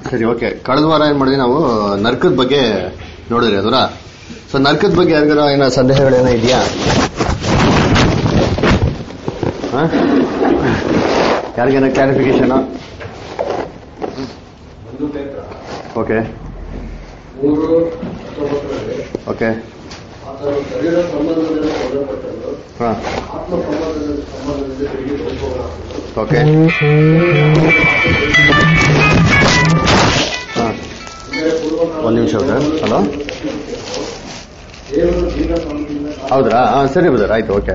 ಸರಿ ಓಕೆ ಕಳೆದ ವಾರ ಏನ್ ಮಾಡಿದ್ವಿ ನಾವು ನರ್ಕದ ಬಗ್ಗೆ ನೋಡಿದ್ರಿ ಅದರ ಸೊ ನರ್ಕದ ಬಗ್ಗೆ ಯಾರಿಗಾರ ಏನೋ ಸಂದೇಹಗಳೇನೋ ಇದೆಯಾ ಯಾರಿಗೇನೋ ಕ್ಲಾರಿಫಿಕೇಶನ್ ಒಂದು ಪೇತ್ರ ಓಕೆ ಮೂರು ಹತ್ತೊಂಬತ್ತರಲ್ಲಿ ಓಕೆ ಆತನು ಶರೀರ ಸಂಬಂಧದಿಂದ ಕೊಲ್ಲಲ್ಪಟ್ಟನು ಹಾ ಆತ್ಮ ಸಂಬಂಧದ ಸಂಬಂಧದಿಂದ ತಿರುಗಿ ಬದುಕುವವನಾದನು. ಓಕೆ ಹಾ ಅಂದರೆ ಪೂರ್ವಕಾಲ ಒಂದ್ ನಿಮಿಷ ಸರ್ ಹಲೋ ದೇವರು ದೀರ್ಘ ಸಂಬಂಧದಿಂದ ಹೌದ್ರಾ ಹಾ ಸರಿ ಬ್ರದರ್ ಆಯ್ತು ಓಕೆ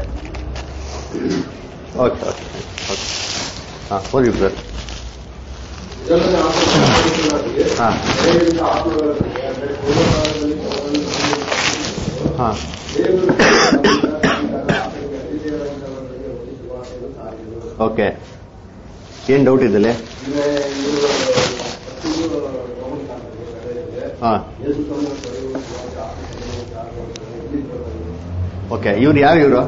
ಓಕೆ ಓಕೆ ಓಕೆ ಹಾಂ ಹೋಗಿ ಬ್ರದರ್ ಇದಲ್ಲದೆ ಆತ್ಮ ಸಂಬಂಧಿಸಲಾಗಿ ಹಾ ದೇವರಿಂದ ಆತ್ಮಗಳ ಸಂಖ್ಯೆ, ಅಂದರೆ ಪೂರ್ವಕಾಲದಲ್ಲಿ ಸಂಬಂಧಿಸಿದ ಹಾಂ ದೇವರು ಆತನಿಗೆ ಅತಿಥೇಯರಾಗಿದ್ದವರಿಗೆ ಒಂದು ಸುವಾರ್ತೆಯನ್ನು ಸಾರಿದರು. ಓಕೆ ಏನು ಡೌಟ್ ಇದ್ದಲ್ಲಿ ಈಗ ಇವರು ಪ್ರತಿಯೊಂದು ಗಮನಿಸ್ತಾರೆ, ಕರೆಯಿದೆ. ಹಾಂ ಯೇಸು ತನ್ನ ಕರೆಯುವ ಸುವಾರ್ತೆ ಆತ್ಮದಲ್ಲಿ ಜಾಗೃತವಾಗಿ ಎಲ್ಲಿದ್ದವರು? ಓಕೆ ಇವ್ರು ಯಾರು ಇವರು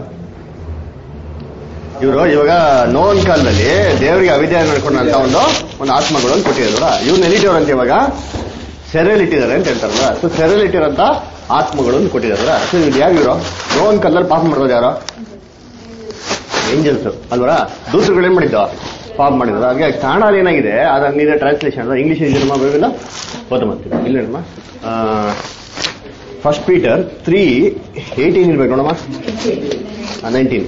ಇವರು ಇವಾಗ ನೋನ್ ಕಾಲದಲ್ಲಿ ದೇವರಿಗೆ ಅವಿದ್ಯ ನಡ್ಕೊಂಡಂತ ಒಂದು ಒಂದು ಆತ್ಮಗಳು ಅಂತ ಕೊಟ್ಟಿದ್ರು ಇವ್ರನ್ನ ಎಲ್ಲಿಟ್ಟಿವ್ರು ಅಂತ ಇವಾಗ ಸೆರೆಯಲ್ಲಿ ಇಟ್ಟಿದ್ದಾರೆ ಅಂತ ಹೇಳ್ತಾರಲ್ಲ ಸೊ ಸೆರೆಯಲ್ಲಿ ಇಟ್ಟಿರೋಂಥ ಆತ್ಮಗಳು ಅಂತ ಕೊಟ್ಟಿದಾರಲ್ಲ ಸೊ ಇವ್ರು ಯಾರು ಇವರು ನೋನ್ ಕಾಲದಲ್ಲಿ ಪಾಪ ಮಾಡೋದು ಯಾರು ಏಂಜಲ್ಸ್ ಅಲ್ವರ ದೂತರುಗಳು ಏನ್ ಮಾಡಿದ್ದು ಪಾಪ ಮಾಡಿದ್ರು ಹಾಗೆ ಕನ್ನಡ ಏನಾಗಿದೆ ಅದ್ರ ನೀರ ಟ್ರಾನ್ಸ್ಲೇಷನ್ ಇಂಗ್ಲಿಷ್ ಇದೆಯಮ್ಮ ಬೈಬಲ್ ಓದ ಮಾಡ್ತೀವಿ ಇಲ್ಲ ಫಸ್ಟ್ ಪೀಟರ್ ತ್ರೀ ಏಯ್ಟೀನ್ ಇರ್ಬೇಕು ನೋಡಮ್ಮ ನೈನ್ಟೀನ್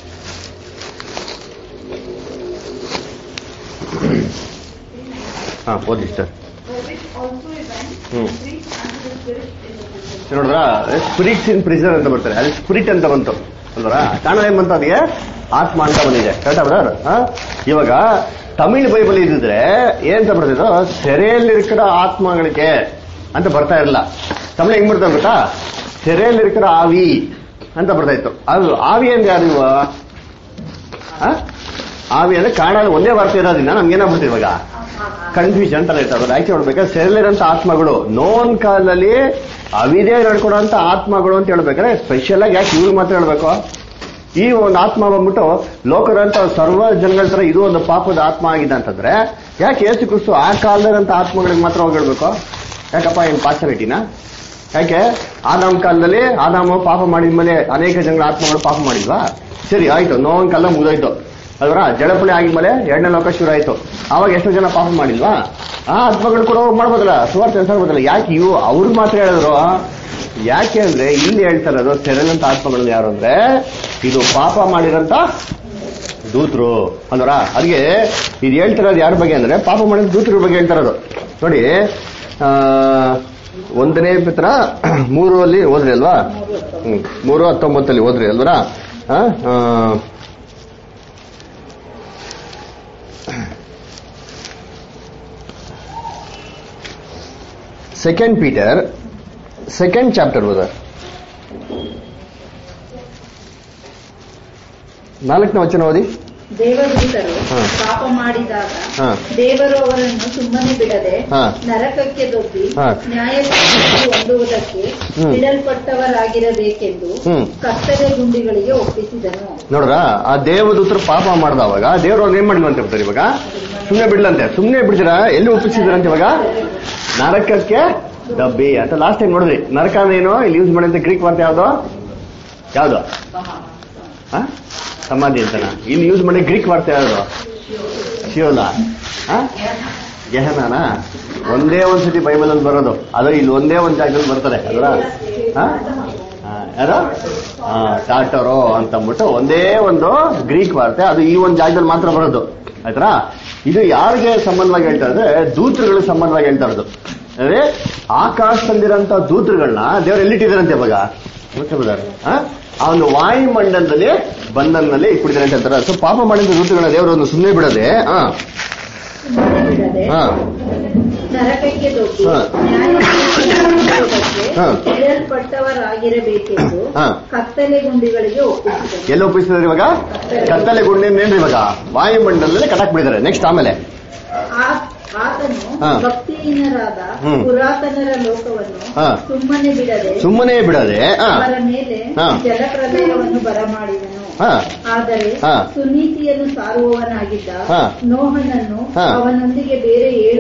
ಹಾ ಓದಿ ಸರ್ Hmm. ನೋಡಿದ್ರ ಸ್ಪಿರಿಟ್ಸ್ ಇನ್ ಪ್ರಿಸರ್ ಅಂತ ಬರ್ತಾರೆ ಅಲ್ಲಿ ಸ್ಪಿರಿಟ್ ಅಂತ ಬಂತು ಅಲ್ವರ ಕನ್ನಡ ಏನ್ ಬಂತು ಅದಕ್ಕೆ ಆತ್ಮ ಅಂತ ಬಂದಿದೆ ಕರೆಕ್ಟಾ ಬ್ರದರ್ ಇವಾಗ ತಮಿಳ್ ಬೈಬಲ್ ಇದ್ದಿದ್ರೆ ಏನಂತ ಬರ್ತಿದ್ರು ಸೆರೆಯಲ್ಲಿರ್ಕಿற ಆತ್ಮಗಳಿಗೆ ಅಂತ ಬರ್ತಾ ಇರಲ್ಲ ತಮಿಳ್ ಹೆಂಗ್ ಬರ್ತಾ ಗೊತ್ತಾ ಸೆರೆಯಲ್ಲಿರ್ಕಿற ಆವಿ ಅಂತ ಬರ್ತಾ ಇತ್ತು ಅದು ಆವಿ ಅಂದ್ರೆ ಯಾರು ಇವ ಆ? ಆವಿ ಅಂದ್ರೆ ಕನ್ನಡ ಒಂದೇ ವಾರ್ತೆ ಇರೋದ್ರಿಂದ ನಮ್ಗೆ ಏನಾಗ್ಬಿಡ್ತು ಇವಾಗ ಕನ್ಫ್ಯೂಷನ್ ಅಂತ ಇರ್ತದೆ ಆಕ್ಚುಲಿ ನೋಡ್ಬೇಕಾದ್ರೆ ಸೆರೆಲಿರೋಂಥ ಆತ್ಮಗಳು ನೋನ್ ಕಾಲದಲ್ಲಿ ಅವಿದೇ ನಡ್ಕೊಡೋಂಥ ಆತ್ಮಗಳು ಅಂತ ಹೇಳ್ಬೇಕಾದ್ರೆ ಸ್ಪೆಷಲ್ ಆಗಿ ಯಾಕೆ ಇವ್ರು ಮಾತ್ರ ಹೇಳ್ಬೇಕು ಈ ಒಂದು ಆತ್ಮ ಬಂದ್ಬಿಟ್ಟು ಲೋಕರಂತ ಸರ್ವ ಜನಗಳ ತರ ಇದು ಒಂದು ಪಾಪದ ಆತ್ಮ ಆಗಿದೆ ಅಂತಂದ್ರೆ ಯಾಕೆ ಏಸು ಕ್ರಿಸ್ತು ಆ ಕಾಲದಂತ ಆತ್ಮಗಳಿಗೆ ಮಾತ್ರ ಹೋಗಿ ಹೇಳ್ಬೇಕು ಯಾಕಪ್ಪ ಏನ್ ಪಾರ್ಶಾಲಿಟಿನ ಯಾಕೆ ಆದಾಮ್ ಕಾಲದಲ್ಲಿ ಆದಾಮ ಪಾಪ ಮಾಡಿದ್ಮೇಲೆ ಅನೇಕ ಜನಗಳ ಆತ್ಮಗಳು ಪಾಪ ಮಾಡಿದ್ವಾ ಸರಿ ಆಯ್ತು ನೋವನ್ ಕಾಲ ಮುಗಿದೋಯ್ತು ಅಲ್ವರ ಜಳಪಳಿ ಆಗಿದ್ಮೇಲೆ ಎರಡನೇ ಲೋಕ ಶುರು ಆಯ್ತು ಅವಾಗ ಎಷ್ಟೋ ಜನ ಪಾಪ ಮಾಡಿಲ್ವಾ ಆ ಆತ್ಮಗಳು ಕೂಡ ಹೋಗಿ ಮಾಡ್ಬೋದಲ್ಲ ಸುವಾರ್ತೆ ಅನ್ಸರ್ಬೋದಲ್ಲ ಯಾಕೆ ಇವು ಅವ್ರು ಮಾತ್ರ ಹೇಳಿದ್ರು ಯಾಕೆ ಅಂದ್ರೆ ಇಲ್ಲಿ ಹೇಳ್ತಾ ಇರೋದು ಸೆರೆಲಂತ ಆತ್ಮಗಳು ಯಾರು ಅಂದ್ರೆ ಇದು ಪಾಪ ಮಾಡಿರಂತ ದೂತರು ಅಂದ್ರ ಅದಕ್ಕೆ ಇದು ಹೇಳ್ತಿರೋದು ಯಾರ ಬಗ್ಗೆ ಅಂದ್ರೆ ಪಾಪ ಮಾಡಿದ ದೂತರ ಬಗ್ಗೆ ಹೇಳ್ತಿರೋದು ನೋಡಿ ಆ, ಒಂದನೇ ಪತ್ರ ಮೂರು ಅಲ್ಲಿ ಓದ್ರಿ ಅಲ್ವಾ ಹ್ಮ್. ಮೂರು ಹತ್ತೊಂಬತ್ತಲ್ಲಿ ಓದ್ರಿ ಅಲ್ವರ ಆ, ಆ, ಸೆಕೆಂಡ್ ಪೀಟರ್ ಸೆಕೆಂಡ್ ಚಾಪ್ಟರ್ ಓದ ನಾಲ್ಕನೇ ವಚನ ಓದಿ ದೇವದೂತರು ಹಾ. ಪಾಪ ಮಾಡಿದಾಗ ಹಾ. ದೇವರು ಅವರನ್ನು ಸುಮ್ಮನೆ ಬಿಡದೆ ಹಾ. ನರಕಕ್ಕೆ ದೊಬ್ಬಿ ಹಾ. ನ್ಯಾಯಸ್ಥಾನಕ್ಕೆ ಹೊಂದುವುದಕ್ಕೆ ಹ್ಮ್. ಬಿಡಲ್ಪಟ್ಟವರಾಗಿರಬೇಕೆಂದು ಹ್ಮ್. ಕತ್ತಲೆ ಗುಂಡಿಗಳಿಗೆ ಒಪ್ಪಿಸಿದನು ನೋಡ್ರ ಆ ದೇವದೂತರು ಪಾಪ ಮಾಡ್ದವಾಗ ದೇವ್ರು ಅವ್ರು ಏನ್ ಮಾಡಿಲ್ಲ ಅಂತ ಹೇಳ್ತಾರೆ ಇವಾಗ ಸುಮ್ನೆ ಬಿಡ್ಲಂತೆ ಸುಮ್ನೆ ಬಿಡ್ತೀರಾ ಎಲ್ಲಿ ಒಪ್ಪಿಸಿದ್ರಂತೆ ಇವಾಗ ನರಕಕ್ಕೆ ಡಬ್ಬಿ ಅಂತ ಲಾಸ್ಟ್ ಟೈಮ್ ನೋಡಿದ್ರಿ ನರಕ ಅಂದ್ರೆ ಏನು ಇಲ್ಲಿ ಯೂಸ್ ಮಾಡಿದಂತ ಗ್ರೀಕ್ ವಾರ್ತೆ ಯಾವ್ದು ಯಾವ್ದು ಆ? ಸಮಾಧಿ ಅಂತನ ಇಲ್ಲಿ ಯೂಸ್ ಮಾಡಿ ಗ್ರೀಕ್ ವಾರ್ತೆ ಯಾವ್ದು ಶಿವಲ ಗೆಹನಾನ ಒಂದೇ ಒಂದ್ಸತಿ ಬೈಬಲ್ ಅಲ್ಲಿ ಬರೋದು ಅದು ಇಲ್ಲಿ ಒಂದೇ ಒಂದ್ ಜಾಗದಲ್ಲಿ ಬರ್ತದೆ ಅದರ ಯಾರು ಟಾಟರೋ ಅಂತ ಅಂದ್ಬಿಟ್ಟು ಒಂದೇ ಒಂದು ಗ್ರೀಕ್ ವಾರ್ತೆ ಅದು ಈ ಒಂದು ಜಾಗದಲ್ಲಿ ಮಾತ್ರ ಬರೋದು ಆಯ್ತಾ ಇದು ಯಾರಿಗೆ ಸಂಬಂಧವಾಗಿ ಹೇಳ್ತಾ ಇದ್ರೆ ದೂತರುಗಳಿಗೆ ಸಂಬಂಧವಾಗಿ ಹೇಳ್ತಾ ಇರೋದು ಅಂದ್ರೆ ಆಕಾಶದಲ್ಲಿರೋಂಥ ದೂತರುಗಳನ್ನ ದೇವ್ರು ಎಲ್ಲಿಟ್ಟಿದಾರಂತೆ ಇವಾಗ ಗೊತ್ತಿದ್ದಾರೆ ಆ ಒಂದು ವಾಯುಮಂಡಲದಲ್ಲಿ ಬಂಧನಲ್ಲಿ ಇಟ್ಬಿಟ್ಟಿದ್ದಾರೆ ಅಂತ ಹೇಳ್ತಾರೆ ಸೊ ಪಾಪ ಮಾಡಿದ ದೂತರುಗಳನ್ನ ದೇವರು ಒಂದು ಸುಮ್ಮನೆ ಬಿಡದೆ ಹಾ ಸುಮ್ಮನೆ ಬಿಡದೆ ಹಾ ನರಕಕ್ಕೆ ದೊಬ್ಬಿ ಹಾ. ನ್ಯಾಯಸ್ಥಾನಕ್ಕೆ ಹೊಂದುವುದಕ್ಕೆ ಹಾ. ಬಿಡಲ್ಪಟ್ಟವರಾಗಿರಬೇಕೆಂದು ಹಾ. ಕತ್ತಲೆ ಗುಂಡಿಗಳಿಗೆ ಒಪ್ಪಿಸಿದನು ಎಲ್ಲಿ ಒಪ್ಪಿಸಿದ್ರೆ ಇವಾಗ ಕತ್ತಲೆ ಗುಂಡಿ ಏನ್ರಿ ಇವಾಗ ವಾಯುಮಂಡಲದಲ್ಲಿ ಕಟಾಕ್ ಬಿಡಿದ್ದಾರೆ ನೆಕ್ಸ್ಟ್ ಆಮೇಲೆ ಆ- ಆತನು ಹಾ. ಭಕ್ತಿಹೀನರಾದ ಹ್ಮ್. ಪುರಾತನರ ಲೋಕವನ್ನು ಹಾ. ಸುಮ್ಮನೆ ಬಿಡದೆ ಸುಮ್ಮನೆ ಬಿಡದೆ ಹಾ ಅವರ ಮೇಲೆ ಹಾ. ಜಲಪ್ರಲಯವನ್ನು ಬರಮಾಡಿದನು ಹಾ ಆದರೆ ಹಾ. ಸುನೀತಿಯನ್ನು ಸಾರುವವನಾಗಿದ್ದ ಹಾ. ನೋಹನನ್ನು ಹಾ. ಅವನೊಂದಿಗೆ ಬೇರೆ ಏಳು ಮಂದಿಯನ್ನು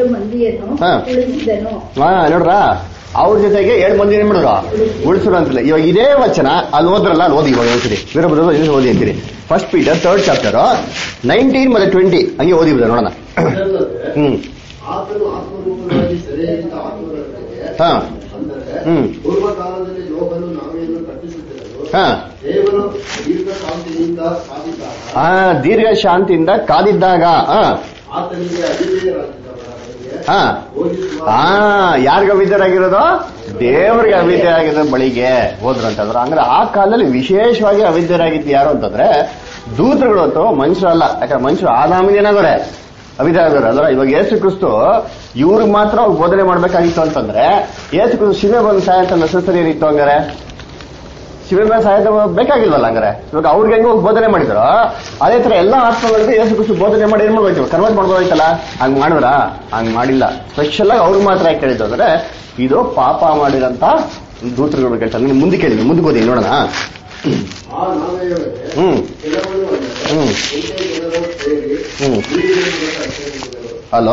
ಮಂದಿಯನ್ನು ಹಾ. ಉಳಿಸಿದನು ಹಾ ನೋಡ್ರ ಅವ್ರ ಜೊತೆಗೆ ಏಳು ಮಂದಿ ಏನ್ ಮಾಡಿದ್ರು ಉಳಿಸಿದ್ರು ಅಂತಿಲ್ಲ ಇವಾಗ ಇದೇ ವಚನ ಅಲ್ಲಿ ಓದ್ರಲ್ಲ ಅಲ್ಲಿ ಓದಿ ಇವಾಗ ಹೇಳ್ತೀರಿ ವೀರಭದ್ರ ಇದನ್ನ ಓದಿ ಅಂತೀರಿ first Peter third chapter nineteen ಮತ್ತೆ ಟ್ವೆಂಟಿ ಹಂಗೆ ಓದಿ ಬಿಡ ನೋಡೋಣ ಇದಲ್ಲದೆ ಹ್ಮ್ ಆತನು ಆತ್ಮರೂಪದಲ್ಲಿ ಸೆರೆಯಲ್ಲಿದ್ದ ಆತ್ಮಗಳಿಗೆ ಹಾ ಅಂದರೆ ಹ್ಮ್. ಪೂರ್ವ ಕಾಲದಲ್ಲಿ ಲೋಕನು ನಾವೆಯನ್ನು ಕಟ್ಟಿಸುತ್ತಿರಲು ಹಾ ದೇವರು ದೀರ್ಘ ಶಾಂತಿಯಿಂದ ಸಾಧಿಸಿದಾಗ ಆ ದೀರ್ಘ ಶಾಂತಿಯಿಂದ ಕಾದಿದ್ದಾಗ ಹಾ ಆತನಿಗೆ ಅಧಿದೇಯರಾಗಿದ್ದವರಿಗೆ ಹಾ ಬೋಧಿಸುವ ಆ ಯಾರಿಗ ಅವಿದ್ಯರಾಗಿರೋದು ದೇವರಿಗೆ ಅವಿದ್ಯರಾಗಿರೋ ಬಳಿಗೆ ಹೋದ್ರು ಅಂತಂದ್ರೆ ಅಂದ್ರೆ ಆ ಕಾಲದಲ್ಲಿ ವಿಶೇಷವಾಗಿ ಅವಿದ್ಯರಾಗಿದ್ದು ಯಾರು ಅಂತಂದ್ರೆ ದೂತರುಗಳು ಅಂತ ಮನುಷ್ಯರಲ್ಲ ಯಾಕಂದ್ರೆ ಮನುಷ್ಯರು ಆದಾಮಿನ ಏನಾಗೋರೆ ಅವಿದ್ಯರಾಗೋರು ಅಲ್ರ ಇವಾಗ ಯೇಸು ಕ್ರಿಸ್ತು ಇವ್ರಿಗೆ ಮಾತ್ರ ಅವ್ರು ಬೋಧನೆ ಮಾಡ್ಬೇಕಾಗಿತ್ತು ಅಂತಂದ್ರೆ ಯೇಸು ಕ್ರಿಸ್ತು ಶಿವೆ ಬಂದು ಸಾಯಂತ ನೆಸಸರಿ ಏನಿತ್ತು ಹಂಗಾರೆ ಶಿವೆ ಮೇಲೆ ಸಾಯಂತ ಬೇಕಾಗಿಲ್ವಲ್ಲ ಹಂಗಾರೆ ಇವಾಗ ಅವ್ರಿಗೆ ಹೆಂಗ್ ಹೋಗಿ ಬೋಧನೆ ಮಾಡಿದ್ರು ಅದೇ ತರ ಎಲ್ಲಾ ಆತ್ಮಗಳಿಗೂ ಯೇಸು ಕ್ರಿಸ್ತು ಬೋಧನೆ ಮಾಡಿ ಏನ್ ಮಾಡ್ಬೇಕು ಕನ್ವರ್ಟ್ ಮಾಡ್ಬೋದಾಯ್ತಲ್ಲ ಹಂಗ್ ಮಾಡಿದ್ರ ಹಂಗ್ ಮಾಡಿಲ್ಲ ಸ್ಪೆಷಲ್ ಆಗಿ ಅವ್ರಿಗೆ ಮಾತ್ರ ಯಾಕೆ ಹೇಳಿದ್ದು ಅಂದ್ರೆ ಇದು ಪಾಪ ಮಾಡಿದಂತ ದೂತರುಗಳು ಕೇಳ್ತಾರೆ ನೀನು ಮುಂದೆ ಕೇಳಿ ಮುಂದಕ್ಕೆ ಓದಿ ನೋಡೋಣ ಆ ನಾವೆಯವರೇ ಹ್ಮ್ ಕೆಲವರು ಅಂದರೆ ಹ್ಮ್ ಒಂದೇ ಜನರು ಸೇರಿ ಹ್ಮ್ ನೀರಿನಿಂದ ಕಟ್ಟಿಸಿದರು. ಹಲೋ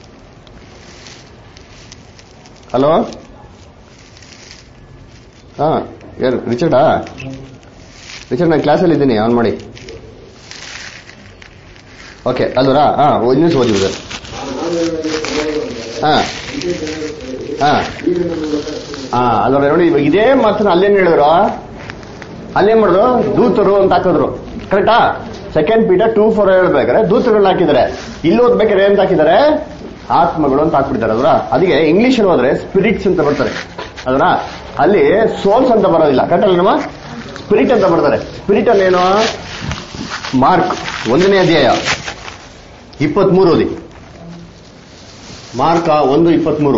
ಹಲೋ ಹಾ ಯಾರು ರಿಚರ್ಡಾ ರಿಚರ್ಡ್ ನಾನು ಕ್ಲಾಸಲ್ಲಿ ಇದ್ದೀನಿ ಆನ್ ಮಾಡಿ ಓಕೆ ಅಲ್ವರಾ ಹಾ ಇನ್ನೂ ಓದಿ ಬಿಡೋದು ಆ ನಾವೆಯವರಿಗೆ ಕೆಲವರು ಅಂದರೆ ಹಾ ಒಂದೇ ಜನರು ಸೇರಿ ಹಾ ನೀರಿನ ಮೂಲಕ ಕಟ್ಟಿಸಿದರು. ಹಾ ಅಲ್ವರ ನೋಡಿ ಇವಾಗ ಇದೇ ಮಾತನ್ನ ಅಲ್ಲೇನ್ ಹೇಳಿದ್ರು ಅಲ್ಲೇನ್ ಮಾಡಿದ್ರು ದೂತರು ಅಂತ ಹಾಕಿದ್ರು ಕರೆಕ್ಟಾ ಸೆಕೆಂಡ್ ಪೀಠ ಟೂ ಫೋರ್ ಹೇಳ್ಬೇಕಾದ್ರೆ ದೂತರುಗಳನ್ನ ಹಾಕಿದ್ದಾರೆ ಇಲ್ಲಿ ಓದ್ಬೇಕಾದ್ರೆ ಏನ್ ಹಾಕಿದ್ದಾರೆ ಆತ್ಮಗಳು ಅಂತ ಹಾಕ್ಬಿಡ್ತಾರೆ ಅದ್ರ ಅದಕ್ಕೆ ಇಂಗ್ಲಿಷ್ ಅಲ್ಲಿ ಹೋದ್ರೆ ಸ್ಪಿರಿಟ್ಸ್ ಅಂತ ಬರ್ತಾರೆ ಅದರ ಅಲ್ಲಿ ಸೋಲ್ಸ್ ಅಂತ ಬರೋದಿಲ್ಲ ಕರೆಕ್ಟ್ ಅಲ್ಲ ನಮ್ಮ ಸ್ಪಿರಿಟ್ ಅಂತ ಬರ್ತಾರೆ ಸ್ಪಿರಿಟ್ ಅಲ್ಲಿ ಏನು ಮಾರ್ಕ್ ಒಂದನೇ ಅಧ್ಯಾಯ ಇಪ್ಪತ್ಮೂರು ಓದಿ ಮಾರ್ಕ ಒಂದು ಇಪ್ಪತ್ಮೂರು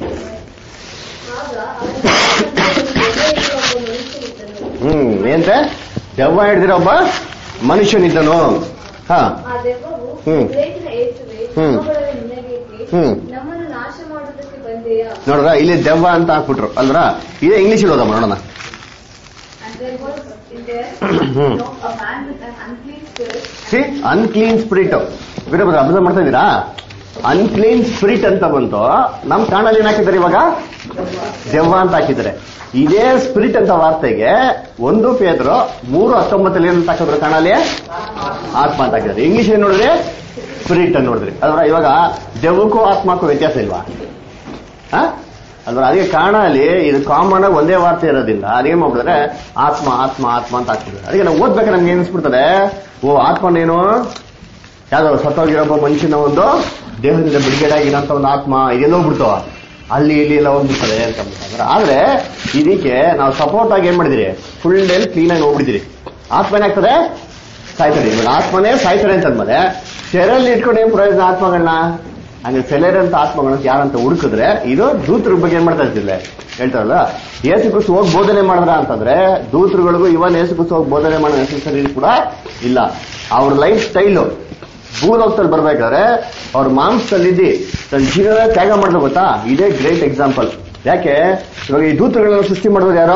ಆಗ ಅವನು ಒಬ್ಬ ಮನುಷ್ಯನಿದ್ದನು. ಹ್ಮ್ ಏನ್ರೆ ದೆವ್ವ ಹಿಡಿದಿರೋ ಒಬ್ಬ ಮನುಷ್ಯನಿದ್ದನು ಹಾ ಆ ದೆವ್ವವು ಹ್ಮ್. ಗ್ರೇಟಿನ ಏಸುವೆ ಹ್ಮ್. ನಮ್ಮೊಳಗೆ ನಿನಗೇಕೆ ಹ್ಮ್. ನಮ್ಮನ್ನು ನಾಶ ಮಾಡುವುದಕ್ಕೆ ಬಂದೆಯಾ ನೋಡ್ರ ಇಲ್ಲಿ ದೆವ್ವ ಅಂತ ಹಾಕ್ಬಿಟ್ರು ಅಲ್ರ ಇದೇ ಇಂಗ್ಲಿಷ್ ಓದಮ್ಮ ನೋಡೋಣ And there was in there ಹ್ಮ್. no, a man with an unclean spirit see unclean spirit Veerabhadra observe ಮಾಡ್ತಾ ಇದ್ದೀರಾ ಅನ್ಕ್ಲೀನ್ ಸ್ಪಿರಿಟ್ ಅಂತ ಬಂತು ನಮ್ ಕಾಣಲ್ಲಿ ಏನ್ ಹಾಕಿದ್ದಾರೆ ಇವಾಗ ದೆವ್ವ ಅಂತ ಹಾಕಿದ್ದಾರೆ ಇದೇ ಸ್ಪಿರಿಟ್ ಅಂತ ವಾರ್ತೆಗೆ ಒಂದು ಪೇದ್ರು ಮೂರು ಹತ್ತೊಂಬತ್ತಲ್ಲಿ ಏನಂತ ಹಾಕಿದ್ರು ಕಾಣಲ್ಲಿ ಆತ್ಮ ಅಂತ ಹಾಕಿದ್ದಾರೆ ಇಂಗ್ಲಿಷ್ ಏನ್ ನೋಡಿದ್ರಿ ಸ್ಪಿರಿಟ್ ಅಂತ ನೋಡಿದ್ರಿ ಅಲ್ವಾ ಇವಾಗ ದೆವ್ವಕ್ಕೂ ಆತ್ಮಕ್ಕೂ ವ್ಯತ್ಯಾಸ ಇಲ್ವಾ ಹ? ಅಲ್ವಾ ಅದಕ್ಕೆ ಕಾರಣ ಅಲ್ಲಿ ಇದು ಕಾಮನ್ ಆಗಿ ಒಂದೇ ವಾರ್ತೆ ಇರೋದ್ರಿಂದ ಅದೇನ್ ಮಾಡ್ಬಿಡ್ತಾರೆ ಆತ್ಮ ಆತ್ಮ ಆತ್ಮ ಅಂತ ಹಾಕ್ಬಿಡ್ತಾರೆ ಅದಕ್ಕೆ ನಾವು ಓದ್ಬೇಕಾದ್ರೆ ನಮ್ಗೆ ಏನಿಸ್ಬಿಡ್ತದೆ ಓ ಆತ್ಮನೇನು ಯಾವ್ದೋ ಸತ್ತೋಗಿರೋ ಒಬ್ಬ ಮನುಷ್ಯನ ಒಂದು ದೇಹದಿಂದ ಬಿಡುಗಡೆ ಆಗಿರೋಂಥ ಒಂದು ಆತ್ಮ ಇದೆಲ್ಲ ಹೋಗ್ಬಿಡ್ತಾವ ಅಲ್ಲಿ ಇಲ್ಲಿ ಎಲ್ಲ ಹೋಗ್ಬಿಡ್ತದೆ ಅಂತ ಅಂದ್ಬಿಟ್ಟು. ಆದ್ರೆ ಇದಕ್ಕೆ ನಾವು ಸಪೋರ್ಟ್ ಆಗಿ ಏನ್ ಮಾಡಿದಿರಿ ಫುಲ್ ಡೇ ಕ್ಲೀನ್ ಆಗಿ ಹೋಗ್ಬಿಟ್ಟಿದಿರಿ ಆತ್ಮ ಏನಾಗ್ತದೆ ಸಾಯ್ತಾರೆ ಇವಾಗ ಆತ್ಮನೇ ಸಾಯ್ತಾರೆ ಅಂತಂದ್ಮೇಲೆ ಸೆರೆಯಲ್ಲಿ ಇಟ್ಕೊಂಡು ಏನ್ ಪ್ರಯೋಜನ ಆತ್ಮಗಳನ್ನ ಹಂಗೆ ಸೆಲೆರಂತ ಆತ್ಮಗಳನ್ನ ಯಾರಂತ ಹುಡುಕಿದ್ರೆ ಇದು ದೂತರ ಬಗ್ಗೆ ಏನ್ ಮಾಡ್ತಾ ಇರ್ತಿಲ್ಲ ಹೇಳ್ತಾರಲ್ಲ ಏಸು ಕ್ರಿಸ್ತು ಹೋಗಿ ಬೋಧನೆ ಮಾಡಿದ್ರ ಅಂತಂದ್ರೆ ದೂತರುಗಳಿಗೂ ಇವನ್ ಏಸು ಕ್ರಿಸ್ತು ಹೋಗಿ ಬೋಧನೆ ಮಾಡೋ ನೆಸಸರಿ ಕೂಡ ಇಲ್ಲ ಅವ್ರ ಲೈಫ್ ಸ್ಟೈಲು ಭೂಲೋಕದಲ್ಲಿ ಬರ್ಬೇಕಾದ್ರೆ ಅವ್ರ ಮಾಂಸದಲ್ಲಿದ್ದಿ ತನ್ನ ಜೀವನ ತ್ಯಾಗ ಮಾಡಿದ್ರು ಗೊತ್ತಾ ಇದೇ ಗ್ರೇಟ್ ಎಕ್ಸಾಂಪಲ್ ಯಾಕೆ ಇವಾಗ ಈ ದೂತರುಗಳನ್ನ ಸೃಷ್ಟಿ ಮಾಡೋದು ಯಾರು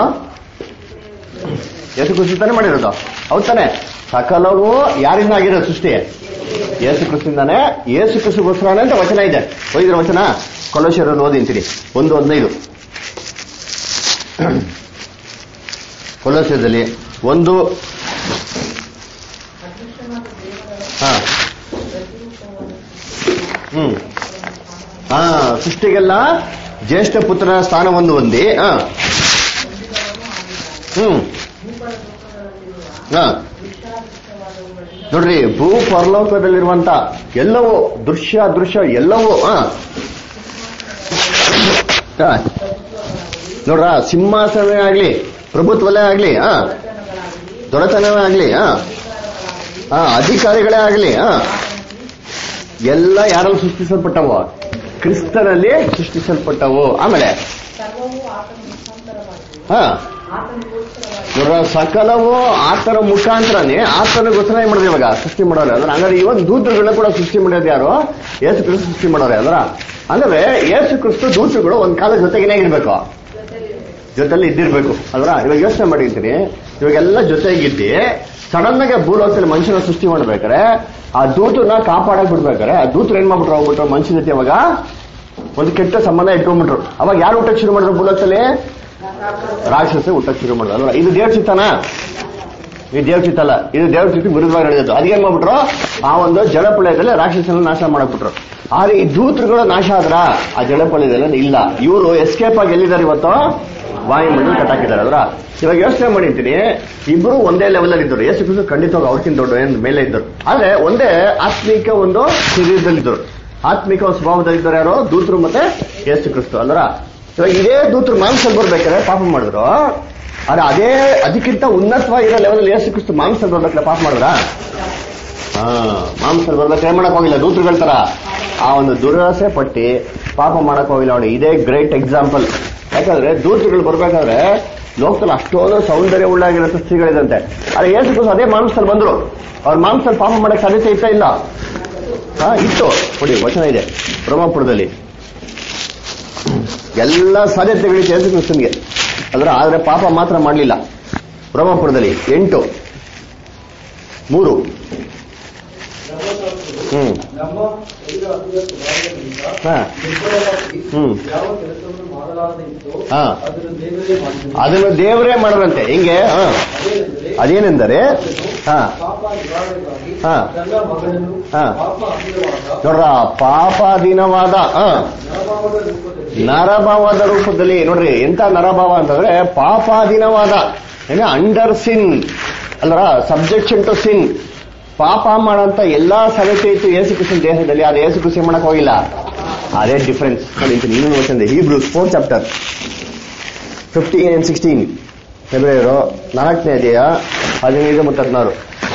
ಯೇಸು ಕ್ರಿಸ್ತು ತಾನೇ ಮಾಡಿರೋದು ಹೌದ್ ತಾನೆ ಸಕಲವು ಯಾರಿಂದ ಆಗಿರೋದು ಸೃಷ್ಟಿ ಯೇಸು ಕ್ರಿಸ್ತಿಂದಾನೆ ಯೇಸು ಕ್ರಿಸ್ತುಗೋಸ್ಕರನೇ ಅಂತ ವಚನ ಇದೆ ಓದಿದ್ರ ವಚನ ಕೊಲೋಶಿಯರಲ್ಲಿ ಓದಿ ಅಂತೀರಿ ಒಂದು ಹದಿನೈದು ಕೊಲೋಶಿಯದಲ್ಲಿ ಒಂದು ಹಾ ಹ್ಮ್ ಹಾ ಸೃಷ್ಟಿಗೆಲ್ಲ ಜ್ಯೇಷ್ಠ ಪುತ್ರನ ಸ್ಥಾನವನ್ನು ಹೊಂದಿ ಹಾ ಹ್ಮ್ ಹಾ ನೋಡ್ರಿ ಭೂ ಪರಲೋಕದಲ್ಲಿರುವಂತ ಎಲ್ಲವೂ ದೃಶ್ಯ ದೃಶ್ಯ ಎಲ್ಲವೂ ಹಾ ಹಾ. ನೋಡ್ರ ಸಿಂಹಾಸನವೇ ಆಗ್ಲಿ ಪ್ರಭುತ್ವಲೇ ಆಗ್ಲಿ ಹಾ ದೊರೆತನವೇ ಆಗ್ಲಿ ಹಾ ಹಾ ಅಧಿಕಾರಿಗಳೇ ಆಗ್ಲಿ ಹಾ ಎಲ್ಲ ಯಾರಲ್ಲಿ ಸೃಷ್ಟಿಸಲ್ಪಟ್ಟವು ಕ್ರಿಸ್ತನಲ್ಲಿ ಸೃಷ್ಟಿಸಲ್ಪಟ್ಟವು ಆಮೇಲೆ ಹಾ ನೋಡ್ರ ಸಕಲವು ಆತನ ಮುಖಾಂತರನೇ ಆತನಿಗೋಸ್ಕರ ಏನ್ ಮಾಡಿದ್ರೆ ಇವಾಗ ಸೃಷ್ಟಿ ಮಾಡೋರೆ ಅಂದ್ರೆ ಹಂಗಾರೆ ಇವನ್ ದೂತರುಗಳನ್ನ ಕೂಡ ಸೃಷ್ಟಿ ಮಾಡೋದು ಯಾರು ಯೇಸು ಕ್ರಿಸ್ತು ಸೃಷ್ಟಿ ಮಾಡೋರೆ ಅಲ್ರ ಅಂದ್ರೆ ಯೇಸು ಕ್ರಿಸ್ತು ದೂತರುಗಳು ಒಂದ್ ಕಾಲ ಜೊತೆಗೇನೆ ಇರ್ಬೇಕು ಜೊತೆಲಿ ಇದ್ದಿರ್ಬೇಕು ಅಲ್ರ ಇವಾಗ ಯೋಚನೆ ಮಾಡಿರ್ತೀನಿ ಇವಾಗೆಲ್ಲ ಜೊತೆಗಿದ್ದಿ ಸಡನ್ ಆಗಿ ಭೂಲೋಕದಲ್ಲಿ ಮನುಷ್ಯನ ಸೃಷ್ಟಿ ಮಾಡ್ಬೇಕಾರೆ ಆ ದೂತನ ಕಾಪಾಡಕ್ ಬಿಡ್ಬೇಕಾರೆ ಆ ದೂತರು ಏನ್ ಮಾಡ್ಬಿಟ್ರು ಹೋಗ್ಬಿಟ್ರು ಮನುಷ್ಯ ಜೊತೆ ಅವಾಗ ಒಂದು ಕೆಟ್ಟ ಸಂಬಂಧ ಇಟ್ಕೊಂಡ್ಬಿಟ್ರು ಅವಾಗ ಯಾರು ಹುಟ್ಟಕ್ಕೆ ಶುರು ಮಾಡಿದ್ರು ಭೂಲೋಕದಲ್ಲಿ ರಾಕ್ಷಸ ಹುಟ್ಟಕ್ಕೆ ಶುರು ಮಾಡಿದ್ರು ಅಲ್ವಾ ಇದು ದೇವ್ರ ಚಿತ್ತನ ಇದು ದೇವ್ರ ಚಿತ್ತ ಅಲ್ಲ ಇದು ದೇವ್ರ ಚಿತ್ತ ವಿರುದ್ಧವಾಗಿ ನಡೆದಿದ್ದು ಅದೇನ್ ಮಾಡ್ಬಿಟ್ರು ಆ ಒಂದು ಜಲಪಳಯದಲ್ಲಿ ರಾಕ್ಷಸನ ನಾಶ ಮಾಡಕ್ಬಿಟ್ರು ಆದ್ರೆ ಈ ದೂತರುಗಳು ನಾಶ ಆದ್ರ ಆ ಜಲಪಳಯದಲ್ಲಿ ಇಲ್ಲ ಇವರು ಎಸ್ಕೇಪ್ ಆಗಿ ಎಲ್ಲಿದ್ದಾರೆ ಇವತ್ತು ವಾಯುಮಂಡಲ ಕಟ್ಟಾಕಿದ್ದಾರೆ ಅದ್ರ ಇವಾಗ ಯೋಚನೆ ಮಾಡಿರ್ತೀನಿ ಇಬ್ರು ಒಂದೇ ಲೆವೆಲ್ ಅಲ್ಲಿ ಇದ್ದರು ಯೇಸು ಕ್ರಿಸ್ತು ಖಂಡಿತವಾಗಿ ಅವ್ರಿಗಿಂತ ದೊಡ್ಡ ಏನ್ ಮೇಲೆ ಇದ್ದರು ಆದ್ರೆ ಒಂದೇ ಆತ್ಮಿಕ ಒಂದು ಶರೀರದಲ್ಲಿದ್ದರು ಆತ್ಮಿಕ ಒಂದು ಸ್ವಭಾವದಲ್ಲಿದ್ದರು ಯಾರು ದೂತರು ಮತ್ತೆ ಯೇಸು ಕ್ರಿಸ್ತು ಅಲ್ರ ಇವಾಗ ಇದೇ ದೂತರು ಮಾಂಸದಲ್ಲಿ ಬರ್ಬೇಕಾದ್ರೆ ಪಾಪ ಮಾಡಿದ್ರು ಆದ್ರೆ ಅದೇ ಅದಕ್ಕಿಂತ ಉನ್ನತವಾಗಿರೋ ಲೆವೆಲ್ ಯೇಸು ಕ್ರಿಸ್ತು ಮಾಂಸದಲ್ಲಿ ಬರ್ಬೇಕಲ್ಲ ಪಾಪ ಮಾಡಿದ್ರ ಹಾ ಮಾಂಸದಲ್ಲಿ ಬರ್ಬೇಕು ಏನ್ ಮಾಡಕ್ ಹೋಗಿಲ್ಲ ದೂತರುಗಳ ತರ ಆ ಒಂದು ದುರಾಸೆ ಪಟ್ಟಿ ಪಾಪ ಮಾಡಕ್ ಹೋಗಿಲ್ಲ ನೋಡಿ ಇದೇ ಗ್ರೇಟ್ ಎಕ್ಸಾಂಪಲ್ ಯಾಕಂದ್ರೆ ದೂತರುಗಳು ಬರ್ಬೇಕಾದ್ರೆ ಲೋಕದಲ್ಲಿ ಅಷ್ಟೊಂದು ಸೌಂದರ್ಯ ಉಳ್ಳಾಗಿರೋ ಸೃಷ್ಟಿಗಳಿದಂತೆ ಆದ್ರೆ ಯೇಸು ಕ್ರಿಸ್ತು ಅದೇ ಮಾಂಸದಲ್ಲಿ ಬಂದ್ರು ಅವ್ರ ಮಾಂಸದಲ್ಲಿ ಪಾಪ ಮಾಡಕ್ ಸಾಧ್ಯತೆ ಇತ್ತ ಇಲ್ಲ ಹಾ ಇತ್ತು ಕೊಡಿ ವಚನ ಇದೆ ಬ್ರಹ್ಮಪುರದಲ್ಲಿ ಎಲ್ಲ ಸಾಧ್ಯತೆಗಳಿತ್ತು ಯೇಸು ಕ್ರಿಸ್ತನ್ಗೆ ಅದ್ರ ಆದ್ರೆ ಪಾಪ ಮಾತ್ರ ಮಾಡಲಿಲ್ಲ ಬ್ರಹ್ಮಪುರದಲ್ಲಿ ಎಂಟು ಮೂರು ಹ್ಮ್ ನಮ್ಮ ಶರೀರ ಅತಿಯ ಸ್ವಭಾವದಿಂದ ಹಾ ದುರ್ಬಲರಾಗಿ ಹ್ಮ್. ಯಾವ ಕೆಲಸವನ್ನು ಮಾಡಲಾರದೆ ಇತ್ತು ಹಾ. ಅದನ್ನು ದೇವರೇ ಮಾಡಿದನು ಅದನ್ನು ದೇವರೇ ಮಾಡದಂತೆ ಹಿಂಗೆ ಹಾ ಅದೇನೆಂದರೆ ಅದೇನೆಂದರೆ ಹಾ ಪಾಪ ನಿವಾರಣೆಗಾಗಿ ಹಾ. ತನ್ನ ಮಗನನ್ನು ಹಾ. ಪಾಪ ಅಧೀನವಾದ ನೋಡ್ರ ಪಾಪಾಧೀನವಾದ ಹಾ ನರಭಾವದ ರೂಪದಲ್ಲಿ ನರಭಾವದ ರೂಪದಲ್ಲಿ ನೋಡ್ರಿ ಎಂತ ನರಭಾವ ಅಂತಂದ್ರೆ ಪಾಪಾಧೀನವಾದ ಏನ ಅಂಡರ್ ಸಿನ್ ಅಲ್ರ ಸಬ್ಜೆಕ್ಷನ್ ಟು ಸಿನ್ ಪಾಪ ಮಾಡಂತ ಎಲ್ಲಾ ಸವೆತೆ ಇತ್ತು ಯೇಸು ಕೃಷ್ಣ ದೇಹದಲ್ಲಿ ಅದು ಯೇಸು ಕೃಷ್ಣ ಮಾಡಕ್ ಹೋಗಿಲ್ಲ ಅದೇ ಡಿಫರೆನ್ಸ್ ನೋಡಿ ನೀನು ನೋಡ್ತಂದೆ Hebrew four chapter fifteen and sixteen February ನಾಲ್ಕನೇ ಅಧ್ಯಾಯ ಹದಿನೈದು ಮತ್ತು ಹದಿನಾರು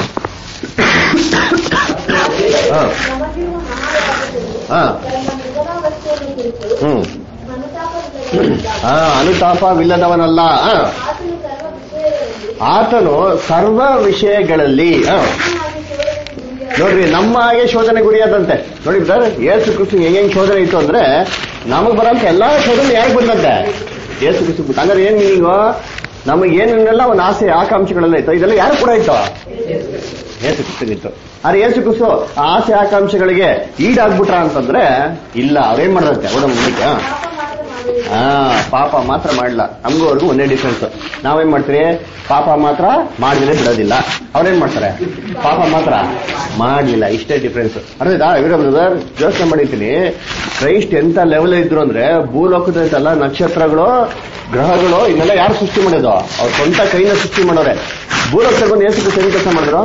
ಹಾ ನಮಗಿರುವ ಮಹಾಯಾಗದಲ್ಲಿ ಹಾ ತನ್ನ ಮೃಗನಾವಸ್ಥೆಯನ್ನು ಕುರಿತು ಹ್ಮ್ ಮನತಾಪವಿಲ್ಲದವನಿಲ್ಲ. ಹಾ ಅನುತಾಪವಿಲ್ಲದವನಲ್ಲ ಹಾ ಆತನು ಸರ್ವ ವಿಷಯಗಳಲ್ಲಿ ಆತನು ಸರ್ವ ವಿಷಯಗಳಲ್ಲಿ ಹಾ ಸಮಾನವಾಗಿ ಶೋಧನೆಗೆ ಗುರಿಯಾದ ನೋಡ್ರಿ ನಮ್ಮ ಹಾಗೆ ಶೋಧನೆ ಗುರಿಯಾದಂತೆ ನೋಡಿ ಸರ್ ಏಸು ಕ್ರಿಸ್ತು ಹೆಂಗ್ ಹೆಂಗ್ ಶೋಧನೆ ಇತ್ತು ಅಂದ್ರೆ ನಮಗ್ ಬರೋಂತ ಎಲ್ಲಾ ಶೋಧನೆ ಯಾಕೆ ಬಂದಂತೆ ಏಸು ಕ್ರಿಸ್ತು ಬಿಟ್ಟು ಹಂಗಾರೆ ಏನ್ ಈಗ ನಮಗೆ ಏನೇನೆಲ್ಲ ಒಂದು ಆಸೆ ಆಕಾಂಕ್ಷೆಗಳೆಲ್ಲ ಇತ್ತು ಇದೆಲ್ಲ ಯಾರು ಕೂಡ ಇತ್ತು ಏಸು ಕ್ರಿಸ್ತನಿತ್ತು ಆದ್ರೆ ಏಸು ಕ್ರಿಸ್ತು ಆ ಆಸೆ ಆಕಾಂಕ್ಷೆಗಳಿಗೆ ಈಡಾಗ್ಬಿಟ್ರ ಅಂತಂದ್ರೆ ಇಲ್ಲ ಅವ್ರೇನ್ ಮಾಡದಂತೆ ಅವರ ಮುಂದಕ್ಕೆ ಹಾ. ಪಾಪ ಮಾತ್ರ ಮಾಡುವುದಿಲ್ಲ. ಹಾ ಪಾಪ ಮಾತ್ರ ಮಾಡಲ್ಲ ನಮಗೂ ಅವ್ರಿಗೂ ಒಂದೇ ಡಿಫ್ರೆನ್ಸ್ ನಾವೇನ್ ಮಾಡ್ತೀರಿ ಪಾಪ ಮಾತ್ರ ಮಾಡಿದ್ರೆ ಬಿಡೋದಿಲ್ಲ ಅವ್ರೇನ್ ಮಾಡ್ತಾರೆ ಪಾಪ ಮಾತ್ರ ಮಾಡ್ಲಿಲ್ಲ ಇಷ್ಟೇ ಡಿಫ್ರೆನ್ಸ್ ಅರ್ಧದಾ ಇವರ ಬ್ರದರ್ ಯೋಚನೆ ಮಾಡಿರ್ತೀನಿ ಕ್ರೈಸ್ಟ್ ಎಂತ ಲೆವೆಲ್ ಇದ್ರು ಅಂದ್ರೆ ಭೂಲೋಕದಲ್ಲ ನಕ್ಷತ್ರಗಳು ಗ್ರಹಗಳು ಇದನ್ನೆಲ್ಲ ಯಾರು ಸೃಷ್ಟಿ ಮಾಡೋದು ಅವ್ರ ಸ್ವಂತ ಕೈಯಿಂದ ಸೃಷ್ಟಿ ಮಾಡೋರೆ ಭೂಲೋಕದಾಗ ಬಂದು ಏಸು ಕ್ರಿಸ್ತ ಏನ್ ಕೆಲಸ ಮಾಡಿದ್ರು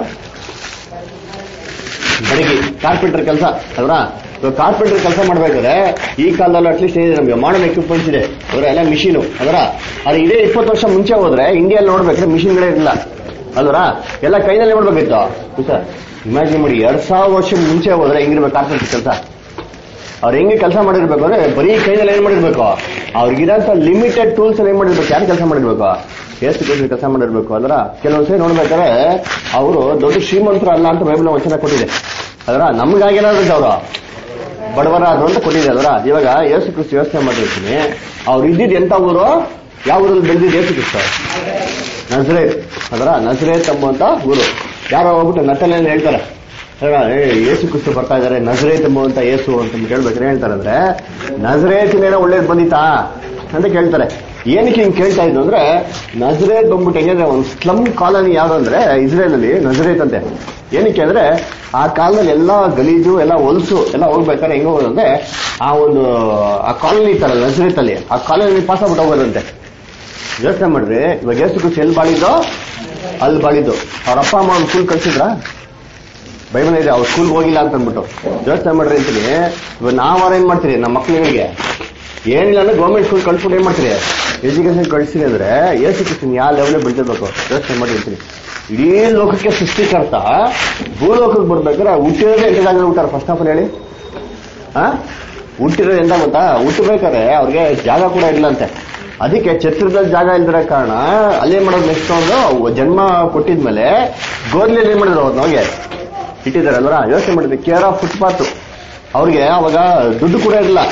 ಬೆಳಗ್ಗೆ ಕಾರ್ಪೆಂಟರ್ ಕೆಲಸ ಅಲ್ವಾ ಕಾರ್ಪೆಂಟರ್ ಕೆಲಸ ಮಾಡ್ಬೇಕಾದ್ರೆ ಈ ಕಾಲದಲ್ಲಿ ಅಟ್ಲೀಸ್ಟ್ ಏನಿದೆ ನಮಗೆ ಮಾಡರ್ನ್ ಎಕ್ವಿಪ್ಮೆಂಟ್ಸ್ ಇದೆ ಅವರ ಎಲ್ಲ ಮಿಷಿನು ಅದರ ಅದು ಇದೇ ಇಪ್ಪತ್ತು ವರ್ಷ ಮುಂಚೆ ಹೋದ್ರೆ ಇಂಡಿಯಲ್ಲಿ ನೋಡ್ಬೇಕಾದ್ರೆ ಮಿಷಿನ್ಗಳೇ ಇರಲಿಲ್ಲ ಅಲ್ವರ ಎಲ್ಲ ಕೈನಲ್ಲಿ ಮಾಡ್ಬೇಕಿತ್ತು ಸರ್ ಇಮ್ಯಾಜಿನ್ ಮಾಡಿ ಎರಡ್ ಸಾವಿರ ವರ್ಷ ಮುಂಚೆ ಹೋದ್ರೆ ಹೆಂಗಿರ್ಬೇಕು ಕಾರ್ಪೆಂಟರ್ ಕೆಲಸ ಅವ್ರು ಹೆಂಗೆ ಕೆಲಸ ಮಾಡಿರ್ಬೇಕು ಅಂದ್ರೆ ಬರೀ ಕೈನಲ್ಲಿ ಏನ್ ಮಾಡಿರ್ಬೇಕು ಅವ್ರಿಗಿರಂತ ಲಿಮಿಟೆಡ್ ಟೂಲ್ಸ್ ಏನ್ ಮಾಡಿರ್ಬೇಕು ಯಾರು ಕೆಲಸ ಮಾಡಿರ್ಬೇಕು ಎಷ್ಟು ಕೆಲಸ ಮಾಡಿರ್ಬೇಕು ಅದರ ಕೆಲವೊಂದ್ಸರಿ ನೋಡ್ಬೇಕಾದ್ರೆ ಅವರು ದೊಡ್ಡ ಶ್ರೀಮಂತರು ಅಲ್ಲ ಅಂತ ಬೈಬಲ್ ವಚನ ಕೊಟ್ಟಿದೆ ಅದರ ನಮ್ಗಾಗೇನಾದ್ರು ಅವರು ಬಡವರಾದ್ರು ಅಂತ ಕೊಟ್ಟಿದೆ ಅದರ ಇವಾಗ ಯೇಸು ಕ್ರಿಸ್ತು ಯೋಚನೆ ಮಾಡಿರ್ತೀನಿ ಅವ್ರು ಇದ್ದಿದ್ದು ಎಂತ ಊರು ಯಾವ ಊರಲ್ಲಿ ಬೆಳೆದಿದ್ದು ಯೇಸು ಕ್ರಿಸ್ತು ನಜರೇತ್ ಅದರ ನಜರೇತ್ ಎಂಬುವಂತ ಊರು ಯಾರೋ ಹೋಗ್ಬಿಟ್ಟು ನಟಲ್ಲಿ ಹೇಳ್ತಾರೆ ಅಲ್ಲ, ಏ ಯೇಸು ಕ್ರಿಸ್ತು ಬರ್ತಾ ಇದಾರೆ ನಜರೇತ್ ಎಂಬುವಂತ ಯೇಸು ಅಂತ ಕೇಳ್ಬೇಕಾದ್ರೆ ಹೇಳ್ತಾರೆ ಅಂದ್ರೆ ನಜರೇತಿನೇನೋ ಒಳ್ಳೇದು ಬಂದಿತಾ ಅಂತ ಕೇಳ್ತಾರೆ ಏನಕ್ಕೆ ಹಿಂಗ್ ಕೇಳ್ತಾ ಇದ್ದು ಅಂದ್ರೆ ನಜರೇತ್ ಬಂದ್ಬಿಟ್ಟು ಹೆಂಗಂದ್ರೆ ಒಂದು ಸ್ಲಮ್ ಕಾಲನಿ ಯಾವ್ದು ಅಂದ್ರೆ ಇಸ್ರೇಲ್ ಅಲ್ಲಿ ನಜರೇತ್ ಅಂತೆ ಏನಕ್ಕೆ ಅಂದ್ರೆ ಆ ಕಾಲದಲ್ಲಿ ಎಲ್ಲ ಗಲೀಜು ಎಲ್ಲ ಹೊಲಸು ಎಲ್ಲ ಹೋಗ್ಬೇಕಾದ್ರೆ ಹೆಂಗ ಹೋಗೋದಂದ್ರೆ ಆ ಒಂದು ಆ ಕಾಲನಿ ಇತ್ತಲ್ಲ ನಜರೇತ್ ಅಲ್ಲಿ ಆ ಕಾಲನಿ ಪಾಸ್ ಆಗ್ಬಿಟ್ಟು ಹೋಗೋದಂತೆ ಯೋಚನೆ ಮಾಡ್ರಿ ಇವಾಗ ಯೇಸು ಕ್ರಿಸ್ತು ಎಲ್ಲಿ ಬಾಳಿದ್ದು ಅಲ್ಲಿ ಬಾಳಿದ್ದು ಅವ್ರ ಅಪ್ಪ ಅಮ್ಮ ಅವ್ನು ಸ್ಕೂಲ್ ಕಳ್ಸಿದ್ರ ಬೈಬಲ್ ಇದೆ ಅವ್ರು ಸ್ಕೂಲ್ ಹೋಗಿಲ್ಲ ಅಂತ ಅಂದ್ಬಿಟ್ಟು ಯೋಚನೆ ಮಾಡ್ರಿ ಅಂತೀನಿ ಇವಾಗ ನಾವಾರ ಏನ್ ಮಾಡ್ತೀರಿ ನಮ್ಮ ಮಕ್ಳುಗಳಿಗೆ ಏನಿಲ್ಲ ಅಂದ್ರೆ ಗೌರ್ಮೆಂಟ್ ಸ್ಕೂಲ್ ಕಳ್ಸ್ಬಿಟ್ಟು ಏನ್ ಮಾಡ್ತೀರಿ ಎಜುಕೇಶನ್ ಕಳ್ಸಿರಿ ಅಂದ್ರೆ ಯೇಸು ಕ್ರಿಸ್ತನ್ ಯಾವ ಲೆವೆಲ್ ಬೆಳೆದಿರ್ಬೇಕು ಯೋಚನೆ ಮಾಡಿ ಅಂತೀನಿ ಇಡೀ ಲೋಕಕ್ಕೆ ಸೃಷ್ಟಿಕರ್ತ ಭೂಲೋಕಕ್ಕೆ ಬರ್ಬೇಕಾದ್ರೆ ಹುಟ್ಟಿರೋದೇ ಎಂಟು ಜಾಗ ಹುಟ್ಟಾರ ಫಸ್ಟ್ ಆಫ್ ಆಲ್ ಹೇಳಿ ಆ ಹುಟ್ಟಿರೋದು ಎಂತ ಗೊತ್ತಾ ಹುಟ್ಟಬೇಕಾದ್ರೆ ಅವ್ರಿಗೆ ಜಾಗ ಕೂಡ ಇಲ್ಲಂತೆ ಅದಕ್ಕೆ ಛತ್ರದಲ್ಲಿ ಜಾಗ ಇಲ್ದಿರೋ ಕಾರಣ ಅಲ್ಲೇ ಮಾಡೋದು ನೆಕ್ಸ್ಟ್ ಒಂದು ಜನ್ಮ ಕೊಟ್ಟಿದ್ಮೇಲೆ ಗೋರ್ಲಿಯಲ್ಲಿ ಏನ್ ಮಾಡಿದ್ರು ಅವ್ರನ್ನ ಹೋಗಿ ಇಟ್ಟಿದ್ದಾರೆ ಅಲ್ವರ ಯೋಚನೆ ಮಾಡಿದ್ವಿ ಕೇರ್ ಆಫ್ ಫುಟ್ಪಾತ್ ಅವ್ರಿಗೆ ಅವಾಗ ದುಡ್ಡು ಕೂಡ ಇರಲಿಲ್ಲ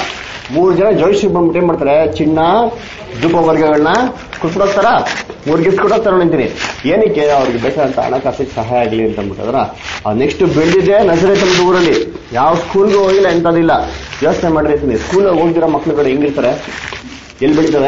ಮೂರು ಜನ ಜೋಯಿಸಿ ಬಂದ್ಬಿಟ್ಟು ಏನ್ ಮಾಡ್ತಾರೆ ಚಿನ್ನ ಧೂಪ ವರ್ಗಗಳನ್ನ ಕೊಟ್ಬಿಡೋಗ್ತಾರ ಮೂರು ಗಿಫ್ಟ್ ಕೊಡೋಗ್ತಾರ ಅಂತೀನಿ ಏನಕ್ಕೆ ಅವ್ರಿಗೆ ಬೇಕಾದಂತ ಹಣಕಾಸಿಗೆ ಸಹಾಯ ಆಗಲಿ ಅಂತ ಅಂದ್ಬಿಟ್ಟು ಅದರ ನೆಕ್ಸ್ಟ್ ಬೆಳೆದಿದೆ ನಜರೆ ತಮ್ಮದು ಊರಲ್ಲಿ ಯಾವ ಸ್ಕೂಲ್ಗೂ ಹೋಗಿಲ್ಲ ಎಂತದಿಲ್ಲ ಯೋಚನೆ ಮಾಡಿರ್ತೀನಿ ಸ್ಕೂಲ್ ಹೋಗಿರೋ ಮಕ್ಳುಗಳು ಹೆಂಗಿರ್ತಾರೆ ಎಲ್ಲಿ ಬೆಳಿತವೆ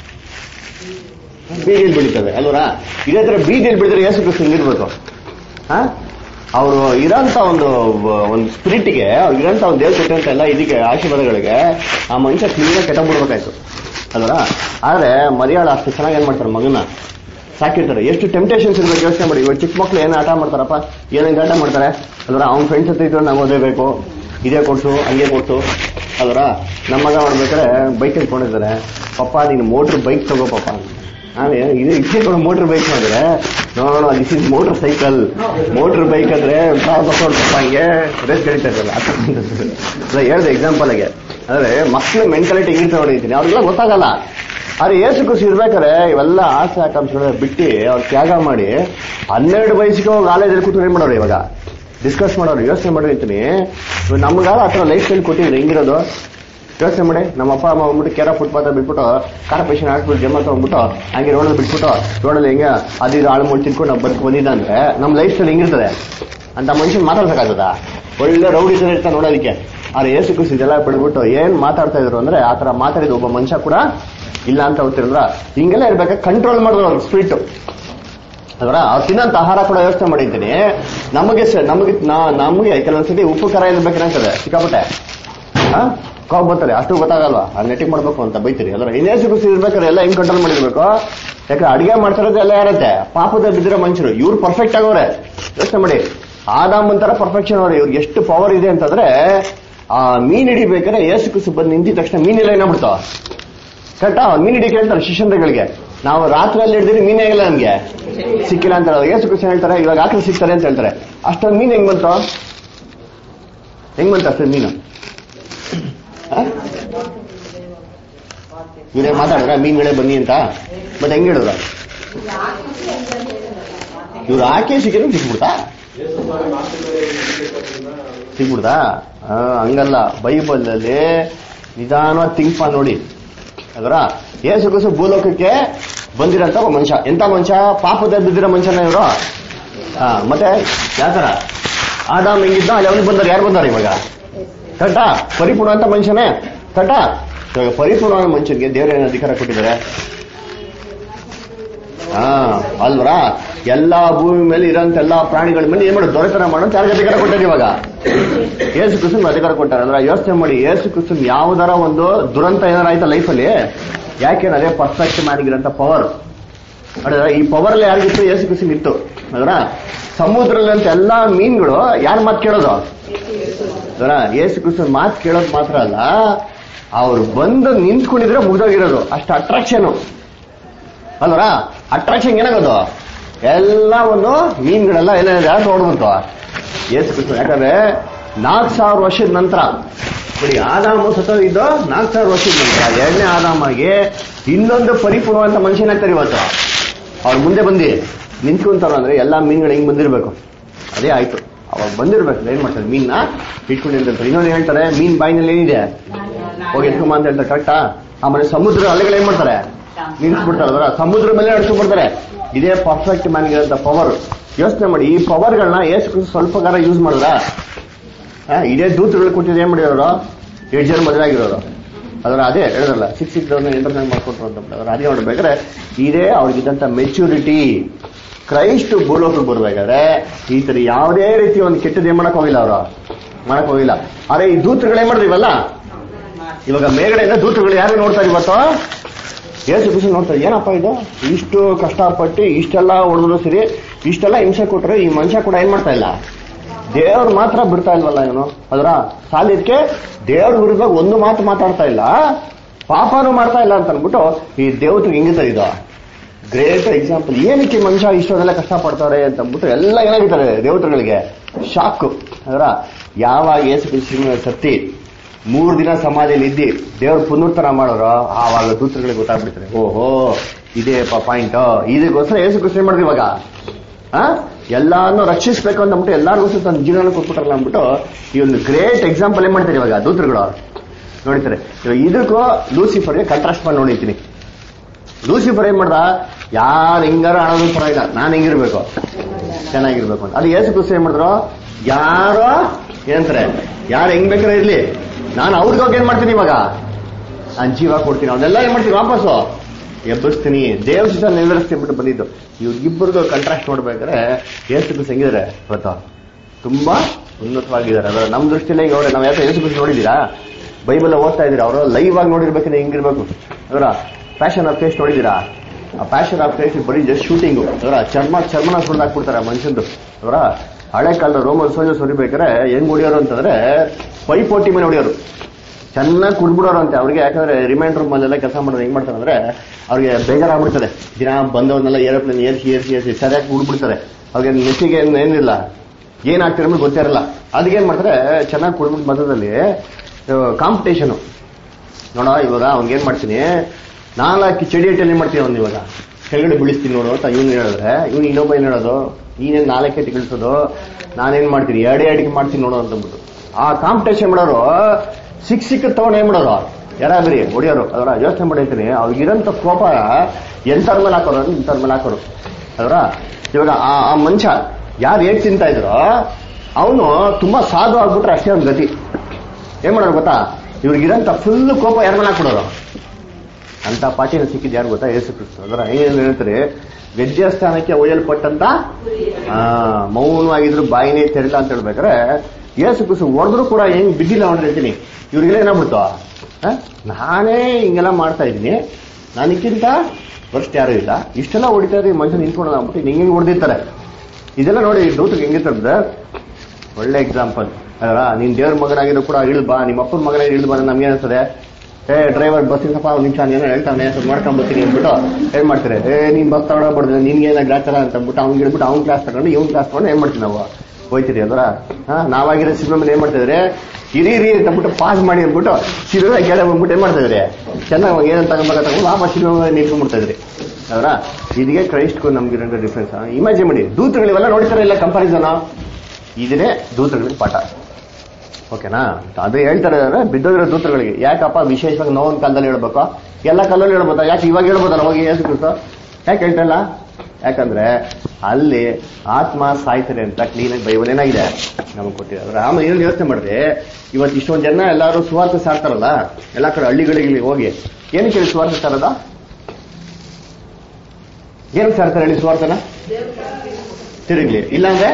ಬೀದಿಯಲ್ಲಿ ಬೆಳಿತವೆ ಅಲ್ವರಾ ಇದೇ ತರ ಬೀದಿಯಲ್ಲಿ ಬೆಳೆದ್ರೆ ಯೇಸು ಕ್ರಿಸ್ತ ಹಿಂಗಿರ್ಬೇಕು ಹಾ ಅವರು ಇರೋಂತ ಒಂದು ಒಂದು ಸ್ಪಿರಿಟ್ಗೆ ಅವ್ರು ಇರೋಂತ ಒಂದು ದೇವ್ರು ಕೊಟ್ಟಂತ ಎಲ್ಲ ಇದಕ್ಕೆ ಆಶೀರ್ವಾದಗಳಿಗೆ ಆ ಮನುಷ್ಯ ಕ್ಲೀನಾಗಿ ಕೆಟ್ಟಬಿಡ್ಬೇಕಾಯ್ತು ಅಲ್ವರಾ ಆದ್ರೆ ಮರಿಯಾಳ ಅಷ್ಟು ಚೆನ್ನಾಗಿ ಏನ್ ಮಾಡ್ತಾರೆ ಮಗನ ಸಾಕಿರ್ತಾರೆ ಎಷ್ಟು ಟೆಂಪ್ಟೇಷನ್ಸ್ ಇರ್ಬೇಕು ಯೋಚನೆ ಮಾಡಿ ಇವಾಗ ಚಿಕ್ಕ ಮಕ್ಳು ಏನು ಆಟ ಮಾಡ್ತಾರಪ್ಪ ಏನೇನು ಆಟ ಮಾಡ್ತಾರೆ ಅಲ್ವರ ಅವ್ನ ಫ್ರೆಂಡ್ಸ್ ಹತ್ರ ಇದ್ರು ನಾವು ಓದೇ ಬೇಕು ಇದೇ ಕೊಡ್ಸು ಹಂಗೆ ಕೊಡ್ಸು ಅಲ್ವರ ನಮ್ಮ ಮಗ ಮಾಡ್ಬೇಕಾದ್ರೆ ಬೈಕ್ ಇಟ್ಕೊಂಡಿದ್ದಾರೆ ಪಪ್ಪ ನೀನು ಮೋಟ್ರ್ ಬೈಕ್ ತಗೋ ಪಪ್ಪ ನಾನು ಇದು ಇಟ್ಕೊಂಡು ಮೋಟರ್ ಬೈಕ್ ಮಾಡಿದ್ರೆ ನೋಡೋಣ this is motor cycle motor bike ಅಂದ್ರೆ ಬಸ್ಕೊಂಡು ಪಪ್ಪ ಹಂಗೆ ರೇಸ್ ಕಡಿತಾ ಇರಲ್ಲ ಹೇಳ್ದೆ ಎಕ್ಸಾಂಪಲ್ ಆಗಿ ಅಂದ್ರೆ ಮಕ್ಳ ಮೆಂಟಾಲಿಟಿ ಹೆಂಗಿರ್ತಾರೆ ನೋಡಿದ್ದೀನಿ ಅವ್ರಿಗೆಲ್ಲ ಗೊತ್ತಾಗಲ್ಲ ಆದ್ರೆ ಏಸು ಖುಷಿ ಇರ್ಬೇಕಾದ್ರೆ ಇವೆಲ್ಲ ಆಸೆ ಆಕಾಂಕ್ಷೆಗಳ ಬಿಟ್ಟು ಅವ್ರು ತ್ಯಾಗ ಮಾಡಿ ಹನ್ನೆರಡು ವಯಸ್ಸಿಗೆ ಹೋಗಿ ಕಾಲೇಜಲ್ಲಿ ಕೂತ್ಕೊಂಡು ಏನ್ ಮಾಡೋರು ಇವಾಗ ಡಿಸ್ಕಸ್ ಮಾಡೋರು ಯೋಚನೆ ಮಾಡಿ ಅಂತೀನಿ ನಮ್ಗಾಲ ಆ ಥರ ಲೈಫ್ ಸ್ಟೈಲ್ ಕೊಟ್ಟಿದ್ರೆ ಹೆಂಗಿರೋದು ಯೋಚನೆ ಮಾಡಿ ನಮ್ಮ ಅಪ್ಪ ಅಮ್ಮ ಬಂದ್ಬಿಟ್ಟು ಕೇರ ಫುಟ್ಪಾತ್ ಬಿಟ್ಬಿಟ್ಟು ಕಾರ್ಪೊರೇಷನ್ ಹಾಕ್ಬಿಟ್ಟು ಜಮ ತಗೊಂಡ್ಬಿಟ್ಟು ಹಂಗೆ ರೋಡಲ್ಲಿ ಬಿಟ್ಬಿಟ್ಟು ರೋಡಲ್ಲಿ ಹೆಂಗೆ ಅದು ಇದು ಹಾಳು ಮಾಡಿ ತಿನ್ಕೊಂಡು ನಾವು ಬದುಕು ಬಂದಿದ್ದ ಅಂದ್ರೆ ನಮ್ಮ ಲೈಫ್ ಸ್ಟೈಲ್ ಹೆಂಗಿರ್ತದೆ ಅಂತ ಮನುಷ್ಯನ್ ಮಾತಾಡ್ಸಕ್ಕಾಗದ ಒಳ್ಳೆ ರೌಡಿ ಜನ ಇರ್ತಾನೆ ನೋಡೋದಕ್ಕೆ ಆದ್ರೆ ಏಸು ಖುಷಿ ಇದೆಲ್ಲ ಬಿಡ್ಬಿಟ್ಟು ಏನ್ ಮಾತಾಡ್ತಾ ಇದ್ರು ಅಂದ್ರೆ ಆ ತರ ಮಾತಾಡಿದ ಒಬ್ಬ ಮನುಷ್ಯ ಕೂಡ ಇಲ್ಲ ಅಂತ ಹೋಗ್ತಿರಂದ್ರ ಹಿಂಗೆಲ್ಲ ಇರ್ಬೇಕಾದ್ರೆ ಕಂಟ್ರೋಲ್ ಮಾಡಿದ್ರು ಅವ್ರ ಸ್ಪೀಟ್ ಅದರ ಅವ್ರು ತಿನ್ನಂತ ಆಹಾರ ಕೂಡ ಯೋಚನೆ ಮಾಡಿದ್ದೀನಿ ನಮಗೆ ಸ- ನಮಗೆ ನಾ- ನಮಗೆ ಕೆಲವೊಂದ್ಸತಿ ಉಪ್ಪು ಖಾರ ಇರ್ಬೇಕಂತದೆ ಸಿಕ್ಕಾಪಟ್ಟೆ ಹಾ ಕಾವು ಬರ್ತಾರೆ ಅಷ್ಟು ಗೊತ್ತಾಗಲ್ವಾ ಆ ನೆಟ್ಟಿಗೆ ಮಾಡ್ಬೇಕು ಅಂತ ಬೈತೀರಿ ಅದ್ರ ಇನ್ನೇಸು ಖುಷಿ ಇರ್ಬೇಕಾದ್ರೆ ಎಲ್ಲ ಹೆಂಗ್ ಕಂಟ್ರೋಲ್ ಮಾಡಿರ್ಬೇಕು ಯಾಕೆ ಅಡಿಗೆ ಮಾಡ್ತಿರೋದು ಎಲ್ಲ ಇರತ್ತೆ ಪಾಪದ ಬಿದ್ದಿರೋ ಮನುಷ್ಯರು ಇವ್ರು ಪರ್ಫೆಕ್ಟ್ ಆಗವ್ರೆ ಯೋಚನೆ ಮಾಡಿ ಆದಾಮ್ ಅಂತಾರ ಪರ್ಫೆಕ್ಷನ್ ಅವ್ರೆ ಇವ್ರಿಗೆ ಎಷ್ಟು ಪವರ್ ಇದೆ ಅಂತಂದ್ರೆ ಆ ಮೀನ್ ಹಿಡಿಬೇಕಾದ್ರೆ ಏಸು ಕುಸು ಬಂದು ನಿಂತಿದ ತಕ್ಷಣ ಮೀನೆಲ್ಲ ಏನಾಗ್ಬಿಡ್ತಾವ ಕರೆಕ್ಟಾ ಮೀನ್ ಹಿಡಿ ಕೇಳ್ತಾರೆ ಶಿಷ್ಯಂದ್ರಗಳಿಗೆ ನಾವು ರಾತ್ರಿಯಲ್ಲಿ ಹಿಡಿದ್ರೆ ಮೀನೇ ಆಗಿಲ್ಲ ನಮ್ಗೆ ಸಿಕ್ಕಿಲ್ಲ ಅಂತ ಹೇಳೋದು ಏಸು ಖುಷಿ ಹೇಳ್ತಾರೆ ಇವಾಗ ಆಕಳು ಸಿಗ್ತಾರೆ ಅಂತ ಹೇಳ್ತಾರೆ ಅಷ್ಟೊಂದು ಮೀನ್ ಹೆಂಗ್ ಬಂತು ಹೆಂಗ್ ಬಂತು ಅಷ್ಟೊಂದು ಮೀನು ಆ? ಇವರೇ ಮಾತಾಡಿದ್ರ ಮೀನ್ಗಳೇ ಬನ್ನಿ ಅಂತ ಮತ್ತೆ ಹೆಂಗ್ ಹೇಳಿದ್ರ ಇವ್ರು ಆಕೆ ಸಿಕ್ಕಿದ್ರೆ ಸಿಕ್ಬಿಡ್ತಾ ಯೇಸು ಸ್ವಾಮಿ ಮಾತುಗಳೇ ಇರ್ತಕ್ಕಂಥದ್ದನ್ನ ಸಿಗ್ಬಿಡ್ತಾ ಆ, ಹಂಗಲ್ಲ ಬೈಬಲ್ ಅಲ್ಲಿ ನಿಧಾನವಾಗಿ ಥಿಂಕ್ ಮಾಡಿ ನೋಡಿ ಅದರ ಏಸು ಕುಸು ಭೂಲೋಕಕ್ಕೆ ಬಂದಿರಂತ ಒಬ್ಬ ಮನುಷ್ಯ ಎಂತ ಮನುಷ್ಯ ಪಾಪದ ಬಿದ್ದಿರೋ ಮನುಷ್ಯನ ಇವರು ಹಾ ಮತ್ತೆ ಯಾತರ ಆದಾಮ್ ಹೆಂಗಿದ್ದ ಅಲ್ಲಿ ಅವನಿಗೆ ಬಂದಾರೆ ಯಾರು ಬಂದಾರೆ ಇವಾಗ ಕರೆಕ್ಟಾ ಪರಿಪೂರ್ಣ ಅಂತ ಮನುಷ್ಯನೇ ಕರೆಕ್ಟಾ ಇವಾಗ ಪರಿಪೂರ್ಣವಾದ ಮನುಷ್ಯನಿಗೆ ದೇವರೇನು ಅಧಿಕಾರ ಕೊಟ್ಟಿದ್ದಾರೆ ಹಾ ಅಲ್ವರಾ ಎಲ್ಲಾ ಭೂಮಿ ಮೇಲೆ ಇರೋಂತ ಎಲ್ಲಾ ಪ್ರಾಣಿಗಳ ಮೇಲೆ ಏನ್ ಮಾಡೋದು ದೊರೆತನ ಮಾಡೋದು ಯಾರಿಗೆ ಅಧಿಕಾರ ಕೊಟ್ಟಿದ್ದಾರೆ ಇವಾಗ ಏಸು ಕ್ರಿಸ್ತನ್ ಅಧಿಕಾರ ಕೊಟ್ಟಾರೆ ಅಂದ್ರೆ ಯೋಚನೆ ಮಾಡಿ ಏಸು ಕ್ರಿಸ್ತನ್ ಯಾವ್ದಾರ ಒಂದು ದುರಂತ ಏನಾರ ಆಯ್ತಾ ಲೈಫಲ್ಲಿ ಯಾಕೆ ಅದೇ ಪರ್ಫೆಕ್ಟ್ ಮಾಡಿಗಿರಂತ ಪವರ್ ನೋಡಿದ್ರ ಈ ಪವರ್ ಅಲ್ಲಿ ಯಾರಿಗಿತ್ತು ಏಸು ಕ್ರಿಸ್ತನ್ ಇತ್ತು ಅದರ ಸಮುದ್ರದಂತ ಎಲ್ಲಾ ಮೀನ್ಗಳು ಯಾರ ಮಾತು ಕೇಳೋದು ಅದರ ಏಸು ಕ್ರಿಸ್ತನ್ ಮಾತು ಕೇಳೋದು ಮಾತ್ರ ಅಲ್ಲ ಅವ್ರು ಬಂದು ನಿಂತ್ಕೊಂಡಿದ್ರೆ ಮುಗ್ದೋಗಿರೋದು ಅಷ್ಟು ಅಟ್ರಾಕ್ಷನ್ ಅಲ್ವರ ಅಟ್ರಾಕ್ಷನ್ ಏನಾಗೋದು ಎಲ್ಲ ಒಂದು ಮೀನ್ಗಳೆಲ್ಲ ಏನೇನಿದೆ ಅಂತ ನೋಡ್ಬಿಡ್ತು ಏಸು ಕ್ರಿಸ್ತ ಯಾಕಂದ್ರೆ ನಾಲ್ಕು ಸಾವಿರ ವರ್ಷದ ನಂತರ ನೋಡಿ ಆದಾಮು ಸತ್ತೋಗಿದ್ದು ನಾಲ್ಕು ಸಾವಿರ ವರ್ಷದ ನಂತರ ಎರಡನೇ ಆದಾಮಾಗಿ ಇನ್ನೊಂದು ಪರಿಪೂರ್ಣವಂತ ಮನುಷ್ಯನಾಗ್ತಾರೆ ಇವತ್ತು ಅವ್ರ ಮುಂದೆ ಬಂದು ನಿಂತ್ಕೊಂತಾರ ಅಂದ್ರೆ ಎಲ್ಲಾ ಮೀನ್ಗಳು ಹೆಂಗ್ ಬಂದಿರ್ಬೇಕು ಅದೇ ಆಯ್ತು ಅವಾಗ ಬಂದಿರ್ಬೇಕು ಏನ್ ಮಾಡ್ತಾರೆ ಮೀನ್ನ ಇಟ್ಕೊಂಡಿರ್ತಾರೆ ಇನ್ನೊಂದು ಹೇಳ್ತಾರೆ ಮೀನ್ ಬಾಯಿನಲ್ಲಿ ಏನಿದೆ ಹೋಗಿ ಎತ್ಕೊಂಬ ಅಂತ ಹೇಳ್ತಾರೆ ಕರೆಕ್ಟಾ ಆಮೇಲೆ ಸಮುದ್ರ ಅಲೆಗಳು ಏನ್ ಮಾಡ್ತಾರೆ ನಿಲ್ಲಿಸ್ಬಿಡ್ತಾರೆ ಅದರ ಸಮುದ್ರ ಮೇಲೆ ನಡ್ಸ್ಕೊಂಡ್ಬಿಡ್ತಾರೆ ಇದೇ ಪರ್ಫೆಕ್ಟ್ ಮ್ಯಾನ್ಗಿರೋಂಥ ಪವರ್ ಯೋಚನೆ ಮಾಡಿ ಈ ಪವರ್ಗಳನ್ನ ಏಸು ಕ್ರಿಸ್ತ ಸ್ವಲ್ಪಗಾರ ಯೂಸ್ ಮಾಡಿದ್ರ ಇದೇ ದೂತಗಳು ಕೊಟ್ಟಿದ್ದು ಏನ್ ಮಾಡಿರೋರು ಎಷ್ಟು ಜನ ಮದುವೆ ಆಗಿರೋರು ಅದರ ಅದೇ ಹೇಳಿದ್ರಲ್ಲ ಸಿಕ್ಸ್ ಸಿಕ್ಸ್ ತೌಸಂಡ್ ಎಂಟರ್ಟೈನ್ ಮಾಡ್ಕೊಟ್ರು ಅಂತ ಅದ್ರ ಅದೇ ನೋಡ್ಬೇಕಾದ್ರೆ ಇದೇ ಅವ್ರಿಗಿದ್ದಂತ ಮೆಚುರಿಟಿ ಕ್ರೈಸ್ಟ್ ಭೂಲೋಕಕ್ಕೆ ಬರ್ಬೇಕಾದ್ರೆ ಈ ತರ ಯಾವುದೇ ರೀತಿ ಒಂದು ಕೆಟ್ಟದ್ದು ಏನ್ ಮಾಡಕ್ ಹೋಗಿಲ್ಲ ಅವರು ಮಾಡಕ್ ಹೋಗಿಲ್ಲ ಆದ್ರೆ ಈ ದೂತರುಗಳು ಏನ್ ಮಾಡಿದ್ರು ಇವೆಲ್ಲ ಇವಾಗ ಮೇಲ್ಗಡೆಯಿಂದ ದೂತರುಗಳು ಯಾರು ನೋಡ್ತಾರೆ ಇವತ್ತು ಏಸು ಖುಷಿ ನೋಡ್ತಾರೆ ಏನಪ್ಪ ಇದು ಇಷ್ಟು ಕಷ್ಟಪಟ್ಟು ಇಷ್ಟೆಲ್ಲ ಹೊಡೆದ್ರು ಸರಿ ಇಷ್ಟೆಲ್ಲ ಹಿಂಸೆ ಕೊಟ್ರೆ ಈ ಮನುಷ್ಯ ಕೂಡ ಏನ್ ಮಾಡ್ತಾ ಇಲ್ಲ ದೇವ್ರು ಮಾತ್ರ ಬಿಡ್ತಾ ಇಲ್ವಲ್ಲ ಇವನು ಅದರ ಸಾಲಿದ್ಕೆ ದೇವ್ರ ವಿರುದ್ಧ ಒಂದು ಮಾತು ಮಾತಾಡ್ತಾ ಇಲ್ಲ ಪಾಪನೂ ಮಾಡ್ತಾ ಇಲ್ಲ ಅಂತ ಅನ್ಬಿಟ್ಟು ಈ ದೇವತೆಗೆ ಹೆಂಗಿದ್ದಾರೆ ಇದು ಗ್ರೇಟ್ ಎಕ್ಸಾಂಪಲ್ ಏನಕ್ಕೆ ಮನುಷ್ಯ ಇಷ್ಟೊಂದೆಲ್ಲ ಕಷ್ಟಪಡ್ತಾರೆ ಅಂತ ಅಂದ್ಬಿಟ್ಟು ಎಲ್ಲ ಏನಾಗಿದ್ದಾರೆ ದೇವತೆಗಳಿಗೆ ಶಾಕ್ ಅದರ ಯಾವಾಗ ಏಸು ಕೃಷ್ಣ ಸತ್ತಿ ಮೂರ್ ದಿನ ಸಮಾಧಿಯಲ್ಲಿ ಇದ್ದಿ ದೇವ್ರ ಪುನರುತ್ಥಾನ ಮಾಡೋರು ಆವಾಗ ದೂತರುಗಳಿಗೆ ಗೊತ್ತಾಗ್ಬಿಡ್ತಾರೆ ಓಹೋ ಇದೇ ಪಾಯಿಂಟ್ ಇದಕ್ಕೋಸ್ಕರ ಏಸು ಕೃಷ್ಣ ಏನ್ ಮಾಡಿದ್ರು ಇವಾಗ ಆ ಎಲ್ಲಾನು ರಕ್ಷಿಸ್ಬೇಕು ಅಂತ ಅಂದ್ಬಿಟ್ಟು ಎಲ್ಲಾರಿಗೋಸ್ಕರ ತನ್ನ ಜೀವನ ಕೊಟ್ಬಿಟ್ರಲ್ಲ ಅಂದ್ಬಿಟ್ಟು ಈ ಒಂದು ಗ್ರೇಟ್ ಎಕ್ಸಾಂಪಲ್ ಏನ್ ಮಾಡ್ತಾರೆ ಇವಾಗ ದೂತರುಗಳು ನೋಡಿತಾರೆ ಇವಾಗ ಇದಕ್ಕೂ ಲೂಸಿಫರ್ಗೆ ಕಂಟ್ರಾಸ್ಟ್ ಮಾಡಿ ನೋಡಿರ್ತೀನಿ ಲೂಸಿಫರ್ ಏನ್ ಮಾಡ್ದ ಯಾರು ಹೆಂಗಾರ ಆಡೋದು ಪರವಾಗಿಲ್ಲ ನಾನು ಹೆಂಗಿರ್ಬೇಕು ಚೆನ್ನಾಗಿರ್ಬೇಕು ಅಂತ ಅದು ಏಸು ಕ್ರಿಸ್ತ ಏನ್ ಮಾಡಿದ್ರು ಯಾರೋ ಏನಂತಾರೆ ಯಾರು ಹೆಂಗ್ ಬೇಕಾದ್ರೆ ಇರ್ಲಿ ನಾನು ಅವ್ರಿಗೆ ಹೋಗಿ ಏನ್ ಮಾಡ್ತೀನಿ ಇವಾಗ ನಾನು ಜೀವ ಕೊಡ್ತೀನಿ ಅವನ್ನೆಲ್ಲ ಏನ್ ಮಾಡ್ತೀನಿ ವಾಪಸ್ಸು ಎಬ್ಬರಿಸ್ತೀನಿ ದೇವ್ರ ಜೊತೆ ನೆರವೇರಿಸ್ತೀನಿ ಬಿಟ್ಟು ಬಂದಿದ್ದು ಇವ್ರಿಗಿಬ್ಬರಿಗೂ ಕಂಟ್ರಾಸ್ಟ್ ನೋಡ್ಬೇಕಾದ್ರೆ ಏಸು ಕ್ರಿಸ್ತ ಹೆಂಗಿದ್ದಾರೆ ಗೊತ್ತಾ ತುಂಬಾ ಉನ್ನತವಾಗಿದ್ದಾರೆ ಅದರ ನಮ್ಮ ದೃಷ್ಟಿಯಲ್ಲಿ ಈಗ ಅವ್ರೆ ನಾವು ಯಾಕೆ ಏಸು ಕ್ರಿಸ್ತ ನೋಡಿದ್ದೀರಾ ಬೈಬಲ್ ಓದ್ತಾ ಇದ್ದೀರಾ ಅವರು ಲೈವ್ ಆಗಿ ನೋಡಿರ್ಬೇಕಂದ್ರೆ ಹೆಂಗಿರ್ಬೇಕು ಅದರ ಪ್ಯಾಷನ್ ಆಫ್ ಫೇಸ್ ನೋಡಿದ್ದೀರಾ ಆ ಪ್ಯಾಷನ್ ಆಫ್ ಫೇಸ್ ಬರೀ ಜಸ್ಟ್ ಶೂಟಿಂಗು ಅವರ ಚರ್ಮ ಚರ್ಮನ ಸುಳ್ಳು ಹಾಕ್ಬಿಡ್ತಾರೆ ಆ ಮನುಷ್ಯಂದು ಅವರ ಹಳೆ ಕಾಲದ ರೋಮನ್ ಸೋಲ್ಜರ್ಸ್ ಹೊಡಿಬೇಕಾದ್ರೆ ಹೆಂಗ್ ಹೊಡಿಯೋರು ಅಂತಂದ್ರೆ ಪೈಪೋಟಿ ಮೇಲೆ ಹೊಡಿಯೋರು ಚೆನ್ನಾಗಿ ಕುಡ್ಬಿಡೋರು ಅಂತೆ ಅವ್ರಿಗೆ ಯಾಕಂದ್ರೆ ರಿಮೈಂಡ್ ರೂಮ್ ಅಲ್ಲೆಲ್ಲ ಕೆಲಸ ಮಾಡೋದು ಹೆಂಗ್ ಮಾಡ್ತಾರೆ ಅಂದ್ರೆ ಅವ್ರಿಗೆ ಬೇಜಾರಾಗ್ಬಿಡ್ತದೆ ದಿನ ಬಂದವ್ರನ್ನೆಲ್ಲ ಏರೋಪ್ಲೇನ್ ಏರ್ಸಿ ಏರ್ಸಿ ಏರ್ಸಿ ಸರಿಯಾಗಿ ಕುಡ್ಬಿಡ್ತಾರೆ ಅವ್ರಿಗೆ ನೆಚ್ಚಿಗೆ ಏನ್- ಏನಿಲ್ಲ ಏನಾಗ್ತಿರೋ ಅನ್ನೋದು ಗೊತ್ತೇ ಇರಲ್ಲ ಅದಕ್ಕೆ ಏನ್ ಮಾಡ್ತಾರೆ ಚೆನ್ನಾಗಿ ಕುಡ್ಬಿಟ್ಟು ಮಧ್ಯದಲ್ಲಿ ಕಾಂಪಿಟೇಷನ್ ನೋಡ ಇವಾಗ ಅವ್ನಿಗೆ ಏನ್ ಮಾಡ್ತೀನಿ ನಾಲ್ಕು ಚಡಿ ಇಟ್ಟು ಏನ್ ಮಾಡ್ತೀನಿ ಅವ್ನು ಇವಾಗ ಕೆಳಗಡೆ ಬೀಳಿಸ್ತೀನಿ ನೋಡು ಅಂತ ಇವ್ನು ಹೇಳಿದ್ರೆ ಇವ್ನು ಇನ್ನೊಬ್ಬ ಏನ್ ಹೇಳೋದು ನೀನೇನ್ ನಾಲ್ಕೇ ತಿಳ್ಸೋದು ನಾನೇನ್ ಮಾಡ್ತೀನಿ ಎರಡೇ ಅಡಿಗೆ ಮಾಡ್ತೀನಿ ನೋಡು ಅಂತಂದ್ಬಿಟ್ಟು ಆ ಕಾಂಪಿಟೇಷನ್ ಮಾಡೋರು ಸಿಕ್ ಸಿಕ್ಕ ತಗೊಂಡು ಏನ್ ಮಾಡೋರು ಯಾರಾದ್ರಿ ಹೊಡಿಯೋರು ಅದರ ಯೋಚನೆ ಮಾಡಿರ್ತೀನಿ ಅವ್ರಿಗಿರಂತ ಕೋಪ ಎಂಥವ್ರ ಮೇಲೆ ಹಾಕೋರು ಅಂದ್ರೆ ಇಂಥವ್ರ ಮೇಲೆ ಹಾಕೋರು ಅದರ ಇವಾಗ ಆ ಆ ಮನುಷ್ಯ ಯಾರು ಹೇಗ್ ತಿಂತಾ ಇದ್ರೋ ಅವನು ತುಂಬಾ ಸಾಧು ಆಗ್ಬಿಟ್ರೆ ಅಷ್ಟೇ ಒಂದು ಗತಿ ಏನ್ ಮಾಡೋರು ಗೊತ್ತಾ ಇವ್ರಿಗಿರಂತ ಫುಲ್ ಕೋಪ ಯಾರ ಮೇಲೆ ಹಾಕ್ಬಿಡೋರು ಅಂತ ಪಾಠಿನ ಸಿಕ್ಕಿದ್ ಯಾರು ಗೊತ್ತಾ ಯೇಸು ಕ್ರಿಸ್ತ ಅದರ ಏನ್ ಹೇಳ್ತಾರೆ ವ್ಯದ್ಯಸ್ಥಾನಕ್ಕೆ ಒಯ್ಯಲ್ಪಟ್ಟಂತ ಆ, ಮೌನವಾಗಿದ್ರು ಬಾಯಿನೇ ತೆರಲ್ಲ ಅಂತ ಹೇಳ್ಬೇಕಾರೆ ಯೇಸು ಕ್ರಿಸ್ತ ಹೊಡೆದ್ರು ಕೂಡ ಹೆಂಗ್ ಬಿದ್ದಿಲ್ಲ ಅಂತ ಹೇಳ್ತೀನಿ ಇವ್ರಿಗೆಲ್ಲ ಏನಾಗ್ಬಿಡ್ತು ಆ? ನಾನೇ ಹಿಂಗೆಲ್ಲ ಮಾಡ್ತಾ ಇದ್ದೀನಿ ನನಗಿಂತ ವರ್ಷ ಯಾರು ಇಲ್ಲ ಇಷ್ಟೆಲ್ಲ ಹೊಡಿತಾ ಇದ್ರೆ ಮನುಷ್ಯ ನಿಂತ್ಕೊಂಡು ಅಂದ್ಬಿಟ್ಟು ಹಿಂಗೆ ಹೊಡೆದಿರ್ತಾರೆ ಇದೆಲ್ಲ ನೋಡಿ ದೂತಕ್ಕೆ ಹೆಂಗಿರ್ತದೆ ಒಳ್ಳೆ ಎಕ್ಸಾಂಪಲ್ ಅದರ ನೀನ್ ದೇವ್ರ ಮಗನಾಗಿದ್ರು ಕೂಡ ಇಳಿದು ಬಾ ನಿಮ್ಮ ಅಪ್ಪನ ಮಗನಾಗಿ ಇಳಿದು ಬಾ ನಮ್ಗೆ ಅನಿಸ್ತದೆ ಏ ಡ್ರೈವರ್ ಬಸ್ ಸ್ವಲ್ಪ ಒಂದು ನಿಮಿಷ ಏನೋ ಹೇಳ್ತಾನೆ ಸ್ವಲ್ಪ ಮಾಡ್ಕೊಂಡ್ ಬರ್ತೀನಿ ಅಂದ್ಬಿಟ್ಟು ಏನ್ ಮಾಡ್ತಾರೆ ಏ ನೀನ್ ಬಸ್ ತಗೊಂಡೋಗ್ಬಾರ್ದು ನಿನ್ಗೆ ಏನಾಗ ಗ್ರಾಚಾರ ಅಂತ ಅಂದ್ಬಿಟ್ಟು ಅವ್ನಿಗೆ ಹೇಳ್ಬಿಟ್ಟು ಅವ್ನ ಕ್ಲಾಸ್ ತಗೊಂಡು ಇವ್ನ ಕ್ಲಾಸ್ ತಗೊಂಡು ಏನ್ ಮಾಡ್ತೀವಿ ನಾವು ಹೋಯ್ತೀರಿ ಅದರ ಹಾ ನಾವಾಗಿರೋ ಸಿನಿಮಾ ಮೇಲೆ ಏನ್ ಮಾಡ್ತಿದ್ರೆ ಇರಿ ಇರಿ ಅಂತ ಅಂದ್ಬಿಟ್ಟು ಪಾಸ್ ಮಾಡಿ ಅಂದ್ಬಿಟ್ಟು ಸಿನಿಮಾ ಕೆಳ ಬಂದ್ಬಿಟ್ಟು ಏನ್ ಮಾಡ್ತಾ ಇದ್ರಿ ಚೆನ್ನಾಗಿ ಏನಂತ ತಗೊಂಡ್ಬಾರ ತಗೊಂಡು ವಾಪಸ್ ಸಿನಿಮಾ ನಿಂತ್ಕೊಂಡ್ಬಿಡ್ತಾ ಇದ್ರಿ ಅವರ ಇದಿಗೆ ಕ್ರೈಸ್ಟ್ಗೂ ನಮ್ಗಿರೋ ಡಿಫ್ರೆನ್ಸ್ ಇಮ್ಯಾಜಿನ್ ಮಾಡಿ ದೂತಗಳಿವೆಲ್ಲ ನೋಡ್ತಾರೆ ಇಲ್ಲ ಕಂಪಾರಿಸನ್ ಇದನ್ನೇ ದೂತಗಳಿಗೆ ಪಾಠ ಓಕೆನಾ ಅದು ಹೇಳ್ತಾರೆ ಅಂದ್ರೆ ಬಿದ್ದೋಗಿರೋ ದೂತರುಗಳಿಗೆ ಯಾಕಪ್ಪ ವಿಶೇಷವಾಗಿ ನೋವಿನ ಕಾಲದಲ್ಲಿ ಹೇಳ್ಬೇಕು ಎಲ್ಲ ಕಾಲದಲ್ಲಿ ಹೇಳ್ಬೋದಾ ಯಾಕೆ ಇವಾಗ ಹೇಳ್ಬೋದಲ್ಲ ಹೋಗಿ ಏಸು ಕ್ರಿಸ್ತ ಯಾಕೆ ಹೇಳ್ತಲ್ಲ ಯಾಕಂದ್ರೆ ಅಲ್ಲಿ ಆತ್ಮ ಸಾಯ್ತಾರೆ ಅಂತ ಕ್ಲೀನಾಗಿ ಬೈಬಲ್ ಏನಾಗಿದೆ ನಮಗೆ ಕೊಟ್ಟಿದ್ದಾರೆ ಆಮೇಲೆ ಏನು ಯೋಚನೆ ಮಾಡಿದ್ರೆ ಇವತ್ತು ಇಷ್ಟೊಂದು ಜನ ಎಲ್ಲರೂ ಸುವಾರ್ತೆ ಸಾರ್ತಾರಲ್ಲ ಎಲ್ಲ ಕಡೆ ಹಳ್ಳಿಗಳಿಗೆ ಹೋಗಿ ಏನಕ್ಕೆ ಹೇಳಿ ಸುವಾರ್ತೆ ಸಾರದ ಏನಕ್ಕೆ ಸಾರ್ತಾರೆ ಹೇಳಿ ಸುವಾರ್ತನ ತಿರುಗ್ಲಿ ಇಲ್ಲಾಂದ್ರೆ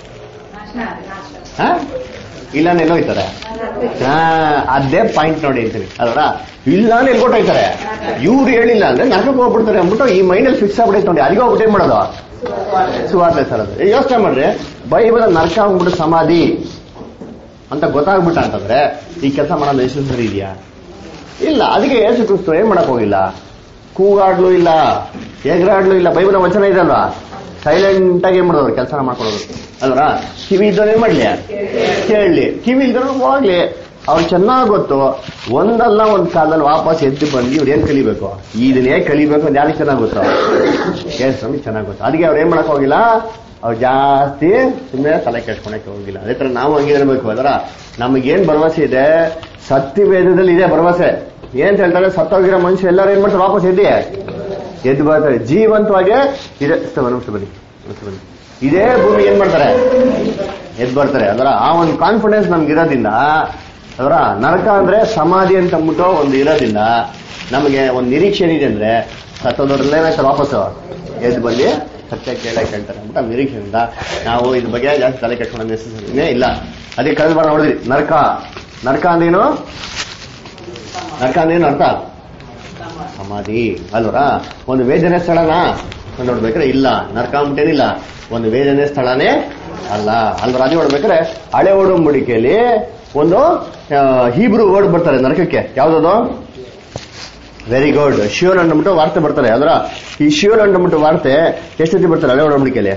ಹಾ ಇಲ್ಲ ಎಲ್ಲೋಯ್ತಾರೆ ಹಾ ಅದೇ ಪಾಯಿಂಟ್ ನೋಡಿ ಅಂತೀನಿ ಅದರ ಇಲ್ಲ ಅಂದ್ರೆ ಎಲ್ಗೊಟ್ಟೋಯ್ತಾರೆ ಇವ್ರು ಹೇಳಿಲ್ಲ ಅಂದ್ರೆ ನರಕಕ್ಕೆ ಹೋಗ್ಬಿಡ್ತಾರೆ ಅಂದ್ಬಿಟ್ಟು ಈ ಮೈಂಡಲ್ಲಿ ಫಿಕ್ಸ್ ಆಗ್ಬಿಟ್ಟೈತೆ ನೋಡಿ ಅಲ್ಲಿಗೆ ಹೋಗ್ಬಿಟ್ಟು ಏನ್ ಮಾಡೋದು ಸುವಾರ್ತೆ ಸರ್ ಅದು ಯೋಚನೆ ಮಾಡ್ರಿ ಬೈಬಲ್ ನರಕ ಹೋಗ್ಬಿಟ್ಟು ಸಮಾಧಿ ಅಂತ ಗೊತ್ತಾಗ್ಬಿಟ್ಟ ಅಂತಂದ್ರೆ ಈ ಕೆಲಸ ಮಾಡೋದು ಎಷ್ಟು ಸರಿ ಇದೆಯಾ ಇಲ್ಲ ಅದಕ್ಕೆ ಯೇಸು ಕ್ರಿಸ್ತು ಏನ್ ಮಾಡಕ್ ಹೋಗಿಲ್ಲ ಕೂಗಾಡ್ಲು ಇಲ್ಲ ಎಗರಾಡ್ಲು ಇಲ್ಲ ಬೈಬಲ್ ವಚನ ಇದೆ ಅಲ್ವಾ ಸೈಲೆಂಟ್ ಆಗಿ ಏನ್ ಮಾಡೋದು ಕೆಲಸ ಮಾಡ್ಕೊಳ್ಳೋದು ಅಲ್ವಾ ಕಿವಿ ಇದ್ದವ್ರು ಏನ್ ಮಾಡ್ಲಿ ಕೇಳಲಿ ಕಿವಿ ಇದ್ದವ್ರು ಹೋಗ್ಲಿ ಅವ್ರು ಚೆನ್ನಾಗ್ ಗೊತ್ತು ಒಂದಲ್ಲ ಒಂದ್ ಕಾಲದಲ್ಲಿ ವಾಪಸ್ ಎದ್ದು ಬಂದು ಇವ್ರು ಏನ್ ಕಲಿಬೇಕು ಇದನ್ನೇ ಕಲಿಬೇಕು ಅಂತ ಯಾರಿಗೆ ಚೆನ್ನಾಗ್ ಗೊತ್ತು ಏನ್ ಸ್ವಾಮಿ ಚೆನ್ನಾಗ್ ಗೊತ್ತು ಅದಕ್ಕೆ ಅವ್ರು ಏನ್ ಮಾಡಕ್ ಹೋಗಿಲ್ಲ ಅವ್ರು ಜಾಸ್ತಿ ಸುಮ್ಮನೆ ತಲೆ ಕೆಡ್ಸ್ಕೊಳಕ್ಕೆ ಹೋಗಿಲ್ಲ ಅದೇ ತರ ನಾವು ಹಂಗಿರಬೇಕು ಅದರ ನಮಗೇನ್ ಭರವಸೆ ಇದೆ ಸತ್ಯವೇದದಲ್ಲಿ ಇದೆ ಭರವಸೆ ಏನ್ ಹೇಳ್ತಾರೆ ಸತ್ತೋಗಿರೋ ಮನುಷ್ಯ ಎಲ್ಲರೂ ಏನ್ ಮಾಡ್ತಾರೆ ವಾಪಸ್ ಎದ್ದಿ ಎದ್ದು ಬರ್ತಾರೆ ಜೀವಂತವಾಗಿ ಇದೆ ಸರ್, ಒಂದ್ ನಿಮಿಷ ಬನ್ನಿ ಒಂದ್ ನಿಮಿಷ ಬನ್ನಿ ಇದೇ ಭೂಮಿ ಏನ್ ಮಾಡ್ತಾರೆ ಎದ್ದು ಬರ್ತಾರೆ ಅದರ ಆ ಒಂದು ಕಾನ್ಫಿಡೆನ್ಸ್ ನಮ್ಗೆ ಇರೋದ್ರಿಂದ ಅದರ ನರಕ ಅಂದ್ರೆ ಸಮಾಧಿ ಅಂತ ಅಂದ್ಬಿಟ್ಟು ಒಂದು ಇರೋದ್ರಿಂದ ನಮಗೆ ಒಂದು ನಿರೀಕ್ಷೆ ಏನಿದೆ ಅಂದ್ರೆ ಸತ್ತೋದ್ರಲ್ಲೇ ಏನಾಗ್ತಾರೆ ವಾಪಸ್ಸು ಎದ್ದು ಬಂದು ಸತ್ಯ ಕೇಳಕ್ಕೆ ಹೇಳ್ತಾರೆ ಅಂತ ನಿರೀಕ್ಷೆಯಿಂದ ನಾವು ಇದ್ರ ಬಗ್ಗೆ ಜಾಸ್ತಿ ತಲೆ ಕೆಟ್ಕೊಳ್ಳೋ ನೆಸೆಸರಿನೇ ಇಲ್ಲ ಅದೇ ಕಳೆದ ಬಾರ ನೋಡಿದ್ರಿ ನರಕ ನರಕ ಅಂದೇನು ನರಕ ಅಂದೇನು ಅರ್ಥ ಸಮಾಧಿ ಅಲ್ವರ ಒಂದು ವೇದನೆ ಸ್ಥಳನಾ ನೋಡ್ಬೇಕಾದ್ರೆ ಇಲ್ಲ ನರಕ ಅಂದ್ಬಿಟ್ಟೇನಿಲ್ಲ ಒಂದು ವೇದನೆ ಸ್ಥಳನೇ ಅಲ್ಲ ಅಲ್ವರ ಅದೇ ನೋಡ್ಬೇಕಾದ್ರೆ ಹಳೆ ಒಡಂಬಡಿಕೆಯಲ್ಲಿ ಒಂದು ಆ, ಹೀಬ್ರು ವರ್ಡ್ ಬರ್ತಾರೆ ನರಕಕ್ಕೆ ಯಾವ್ದದು ವೆರಿ ಗುಡ್ ಶಿವನ್ ಅಂದ್ಬಿಟ್ಟು ವಾರ್ತೆ ಬರ್ತಾರೆ ಅದರ ಈ ಶಿವನ್ ಅಂದ್ಬಿಟ್ಟು ವಾರ್ತೆ ಎಷ್ಟೊತ್ತಿ ಬರ್ತಾರೆ ಹಳೆ ಒಡಂಬಡಿಕೆಯಲ್ಲಿ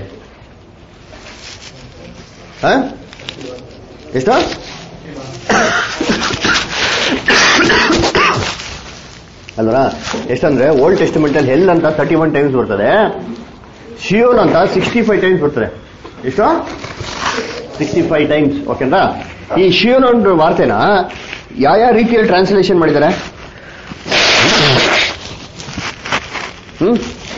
ಹ? ಎಷ್ಟು ಅಲ್ವರ ಎಷ್ಟಂದ್ರೆ ಓಲ್ಡ್ ಟೆಸ್ಟಿಮೆಂಟ್ ಅಲ್ಲಿ ಹೆಲ್ ಅಂತ ತರ್ಟಿ ಒನ್ ಟೈಮ್ಸ್ ಬರ್ತದೆ ಶಿಯೋನ್ ಅಂತ ಸಿಕ್ಸ್ಟಿ ಫೈವ್ ಟೈಮ್ಸ್ ಬರ್ತದೆ ಎಷ್ಟು ಸಿಕ್ಸ್ಟಿ ಫೈವ್ ಟೈಮ್ಸ್ ಓಕೆನಾ ಈ ಶಿಯೋನ್ ಒಂದು ವಾರ್ತೆನ ಯಾವ ಯಾವ ರೀತಿಯಲ್ಲಿ ಟ್ರಾನ್ಸ್ಲೇಷನ್ ಮಾಡಿದ್ದಾರೆ ಹ್ಮ್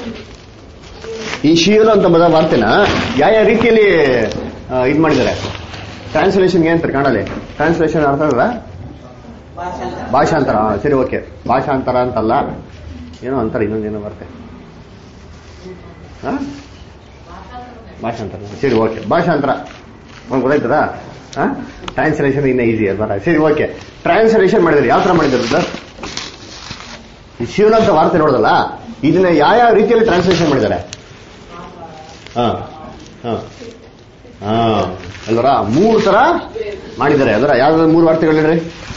ಈ ಶಿಯೋಲ್ ಅಂತ ಬದ ವಾರ್ತೆನ ಯಾವ ಯಾವ ರೀತಿಯಲ್ಲಿ ಇದು ಮಾಡಿದ್ದಾರೆ ಟ್ರಾನ್ಸ್ಲೇಷನ್ಗೆ ಅಂತಾರೆ ಕನ್ನಡಲ್ಲಿ ಟ್ರಾನ್ಸ್ಲೇಷನ್ ಅರ್ಥ ಅಲ್ಲ ಭಾಷಾಂತರ ಆ, ಸರಿ ಓಕೆ ಭಾಷಾಂತರ ಅಂತಲ್ಲ ಏನೋ ಅಂತಾರೆ ಇನ್ನೊಂದೇನೋ ಬರ್ತೆ ಹಾ? ಭಾಷಾಂತರ ಸರಿ ಓಕೆ ಭಾಷಾಂತರ ಒಂದು ಗೊತ್ತಾಯ್ತದ ಟ್ರಾನ್ಸ್ಲೇಷನ್ ಇನ್ನ ಈಸಿ ಅಲ್ವಾ ಸರಿ ಓಕೆ ಟ್ರಾನ್ಸ್ಲೇಷನ್ ಮಾಡಿದ್ರೆ ಯಾವ ತರ ಮಾಡಿದ್ರು ಸರ್ ಈ ಶಿವನ ಅಂತ ವಾರ್ತೆ ನೋಡೋದಲ್ಲ ಇದನ್ನ ಯಾವ ಯಾವ ರೀತಿಯಲ್ಲಿ ಟ್ರಾನ್ಸ್ಲೇಷನ್ ಮಾಡಿದ್ದಾರೆ ಹಾ ಹಾ ಹಾ ಅಲ್ವರ ಮೂರು ತರ ಮಾಡಿದ್ದಾರೆ ಅಲ್ವರ ಯಾವ್ದಾದ್ರು ಮೂರು ವಾರ್ತೆಗಳು ಹೇಳ್ರಿ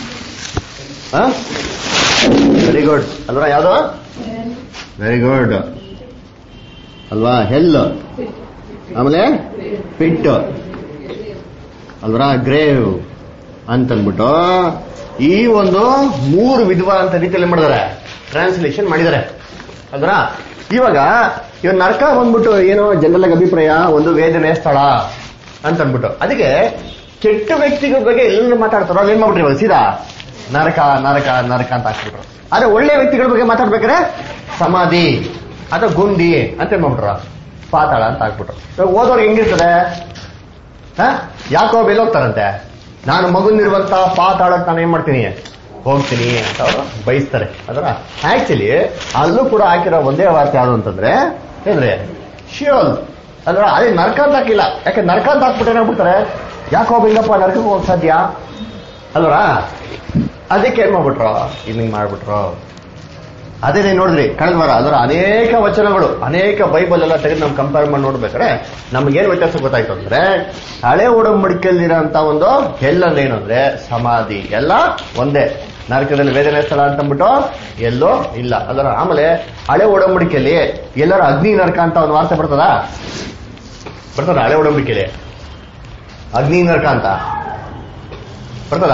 ವೆರಿ ಗುಡ್ ಅಲ್ವರ ಯಾವ್ದು ವೆರಿ ಗುಡ್ ಅಲ್ವಾ ಹೆಲ್ ಆಮೇಲೆ ಪಿಟ್ ಅಲ್ವರ ಗ್ರೇವ್ ಅಂತಂದ್ಬಿಟ್ಟು ಈ ಒಂದು ಮೂರು ವಿಧವಾದಂತ ರೀತಿಯಲ್ಲಿ ಮಾಡಿದ್ದಾರೆ ಟ್ರಾನ್ಸ್ಲೇಷನ್ ಮಾಡಿದ್ದಾರೆ ಅಲ್ವರ ಇವಾಗ ಇವ್ ನರಕ ಬಂದ್ಬಿಟ್ಟು ಏನೋ ಜನರಲ್ ಅಭಿಪ್ರಾಯ ಒಂದು ವೇದನೆ ಸ್ಥಳ ಅಂತ ಅಂದ್ಬಿಟ್ಟು ಅದಕ್ಕೆ ಕೆಟ್ಟ ವ್ಯಕ್ತಿಗಳ ಬಗ್ಗೆ ಎಲ್ಲ ಮಾತಾಡ್ತಾರೋ ಅಲ್ಲಿ ಏನ್ ಮಾಡ್ಬಿಟ್ರಿ ಇವಾಗ ಸೀದಾ ನರಕ ನರಕ ನರಕ ಅಂತ ಹಾಕ್ಬಿಟ್ರು ಆದ್ರೆ ಒಳ್ಳೆ ವ್ಯಕ್ತಿಗಳ ಬಗ್ಗೆ ಮಾತಾಡ್ಬೇಕಾದ್ರೆ ಸಮಾಧಿ ಅಥವಾ ಗುಂಡಿ ಅಂತ ಏನ್ ಮಾಡ್ಬಿಟ್ರು ಪಾತಾಳ ಅಂತ ಹಾಕ್ಬಿಟ್ರು ಇವಾಗ ಓದೋರ್ಗೆ ಹೆಂಗಿರ್ತದೆ ಹ? ಯಾಕೋ ಹೋಗ್ತಾರಂತೆ ನಾನು ಮಗುನಿರುವಂತ ಪಾತಾಳಕ್ಕೆ ನಾನು ಏನ್ ಮಾಡ್ತೀನಿ ಹೋಗ್ತೀನಿ ಅಂತ ಅವರು ಬಯಸ್ತಾರೆ ಅದರ ಆಕ್ಚುಲಿ ಅಲ್ಲೂ ಕೂಡ ಹಾಕಿರೋ ಒಂದೇ ವಾರ್ತೆ ಯಾವುದು ಅಂತಂದ್ರೆ ಏನ್ರಿ ಶಿಯೋಲ್ ಅದ್ರ ಅದೇ ನರ್ಕ ಅಂತ ಹಾಕಿಲ್ಲ ಯಾಕೆ ನರ್ಕ ಅಂತ ಹಾಕ್ಬಿಟ್ಟು ಏನಾಗ್ಬಿಡ್ತಾರೆ ಯಾಕೆ ಹೋಗ್ಬೇಕಪ್ಪ ನರ್ಕಕ್ಕೆ ಹೋಗಕ್ ಸಾಧ್ಯ ಅಲ್ವರಾ ಅದಕ್ಕೆ ಏನ್ ಮಾಡ್ಬಿಟ್ರು ಹಿಂಗ್ ಮಾಡ್ಬಿಟ್ರು ಅದೇ ನೀವು ನೋಡಿದ್ರಿ ಕಳೆದ ವಾರ ಅದರ ಅನೇಕ ವಚನಗಳು ಅನೇಕ ಬೈಬಲ್ ಎಲ್ಲ ತೆಗೆದು ನಾವು ಕಂಪೇರ್ ಮಾಡಿ ನೋಡ್ಬೇಕಾದ್ರೆ ನಮ್ಗೇನ್ ವ್ಯತ್ಯಾಸ ಗೊತ್ತಾಯ್ತು ಅಂದ್ರೆ ಹಳೆ ಒಡಂಬಡಿಕೆಯಲ್ಲಿರೋಂತ ಒಂದು ಎಲ್ಲಂದ್ರೆ ಏನು ಅಂದ್ರೆ ಸಮಾಧಿ ಎಲ್ಲ ಒಂದೇ ನರಕದಲ್ಲಿ ವೇದನೆ ಸ್ಥಳ ಅಂತ ಅಂದ್ಬಿಟ್ಟು ಎಲ್ಲೋ ಇಲ್ಲ ಅದರ ಆಮೇಲೆ ಹಳೆ ಒಡಂಬಡಿಕೆಯಲ್ಲಿ ಎಲ್ಲರೂ ಅಗ್ನಿ ನರಕ ಅಂತ ಒಂದು ವಾರ್ತೆ ಬರ್ತದ ಬರ್ತದ ಹಳೆ ಒಡಂಬಡಿಕೆಯಲ್ಲಿ ಅಗ್ನಿ ನರಕ ಅಂತ ಬರ್ತದ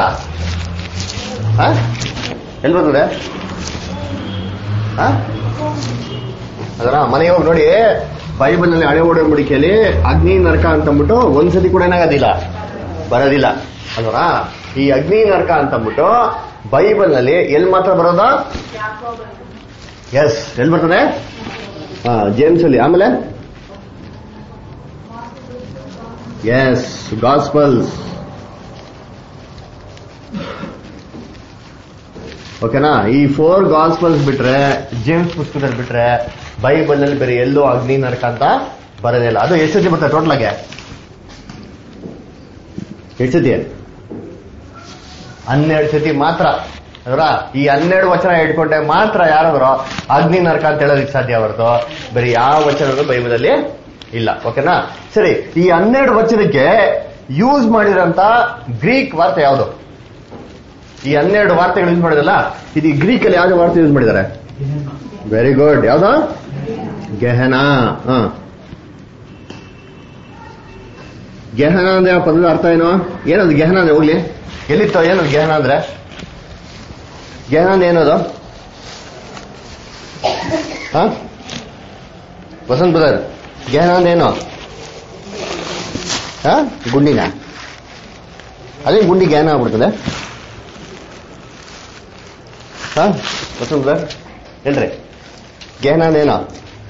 ಎಲ್ಲಿ ಬರ್ತದೆ ಆ? ಅದರ ಮನೆಗೆ ಹೋಗಿ ನೋಡಿ ಬೈಬಲ್ ನಲ್ಲಿ ಹಳೆ ಒಡಂಬಡಿಕೆಯಲ್ಲಿ ಅಗ್ನಿ ನರಕ ಅಂತ ಅಂದ್ಬಿಟ್ಟು ಒಂದ್ಸತಿ ಕೂಡ ಏನಾಗೋದಿಲ್ಲ ಬರೋದಿಲ್ಲ ಅಲ್ವರ ಈ ಅಗ್ನಿ ನರಕ ಅಂತ ಅಂದ್ಬಿಟ್ಟು ಬೈಬಲ್ ನಲ್ಲಿ ಎಲ್ಲಿ ಮಾತ್ರ ಬರೋದ ಎಸ್ ಎಲ್ಲಿ ಬರ್ತದೆ ಹಾ ಜೇಮ್ಸ್ ಅಲ್ಲಿ ಆಮೇಲೆ ಎಸ್ ಗಾಸ್ಪಲ್ಸ್ ಓಕೆನಾ ಈ ಫೋರ್ ಗಾಸ್ಪಲ್ಸ್ ಬಿಟ್ರೆ ಜೇಮ್ಸ್ ಪುಸ್ತಕದಲ್ಲಿ ಬಿಟ್ರೆ ಬೈಬಲ್ ನಲ್ಲಿ ಬೇರೆ ಎಲ್ಲೋ ಅಗ್ನಿ ನರಕ ಅಂತ ಬರೋದಿಲ್ಲ ಅದು ಎಷ್ಟು ಸತಿ ಬರ್ತದೆ ಟೋಟಲ್ ಆಗಿ ಎಷ್ಟು ಸತಿ ಹನ್ನೆರಡು ಸತಿ ಮಾತ್ರ ಅದರ ಈ ಹನ್ನೆರಡು ವಚನ ಇಟ್ಕೊಂಡೆ ಮಾತ್ರ ಯಾರಾದ್ರು ಅಗ್ನಿ ನರಕ ಅಂತ ಹೇಳೋದಕ್ಕೆ ಸಾಧ್ಯ ಹೊರತು ಬೇರೆ ಯಾವ ವಚನಗಳು ಬೈಬಲಲ್ಲಿ ಇಲ್ಲ ಓಕೆನಾ ಸರಿ ಈ ಹನ್ನೆರಡು ವಚನಕ್ಕೆ ಯೂಸ್ ಮಾಡಿರೋಂತ ಗ್ರೀಕ್ ವಾರ್ತೆ ಯಾವುದು ಈ ಹನ್ನೆರಡು ವಾರ್ತೆಗಳು ಯೂಸ್ ಮಾಡಿದಲ್ಲ ಇದು ಗ್ರೀಕ್ ಅಲ್ಲಿ ಯಾವ್ದು ವಾರ್ತೆ ಯೂಸ್ ಮಾಡಿದ್ದಾರೆ ವೆರಿ ಗುಡ್ ಯಾವ್ದು ಗೆಹನ ಹ ಗೆಹನ ಅಂದ್ರೆ ಆ ಪದದ ಅರ್ಥ ಏನು ಏನದು ಗೆಹನ ಅಂದ್ರೆ ಹೋಗ್ಲಿ ಎಲ್ಲಿತ್ತು ಏನದು ಗೆಹನ ಅಂದ್ರೆ ಗೆಹನ ಅಂದ್ರೆ ಏನದು ಹ ವಸಂತ್ ಬ್ರದರ್ ಗೆಹನ ಅಂದ್ರೆ ಏನು ಹ ಗುಂಡಿನ ಅದೇ ಗುಂಡಿ ಗೆಹನ ಆಗ್ಬಿಡ್ತದೆ ಹಾ ವಸಂತ್ ಬ್ರದರ್ ಹೇಳ್ರಿ ಗೆಹನ ಅಂದ್ರೆ ಏನೋ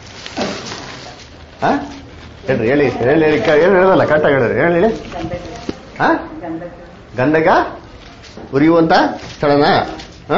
ಹಾ ಹೇಳ್ರಿ ಹೇಳಿ ಹೇಳಿ ಹೇಳಿ ಕ- ಏನು ಹೇಳೋದಲ್ಲ ಕರೆಕ್ಟಾಗಿ ಹೇಳ್ರಿ ಹೇಳಿ ಹೇಳಿ ಹಾ ಗಂಧಕ ಉರಿಯುವಂತ ಸ್ಥಳನಾ ಹಾ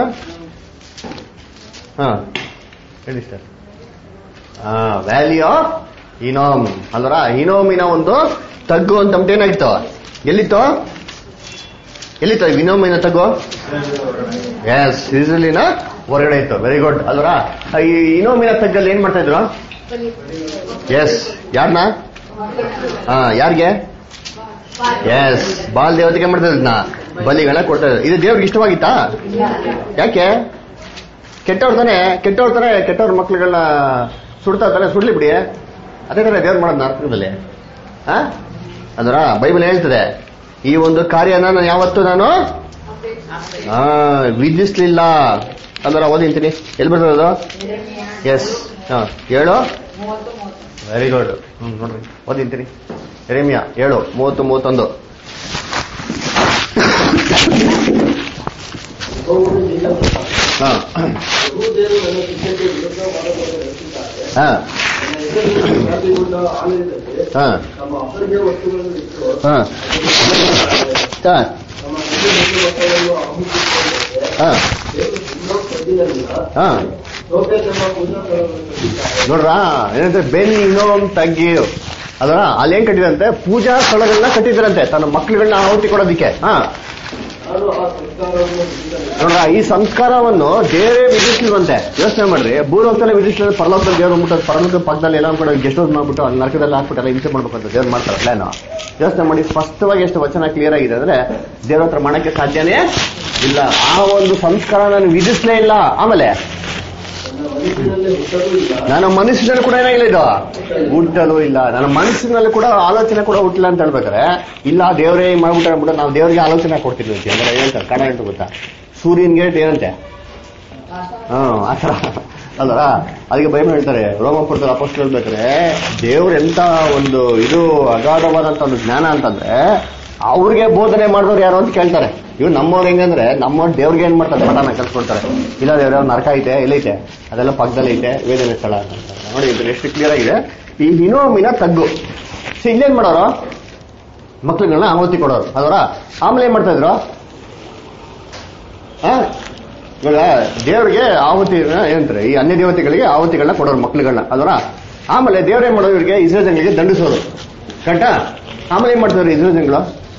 ಹಾ ಹೇಳಿ ಸರ್ ಹಾ ವ್ಯಾಲಿ ಆಫ್ ಇನೋಮ್ ಅಲ್ವರ ಇನೋಮಿನ ಒಂದು ತಗ್ಗು ಅಂತ ಅಂದ್ಬಿಟ್ಟು ಏನಾಗಿತ್ತು ಎಲ್ಲಿತ್ತು ಎಲ್ಲಿತ್ತು ಈ ಇನೋಮಿನ ತಗ್ಗು ಎಸ್ ಇಸ್ರೇಲಿನ ಹೊರಗಡೆ ಇತ್ತು ವೆರಿ ಗುಡ್ ಅಲ್ವರ ಈ ಇನೋಮಿನ ತಗ್ಗಲ್ಲಿ ಏನ್ ಮಾಡ್ತಾ ಇದ್ರು ಎಸ್ ಯಾರನ್ನ ಹಾ ಯಾರಿಗೆ ಎಸ್ ಬಾಲ್ ದೇವತೆಗೆ ಮಾಡ್ತಾ ಇದ್ನ ಬಲಿಗಳನ್ನ ಕೊಡ್ತಾ ಇದ್ರು ಇದು ದೇವ್ರಿಗೆ ಇಷ್ಟವಾಗಿತ್ತಾ ಯಾಕೆ ಕೆಟ್ಟವ್ರ ತಾನೆ ಕೆಟ್ಟವ್ರ ತಾನೆ ಕೆಟ್ಟವ್ರ ಮಕ್ಳುಗಳನ್ನ ಸುಡ್ತಾ ತಾನೆ ಸುಡ್ಲಿ ಬಿಡಿ ಅದೇ ತರ ದೇವ್ರು ಮಾಡೋದು ನರಕದಲ್ಲಿ ಹಾ ಅದರ ಬೈಬಲ್ ಹೇಳ್ತದೆ ಈ ಒಂದು ಕಾರ್ಯನ ನಾನು ಯಾವತ್ತು ನಾನು ಆ, ವಿಧಿಸ್ಲಿಲ್ಲ ಅದರ ಓದಿಂತೀನಿ ಎಲ್ಲಿ ಬರ್ತದೆ ಅದು ಎಸ್ ಹಾ ಏಳು ವೆರಿ ಗುಡ್ ಹ್ಮ್ ನೋಡ್ರಿ ಓದಿಂತೀನಿ ರೇಮಿಯಾ ಏಳು ಮೂವತ್ತು ಮೂವತ್ತೊಂದು ಒಬ್ಬೊಬ್ಬರು ನಿನ್ನ ಹಾ ಯಹೂದ್ಯರು ನನ್ನ ಶಿಷ್ಯಕ್ಕೆ ವಿರುದ್ಧ ವಾದವನ್ನು ನಡೆಸಿದ್ದಾರೆ ಹಾ ನನ್ನ ಹೆಸರಿನಲ್ಲಿ ವ್ಯಾಪಿಗೊಂಡ ಆಲಯದಲ್ಲಿ ಹಾ ನಮ್ಮ ಅಪರಿಯ ವಸ್ತುಗಳನ್ನು ಇಟ್ಟು ಹಾ ಹಾ ನಮ್ಮ ಹಿರಿಯ ವಸ್ತುವನ್ನು ಆಹುತಿಸಿಕೊಂಡರೆ ಹಾ ದೇವರು ಇನ್ನೂ ಪ್ರತಿನಿಲ್ಲ ಹಾ ಲೋಕ ತಮ್ಮ ಪುನಃಗಳನ್ನು ಕಟ್ಟಿದ್ದಾರೆ ನೋಡ್ರಾ ಏನಂದ್ರೆ ಬೆನ್ ಇನ್ನೋಮ್ ತಗ್ಗಿ ಅದರ ಅಲ್ಲಿ ಏನ್ ಕಟ್ಟಿದಂತೆ ಪೂಜಾ ಸ್ಥಳಗಳನ್ನ ಕಟ್ಟಿದ್ರಂತೆ ತನ್ನ ಮಕ್ಳುಗಳನ್ನ ಆಹುತಿ ಕೊಡೋದಿಕ್ಕೆ ಹಾ ನಾನು ಆ ಸಂಸ್ಕಾರವನ್ನು ಬಿಟ್ಟಿದ್ದೇನೆ ನೋಡ್ರ ಈ ಸಂಸ್ಕಾರವನ್ನು ದೇವರೇ ವಿಧಿಸ್ಲಿಲ್ವಂತೆ ಯೋಚನೆ ಮಾಡ್ರಿ ಭೂಲೋಕದಲ್ಲೇ ವಿಧಿಸ್ಲಿಲ್ಲ ಪರಲೋಕದಲ್ಲಿ ದೇವ್ರು ಮುಟ್ಟೋದು ಪರಲೋಕದ ಪಕ್ಕದಲ್ಲಿ ಎಲ್ಲ ಕೂಡ ಗೆಸ್ಟ್ ಹೌಸ್ ಮಾಡ್ಬಿಟ್ಟು ಅಲ್ಲಿ ನರಕದಲ್ಲಿ ಹಾಕ್ಬಿಟ್ಟು ಎಲ್ಲ ಹಿಂಸೆ ಮಾಡ್ಬೇಕು ಅಂತ ದೇವ್ರು ಮಾಡ್ತಾರೆ ಪ್ಲಾನ್ ಯೋಚನೆ ಮಾಡಿ ಸ್ಪಷ್ಟವಾಗಿ ಎಷ್ಟು ವಚನ ಕ್ಲಿಯರ್ ಆಗಿದೆ ಅಂದ್ರೆ ದೇವ್ರ ಹತ್ರ ಮಾಡಕ್ಕೆ ಸಾಧ್ಯನೇ ಇಲ್ಲ ಆ ಒಂದು ಸಂಸ್ಕಾರ ನಾನು ವಿಧಿಸ್ಲೇ ಇಲ್ಲ ಆಮೇಲೆ ನನ್ನ ಮನಸ್ಸಿನಲ್ಲಿ ಹುಟ್ಟಲೂ ಇಲ್ಲ ನನ್ನ ಮನಸ್ಸಿನಲ್ಲಿ ಕೂಡ ಏನಾಗಿಲ್ಲ ಇದು ಹುಟ್ಟಲು ಇಲ್ಲ ನನ್ನ ಮನಸ್ಸಿನಲ್ಲಿ ಕೂಡ ಆಲೋಚನೆ ಕೂಡ ಹುಟ್ಟಿಲ್ಲ ಅಂತ ಹೇಳ್ಬೇಕಾರೆ ಇಲ್ಲ ದೇವರೇ ಮಾಡ್ಬಿಟ್ರೆ ಅಂದ್ಬಿಟ್ಟು ನಾವು ದೇವರಿಗೆ ಆಲೋಚನೆ ಕೊಡ್ತೀವಿ ಅಂತ ಅಂದ್ರೆ ಹೇಳ್ತಾರೆ ಕನ್ನಡ ಅಂತ ಗೊತ್ತಾ ಸೂರ್ಯನ್ ಗೇಟ್ ಏನಂತೆ ಹ್ಮ್ ಆತರ ಅಲ್ವರ ಅದಕ್ಕೆ ಬೈಬಲ್ ಹೇಳ್ತಾರೆ ರೋಮಪುರದಲ್ಲಿ ಅಪೋಸ್ಟಲ್ ಹೇಳ್ಬೇಕಾರೆ ದೇವ್ರ ಎಂತ ಒಂದು ಇದು ಅಗಾಧವಾದಂತ ಒಂದು ಜ್ಞಾನ ಅಂತಂದ್ರೆ ಅವ್ರಿಗೆ ಬೋಧನೆ ಮಾಡಿದವ್ರು ಯಾರು ಅಂತ ಕೇಳ್ತಾರೆ ಇವ್ ನಮ್ಮವ್ರು ಹೆಂಗಂದ್ರೆ ನಮ್ಮವ್ರು ದೇವ್ರಿಗೆ ಏನ್ ಮಾಡ್ತಾರೆ ಪಟಾನ ಕಲ್ಸ್ಕೊಡ್ತಾರೆ ಇಲ್ಲ ದೇವ್ರ ನರಕ ಐತೆ ಎಲ್ಲೈತೆ ಅದೆಲ್ಲ ಪಕ್ಕದಲ್ಲಿ ಐತೆ ವೇದನೆ ಸ್ಥಳ ಅಂತ ಅಂತಾರೆ. ನೋಡಿ ಇದು ಎಷ್ಟು ಕ್ಲಿಯರ್ ಆಗಿದೆ ಈ ಹಿನೋಮಿನ ತಗ್ಗು ಸೊ ಇಲ್ಲೇನ್ ಮಾಡೋರು ಮಕ್ಳುಗಳನ್ನ ಆಹುತಿ ಕೊಡೋರು ಅದರ ಆಮೇಲೆ ಏನ್ ಮಾಡ್ತಾ ಇದ್ರು ಆ? ಇವಾಗ ದೇವರಿಗೆ ಆಹುತಿ ಏನಂತಾರೆ ಈ ಅನ್ಯ ದೇವತೆಗಳಿಗೆ ಆಹುತಿಗಳನ್ನ ಕೊಡೋರು ಮಕ್ಳುಗಳನ್ನ ಅದರ ಆಮೇಲೆ ದೇವ್ರ ಏನ್ ಮಾಡೋರು ಇವರಿಗೆ ಇಸ್ರೇಲ್ ಜನಗಳಿಗೆ ದಂಡಿಸೋರು ಕರೆಕ್ಟಾ ಆಮೇಲೆ ಏನ್ ಮಾಡ್ತಾರೆ ಇಸ್ರೇಲ್ ಜನಗಳು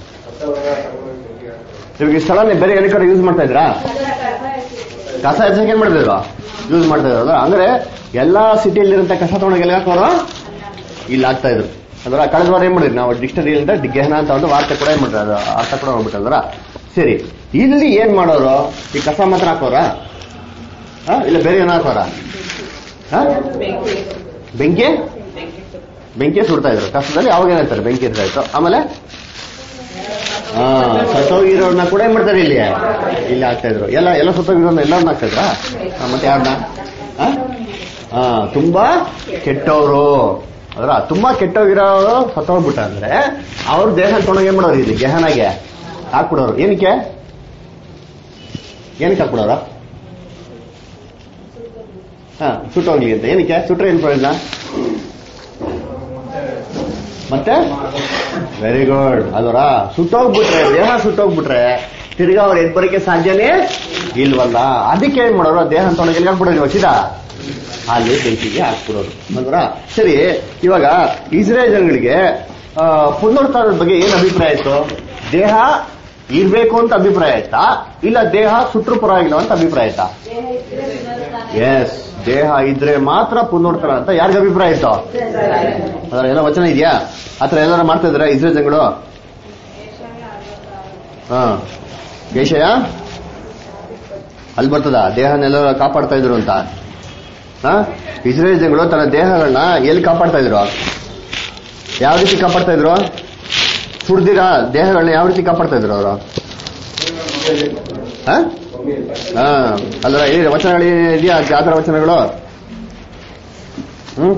ಇವಾಗ ಈ ಸ್ಥಳನೇ ಬೇರೆ ಏನಕ್ಕಾರು ಯೂಸ್ ಮಾಡ್ತಾ ಇದ್ರಾ ಕಸ ಎಚ್ಚಕ್ಕೆ ಏನ್ ಮಾಡ್ತಿದ್ರು ಯೂಸ್ ಮಾಡ್ತಾ ಇದ್ರು ಅಂದ್ರೆ ಎಲ್ಲಾ ಸಿಟಿಯಲ್ಲಿರುವಂತ ಕಸ ತಗೊಂಡೋಗಿ ಎಲ್ಲಿ ಹಾಕೋರು ಇಲ್ಲಿ ಹಾಕ್ತಾ ಇದ್ರು ಅದರ ಕಳೆದ ವಾರ ಏನ್ ಮಾಡಿದ್ರಿ ನಾವು ಡಿಕ್ಷನರಿಯಿಂದ ಗೆಹನ ಅಂತ ಒಂದು ವಾರ್ತೆ ಕೂಡ ಏನ್ ಮಾಡಿದ್ರು ಅದು ಅರ್ಥ ಕೂಡ ಹೋಗ್ಬಿಟ್ಟಲ್ರ ಸರಿ ಇಲ್ಲಿ ಏನ್ ಮಾಡೋರು ಈ ಕಸ ಮಾತ್ರ ಹಾಕೋರ ಇಲ್ಲ ಬೇರೆ ಏನ್ ಹಾಕೋರ ಆ? ಬೆಂಕಿ ಬೆಂಕಿ ಸುಡ್ತಾ ಇದ್ರು ಕಸದಲ್ಲಿ ಅವಾಗ ಏನಾಯ್ತಾರೆ ಬೆಂಕಿ ಇರ್ತಾ ಇತ್ತು ಆಮೇಲೆ ಹಾ ಸತ್ತೋಗಿರೋರ್ನ ಕೂಡ ಏನ್ ಮಾಡ್ತಾರೆ ಇಲ್ಲಿ ಇಲ್ಲಿ ಹಾಕ್ತಾ ಇದ್ರು ಎಲ್ಲ ಎಲ್ಲ ಸತ್ತೋಗಿರೋರ್ನ ಎಲ್ಲರನ್ನ ಹಾಕ್ತಾ ಇದ್ರಾ ಹಾ, ಮತ್ತೆ ಯಾರನ್ನ ಹಾ ತುಂಬಾ ಕೆಟ್ಟವರು ಅದ್ರ ತುಂಬಾ ಕೆಟ್ಟೋಗಿರೋರು ಸತ್ತೋಗ್ಬಿಟ್ಟ ಅಂದ್ರೆ ಅವ್ರ ದೇಹ ತೊಗೊಂಡೋಗಿ ಏನ್ ಮಾಡೋರು ಇಲ್ಲಿ ಗೆಹನಾಗೆ ಹಾಕ್ಬಿಡೋರು ಏನಕ್ಕೆ ಏನಕ್ಕೆ ಹಾಕ್ಬಿಡೋರ ಹಾ ಸುಟ್ಟೋಗ್ಲಿ ಅಂತ ಏನಕ್ಕೆ ಸುಟ್ರೆ ಏನ್ ಪ್ರಯೋಜನ ಮತ್ತೆ ವೆರಿ ಗುಡ್ ಅದರ ಸುಟ್ಟೋಗ್ಬಿಟ್ರೆ ದೇಹ ಸುಟ್ಟೋಗ್ಬಿಟ್ರೆ ತಿರ್ಗಾ ಅವ್ರು ಎದ್ ಬರೋಕೆ ಸಾಧ್ಯನೇ ಇಲ್ವಲ್ಲ ಅದಕ್ಕೆ ಏನ್ ಮಾಡೋರು ದೇಹ ತೊಗೊಂಡೋಗಿ ಎಲ್ಲಿ ಹಾಕ್ಬಿಡೋದು ಇವಾಗ ಸೀದಾ ಅಲ್ಲಿ ಬೆಂಕಿಗೆ ಹಾಕ್ಬಿಡೋರು ಅಂದ್ರ ಸರಿ ಇವಾಗ ಇಸ್ರೇಲ್ ಜನಗಳಿಗೆ ಆ, ಪುನರುತ್ಥಾನದ ಬಗ್ಗೆ ಏನ್ ಅಭಿಪ್ರಾಯ ಇತ್ತು ದೇಹ ಇರ್ಬೇಕು ಅಂತ ಅಭಿಪ್ರಾಯ ಆಯ್ತಾ ಇಲ್ಲ ದೇಹ ಸುಟ್ರು ಪರವಾಗಿಲ್ಲ ಅಂತ ಅಭಿಪ್ರಾಯ ಆಯ್ತಾ ಎಸ್ ದೇಹ ಇದ್ರೆ ಮಾತ್ರ ಪುನರುತ್ಥಾನ ಅಂತ ಯಾರಿಗ ಅಭಿಪ್ರಾಯ ಇತ್ತು ಅದರ ಎಲ್ಲ ವಚನ ಇದೆಯಾ ಆತರ ಎಲ್ಲಾರ ಮಾಡ್ತಾ ಇದಾರೆ ಇಸ್ರೇಲ್ ಜನಗಳು ಹಾ ಏಷಯ ಅಲ್ಲಿ ಬರ್ತದ ದೇಹನೆಲ್ಲ ಕಾಪಾಡ್ತಾ ಇದ್ರು ಅಂತ ಹಾ ಇಸ್ರೇಲ್ ಜನಗಳು ತನ್ನ ದೇಹಗಳನ್ನ ಎಲ್ಲಿ ಕಾಪಾಡ್ತಾ ಇದ್ರು ಯಾವ ರೀತಿ ಕಾಪಾಡ್ತಾ ಇದ್ರು ಸುಡ್ದಿರ ದೇಹಗಳನ್ನ ಯಾವ ರೀತಿ ಕಾಪಾಡ್ತಾ ಇದ್ರು ಅವರು ಹಾ ಹಾ ಅಲ್ಲರ ಈ ವಚನಗಳು ಇದೆಯಾ ಜಾತರ ವಚನಗಳು ಹ್ಮ್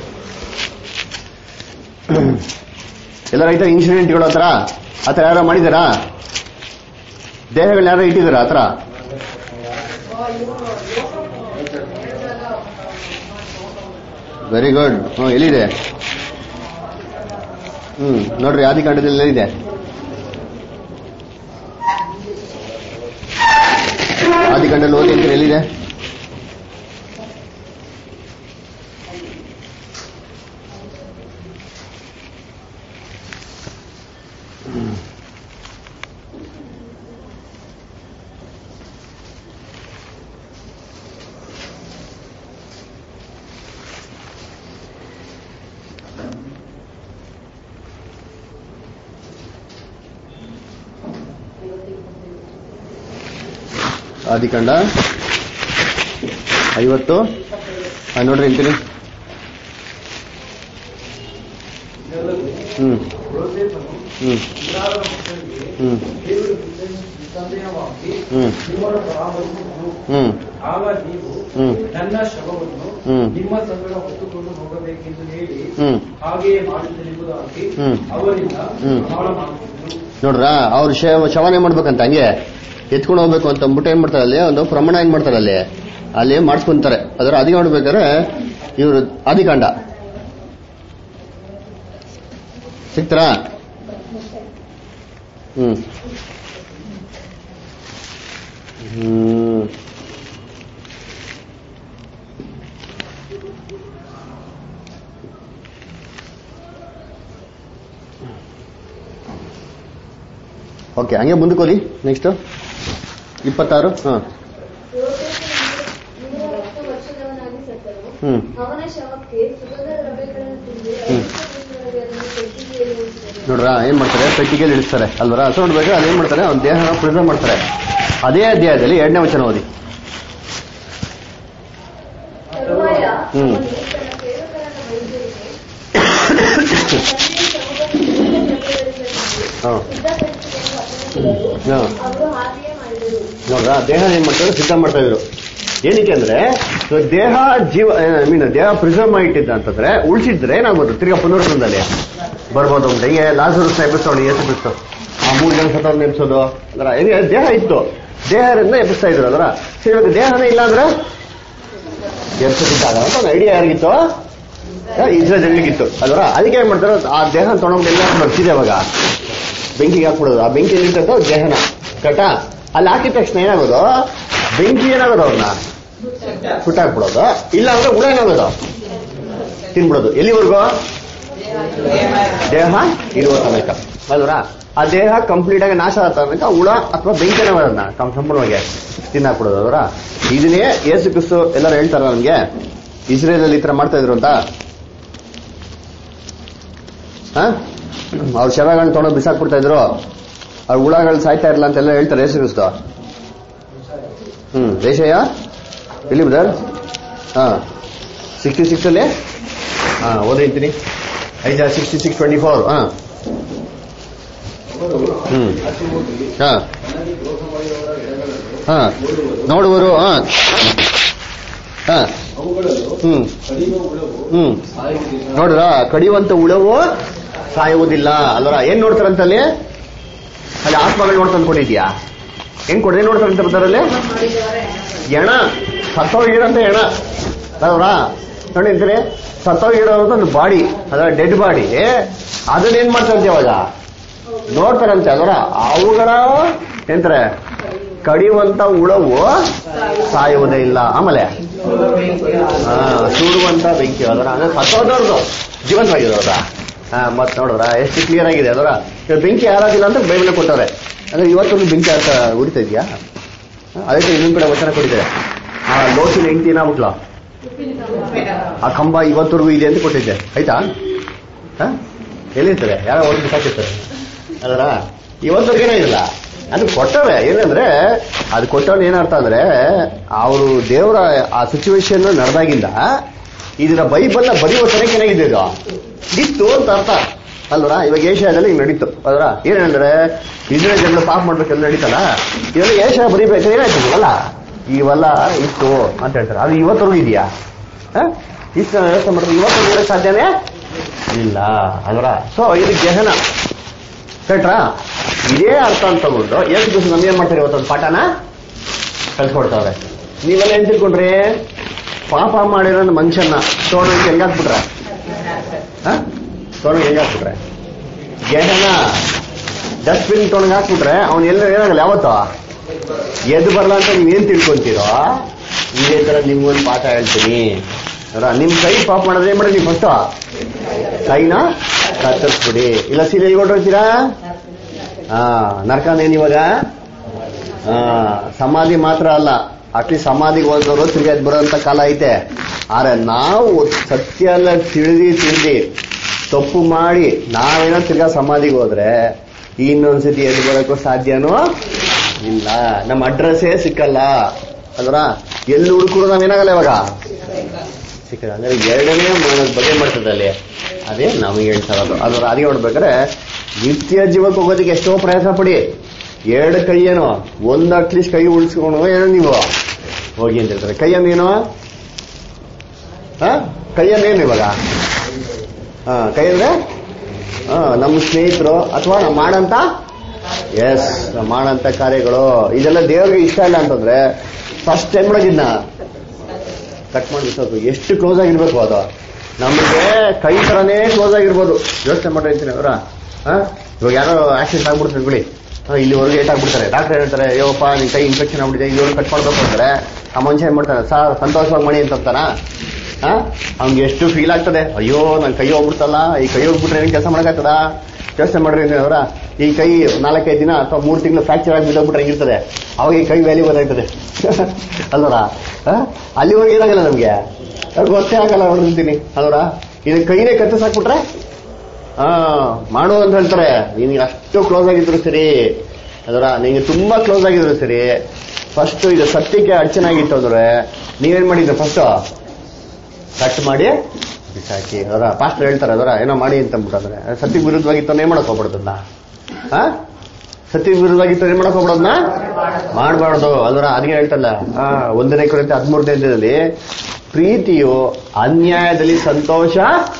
ಎಲ್ಲರ ಐತ ಇನ್ಸಿಡೆಂಟ್ಗಳು ಹತ್ರ ಆತರ ಯಾರು ಮಾಡಿದಾರಾ ದೇಹಗಳನ್ನ ಯಾರು ಇಟ್ಟಿದಾರ ಹತ್ರ ವೆರಿ ಗುಡ್ ಹ್ಮ್ ಎಲ್ಲಿದೆ ಹ್ಮ್ ನೋಡ್ರಿ ಆದಿಕಾಂಡದಲ್ಲಿ ಎಲ್ಲಿದೆ ಆದಿಕಾಂಡದಲ್ಲಿ ಓದಿ ಅಂತೀರಿ ಎಲ್ಲಿದೆ ಆದಿಕಾಂಡ ಐವತ್ತು ಆ, ನೋಡ್ರಿ ಅಂತೀನಿ ಹ್ಮ್ ಹ್ಮ್ ಹ್ಮ್ ಸಂದೇಹವಾಗಿ ಹ್ಮ್ ನಿಮ್ಮನ್ನು ಪರಾಮರ್ಶಿಸಿತು ಹ್ಮ್ ಆಗ ನೀವು ಹ್ಮ್ ನನ್ನ ಶವವನ್ನು ಹ್ಮ್. ನಿಮ್ಮ ಸಂಗಡ ಹೊತ್ತುಕೊಂಡು ಹೋಗಬೇಕೆಂದು ಹೇಳಿ ಹ್ಮ್ ಹಾಗೆಯೇ ಮಾಡಿದ್ದೆಂಬುದಾಗಿ ಹ್ಮ್. ಅವರಿಂದ ಹ್ಮ್. ಪ್ರಮಾಣ ಮಾಡಿಸಿದ್ರು ನೋಡ್ರ ಅವ್ರು ಶವ ಶವನೆ ಮಾಡ್ಬೇಕಂತ ಹಂಗೆ ಎತ್ಕೊಂಡು ಹೋಗ್ಬೇಕು ಅಂತ ಅಂದ್ಬಿಟ್ಟು ಏನ್ ಮಾಡ್ತಾರೆ ಅಲ್ಲಿ ಒಂದು ಪ್ರಮಾಣ ಏನ್ ಮಾಡ್ತಾರೆ ಅಲ್ಲಿ ಅಲ್ಲಿ ಮಾಡಿಸ್ಕೊಂತಾರೆ ಅದರ ಅದಿ ನೋಡ್ಬೇಕಾದ್ರೆ ಇವರು ಆದಿಕಾಂಡ ಸಿಕ್ತಾರಾ ಹ್ಮ್ ಹ್ಮ್ ಓಕೆ ಹಂಗೆ ಮುಂದಕ್ಕೆ ಹೋಗಿ ನೆಕ್ಸ್ಟ್ ಇಪ್ಪತ್ತಾರು ಹಾಂ ನೂರ ಹತ್ತು ವರ್ಷದವನಾಗಿ ಸತ್ತನು ಹ್ಮ್ ಅವನ ಶವಕ್ಕೆ ಸುಗಂಧ ದ್ರವ್ಯಗಳನ್ನು ತುಂಬಿ ಹ್ಮ್. ಐವತ್ತು ಅದನ್ನು ಪೆಟ್ಟಿಗೆಯಲ್ಲಿ ಇರಿಸಿದನು. ನೋಡ್ರ ಏನ್ ಮಾಡ್ತಾರೆ ಪೆಟ್ಟಿಗೆಯಲ್ಲಿ ಇಳಿಸ್ತಾರೆ ಅಲ್ವರ ಸೊ ನೋಡ್ಬೇಕು ಅದೇನ್ ಮಾಡ್ತಾರೆ ಅವ್ನ ದೇಹನ ಪ್ರಿಸರ್ವ್ ಮಾಡ್ತಾರೆ ಅದೇ ಅಧ್ಯಾಯದಲ್ಲಿ ಎರಡನೇ ವಚನ ಓದಿ ತರುವಾಯ ಹ್ಮ್. ಅವನು ತನ್ನ ಸೇವಕರನ್ನ ವೈದ್ಯರಿಗೆ ತಂದೆಯ ಶವವನ್ನು ಸುಗಂಧ ದ್ರವ್ಯಗಳಿಂದ ತುಂಬಿ ಹಾ. ಸಿದ್ಧ ಪೆಟ್ಟಿಗೆಯನ್ನು ಅಪ್ಪಣೆಸಿದರು. ಹಾ. ಅವರು ಹಾಗೆಯೇ ಮಾಡಿದರು ನೋಡ್ರ ದೇಹ ಏನ್ ಮಾಡ್ತಾರೆ ಸಿದ್ಧ ಮಾಡ್ತಾ ಇದ್ರು ಏನಕ್ಕೆ ಅಂದ್ರೆ so ದೇಹ ಜೀವ ಐ ಮೀನ್ ದೇಹ ಪ್ರಿಸರ್ವ್ ಮಾಡಿ ಇಟ್ಟಿದ್ದ ಅಂತಂದ್ರೆ ಉಳಿಸಿದ್ರೆ ಏನಾಗ್ಬೋದು ತಿರ್ಗಾ ಪುನರುತ್ಥಾನದಲ್ಲಿ ಬರ್ಬೋದು ಅಂತ ಹಿಂಗೆ ಲಾಸರಸ್ ಎಬ್ಬಿಸ್ತಾವಳಿ ಏಸು ಬಿಸ್ತು ಆ ಮೂರು ಜನ ಸತ್ತವ್ರನ್ನ ಎಬ್ಸೋದು ಅದರ ಹೆಂಗೆ ದೇಹ ಇತ್ತು ದೇಹದಿಂದ ಎಬ್ಬಿಸ್ತಾ ಇದ್ರು ಅದರ ಸೊ ಇವಾಗ ದೇಹನೇ ಇಲ್ಲ ಅಂದ್ರೆ ಎಬ್ಸೋದಿದ್ದಾಗ ಅಂತ ಒಂದು ಐಡಿಯಾ ಯಾರಿಗಿತ್ತು ಇಸ್ರೇಲ್ ಜನಗಳಿಗಿತ್ತು ಅಲ್ವರ ಅದಕ್ಕೆ ಏನ್ ಮಾಡ್ತಾರೆ ಆ ದೇಹ ತೊಗೊಂಡು ಎಲ್ಲ ಬರ್ತಿದೆ ಅವಾಗ ಬೆಂಕಿಗೆ ಹಾಕ್ಬಿಡೋದು ಆ ಬೆಂಕಿ ನಿಂತದ್ದು ದೇಹನ ಕಟ ಅಲ್ಲಿ ಹಾಕಿದ ತಕ್ಷಣ ಏನಾಗೋದು ಬೆಂಕಿ ಏನಾಗೋದು ಅವ್ರನ್ನ ಸುಟ್ಟಾಕ್ಬಿಡೋದು ಇಲ್ಲ ಅಂದ್ರೆ ಹುಳ ಏನಾಗೋದು ತಿನ್ಬಿಡೋದು ಎಲ್ಲಿವರೆಗೂ ದೇಹ ಇರುವ ತನಕ ಅಲ್ವರ ಆ ದೇಹ ಕಂಪ್ಲೀಟ್ ಆಗಿ ನಾಶ ಆದ ತನಕ ಹುಳ ಅಥವಾ ಬೆಂಕಿನ ಅದನ್ನ ಸಂಪೂರ್ಣವಾಗಿ ತಿನ್ನಾಕ್ಬಿಡೋದು ಅದರ ಇದನ್ನೇ ಏಸು ಕ್ರಿಸ್ತು ಎಲ್ಲರೂ ಹೇಳ್ತಾರ ನಮ್ಗೆ ಇಸ್ರೇಲ್ ಅಲ್ಲಿ ಈ ತರ ಮಾಡ್ತಾ ಇದ್ರು ಅಂತ ಹಾ ಅವ್ರ ಶವಗಳನ್ನ ತೊಗೊಂಡು ಬಿಸಾಕ್ಬಿಡ್ತಾ ಇದ್ರು ಅವ್ರ ಹುಳಗಳು ಸಾಯ್ತಾ ಇರಲ್ಲ ಅಂತೆಲ್ಲ ಹೇಳ್ತಾರೆ ಏಸು ಕ್ರಿಸ್ತು ಹ್ಮ್ ದೇಶಯ್ಯ ಎಲ್ಲಿ ಬ್ರದರ್ ಹಾ ಸಿಕ್ಸ್ಟಿ ಸಿಕ್ಸ್ ಅಲ್ಲಿ ಹಾ ಓದಿರ್ತೀನಿ ಐದು ಸಿಕ್ಸ್ಟಿ ಸಿಕ್ಸ್ ಟ್ವೆಂಟಿ ಫೋರ್ ಹಾ ಅವರು ಹ್ಮ್ ಆಶೀರ್ವದಿ ಹಾ ನನಗೆ ದ್ರೋಹ ಮಾಡಿದವರ ಎಡಗಳನ್ನು ಹಾ ನೋಡುವರು ನೋಡುವರು ಹಾ ಹಾ ಅವುಗಳನ್ನು ಹ್ಮ್ ಕಡಿಮೆ ಉಳವು ಹ್ಮ್ ಸಾಯುವುದಿಲ್ಲ ನೋಡ್ರ ಕಡಿಯುವಂತ ಹುಳವು ಸಾಯುವುದಿಲ್ಲ ಅಲ್ವರ ಏನ್ ನೋಡ್ತಾರಂತಲ್ಲಿ ಅಲ್ಲಿ ಆತ್ಮಗಳು ನೋಡ್ತಾ ಅನ್ಕೊಂಡಿದ್ಯಾ ಹೆಂಗ್ ಕೊಡ್ದೆ ನೋಡ್ತಾರಂತ ಬರ್ತಾರಲ್ಲಿ ಮಾಡಿದವರೇ ಎಣ ಸತ್ತೋಗಿರೋಂಥ ಎಣ ಅಲ್ವರ ನೋಡಿರ್ತೀರಿ ಸತ್ತೋಗಿರೋದು ಒಂದು ಬಾಡಿ ಅದರ ಡೆಡ್ ಬಾಡಿ ಅದನ್ನ ಏನ್ ಮಾಡ್ತಾರಂತೆ ಅವಾಗ ನೋಡ್ತಾರಂತೆ ಅದರ ಅವುಗಳ ಎಂತಾರೆ ಕಡಿಯುವಂತ ಹುಳವು ಸಾಯುವುದೇ ಇಲ್ಲ ಆಮೇಲೆ ಹಾ ಸುಡುವಂತ ಬೆಂಕಿ ಅದರ ಅಂದ್ರೆ ಸತ್ತೋದವ್ರದ್ದು ಜೀವಂತವಾಗಿರೋದ ಹಾ ಮತ್ ನೋಡಿದ್ರ ಎಷ್ಟು ಕ್ಲಿಯರ್ ಆಗಿದೆ ಅದರ ಇವಾಗ ಬೆಂಕಿ ಯಾರಾಗಿಲ್ಲ ಅಂತ ಬೈಬಲ್ ಕೊಟ್ಟವ್ರೆ ಅಂದ್ರೆ ಇವತ್ತೊಂದು ಬೆಂಕಿ ಅಂತ ಉರಿತಾ ಇದೆಯಾ ಅದಕ್ಕೆ ಇನ್ನೊಂದ್ ಕಡೆ ವಚನ ಕೊಟ್ಟಿದ್ದಾರೆ ಆ ಲೋಕಿನ ಹೆಂಡತಿ ಏನಾಗ್ಬಿಟ್ಲ ಆ ಕಂಬ ಇವತ್ತವರೆಗೂ ಇದೆ ಅಂತ ಕೊಟ್ಟಿದ್ದೆ ಆಯ್ತಾ ಹಾ? ಎಲ್ಲಿರ್ತಾರೆ ಯಾರೋ ಹೊರಗೆ ಬಿಸಾಕಿರ್ತಾರೆ ಅದರ ಇವತ್ತವರೆಗೂ ಏನಾಗಿಲ್ಲ ಅದು ಕೊಟ್ಟವೆ ಏನಂದ್ರೆ ಅದು ಕೊಟ್ಟವನು ಏನರ್ಥ ಅಂದ್ರೆ ಅವರು ದೇವರ ಆ ಸಿಚುವೇಶನ್ ನಡೆದಾಗಿಂದ ಇದನ್ನ ಬೈಬಲ್ನ ಬರೆಯುವ ತನಕ ಏನಾಗಿದೆ ಇದು ಇತ್ತು ಅಂತ ಅರ್ಥ ಅಲ್ವರ ಇವಾಗ ಏಷ್ಯಾದಲ್ಲಿ ಹಿಂಗ್ ನಡೀತು ಅದರ ಏನಂದ್ರೆ ಇಸ್ರೇಲ್ ಜನರು ಪಾಪ ಮಾಡ್ಬೇಕೆಲ್ಲ ನಡೀತಲ್ಲ ಇದೆಲ್ಲ ಏಷ್ಯಾ ಬರೀಬೇಕು ಏನಾಯ್ತದಲ್ಲ ಇವೆಲ್ಲ ಇತ್ತು ಅಂತ ಹೇಳ್ತಾರೆ ಅದು ಇವತ್ತವರೆಗೂ ಇದೆಯಾ ಹ? ಇಷ್ಟು ವ್ಯವಸ್ಥೆ ಮಾಡಿದ್ರೆ ಇವತ್ತು ಇರೋಕ್ಕೆ ಸಾಧ್ಯನೇ ಇಲ್ಲ ಅಲ್ವರ ಸೊ ಇದು ಗೆಹನ ಕರೆಕ್ಟ್ರಾ ಇದೇ ಅರ್ಥ ಅಂತ ತಗೊಂಡು ಎಷ್ಟು ದಿವಸ ನಮ್ಗೆ ಏನ್ ಮಾಡ್ತಾರೆ ಇವತ್ತೊಂದು ಪಾಠನ ಕಲ್ಸ್ಕೊಡ್ತಾವ್ರೆ ನೀವೆಲ್ಲ ಏನ್ ತಿಳ್ಕೊಂಡ್ರಿ ಪಾಪ ಮಾಡಿರೋ ಮನುಷ್ಯನ ತೋರಣಕ್ಕೆ ಹೆಂಗಾಕ್ಬಿಟ್ರೆ ಹ ತೋರಣಕ್ಕೆ ಹೆಂಗಾಕ್ಬಿಟ್ರೆ ಗೆಹನ ಡಸ್ಟ್ಬಿನ್ ತೊಗೊಂಡು ಹಾಕ್ಬಿಟ್ರೆ ಅವ್ನು ಎಲ್ಲ ಏನಾಗಲ್ಲ ಯಾವತ್ತೋ ಎದ್ದು ಬರಲ್ಲ ಅಂತ ನೀವೇನ್ ತಿಳ್ಕೊಂತೀರೋ ಇದೇ ತರ ನಿಮ್ಗೊಂದು ಪಾಠ ಹೇಳ್ತೀನಿ ಅಲ್ಲ ನಿಮ್ ಕೈ ಪಾಪ ಮಾಡಿದ್ರೆ ಏನ್ ಮಾಡಿ ನೀವು ಫಸ್ಟ್ ಕೈನ ಕತ್ತರಿಸ್ಬಿಡಿ ಇಲ್ಲ ಸೀರೆ ಹೊರಟಿರ್ತೀರಾ ಹಾ ನರ್ಕನೇನ್ ಇವಾಗ ಹಾ ಸಮಾಧಿ ಮಾತ್ರ ಅಲ್ಲ ಅಟ್ಲೀಸ್ಟ್ ಸಮಾಧಿಗೆ ಹೋದವರು ತಿರ್ಗಿ ಎದ್ದು ಬರೋಂಥ ಕಾಲ ಐತೆ ಆದ್ರೆ ನಾವು ಸತ್ಯ ಎಲ್ಲ ತಿಳಿದಿ ತಿಳಿದಿ ತಪ್ಪು ಮಾಡಿ ನಾವೇನೋ ತಿರ್ಗಾ ಸಮಾಧಿಗೆ ಹೋದ್ರೆ ಇನ್ನೊಂದ್ಸತಿ ಎದ್ದು ಬರೋಕ್ಕೂ ಸಾಧ್ಯನೂ ಇಲ್ಲ ನಮ್ಮ ಅಡ್ರೆಸ್ಸೇ ಸಿಕ್ಕಲ್ಲ ಅದರ ಎಲ್ಲಿ ಹುಡುಕರು ನಾವೇನಾಗಲ್ಲ ಇವಾಗ ಸಿಕ್ಕಲ್ಲ ಅಂದ್ರೆ ಎರಡನೇ ಮ- ಬಗೆ ಮಾಡ್ತದೆ ಅಲ್ಲಿ ಅದೇ ನಮಗೆ ಹೇಳ್ತಾ ಇರೋದು ಅದರ ಅದೇ ನೋಡ್ಬೇಕಾದ್ರೆ ನಿತ್ಯ ಜೀವಕ್ಕೆ ಹೋಗೋದಕ್ಕೆ ಎಷ್ಟೋ ಪ್ರಯತ್ನ ಪಡಿ ಎರಡು ಕೈಯೇನು ಒಂದು ಅಟ್ಲೀಸ್ಟ್ ಕೈ ಉಳಿಸ್ಕೊಂಡು ಏನೋ ನೀವು ಹೋಗಿ ಅಂತ ಹೇಳ್ತಾರೆ ಕೈಯನ್ನೇನು ಹಾ ಕೈಯನ್ನೇನು ಇವಾಗ ಹಾ ಕೈ ಅಂದ್ರೆ ಹಾ ನಮ್ಮ ಸ್ನೇಹಿತರು ಅಥವಾ ನಾವು ಮಾಡಂತ ಎಸ್ ಮಾಡಂತ ಕಾರ್ಯಗಳು ಇದೆಲ್ಲ ದೇವ್ರಿಗೆ ಇಷ್ಟ ಇಲ್ಲ ಅಂತಂದ್ರೆ ಫಸ್ಟ್ ಏನ್ ಮಾಡೋದಿನ್ನ ಕಟ್ ಮಾಡಿ ಬಿಸಾಕು ಎಷ್ಟು ಕ್ಲೋಸ್ ಆಗಿರ್ಬೇಕು ಅದು ನಮಗೆ ಕೈ ತರನೇ ಕ್ಲೋಸ್ ಆಗಿರ್ಬೋದು ಯೋಚನೆ ಮಾಡಿ ಅಂತೀನಿ ಅವರ ಇವಾಗ ಯಾರೋ ಆಕ್ಸಿಡೆಂಟ್ ಆಗ್ಬಿಡ್ತಾರೆ ಬಿಡಿ ಹಾ, ಇಲ್ಲಿವರೆಗೆ ಏಟ್ ಆಗ್ಬಿಡ್ತಾರೆ ಡಾಕ್ಟರ್ ಹೇಳ್ತಾರೆ ಅಯ್ಯೋಪ್ಪ ನಿನ್ ಕೈ ಇನ್ಫೆಕ್ಷನ್ ಆಗ್ಬಿಟ್ಟಿದೆ ಇಲ್ಲಿವರೆಗೆ ಕಟ್ ಮಾಡ್ಬೇಕು ಅಂದ್ರೆ ಆ ಮನುಷ್ಯ ಏನ್ ಮಾಡ್ತಾನೆ ಸಾ ಸಂತೋಷವಾಗಿ ಮಾಡಿ ಅಂತ ಅಂತಾನ ಅವ್ನಿಗೆ ಎಷ್ಟು ಫೀಲ್ ಆಗ್ತದೆ ಅಯ್ಯೋ ನನ್ ಕೈ ಹೋಗ್ಬಿಡ್ತಲ್ಲ ಈ ಕೈ ಹೋಗ್ಬಿಟ್ರೆ ಏನ್ ಕೆಲಸ ಮಾಡಕ್ಕಾಗ್ತದ ಯೋಚನೆ ಮಾಡ್ರಿ ಅವರ ಈ ಕೈ ನಾಲ್ಕೈದು ದಿನ ಅಥವಾ ಮೂರು ತಿಂಗಳು ಫ್ರಾಕ್ಚರ್ ಆಗಿ ಬಿದ್ದೋಗ್ಬಿಟ್ರೆ ಹೆಂಗಿರ್ತದೆ ಅವಾಗ ಈ ಕೈ ವ್ಯಾಲ್ಯೂ ಗೊತ್ತಾಗ್ತದೆ ಅಲ್ವರ ಅಲ್ಲಿವರೆಗೆ ಏನಾಗಲ್ಲ ನಮ್ಗೆ ಅದು ಗೊತ್ತೇ ಆಗಲ್ಲ ಹೊಡೆದಿದ್ದೀನಿ ಅಲ್ವರ ಇದನ್ನ ಕೈನೇ ಕತ್ತಿಸಾಕ್ಬಿಟ್ರೆ ಹಾ ಮಾಡು ಅಂತ ಹೇಳ್ತಾರೆ ನಿನಗೆ ಅಷ್ಟು ಕ್ಲೋಸ್ ಆಗಿದ್ರು ಸರಿ ಅದರ ನಿನಗೆ ತುಂಬಾ ಕ್ಲೋಸ್ ಆಗಿದ್ರು ಸರಿ ಫಸ್ಟ್ ಇದು ಸತ್ಯಕ್ಕೆ ಅಡಚಣೆ ಆಗಿತ್ತು ಅಂದ್ರೆ ನೀವೇನ್ ಮಾಡಿದ್ರೆ ಫಸ್ಟ್ ಕಟ್ ಮಾಡಿ ಬಿಸಾಕಿ ಅದರ ಪಾಸ್ಟರ್ ಹೇಳ್ತಾರೆ ಅದರ ಏನೋ ಮಾಡಿ ಅಂತ ಅಂದ್ಬಿಟ್ಟಂದ್ರೆ ಸತ್ಯಕ್ಕೆ ವಿರುದ್ಧವಾಗಿತ್ತು ಏನ್ ಮಾಡಕ್ ಹೋಗ್ಬಿಡೋದನ್ನ ಹಾ ಸತ್ಯಕ್ಕೆ ವಿರುದ್ಧವಾಗಿತ್ತು ಏನ್ ಮಾಡಕ್ ಹೋಗ್ಬಿಡೋದನ್ನ ಮಾಡಬಾರ್ದು ಅದರ ಅದಕ್ಕೆ ಹೇಳ್ತಲ್ಲ ಆ ಒಂದನೇ ಕುರಿತು ಹದಿಮೂರನೇ ದಿನದಲ್ಲಿ ಪ್ರೀತಿಯು ಅನ್ಯಾಯದಲ್ಲಿ ಸಂತೋಷ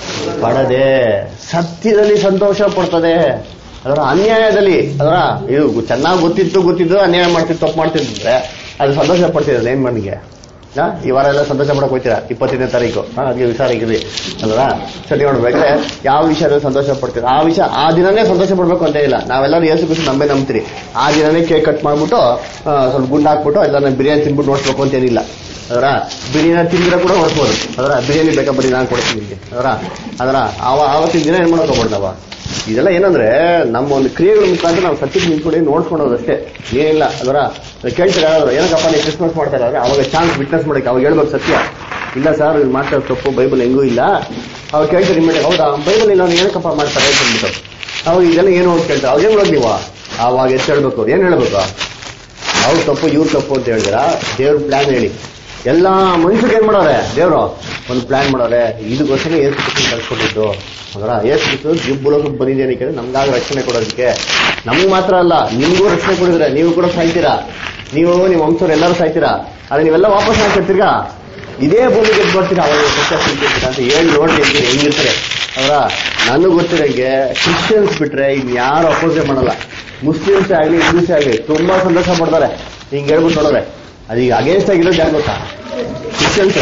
ಪಡದೆ ಸತ್ಯದಲ್ಲಿ ಸಂತೋಷ ಪಡ್ತದೆ ಅದರ ಅನ್ಯಾಯದಲ್ಲಿ ಅದರ ಇದು ಚೆನ್ನಾಗಿ ಗೊತ್ತಿತ್ತು ಗೊತ್ತಿದ್ದು ಅನ್ಯಾಯ ಮಾಡ್ತಿತ್ತು ತಪ್ಪು ಮಾಡ್ತಿದ್ರೆ ಅದು ಸಂತೋಷ ಪಡ್ತಿದ್ರೆ ಏನ್ ಮನಿಗೆ ಹಾ? ಈ ವಾರ ಎಲ್ಲ ಸಂತೋಷ ಮಾಡಕ್ ಹೋಗ್ತೀರಾ ಇಪ್ಪತ್ತನೇ ತಾರೀಕು ಹಾ, ಅದಕ್ಕೆ ವಿಚಾರ ಇದ್ರಿ ಅಲ್ವಾ ಸರಿ ನೋಡ್ಬೇಕ್ರೆ ಯಾವ ವಿಷಯದಲ್ಲಿ ಸಂತೋಷ ಪಡ್ತೀರಾ ಆ ವಿಷಯ ಆ ದಿನನೇ ಸಂತೋಷ ಪಡ್ಬೇಕು ಅಂತ ಇಲ್ಲ ನಾವೆಲ್ಲರೂ ಯೇಸು ಕೃಷ್ಣ ನಂಬೇ ನಂಬ್ತೀರಿ ಆ ದಿನನೇ ಕೇಕ್ ಕಟ್ ಮಾಡ್ಬಿಟ್ಟು ಆ, ಸ್ವಲ್ಪ ಗುಂಡು ಹಾಕ್ಬಿಟ್ಟು ಎಲ್ಲ ಬಿರಿಯಾನಿ ತಿನ್ಬಿಟ್ಟು ನೋಡ್ಸ್ಬೇಕು ಅಂತ ಏನಿಲ್ಲ ಅದರ ಬಿರಿಯಾನಿ ತಿಂದ್ರೆ ಕೂಡ ಹೊಡ್ಬೋದು ಅದರ ಬಿರಿಯಾನಿ ಬೇಕಾ ಬರೀ ನಾನು ಕೊಡ್ತೀನಿ ನಿಮಗೆ ಅದರ ಅದರ ಆವ ಆವತ್ತಿನ ದಿನ ಏನ್ ಮಾಡಕ್ ಹೋಗ್ಬಾರ್ದವ ಇದೆಲ್ಲ ಏನಂದ್ರೆ ನಮ್ಮ ಒಂದು ಕ್ರಿಯೆಗಳ ಮುಖಾಂತರ ನಾವು ಸತ್ಯಕ್ಕೆ ನಿಂತ್ಕೊಂಡು ನೋಡ್ಕೊಳ್ಳೋದು ಅಷ್ಟೇ ಏನಿಲ್ಲ ಅದರ ಕೇಳ್ತಾರೆ ಯಾರಾದ್ರು ಏನಕ್ಕಪ್ಪ ನೀವು ಕ್ರಿಸ್ಮಸ್ ಮಾಡ್ತಾರೆ ಅಂದ್ರೆ ಅವಾಗ ಚಾನ್ಸ್ ವಿಟ್ನೆಸ್ ಮಾಡಕ್ಕೆ ಅವಾಗ ಹೇಳ್ಬೇಕು ಸತ್ಯ ಇಲ್ಲ ಸರ್ ಇದು ಮಾಡ್ತಾ ಇರೋದು ತಪ್ಪು ಬೈಬಲ್ ಹೆಂಗೂ ಇಲ್ಲ ಅವಾಗ ಕೇಳ್ತಾರೆ ನಿಮಗೆ ಹೌದಾ ಬೈಬಲ್ ಇಲ್ಲ ಅವ್ನು ಏನಕ್ಕಪ್ಪ ಮಾಡ್ತಾರೆ ಅಂತ ಅಂದ್ಬಿಟ್ಟು ಅವಾಗ ಇದೆಲ್ಲ ಏನು ಅಂತ ಕೇಳ್ತಾರೆ ಅವಾಗ ಏನ್ ಮಾಡೋದು ನೀವು ಅವಾಗ ಎಷ್ಟು ಹೇಳ್ಬೇಕು ಏನ್ ಹೇಳ್ಬೇಕು ಅವ್ರು ತಪ್ಪು ಇವ್ರು ತಪ್ಪು ಅಂತ ಹೇಳಿದ್ರ ದೇವ್ರ ಪ್ಲಾನ್ ಹೇಳಿ ಎಲ್ಲಾ ಮನುಷ್ಯರಿಗೆ ಏನ್ ಮಾಡೋರೆ ದೇವ್ರು ಒಂದು ಪ್ಲಾನ್ ಮಾಡೋರೆ ಇದಕ್ಕೋಸ್ಕರ ಏಸು ಕೃಷ್ಣ ಕಳ್ಸ್ಕೊಟ್ಟಿದ್ದು ಅದರ ಏಸು ಕೃಷ್ಣ ಜಿಬ್ಬುಲೋಕಕ್ಕೆ ಬಂದಿದ್ದೇನೆ ನಮ್ಗಾಗ ರಕ್ಷಣೆ ಕೊಡೋದಕ್ಕೆ ನಮ್ಗೆ ಮಾತ್ರ ಅಲ್ಲ ನಿಮ್ಗೂ ರಕ್ಷಣೆ ಕೊಡಿದ್ರೆ ನೀವು ಕೂಡ ಸಾಯ್ತೀರಾ ನೀವು ನಿಮ್ಮ ವಂಶವ್ರು ಎಲ್ಲರೂ ಸಾಯ್ತೀರಾ ಆದ್ರೆ ನೀವೆಲ್ಲ ವಾಪಸ್ ಹಾಕಿರ್ತೀರಾ ಇದೇ ಭೂಮಿಗೆ ಎದ್ದು ಬರ್ತೀರಾ ಅವಾಗ ಸತ್ಯ ಸಿಗ್ತಿರ್ತೀರಾ ಅಂತ ಹೇಳಿ ನೋಡಿ ಹೆಂಗಿರ್ತಾರೆ ಹೆಂಗಿರ್ತಾರೆ ಅವರ ನನಗೆ ಗೊತ್ತಿರೋಂಗೆ ಕ್ರಿಶ್ಚಿಯನ್ಸ್ ಬಿಟ್ರೆ ಇನ್ ಯಾರು ಅಪೋಸೆ ಮಾಡಲ್ಲ ಮುಸ್ಲಿಮ್ಸ್ ಆಗ್ಲಿ ಹಿಂದೂಸ್ ಆಗ್ಲಿ ತುಂಬಾ ಸಂತೋಷ ಪಡ್ತಾರೆ ಹಿಂಗ್ ಹೇಳ್ಬಿಟ್ಟು ನೋಡೋರೆ ಅದೀಗ ಅಗೇನ್ಸ್ಟ್ ಆಗಿರೋದು ಯಾರು ಗೊತ್ತಾ ಕ್ರಿಶ್ಚಿಯನ್ಸ್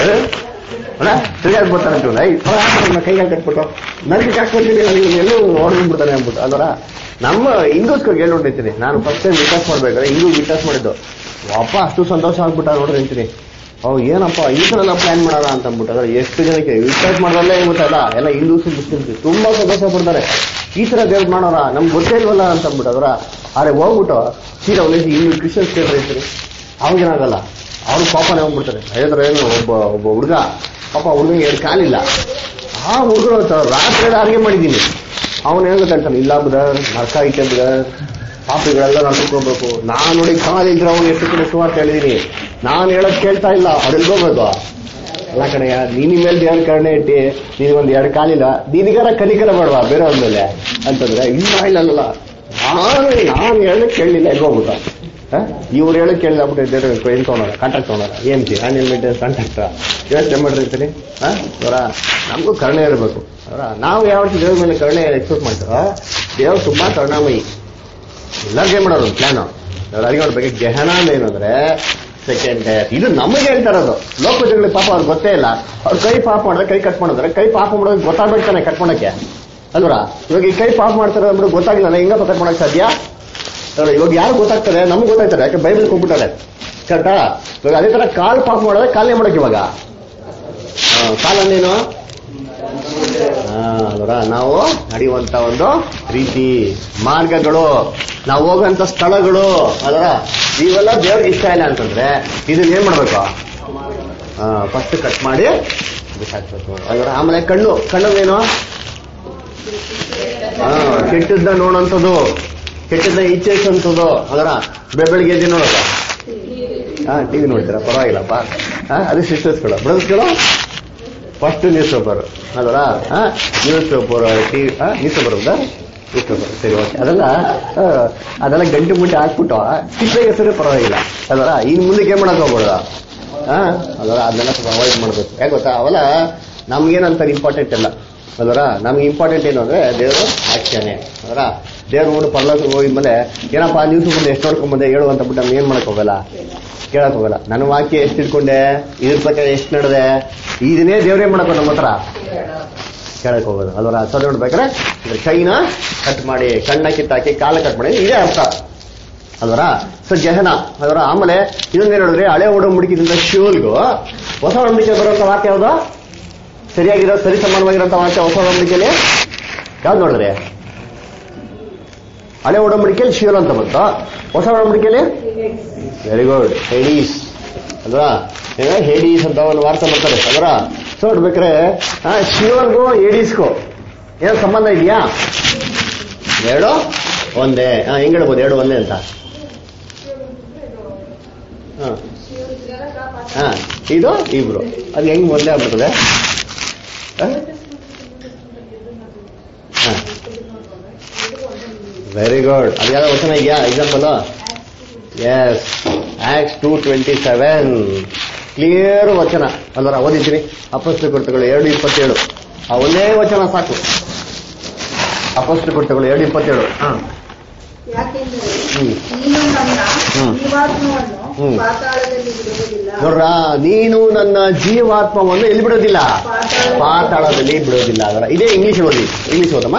ಅಲ್ಲ ತಿರ್ಗಾಡ್ ಬರ್ತಾರೆ ಅಂತ ಐ ಕೈಗೆ ಕಟ್ಬಿಟ್ಟು ನನಗೆ ಹಾಕ್ಕೊಳ್ತೀನಿ ಎಲ್ಲೂ ಹೊಡೆದ್ಬಿಡ್ತಾನೆ ಅಂದ್ಬಿಟ್ಟು ಅಲ್ವರ ನಮ್ಮ ಹಿಂದೂಸ್ಗೆ ಹೇಳಿ ನೋಡಿರ್ತೀನಿ ನಾನು ಫಸ್ಟ್ ಟೈಮ್ ವಿಕಾಸ್ ಮಾಡ್ಬೇಕಾದ್ರೆ ಹಿಂದೂ ವಿಕಾಸ್ ಮಾಡಿದ್ದು ಅಪ್ಪ ಅಷ್ಟು ಸಂತೋಷ ಆಗ್ಬಿಟ್ಟ ನೋಡ್ರಿ ಅಂತೀನಿ ಅವ್ ಏನಪ್ಪ ಈ ತರ ಎಲ್ಲ ಪ್ಲಾನ್ ಮಾಡಾರ ಅಂತ ಅಂದ್ಬಿಟ್ಟು ಅದ್ರ ಎಷ್ಟು ಜನಕ್ಕೆ ವಿಶ್ವಾಸ ಮಾಡೋದಲ್ಲೇ ಏನ್ ಗೊತ್ತಲ್ಲ ಎಲ್ಲ ಹಿಂದೂಸ್ ಮುಸ್ಲಿಮ್ಸ್ ತುಂಬಾ ಸಂತೋಷ ಪಡ್ತಾರೆ ಈ ತರ ದೇವ್ರು ಮಾಡೋರ ನಮ್ಗೆ ಗೊತ್ತೇ ಇಲ್ವಲ್ಲ ಅಂತ ಅಂದ್ಬಿಟ್ಟು ಅದ್ರ ಆದ್ರೆ ಹೋಗ್ಬಿಟ್ಟು ಸೀದಾ ಒಂದೇ ಇನ್ನು ಕ್ರಿಶ್ಚಿಯನ್ಸ್ ಕೇಳ್ರಿ ಅಂತೀನಿ ಅವಾಗೇನಾಗಲ್ಲ ಅವ್ರು ಪಾಪನೇ ಹೋಗ್ಬಿಡ್ತಾರೆ ಹೇಳಿದ್ರೆ ಏನು ಒಬ್ಬ ಒಬ್ಬ ಹುಡುಗ ಪಾಪ ಹುಡುಗನಿಗೆ ಎರಡು ಕಾಲಿಲ್ಲ ಆ ಹುಡುಗರು ರಾತ್ರಿ ಅಡಿಗೆ ಮಾಡಿದ್ದೀನಿ ಅವನು ಏನು ಗೊತ್ತಾಗ್ತಾನೆ ಇಲ್ಲ ಬುದರ್ ನರ್ಕ ಐತೆ ಬುದರ್ ಪಾಪಿಗಳೆಲ್ಲ ನಡ್ಕೋಬೇಕು ನಾನು ನೋಡಿ ಕಾಲಿದ್ರೆ ಅವನು ಎಷ್ಟು ಕಡೆ ಸುಮಾರು ಹೇಳಿದೀನಿ ನಾನು ಹೇಳೋದ್ ಕೇಳ್ತಾ ಇಲ್ಲ ಅವ್ರು ಎಲ್ಗೋಗ್ಬೇಕು ಅಲ್ಲ ಕಣಯ್ಯ ನಿನ್ನ ಮೇಲೆ ದೇವ್ರ ಕರುಣೆ ಇಟ್ಟಿ ನಿನಗೊಂದು ಎರಡು ಕಾಲಿಲ್ಲ ನಿನಗಾರ ಕನಿಕರ ಬೇಡವಾ ಬೇರೆಯವ್ರ ಮೇಲೆ ಅಂತಂದ್ರೆ ಇಲ್ಲ ಇಲ್ಲ ಅಲ್ಲ ನಾನು ನಾನು ಹೇಳಕ್ ಕೇಳಲಿಲ್ಲ ಎಲ್ಗೋಗ್ಬಿಟ್ಟ ಇವ್ರು ಹೇಳಕ್ ಕೇಳಿಲ್ಲ ಬಿಟ್ಟು ಏನ್ ತಗೊಂಡಾರ ಕಾಂಟ್ರಾಕ್ಟ್ ತಗೊಂಡಾರ ಏನ್ ಸಿ ಆನ್ಯಲ್ ಮೇಂಟೆನೆನ್ಸ್ ಕಾಂಟ್ರಾಕ್ಟ್ ಯೋಚನೆ ಮಾಡಿರ್ತೀನಿ ಅವರ ನಮಗೂ ಕರುಣೆ ಇರಬೇಕು ಅವರ ನಾವು ಯಾವ ದೇವ್ರ ಮೇಲೆ ಕರುಣೆ ಎಕ್ಸ್ಪೆಕ್ಟ್ ಮಾಡ್ತಾರೋ ದೇವ್ರು ತುಂಬಾ ಕರುಣಾಮಯಿ ಎಲ್ಲರಿಗೆ ಮಾಡೋದು ಪ್ಲಾನ್ ಅಡಿಗೆ ಬಗ್ಗೆ ಗೆಹನ ಏನಂದ್ರೆ ಸೆಕೆಂಡ್ ಇದು ನಮಗೆ ಹೇಳ್ತಾರದು ಲೋಕಜಗಳಿಗೆ ಪಾಪ ಅವ್ರಿಗೆ ಗೊತ್ತೇ ಇಲ್ಲ ಅವ್ರ ಕೈ ಪಾಪ ಮಾಡಿದ್ರೆ ಕೈ ಕಟ್ ಮಾಡಿದ್ರೆ ಕೈ ಪಾಪ ಮಾಡೋದು ಗೊತ್ತಾಗ್ಬೇಕಾನೆ ಕಟ್ ಮಾಡಕ್ಕೆ ಅಲ್ವರ ಇವಾಗ ಈ ಕೈ ಪಾಪ ಮಾಡ್ತಾರೆ ಅಂದ್ಬಿಟ್ಟು ಗೊತ್ತಾಗಿಲ್ಲ ಹೆಂಗಪ್ಪ ಕಟ್ ಮಾಡಕ್ ಸಾಧ್ಯ ಅಲ್ವಾ, ಇವಾಗ ಯಾರು ಗೊತ್ತಾಗ್ತದೆ ನಮ್ಗೆ ಗೊತ್ತಾಗ್ತಾರೆ ಯಾಕೆ ಬೈಬಲ್ ಹೋಗ್ಬಿಟ್ಟಾರೆ ಕರೆಕ್ಟಾ ಇವಾಗ ಅದೇ ತರ ಕಾಲ್ ಪಾಪ ಮಾಡಿದ್ರೆ ಕಾಲೇ ಮಾಡಕ್ ಇವಾಗ ಆ, ಕಾಲನ್ನೇನು ಅದರ ನಾವು ನಡೆಯುವಂತ ಒಂದು ರೀತಿ ಮಾರ್ಗಗಳು ನಾವು ಹೋಗುವಂತ ಸ್ಥಳಗಳು ಅದರ ಇವೆಲ್ಲ ದೇವ್ರಿಗೆ ಇಷ್ಟ ಇಲ್ಲ ಅಂತಂದ್ರೆ ಇದನ್ನ ಏನ್ ಮಾಡ್ಬೇಕು ಫಸ್ಟ್ ಕಟ್ ಮಾಡಿ ಬಿಸಾಕ್ಬೇಕು ಅದರ ಆಮೇಲೆ ಕಣ್ಣು ಕಣ್ಣು ಹಾ ಕೆಟ್ಟದ್ದ ನೋಡೋಂಥದ್ದು ಕೆಟ್ಟದ್ದ ಇಚ್ಛಿಸುವಂಥದ್ದು ಅದರ ಬೆಳಗ್ಗೆ ಎದ್ದು ನೋಡೋದು ಹಾ ಟಿವಿ ನೋಡ್ತೀರಾ ಪರವಾಗಿಲ್ಲಪ್ಪ ಹಾ ಅದು ಸಿಸ್ಟರ್ಸ್ಗಳು ಬ್ರದರ್ಸ್ಗಳು ಫಸ್ಟ್ ನ್ಯೂಸ್ ಪೇಪರ್ ಅದರ news paper TV news paper ಹೌದಾ ನ್ಯೂಸ್ ಪೇಪರ್ ಸರಿ ಓಕೆ ಅದೆಲ್ಲ ಆ, ಅದೆಲ್ಲ ಗಂಟು ಮುಂಟೆ ಹಾಕ್ಬಿಟ್ಟು ಚಿಕ್ಕಗೆ ಸರಿ ಪರವಾಗಿಲ್ಲ ಅದರ ಇನ್ ಮುಂದಕ್ಕೆ ಏನ್ ಮಾಡಕ್ ಹೋಗ್ಬೋದ ಹಾ ಅದರ ಅದನ್ನೆಲ್ಲ ಸ್ವಲ್ಪ ಅವಾಯ್ಡ್ ಮಾಡ್ಬೇಕು ಯಾಕೆ ಗೊತ್ತಾ ಅವೆಲ್ಲ ನಮ್ಗೇನಂತ ಇಂಪಾರ್ಟೆಂಟ್ ಇಲ್ಲ ಅದರ ನಮ್ಗೆ ಇಂಪಾರ್ಟೆಂಟ್ ಏನು ಅಂದ್ರೆ ದೇವರು ವಾಕ್ಯನೇ ಅದರ ದೇವ್ರ ಊರು ಪರ್ಲೋಕ ಹೋಗಿದ್ಮೇಲೆ ಏನಪ್ಪ ನ್ಯೂಸ್ ಬಂದು ಎಷ್ಟು ನೋಡ್ಕೊಂಡ್ ಬಂದೆ ಹೇಳು ಅಂತ ಬಿಟ್ಟು ನಾನು ಏನ್ ಮಾಡಕ್ ಹೋಗಲ್ಲ ಕೇಳಕ್ ಹೋಗಲ್ಲ ನನ್ನ ವಾಕ್ಯ ಎಷ್ಟು ಇಟ್ಕೊಂಡೆ ಇದ್ರ ಪ್ರಕಾರ ಎಷ್ಟು ನಡೆದೆ ಇದನ್ನೇ ದೇವ್ರೇ ಮಾಡಕ್ ನಮ್ಮ ಹತ್ರ ಕೇಳಕ್ ಹೋಗೋದು ಅಲ್ವರ ಸೊ ನೋಡ್ಬೇಕಾದ್ರೆ ಇದ್ರ ಕೈನ ಕಟ್ ಮಾಡಿ ಕಣ್ಣ ಕಿತ್ತಾಕಿ ಕಾಲ ಕಟ್ ಮಾಡಿ ಇದೇ ಅರ್ಥ ಅಲ್ವರ ಸೊ ಜಹನ ಅದರ ಆಮೇಲೆ ಇದನ್ನ ನೋಡಿದ್ರೆ ಹಳೆ ಒಡಂಬಡಿಕೆದಿಂದ ಶಿವಲ್ಗೂ ಹೊಸ ಒಡಂಬಡಿಕೆ ಬರುವಂತ ವಾಕ್ಯ ಯಾವ್ದು ಸರಿಯಾಗಿರೋ ಸರಿ ಸಮಾನವಾಗಿರೋಂಥ ವಾಕ್ಯ ಹೊಸ ಒಡಂಬಡಿಕೆಯಲ್ಲಿ ಯಾವ್ದು ನೋಡಿದ್ರೆ ಹಳೆ ಒಡಂಬಡಿಕೆಯಲ್ಲಿ ಶಿವಲ್ ಅಂತ ಬಂತು ಹೊಸ ಒಡಂಬಡಿಕೆಯಲ್ಲಿ ವೆರಿ ಗುಡ್ ಹೇಡೀಸ್ ಅಲ್ವಾ ಈಗ ಹೇಡೀಸ್ ಅಂತ ಒಂದು ವಾರ್ತೆ ಮಾಡ್ತಾರೆ ಅಲ್ರ ಸೊ ನೋಡ್ಬೇಕ್ರೆ ಆ, ಶಿವನ್ಗೂ ಏಡೀಸ್ಗೂ ಏನೋ ಸಂಬಂಧ ಇದೆಯಾ ಎರಡು ಒಂದೇ ಹಾ ಹೆಂಗ್ ಹೇಳ್ಬೋದು ಎರಡು ಒಂದೇ ಅಂತ ಹಾ ಹಾ ಇದು ಇಬ್ರು ಅದು ಹೆಂಗ್ ಒಂದೇ ಆಗ್ಬಿಡ್ತದೆ ವೆರಿ ಗುಡ್ ಅದು ಯಾವ್ದೋ ವಚನ ಇದೆಯಾ example yes Acts two twenty seven clear ವಚನ ಅಲ್ವರ ಓದಿದ್ದೀನಿ ಅಪಸ್ತು ಕೃತಗಳು ಎರಡು ಇಪ್ಪತ್ತೇಳು ಆ ಒಂದೇ ವಚನ ಸಾಕು ಅಪಸ್ತು ಕೃತಗಳು ಎರಡು ಇಪ್ಪತ್ತೇಳು ಹಾ ಯಾಕೆಂದರೆ ಹ್ಮ್. ನೀನು ನನ್ನ ಹ್ಮ್. ಜೀವಾತ್ಮವನ್ನು ಹ್ಮ್. ಪಾತಾಳದಲ್ಲಿ ಬಿಡುವುದಿಲ್ಲ ನೋಡ್ರ ನೀನು ನನ್ನ ಜೀವಾತ್ಮವನ್ನು ಎಲ್ಲಿ ಬಿಡೋದಿಲ್ಲ ಪಾತಾಳದಲ್ಲಿ- ಪಾತಾಳದಲ್ಲಿ ಬಿಡೋದಿಲ್ಲ ಅದರ ಇದೇ ಇಂಗ್ಲಿಷ್ ಓದಿ ಇಂಗ್ಲಿಷ್ ಓದಮ್ಮ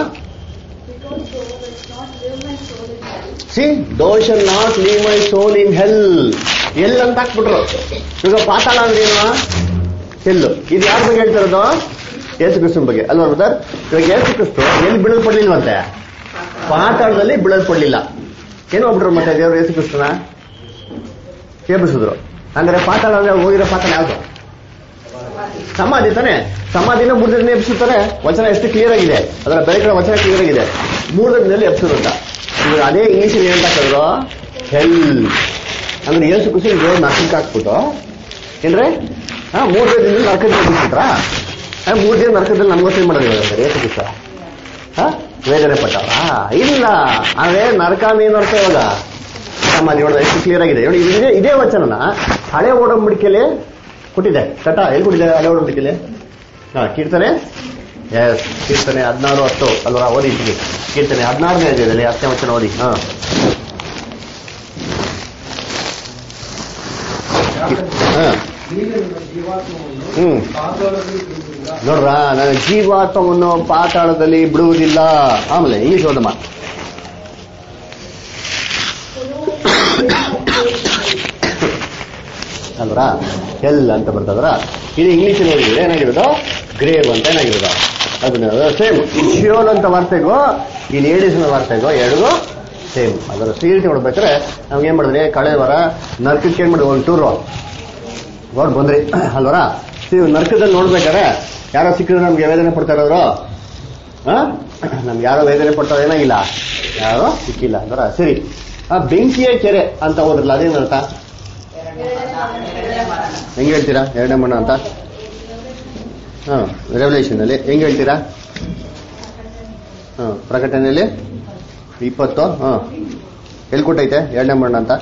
see thou not leave my soul in hell L ಅಂತ ಹಾಕ್ಬಿಟ್ರು ಈಗ ಪಾತಾಳ ಅಂದ್ರೆ ಏನು ಹೆಲ್ಲು ಇದು ಯಾರ ಬಗ್ಗೆ ಹೇಳ್ತಿರೋದು ಯೇಸು ಕ್ರಿಸ್ತನ ಬಗ್ಗೆ ಅಲ್ವಾ ಬ್ರದರ್ ಇವಾಗ ಯೇಸು ಕ್ರಿಸ್ತು ಎಲ್ಲಿ ಬಿಡಲ್ಪಡ್ಲಿಲ್ವಂತೆ ಪಾತಾಳದಲ್ಲಿ ಬಿಡಲ್ಪಡ್ಲಿಲ್ಲ ಏನು ಹೋಗ್ಬಿಟ್ರು ಮತ್ತೆ ದೇವರು ಯೇಸು ಕ್ರಿಸ್ತನ ಎಬ್ಬಿಸಿದ್ರು ಅಂದ್ರೆ ಪಾತಾಳ ಅಂದ್ರೆ ಹೋಗಿರೋ ಪಾತಾಳ ಯಾವುದು ಸಮಾಧಿ ತಾನೆ ಸಮಾಧಿನ ಮೂರು ದಿನ ಎಬ್ಬಿಸುತ್ತಾರೆ ವಚನ ಎಷ್ಟು ಕ್ಲಿಯರ್ ಆಗಿದೆ ಅದರ ಬೆಳಕಿನ ವಚನ ಕ್ಲಿಯರ್ ಆಗಿದೆ ಮೂರು ದಿನದಲ್ಲಿ ಎಬ್ಸಿರು ಅಂತ ಇವಾಗ ಅದೇ ಇಂಗ್ಲಿಷ್ ಏನಂತ ಹಾಕಿದ್ರು ಹೆಲ್ ಅಂದ್ರೆ ಏಸು ಖುಷಿ ದೇವ್ರ ನರ್ಕಕ್ಕೆ ಹಾಕ್ಬಿಟ್ಟು ಏನ್ರಿ ಹಾ ಮೂರು ದಿನದಲ್ಲಿ ನರ್ಕದಲ್ಲಿ ಎಬ್ಬಿಸ್ಬಿಟ್ರಾ ಹಾ ಮೂರು ದಿನ ನರ್ಕದಲ್ಲಿ ನಮ್ಗೋಸ್ಕರ ಮಾಡೋದು ಇವಾಗ ಏಸು ಖುಷ ಹಾ ವೇದನೆ ಪಟ್ಟವ್ರಾ ಇಲ್ಲ ಅದೇ ನರಕ ಏನು ಅರ್ಥ ಇವಾಗ ಸಮಾಧಿ ನೋಡಿದ್ರೆ ಎಷ್ಟು ಕ್ಲಿಯರ್ ಆಗಿದೆ ನೋಡಿ ಇದೇ ಇದೇ ವಚನನ ಹಳೆ ಓಡಂಬಡಿಕೆಯಲ್ಲಿ ಕೊಟ್ಟಿದೆ ಕಟ ಎಲ್ಲಿ ಕೊಟ್ಟಿದೆ ಹಳೆ ಓಡಂಬಡಿಕೆಯಲ್ಲಿ ಹಾ ಕೀರ್ತನೆ ಎಸ್ ಕೀರ್ತನೆ ಹದಿನಾರು ಹತ್ತು ಅಲ್ವಾ ಓದಿ ಇಲ್ಲಿ ಕೀರ್ತನೆ ಹದಿನಾರನೇ ಅಧ್ಯಾಯದಲ್ಲಿ ಹತ್ತನೇ ವಚನ ಓದಿ ಹಾ ಹಾ ನೀನು ನನ್ನ ಜೀವಾತ್ಮವನ್ನು ಹ್ಮ್. ಪಾತಾಳದಲ್ಲಿ ಬಿಡುವುದಿಲ್ಲ. ನೋಡ್ರ ನನ್ನ ಜೀವಾತ್ಮವನ್ನು ಪಾತಾಳದಲ್ಲಿ ಬಿಡುವುದಿಲ್ಲ ಆಮೇಲೆ ಇಂಗ್ಲಿಷ್ ಓದಮ್ಮ ಅಲ್ವರ ಹೆಲ್ ಅಂತ ಬರ್ತದ್ರ ಇದು ಇಂಗ್ಲಿಷ್ ನೋಡಿದ್ರೆ ಏನಾಗಿರೋದು ಗ್ರೇವ್ ಅಂತ ಏನಾಗಿರೋದು ಅದನ್ನ ಸೇಮ್ ಶಿಯೋಲ್ ಅಂತ ವಾರ್ತೆಗೋ ಈ ಲೇಡೀಸ್ ವಾರ್ತೆಗೋ ಎರಡಿಗೂ ಸೇಮ್ ಅದರ ಸೀರಿಟಿ ನೋಡ್ಬೇಕಾದ್ರೆ ನಮ್ಗೆ ಏನ್ ಮಾಡಿದ್ರಿ ಕಳೆ ವಾರ ನರ್ಕಕ್ಕೆ ಏನ್ ಮಾಡಿದ್ವಿ ಒಂದು ಟೂರು ಹೊಡ್ ಬಂದ್ರಿ ಅಲ್ವರ ನೀವು ನರ್ಕದಲ್ಲಿ ನೋಡ್ಬೇಕಾದ್ರೆ ಯಾರೋ ಸಿಕ್ಕಿದ್ರೆ ನಮ್ಗೆ ವೇದನೆ ಪಡ್ತಾ ಇರೋರು ಆ? ನಮ್ಗೆ ಯಾರೋ ವೇದನೆ ಪಡ್ತಾರೆ ಏನಾಗಿಲ್ಲ ಯಾರೋ ಸಿಕ್ಕಿಲ್ಲ ಅಂದ್ರ ಸರಿ ಆ ಬೆಂಕಿಯ ಕೆರೆ ಅಂತ ಹೋದ್ರಲ್ಲ ಅದೇನರ್ಥ ಹೆಂಗ್ ಹೇಳ್ತೀರಾ ಎರಡನೇ ಮಣ್ಣ ಅಂತ ಹಾ ರೆವಲ್ಯೂಷನ್ ಅಲ್ಲಿ ಹೆಂಗ್ ಹೇಳ್ತೀರಾ ಹಾ ಪ್ರಕಟಣೆಯಲ್ಲಿ ಇಪ್ಪತ್ತು ಹಾ ಎಲ್ಲಿ ಕೊಟ್ಟೈತೆ ಎರಡನೇ ಮಣ್ಣ ಅಂತ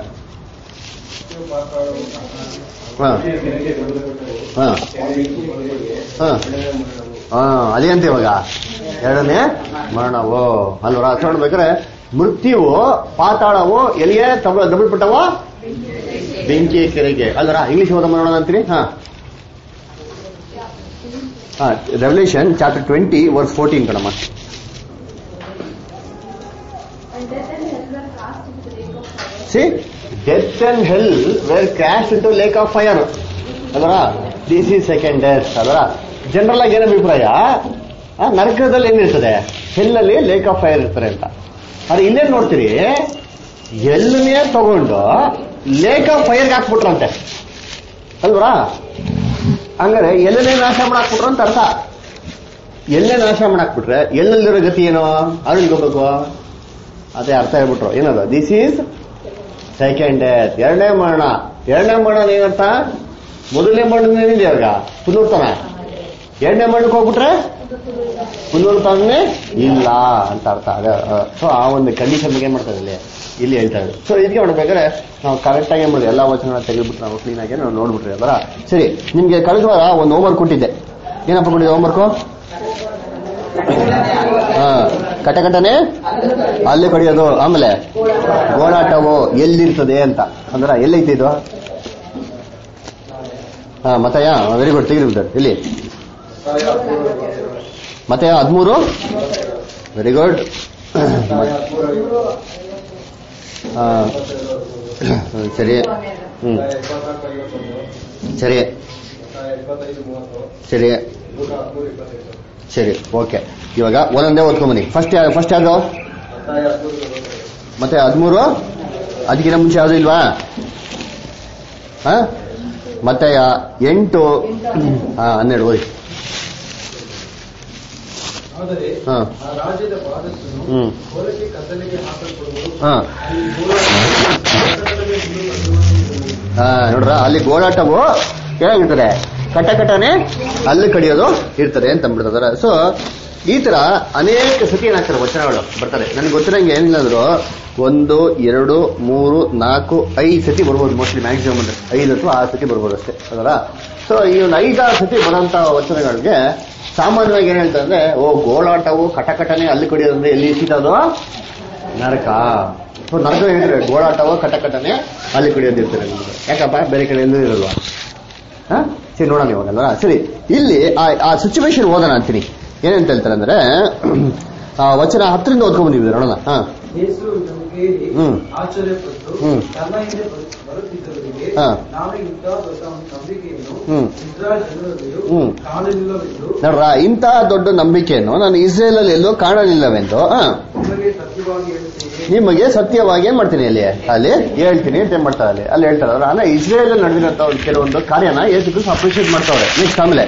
ಹಾ ಹಾ ಹಾ ಹಾ ಅದೇ ಅಂತ ಇವಾಗ ಎರಡನೇ ಮರಣವು ಅಲ್ವರ ಅರ್ಥ ನೋಡ್ಬೇಕಾದ್ರೆ ಮೃತ್ಯುವು ಪಾತಾಳವು ಎಲ್ಲಿಗೆ ತಬ ಡಬಲ್ ಪಟ್ಟವ ಬೆಂಕಿ ಕೆರೆಗೆ ಅಲ್ವರ ಇಂಗ್ಲಿಷ್ ಓದ ಮಾಡೋಣ ಅಂತೀರಿ ಹಾ ಹಾ revolution chapter twenty verse fourteen ಕಣಮ್ಮ see death and hell were crash into lake of fire ಅದರ ದಿಸ್ ಈಸ್ ಸೆಕೆಂಡ್ ಡೆತ್ ಅದರ ಜನರಲ್ ಆಗಿ ಏನು ಅಭಿಪ್ರಾಯ ಆ, ನರಕದಲ್ಲಿ ಏನಿರ್ತದೆ ಹೆಲ್ಲಲ್ಲಿ ಲೇಕ್ ಆಫ್ ಫೈರ್ ಇರ್ತಾರೆ ಅಂತ ಆದ್ರೆ ಇಲ್ಲೇನ್ ನೋಡ್ತೀರಿ ಎಲ್ಲನೇ ತಗೊಂಡು ಲೇಕ್ ಆಫ್ ಫೈರ್ಗೆ ಹಾಕ್ಬಿಟ್ರಂತೆ ಅಲ್ವರಾ ಹಂಗಾರೆ ಎಲ್ಲನೇ ನಾಶ ಮಾಡಾಕ್ಬಿಟ್ರು ಅಂತ ಅರ್ಥ ಎಲ್ಲೇ ನಾಶ ಮಾಡಾಕ್ಬಿಟ್ರೆ ಎಲ್ಲೆಲ್ಲಿರೋ ಗತಿ ಏನೋ ಅದ್ರಲ್ಲಿ ಹೋಗ್ಬೇಕು ಅದೇ ಅರ್ಥ ಹೇಳ್ಬಿಟ್ರು ಏನದು ದಿಸ್ ಈಸ್ ಸೆಕೆಂಡ್ ಡೆತ್ ಎರಡನೇ ಮರಣ ಎರಡನೇ ಮರಣ ಏನಂತ ಮೊದಲನೇ ಮರಣ ಏನಿದೆ ಇವಾಗ ಪುನರ್ತನ ಎರಡನೇ ಮರಣಕ್ಕೆ ಹೋಗ್ಬಿಟ್ರೆ ಪುನರ್ತನೇ ಇಲ್ಲ ಅಂತ ಅರ್ಥ ಅದೇ ಸೊ ಆ ಒಂದು ಕಂಡೀಷನ್ ಬಗ್ಗೆ ಏನ್ ಮಾಡ್ತಾರೆ ಇಲ್ಲಿ ಇಲ್ಲಿ ಹೇಳ್ತಾ ಇದ್ದಾರೆ ಸೊ ಇದಕ್ಕೆ ಮಾಡ್ಬೇಕಾದ್ರೆ ನಾವು ಕರೆಕ್ಟ್ ಆಗಿ ಏನ್ ಮಾಡಿದ್ವಿ ಎಲ್ಲಾ ವಚನ ತೆಗೆದ್ಬಿಟ್ಟು ನಾವು ಕ್ಲೀನ್ ಆಗಿ ನಾವು ನೋಡ್ಬಿಟ್ರಿ ಅಲ್ವಾ ಸರಿ ನಿಮ್ಗೆ ಕಳೆದ ವಾರ ಒಂದು ಹೋಮ್ವರ್ಕ್ ಕೊಟ್ಟಿದ್ದೆ ಏನಪ್ಪ ಕೊಟ್ಟಿದ್ದೆ ಹೋಮ್ವರ್ಕು ಹಾ ಕಟಕಟನೆ ಅಲ್ಲಿ ಕಡಿಯೋದು ಆಮೇಲೆ ಗೋಳಾಟವು ಎಲ್ಲಿರ್ತದೆ ಅಂತ ಅಂದ್ರ ಎಲ್ಲೈತೆ ಇದು ಹಾ ಮತಯ ವೆರಿ ಗುಡ್ ತೆಗಿರಿ ಇಲ್ಲಿ ಮತ್ತೆ ಹದಿಮೂರು ವೆರಿ ಗುಡ್ ಸರಿ ಹ್ಮ್ ಸರಿ ಇಪ್ಪತ್ತೈದು ಮೂವತ್ತು ಸರಿ ನೂರ ನೂರ ಇಪ್ಪತ್ತೈದು ಸರಿ ಓಕೆ ಇವಾಗ ಒಂದೊಂದೇ ಓದ್ಕೊಂಬನಿ ಫಸ್ಟ್ ಫಸ್ಟ್ ಯಾವ್ದು ಮತ್ತಾಯ ಹದಿಮೂರು ನಲವತ್ತೈದು. ಮತ್ತೆ ಹದಿಮೂರು ಅದಕ್ಕಿಂತ ಮುಂಚೆ ಯಾವುದು ಇಲ್ವಾ ಹ? ಮತ್ತೆ ಯಾ- ಎಂಟು ಹಾ ಹನ್ನೆರಡು ಓದಿ ಆದರೆ ಹಾ ಆ ರಾಜ್ಯದ ಬಾಧಕನು ಹ್ಮ್ ಹೊರಗೆ ಕತ್ತಲೆಗೆ ಹಾಕಲ್ಪಡುವುದು ಹಾ ಅಲ್ಲಿ ಗೋಳಾಟವೇ ಮುಂದುವರಿಯುವುದು. ಹಾ ನೋಡ್ರ ಅಲ್ಲಿ ಗೋಳಾಟವು ಏನಾಗಿರ್ತದೆ ಕಟ ಕಟನೆ ಅಲ್ಲಿ ಕಡಿಯೋದು ಇರ್ತದೆ ಅಂತ ಅಂದ್ಬಿಡ್ತಾರೆ ಸೊ ಈ ತರ ಅನೇಕ ಸತಿ ಏನಾಗ್ತಾರೆ ವಚನಗಳು ಬರ್ತಾರೆ ನನಗೆ ಗೊತ್ತಿರಂಗೆ ಏನಿಲ್ಲ ಅಂದ್ರು ಒಂದು ಎರಡು ಮೂರು ನಾಲ್ಕು ಐದು ಸತಿ ಬರ್ಬೋದು ಮೋಸ್ಟ್ಲಿ ಮ್ಯಾಕ್ಸಿಮಮ್ ಅಂದ್ರೆ ಐದು ಅಥವಾ ಆರು ಸತಿ ಬರ್ಬೋದು ಅಷ್ಟೇ ಅದರ ಸೊ ಈ ಒಂದು ಐದಾರು ಸತಿ ಬರೋಂತ ವಚನಗಳಿಗೆ ಸಾಮಾನ್ಯವಾಗಿ ಏನ್ ಹೇಳ್ತಾರೆ ಅಂದ್ರೆ ಓ ಗೋಳಾಟವು ಕಟಕಟನೆ ಅಲ್ಲಿ ಕಡಿಯೋದಂದ್ರೆ ಎಲ್ಲಿ ಸಿಗೋದು ನರಕ ಸೊ ನರಕ ಹೇಳಿದ್ರೆ ಗೋಳಾಟವೋ ಕಟಕಟನೆ ಅಲ್ಲಿ ಕುಡಿಯೋದಿರ್ತಾರೆ ನಿಮ್ಗೆ ಯಾಕಪ್ಪ ಬೇರೆ ಕಡೆ ಎಲ್ಲೂ ಇರಲ್ವಾ ಹಾ ಸರಿ ನೋಡೋಣ ಇವಾಗಲ್ವಾ ಸರಿ ಇಲ್ಲಿ ಆ- ಆ ಸಿಚುವೇಶನ್ ಓದೋಣ ಅಂತೀನಿ ಏನಂತ ಹೇಳ್ತಾರೆ ಅಂದ್ರೆ ಆ ವಚನ ಹತ್ತರಿಂದ ಓದ್ಕೊಂಡ್ ಬಂದಿದ್ದೀವಿ ನೋಡೋಣ ಹಾ ಯೇಸು ಇದನ್ನು ಕೇಳಿ ಹ್ಮ್. ಆಶ್ಚರ್ಯಪಟ್ಟು ಹ್ಮ್. ತನ್ನ ಹಿಂದೆ ಬರು- ಬರುತ್ತಿದ್ದವರಿಗೆ ಹಾ. ನಾನು ಇಂಥ ದೊಡ್ಡ ನಂಬಿಕೆಯನ್ನು ಹ್ಮ್. ಇಸ್ರಾಯೇಲ್ ಜನರಲ್ಲಿಯೂ ಹ್ಮ್. ಕಾಣಲಿಲ್ಲವೆಂದು ನೋಡ್ರ ಇಂತಹ ದೊಡ್ಡ ನಂಬಿಕೆಯನ್ನು ನಾನು ಇಸ್ರೇಲ್ ಅಲ್ಲಿ ಎಲ್ಲೂ ಕಾಣಲಿಲ್ಲವೆಂದು ಹಾ ನಿಮಗೆ ಸತ್ಯವಾಗಿ ಹೇಳುತ್ತೇನೆ ನಿಮಗೆ ಸತ್ಯವಾಗಿ ಏನ್ ಮಾಡ್ತೀನಿ ಅಲ್ಲಿ ಅಲ್ಲಿ ಹೇಳ್ತೀನಿ ಅಂತ ಏನ್ ಮಾಡ್ತಾರೆ ಅಲ್ಲಿ ಅಲ್ಲಿ ಹೇಳ್ತಾರೆ ಅವ್ರು ಅಲ್ಲ ಇಸ್ರೇಲ್ ಅಲ್ಲಿ ನಡೆದಿರೋ ಒಂದು ಕೆಲವೊಂದು ಕಾರ್ಯನ ಯೇಸು ಕ್ರಿಸ್ತ ಅಪ್ರಿಷಿಯೇಟ್ ಮಾಡ್ತಾವ್ರೆ ನೆಕ್ಸ್ಟ್ ಆಮೇಲೆ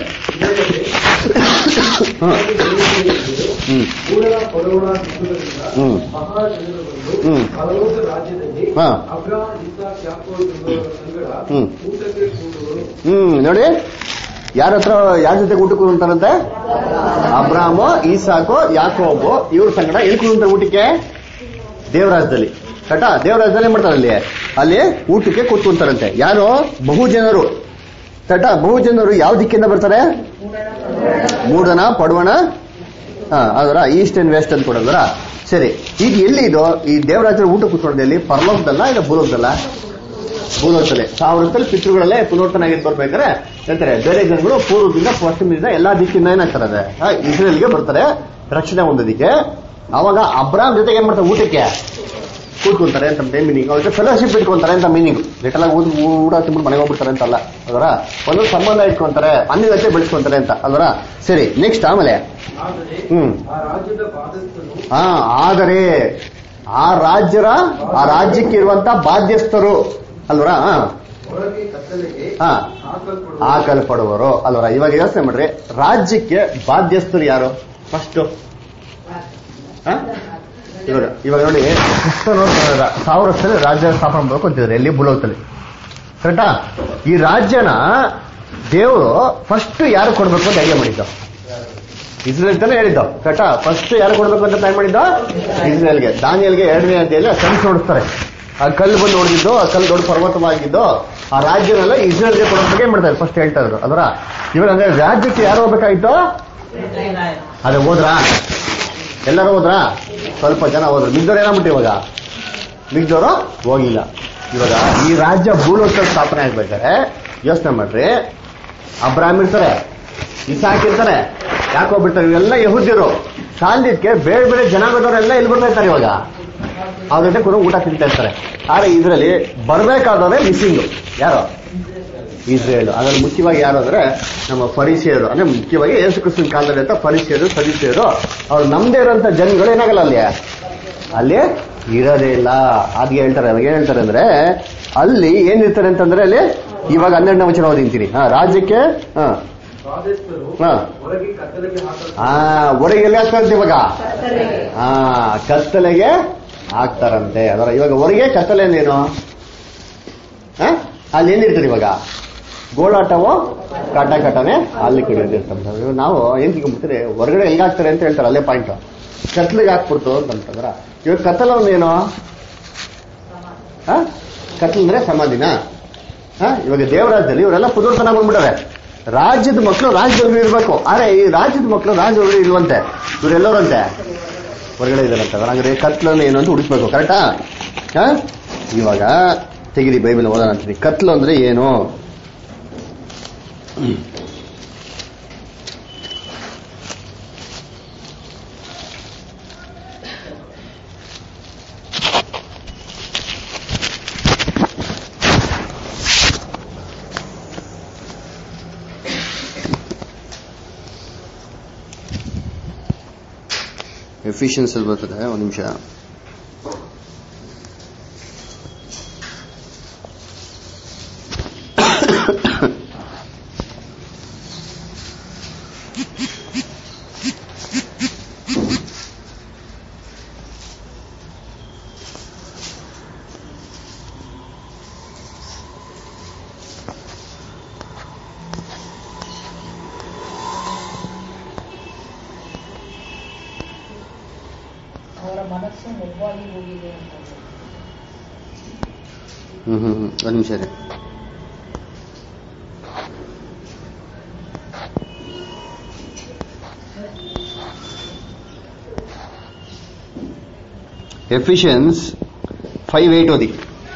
ಹ್ಮ್. ಹ್ಮ್ ಕೂಡಲ ಪಡೋಣ ಸಿಕ್ಕುವುದರಿಂದ ಹ್ಮ್. ಮಹಾ ಜನರು ಬಂದು ಹ್ಮ್. ಪರಲೋಕ ರಾಜ್ಯದಲ್ಲಿ ಹಾ. ಅಬ್ರಹಾಂ ಇಸಾಕ್ ಯಾಕೋಬ್ ಎಂಬುವರ ಸಂಗಡ ಹ್ಮ್. ಊಟಕ್ಕೆ ಕೂಡುವರು ಹ್ಮ್ ನೋಡಿ ಯಾರ ಹತ್ರ ಯಾರ ಜೊತೆ ಊಟಕ್ಕೆ ಅಂತಾರಂತೆ ಅಬ್ರಾಮು ಈಸಾಕು ಯಾಕೋಬು ಇವ್ರ ಸಂಗಡ ಎಲ್ಲಿ ಕೂರಂತಾರೆ ಊಟಕ್ಕೆ ದೇವರಾಜದಲ್ಲಿ ಕಟ ದೇವರಾಜದಲ್ಲಿ ಏನ್ ಮಾಡ್ತಾರೆ ಅಲ್ಲಿ ಅಲ್ಲಿ ಊಟಕ್ಕೆ ಕೂತ್ಕೊಂತಾರಂತೆ ಯಾರು ಬಹು ಜನರು ತಟ ಬಹು ಜನರು ಯಾವ ದಿಕ್ಕಿಂದ ಬರ್ತಾರೆ ಮೂಡಣ ಪಡವಣ ಹಾ ಅದರ ಈಸ್ಟ್ ಅಂಡ್ ವೆಸ್ಟ್ ಅಂತ ಕೊಡೋದ್ರ ಸರಿ ಈಗ ಎಲ್ಲಿ ಇದು ಈ ದೇವರಾಜರ ಊಟ ಕೂತ್ಕೊಳ್ಳೋದು ಎಲ್ಲಿ ಪರಲೋಕದಲ್ಲ ಇಲ್ಲ ಭೂಲೋಕದಲ್ಲ ಭೂಲೋಕದಲ್ಲಿ ಸಾವಿರ ವರ್ಷದಲ್ಲಿ ಪಿತೃಗಳಲ್ಲೇ ಪುನರ್ತನ ಆಗಿದ್ದು ಬರ್ಬೇಕಾದ್ರೆ ಹೇಳ್ತಾರೆ ಬೇರೆ ಜನಗಳು ಪೂರ್ವದಿಂದ ಪಶ್ಚಿಮದಿಂದ ಎಲ್ಲಾ ದಿಕ್ಕಿಂದ ಏನಾಗ್ತಾರೆ ಅದು? ಆ, ಇಸ್ರೇಲ್ಗೆ ಬರ್ತಾರೆ ರಕ್ಷಣೆ ಹೊಂದೋದಿಕ್ಕೆ ಅವಾಗ ಅಬ್ರಾಮ್ ಜೊತೆಗೆ ಏನ್ ಮಾಡ್ತಾರೆ ಊಟಕ್ಕೆ ಕೂತ್ಕೊಂತಾರೆ ಅಂತ ಮೀನಿಂಗ್ ಅವ್ರಿಗೆ ಫೆಲೋಶಿಪ್ ಇಟ್ಕೊಂತಾರೆ ಅಂತ ಮೀನಿಂಗ್ ಲಿಟಲ್ ಆಗಿ ಊಟ ಊಟ ತಿಂಬಿಟ್ಟು ಮನೆಗೆ ಹೋಗ್ಬಿಡ್ತಾರೆ ಅಂತ ಅಲ್ಲ ಅದರ ಒಂದು ಸಂಬಂಧ ಇಟ್ಕೊಂತಾರೆ ಅನ್ಯತೆ ಬೆಳೆಸ್ಕೊಂತಾರೆ ಅಂತ ಅಲ್ವರ ಸರಿ ನೆಕ್ಸ್ಟ್ ಆಮೇಲೆ ಆದರೆ ಹ್ಮ್ ಆ ರಾಜ್ಯದ ಬಾಧಕನು ಹಾ ಆದರೆ ಆ ರಾಜ್ಯರ ಆ ರಾಜ್ಯಕ್ಕೆ ಇರುವಂತ ಬಾಧ್ಯಸ್ಥರು ಅಲ್ವರ ಹಾ ಹೊರಗೆ ಕತ್ತಲೆಗೆ ಹಾ ಹಾಕಲ್ಪಡುವ ಹಾಕಲ್ಪಡುವರು ಅಲ್ವರ ಇವಾಗ ಯೋಚನೆ ಮಾಡ್ರಿ ರಾಜ್ಯಕ್ಕೆ ಬಾಧ್ಯಸ್ಥರು ಯಾರು ಫಸ್ಟ್ ಇವಾಗ ಇವಾಗ ನೋಡಿ ಕ್ರಿಸ್ತನು ಸಾವಿರ ವರ್ಷದಲ್ಲಿ ರಾಜ್ಯ ಸ್ಥಾಪನೆ ಮಾಡಬೇಕು ಅಂತಿದ್ದಾರೆ ಎಲ್ಲಿ ಬುಲೋಕಲ್ಲಿ ಕರೆಕ್ಟಾ ಈ ರಾಜ್ಯನ ದೇವರು ಫಸ್ಟ್ ಯಾರು ಕೊಡ್ಬೇಕು ಅಂತ ಐಡಿಯಾ ಮಾಡಿದ್ದ ಇಸ್ರೇಲ್ ತಾನೇ ಹೇಳಿದ್ದು ಕರೆಕ್ಟಾ ಫಸ್ಟ್ ಯಾರು ಕೊಡ್ಬೇಕು ಅಂತ ಪ್ಲಾನ್ ಮಾಡಿದ್ದ ಇಸ್ರೇಲ್ಗೆ ದಾನಿಯಲ್ಗೆ ಎರಡನೇ ಅಧ್ಯಾಯಲ್ಲಿ ಕನಸು ನೋಡಿಸ್ತಾರೆ ಆ ಕಲ್ಲು ಬಂದು ನೋಡಿದ್ದು ಆ ಕಲ್ಲು ದೊಡ್ಡ ಪರ್ವತವಾಗಿದ್ದು ಆ ರಾಜ್ಯನೆಲ್ಲ ಇಸ್ರೇಲ್ಗೆ ಕೊಡೋ ಬಗ್ಗೆ ಏನ್ ಮಾಡ್ತಾರೆ ಫಸ್ಟ್ ಹೇಳ್ತಾ ಇದ್ರು ಅದರ ಇವಾಗ ಅಂದ್ರೆ ರಾಜ್ಯಕ್ಕೆ ಯಾರು ಹೋಗ್ಬೇಕಾಗಿತ್ತು ಅದೇ ಹೋದ್ರಾ ಎಲ್ಲರೂ ಹೋದ್ರಾ ಸ್ವಲ್ಪ ಜನ ಹೋದ್ರು ಮಿಗ್ದವ್ರು ಏನಾಗ್ಬಿಟ್ಟು ಇವಾಗ ಮಿಗ್ದವರು ಹೋಗಿಲ್ಲ ಇವಾಗ ಈ ರಾಜ್ಯ ಭೂಲೋಕ ಸ್ಥಾಪನೆ ಆಗ್ಬೇಕಾದ್ರೆ ಯೋಚನೆ ಮಾಡ್ರಿ ಅಬ್ರಾಹ್ಮ್ ಇರ್ತಾರೆ ಇಸಾಕ್ ಇರ್ತಾರೆ ಯಾಕೆ ಹೋಗ್ಬಿಡ್ತಾರೆ ಇವೆಲ್ಲ ಯಹುದ್ಯರು ಸಾಲಿದ್ಕೆ ಬೇರೆ ಬೇರೆ ಜನಾಂಗದವರೆಲ್ಲ ಎಲ್ಲಿ ಬರ್ತಾ ಇರ್ತಾರೆ ಇವಾಗ ಅವ್ರ ಜೊತೆ ಕೂಡ ಊಟ ತಿಂತಾ ಇರ್ತಾರೆ ಆದ್ರೆ ಇದರಲ್ಲಿ ಬರ್ಬೇಕಾದವರೇ ಮಿಸ್ಸಿಂಗ್ ಯಾರು ಇಸ್ರೇಲ್ ಅದ್ರಲ್ಲಿ ಮುಖ್ಯವಾಗಿ ಯಾರು ಅಂದ್ರೆ ನಮ್ಮ ಪರಿಚಯರು ಅಂದ್ರೆ ಮುಖ್ಯವಾಗಿ ಯೇಸು ಕ್ರಿಸ್ತನ ಕಾಲದಲ್ಲಿ ಅಂತ ಪರಿಚಯರು ಸದಸ್ಯರು ಅವ್ರು ನಮ್ದೇ ಇರೋಂಥ ಜನಗಳು ಏನಾಗಲ್ಲ ಅಲ್ಲಿ ಅಲ್ಲಿ ಇರೋದೇ ಇಲ್ಲ ಅದ್ಗೆ ಹೇಳ್ತಾರೆ ಅವಾಗ ಏನ್ ಹೇಳ್ತಾರೆ ಅಂದ್ರೆ ಅಲ್ಲಿ ಏನಿರ್ತಾರೆ ಅಂತಂದ್ರೆ ಅಲ್ಲಿ ಇವಾಗ ಹನ್ನೆರಡನೇ ವಚನ ಓದಿಂತೀನಿ ಹಾ ರಾಜ್ಯಕ್ಕೆ ಹಾ ಬಾಧೆಸ್ತರು ಹಾ ಹೊರಗೆ ಕತ್ತಲೆಗೆ ಹಾಕಲ್ಪಡುವ ಆ ಹೊರಗೆ ಎಲ್ಲಿ ಹಾಕ್ತಾರಂತೆ ಇವಾಗ ಆ ಕತ್ತಲೆಗೆ ಹಾಕ್ತಾರಂತೆ ಅದರ ಇವಾಗ ಹೊರಗೆ ಕತ್ತಲೆ ಅಂದೇನು ಆ? ಅಲ್ಲಿ ಏನಿರ್ತದೆ ಇವಾಗ ಗೋಳಾಟವೋ ಕಾಟ ಕಾಟನೆ ಅಲ್ಲಿ ಕುಡಿಯೋದಿರ್ತಂತ ಇವಾಗ ನಾವು ಏನ್ ತಿಳ್ಕೊಂಡ್ಬಿಡ್ತೀರಿ ಹೊರಗಡೆ ಎಲ್ಲಿ ಹಾಕ್ತಾರೆ ಅಂತ ಹೇಳ್ತಾರೆ ಅಲ್ಲೇ ಪಾಯಿಂಟ್ ಕತ್ಲಿಗೆ ಹಾಕ್ಬಿಡ್ತು ಅಂತಂದ್ರ ಇವಾಗ ಕತ್ತಲ ಒಂದೇನು ಆ? ಕತ್ಲು ಅಂದ್ರೆ ಸಮಾಧಿನ ಆ? ಇವಾಗ ದೇವರಾಜ್ಯದಲ್ಲಿ ಇವರೆಲ್ಲ ಪುದರ್ತನ ಬಂದ್ಬಿಟ್ಟಾರೆ ರಾಜ್ಯದ ಮಕ್ಕಳು ರಾಜ್ಯದೊಳಗೆ ಇರ್ಬೇಕು ಆದ್ರೆ ಈ ರಾಜ್ಯದ ಮಕ್ಕಳು ರಾಜ್ಯದೊಳಗೆ ಇಲ್ವಂತೆ ಇವರೆಲ್ಲರಂತೆ ಹೊರಗಡೆ ಇದ್ದಾರೆ ಅಂತ ಹಾಗಾದ್ರೆ ಕತ್ಲಲ್ಲಿ ಏನು ಅಂತ ಹುಡುಕ್ಬೇಕು ಕರೆಕ್ಟಾ ಹಾ ಇವಾಗ ತೆಗಿರಿ ಬೈಬಲ್ ಓದೋಣ ಅಂತೀನಿ ಕತ್ಲು ಅಂದ್ರೆ ಏನು ಎಫಿಷಿಯನ್ಸ್ ಅಲ್ಲಿ ಬರ್ತದೆ ಒಂದು ನಿಮಿಷ ಅವರ ಮನಸ್ಸು ಮೊಬ್ಬಾಗಿ ಹೋಗಿದೆ ಅಂತ ಹ್ಮ್ ಹ್ಮ್ ಹ್ಮ್ ಒಂದು ನಿಮಿಷ ರೀ ಎಫಿಷಿಯನ್ಸ್ ಫೈವ್ ಏಟ್ ಓದಿ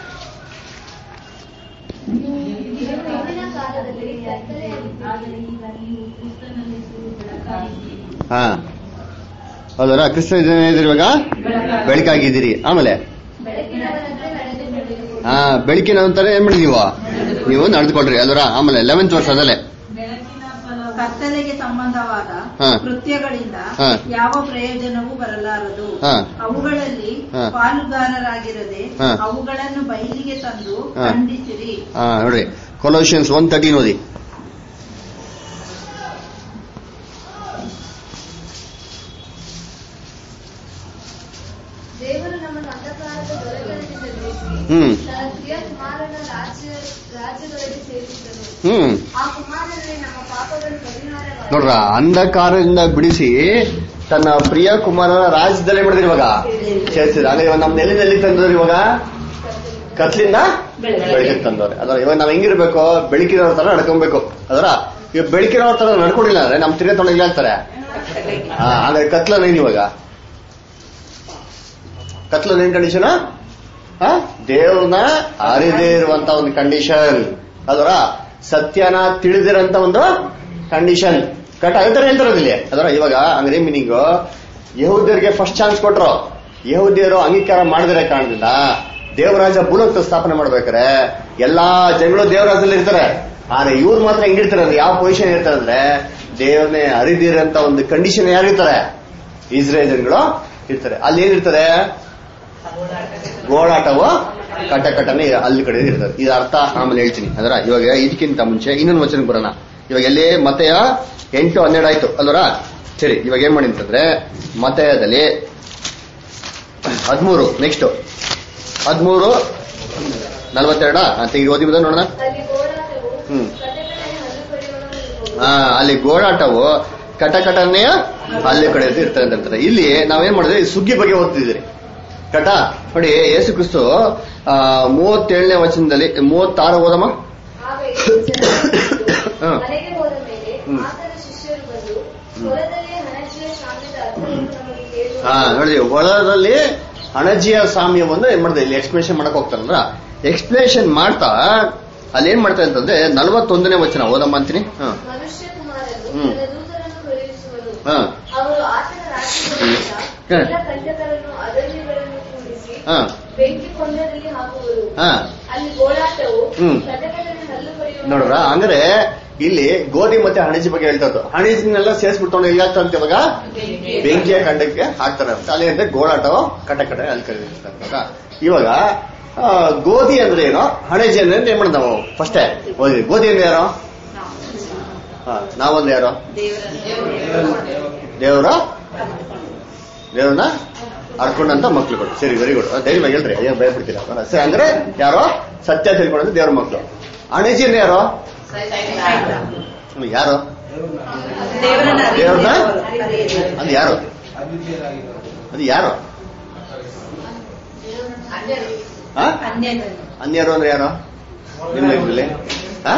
ಹಿಂದಿನ ಕಾಲದಲ್ಲಿ ಕತ್ತಲೆಯಲ್ಲಿ ಆದರೆ ಈಗ ನೀವು ಕ್ರಿಸ್ತನಲ್ಲಿದ್ದು ಬೆಳಕಾಗಿದ್ದೀರಿ ಹಾ ಹೌದಲ್ಲ ಕ್ರಿಸ್ತ ಜನ ಇದ್ದೀರಿ ಇವಾಗ ಬೆಳಕಾಗಿದ್ದೀರಿ ಆಮೇಲೆ ಬೆಳಕಿನವರಂತೆ ನಡೆದುಕೊಳ್ಳಿರಿ ಹಾ ಬೆಳಕಿನ ನಂತರ ಏನ್ ಮಾಡಿದೀವ ನೀವು ನಡೆದುಕೊಳ್ರಿ ಅಲ್ವರ ಆಮೇಲೆ ಲೆವೆಂತ್ ವರ್ಷ ಅದಲ್ಲೇ ಬೆಳಕಿನ ಫಲವು ಕತ್ತಲೆಗೆ ಸಂಬಂಧವಾದ ಹಾ. ಕೃತ್ಯಗಳಿಂದ ಹಾ. ಯಾವ ಪ್ರಯೋಜನವೂ ಬರಲಾರದು ಹಾ. ಅವುಗಳಲ್ಲಿ ಹಾ. ಪಾಲುಗಾರರಾಗಿರದೆ ಹಾ. ಅವುಗಳನ್ನು ಬಯಲಿಗೆ ತಂದು ಹಾ. ಖಂಡಿಸಿರಿ ಹಾ ನೋಡ್ರಿ ಕೊಲೋಷಿಯನ್ಸ್ ಒನ್ ತರ್ಟೀನ್ ಓದಿ ದೇವರು ನಮ್ಮನ್ನು ಅಂಧಕಾರದ ದೊರೆತನದಿಂದ ಬಿಡಿಸಿ ಹ್ಮ್ ತನ್ನ ಪ್ರಿಯ ಕುಮಾರನ ರಾಜ್ಯ ರಾಜ್ಯದೊಳಗೆ ಸೇರಿಸಿದನು ಹ್ಮ್ ಆ ಕುಮಾರನಲ್ಲಿ ನಮ್ಮ ಪಾಪಗಳು ಪರಿಹಾರವಾಗಿ ನೋಡ್ರ ಅಂಧಕಾರದಿಂದ ಬಿಡಿಸಿ ತನ್ನ ಪ್ರಿಯ ಕುಮಾರನ ರಾಜ್ಯದಲ್ಲೇ ಮಾಡಿದ್ರು ಇವಾಗ ಸೇರಿಸಿದ್ರು ಅಂದ್ರೆ ಇವಾಗ ನಮ್ನ ಎಲ್ಲಿ ಎಲ್ಲಿ ತಂದ್ರು ಇವಾಗ ಕತ್ಲಿಂದ ಬೆಳಕಿಗೆ ತಂದವ್ರೆ ಅದರ ಇವಾಗ ನಾವ್ ಹೆಂಗಿರ್ಬೇಕು ಬೆಳಕಿನವ್ರ ತರ ನಡ್ಕೊಬೇಕು ಅದರ ಈಗ ಬೆಳಕಿನವ್ರ ತರ ನಡ್ಕೊಂಡಿಲ್ಲ ಅಂದ್ರೆ ನಮ್ ತಿರ್ಗ ತೊಗೊಂಡು ಆಗ್ತಾರೆ ಹಾ ಅಂದ್ರೆ ಕತ್ಲ ಏನ್ ಇವಾಗ ಕತ್ಲ ಏನ್ ಕಂಡೀಷನ್ ದೇವ್ರನ್ನ ಅರಿದೇ ಇರುವಂತ ಒಂದು ಕಂಡೀಷನ್ ಅದರ ಸತ್ಯನ ತಿಳಿದಿರಂತ ಒಂದು ಕಂಡೀಷನ್ ಕರೆಕ್ಟ್ ಅದೇ ತರ ಹೇಳ್ತಾರೆ ಇಲ್ಲಿ ಅದರ ಇವಾಗ ಅಂದ್ರೆ ಮೀನಿಂಗ್ ಯಹೂದ್ಯರಿಗೆ ಫಸ್ಟ್ ಚಾನ್ಸ್ ಕೊಟ್ರು ಯಹೂದ್ಯರು ಅಂಗೀಕಾರ ಮಾಡಿದ್ರೆ ಕಾರಣದಿಂದ ದೇವರಾಜ ಭೂಲೋಕ ಸ್ಥಾಪನೆ ಮಾಡ್ಬೇಕಾರೆ ಎಲ್ಲಾ ಜನಗಳು ದೇವರಾಜದಲ್ಲಿ ಇರ್ತಾರೆ ಆದ್ರೆ ಇವ್ರು ಮಾತ್ರ ಹೆಂಗಿರ್ತಾರೆ ಅಂದ್ರೆ ಯಾವ ಪೊಸಿಷನ್ ಇರ್ತಾರೆ ಅಂದ್ರೆ ದೇವ್ರನ್ನೇ ಅರಿದಿರಂತ ಒಂದು ಕಂಡೀಷನ್ ಯಾರಿರ್ತಾರೆ ಇಸ್ರೇಲ್ ಜನಗಳು ಇರ್ತಾರೆ ಅಲ್ಲಿ ಏನಿರ್ತಾರೆ ಗೋಳಾಟವು ಕಟ್ಟ ಕಟ್ಟನೆ ಅಲ್ಲಿ ಕಡೆ ಇರ್ತದೆ ಇದು ಅರ್ಥ ಆಮೇಲೆ ಹೇಳ್ತೀನಿ ಅದರ ಇವಾಗ ಇದಕ್ಕಿಂತ ಮುಂಚೆ ಇನ್ನೊಂದು ವಚನಕ್ಕೆ ಬರೋಣ ಇವಾಗ ಎಲ್ಲಿ ಮತೆಯ ಎಂಟು ಹನ್ನೆರಡು ಆಯ್ತು ಅಲ್ವರ ಸರಿ ಇವಾಗ ಏನ್ ಮಾಡಿ ಅಂತಂದ್ರೆ ಮತಯದಲ್ಲಿ ಹದಿಮೂರು ನೆಕ್ಸ್ಟ್ ಹದಿಮೂರು ನಲವತ್ತೆರಡ ತೆಗಿ ಓದಿ ಬಿಡ ನೋಡೋಣ ಅಲ್ಲಿ ಹೋರಾಟವು ಹ್ಮ್. ಕಟಕಟನೆ ಹಲ್ಲು ಕಡಿಯುವವನು ಆ, ಅಲ್ಲಿ ಗೋಳಾಟವು ಕಟಕಟನೆಯ ಅಲ್ಲಿ ಕಡೆ ಇರ್ತದೆ ಅಂತ ಹೇಳ್ತಾರೆ ಇಲ್ಲಿ ನಾವೇನ್ ಮಾಡಿದ್ವಿ ಸುಗ್ಗಿ ಬಗ್ಗೆ ಓದ್ತಿದ್ರಿ ಕಟ ನೋಡಿ ಯೇಸು ಕ್ರಿಸ್ತು ಆ, ಮೂವತ್ತೇಳನೇ ವಚನದಲ್ಲಿ ಮೂವತ್ತಾರು ಓದಮ್ಮ ಆಗ ಯೇಸು ಜನರನ್ನು ಹಾ. ಮನೆಗೆ ಹೋದ ಮೇಲೆ ಹ್ಮ್. ಆತನ ಶಿಷ್ಯರು ಬಂದು ಹೊಲದಲ್ಲಿ ಹಣಜಿಯ ಶಾಂತಿದ ಅರ್ಥವನ್ನು ನಮಗೆ ಹೇಳುವ ಹಾ ನೋಡಿ ಹೊಲದಲ್ಲಿ ಅಣಜಿಯ ಸಾಮ್ಯವನ್ನು ಏನ್ ಮಾಡಿದೆ ಇಲ್ಲಿ ಎಕ್ಸ್ಪ್ಲೇಷನ್ ಮಾಡಕ್ ಹೋಗ್ತಾರಲ್ಲ ಎಕ್ಸ್ಪ್ಲೇಷನ್ ಮಾಡ್ತಾ ಅಲ್ಲಿ ಏನ್ ಮಾಡ್ತಾರೆ ಅಂತಂದ್ರೆ ನಲವತ್ತೊಂದನೇ ವಚನ ಓದಮ್ಮ ಅಂತೀನಿ ಹಾ ಮನುಷ್ಯ ಕುಮಾರನು ಹ್ಮ್. ತನ್ನ ದೂತರನ್ನು ಕಳುಹಿಸುವನು ಹಾ ಅವರು ಆತನ ರಾಜ್ಯದಲ್ಲಿದ್ದ ಹ್ಮ್. ಎಲ್ಲ ಕಂಟಕರನ್ನು ಅದರ್ಯಗಳನ್ನು ಕೂಡಿಸಿ ಹಾ ಬೆಂಕಿ ಕೊಂಡದಲ್ಲಿ ಹಾಕುವರು ಹಾ ಅಲ್ಲಿ ಗೋಳಾಟವು ಹ್ಮ್. ಕಟಕಟನೆ ಹಲ್ಲು ಕಡಿಯುವ ನೋಡ್ರ ಅಂದ್ರೆ ಇಲ್ಲಿ ಗೋಧಿ ಮತ್ತೆ ಹಣಜಿ ಬಗ್ಗೆ ಹೇಳ್ತಾ ಇತ್ತು ಹಣಜಿನೆಲ್ಲ ಸೇರಿಸ್ಬಿಟ್ಟು ಇಲ್ಲಿ ಆಗ್ತಂತ ಇವಾಗ ಬೆಂಕಿಯ ಖಂಡಕ್ಕೆ ಹಾಕ್ತಾರೆ ಅಂತ ಅಲ್ಲಿ ಅಂದ್ರೆ ಗೋಳಾಟವು ಕಟ ಕಟ ಅಲ್ಲಿ ಕರೀತಾರೆ ಇವಾಗ ಆ, ಗೋಧಿ ಅಂದ್ರೆ ಏನು ಹಣಜಿ ಅಂದ್ರೆ ಏನ್ ಮಾಡೋದು ನಾವು ಫಸ್ಟೇ ಗೋಧಿ ಗೋಧಿ ಅಂದ್ರೆ ಯಾರು ಹಾ, ನಾವಂದ್ರೆ ಯಾರು ದೇವರ ದೇವ್ರನ್ನ ಅರ್ಕೊಂಡಂತ ಮಕ್ಳುಗಳು ಸರಿ ವೆರಿ ಗುಡ್ ಧೈರ್ಯವಾಗಿ ಹೇಳ್ರಿ ಏನ್ ಭಯಪಡ್ತೀರಾ ಸರಿ ಅಂದ್ರೆ ಯಾರೋ ಸತ್ಯ ತಿಳ್ಕೊಂಡಂತ ದೇವ್ರ ಮಕ್ಳು ಅಣಜಿ ಅಂದ್ರೆ ಯಾರು ಹ್ಮ್, ಯಾರು ದೇವರನ್ನ ದೇವ್ರನ್ನ ಅರಿಯದೆ. ಅದು ಯಾರು ಅದು ಯಾರು ಹಾ ಅನ್ಯಜನ. ಅನ್ಯರು ಅಂದ್ರೆ ಯಾರು ನಿಮ್ಮ ಇದ್ರಲ್ಲಿ ಹಾ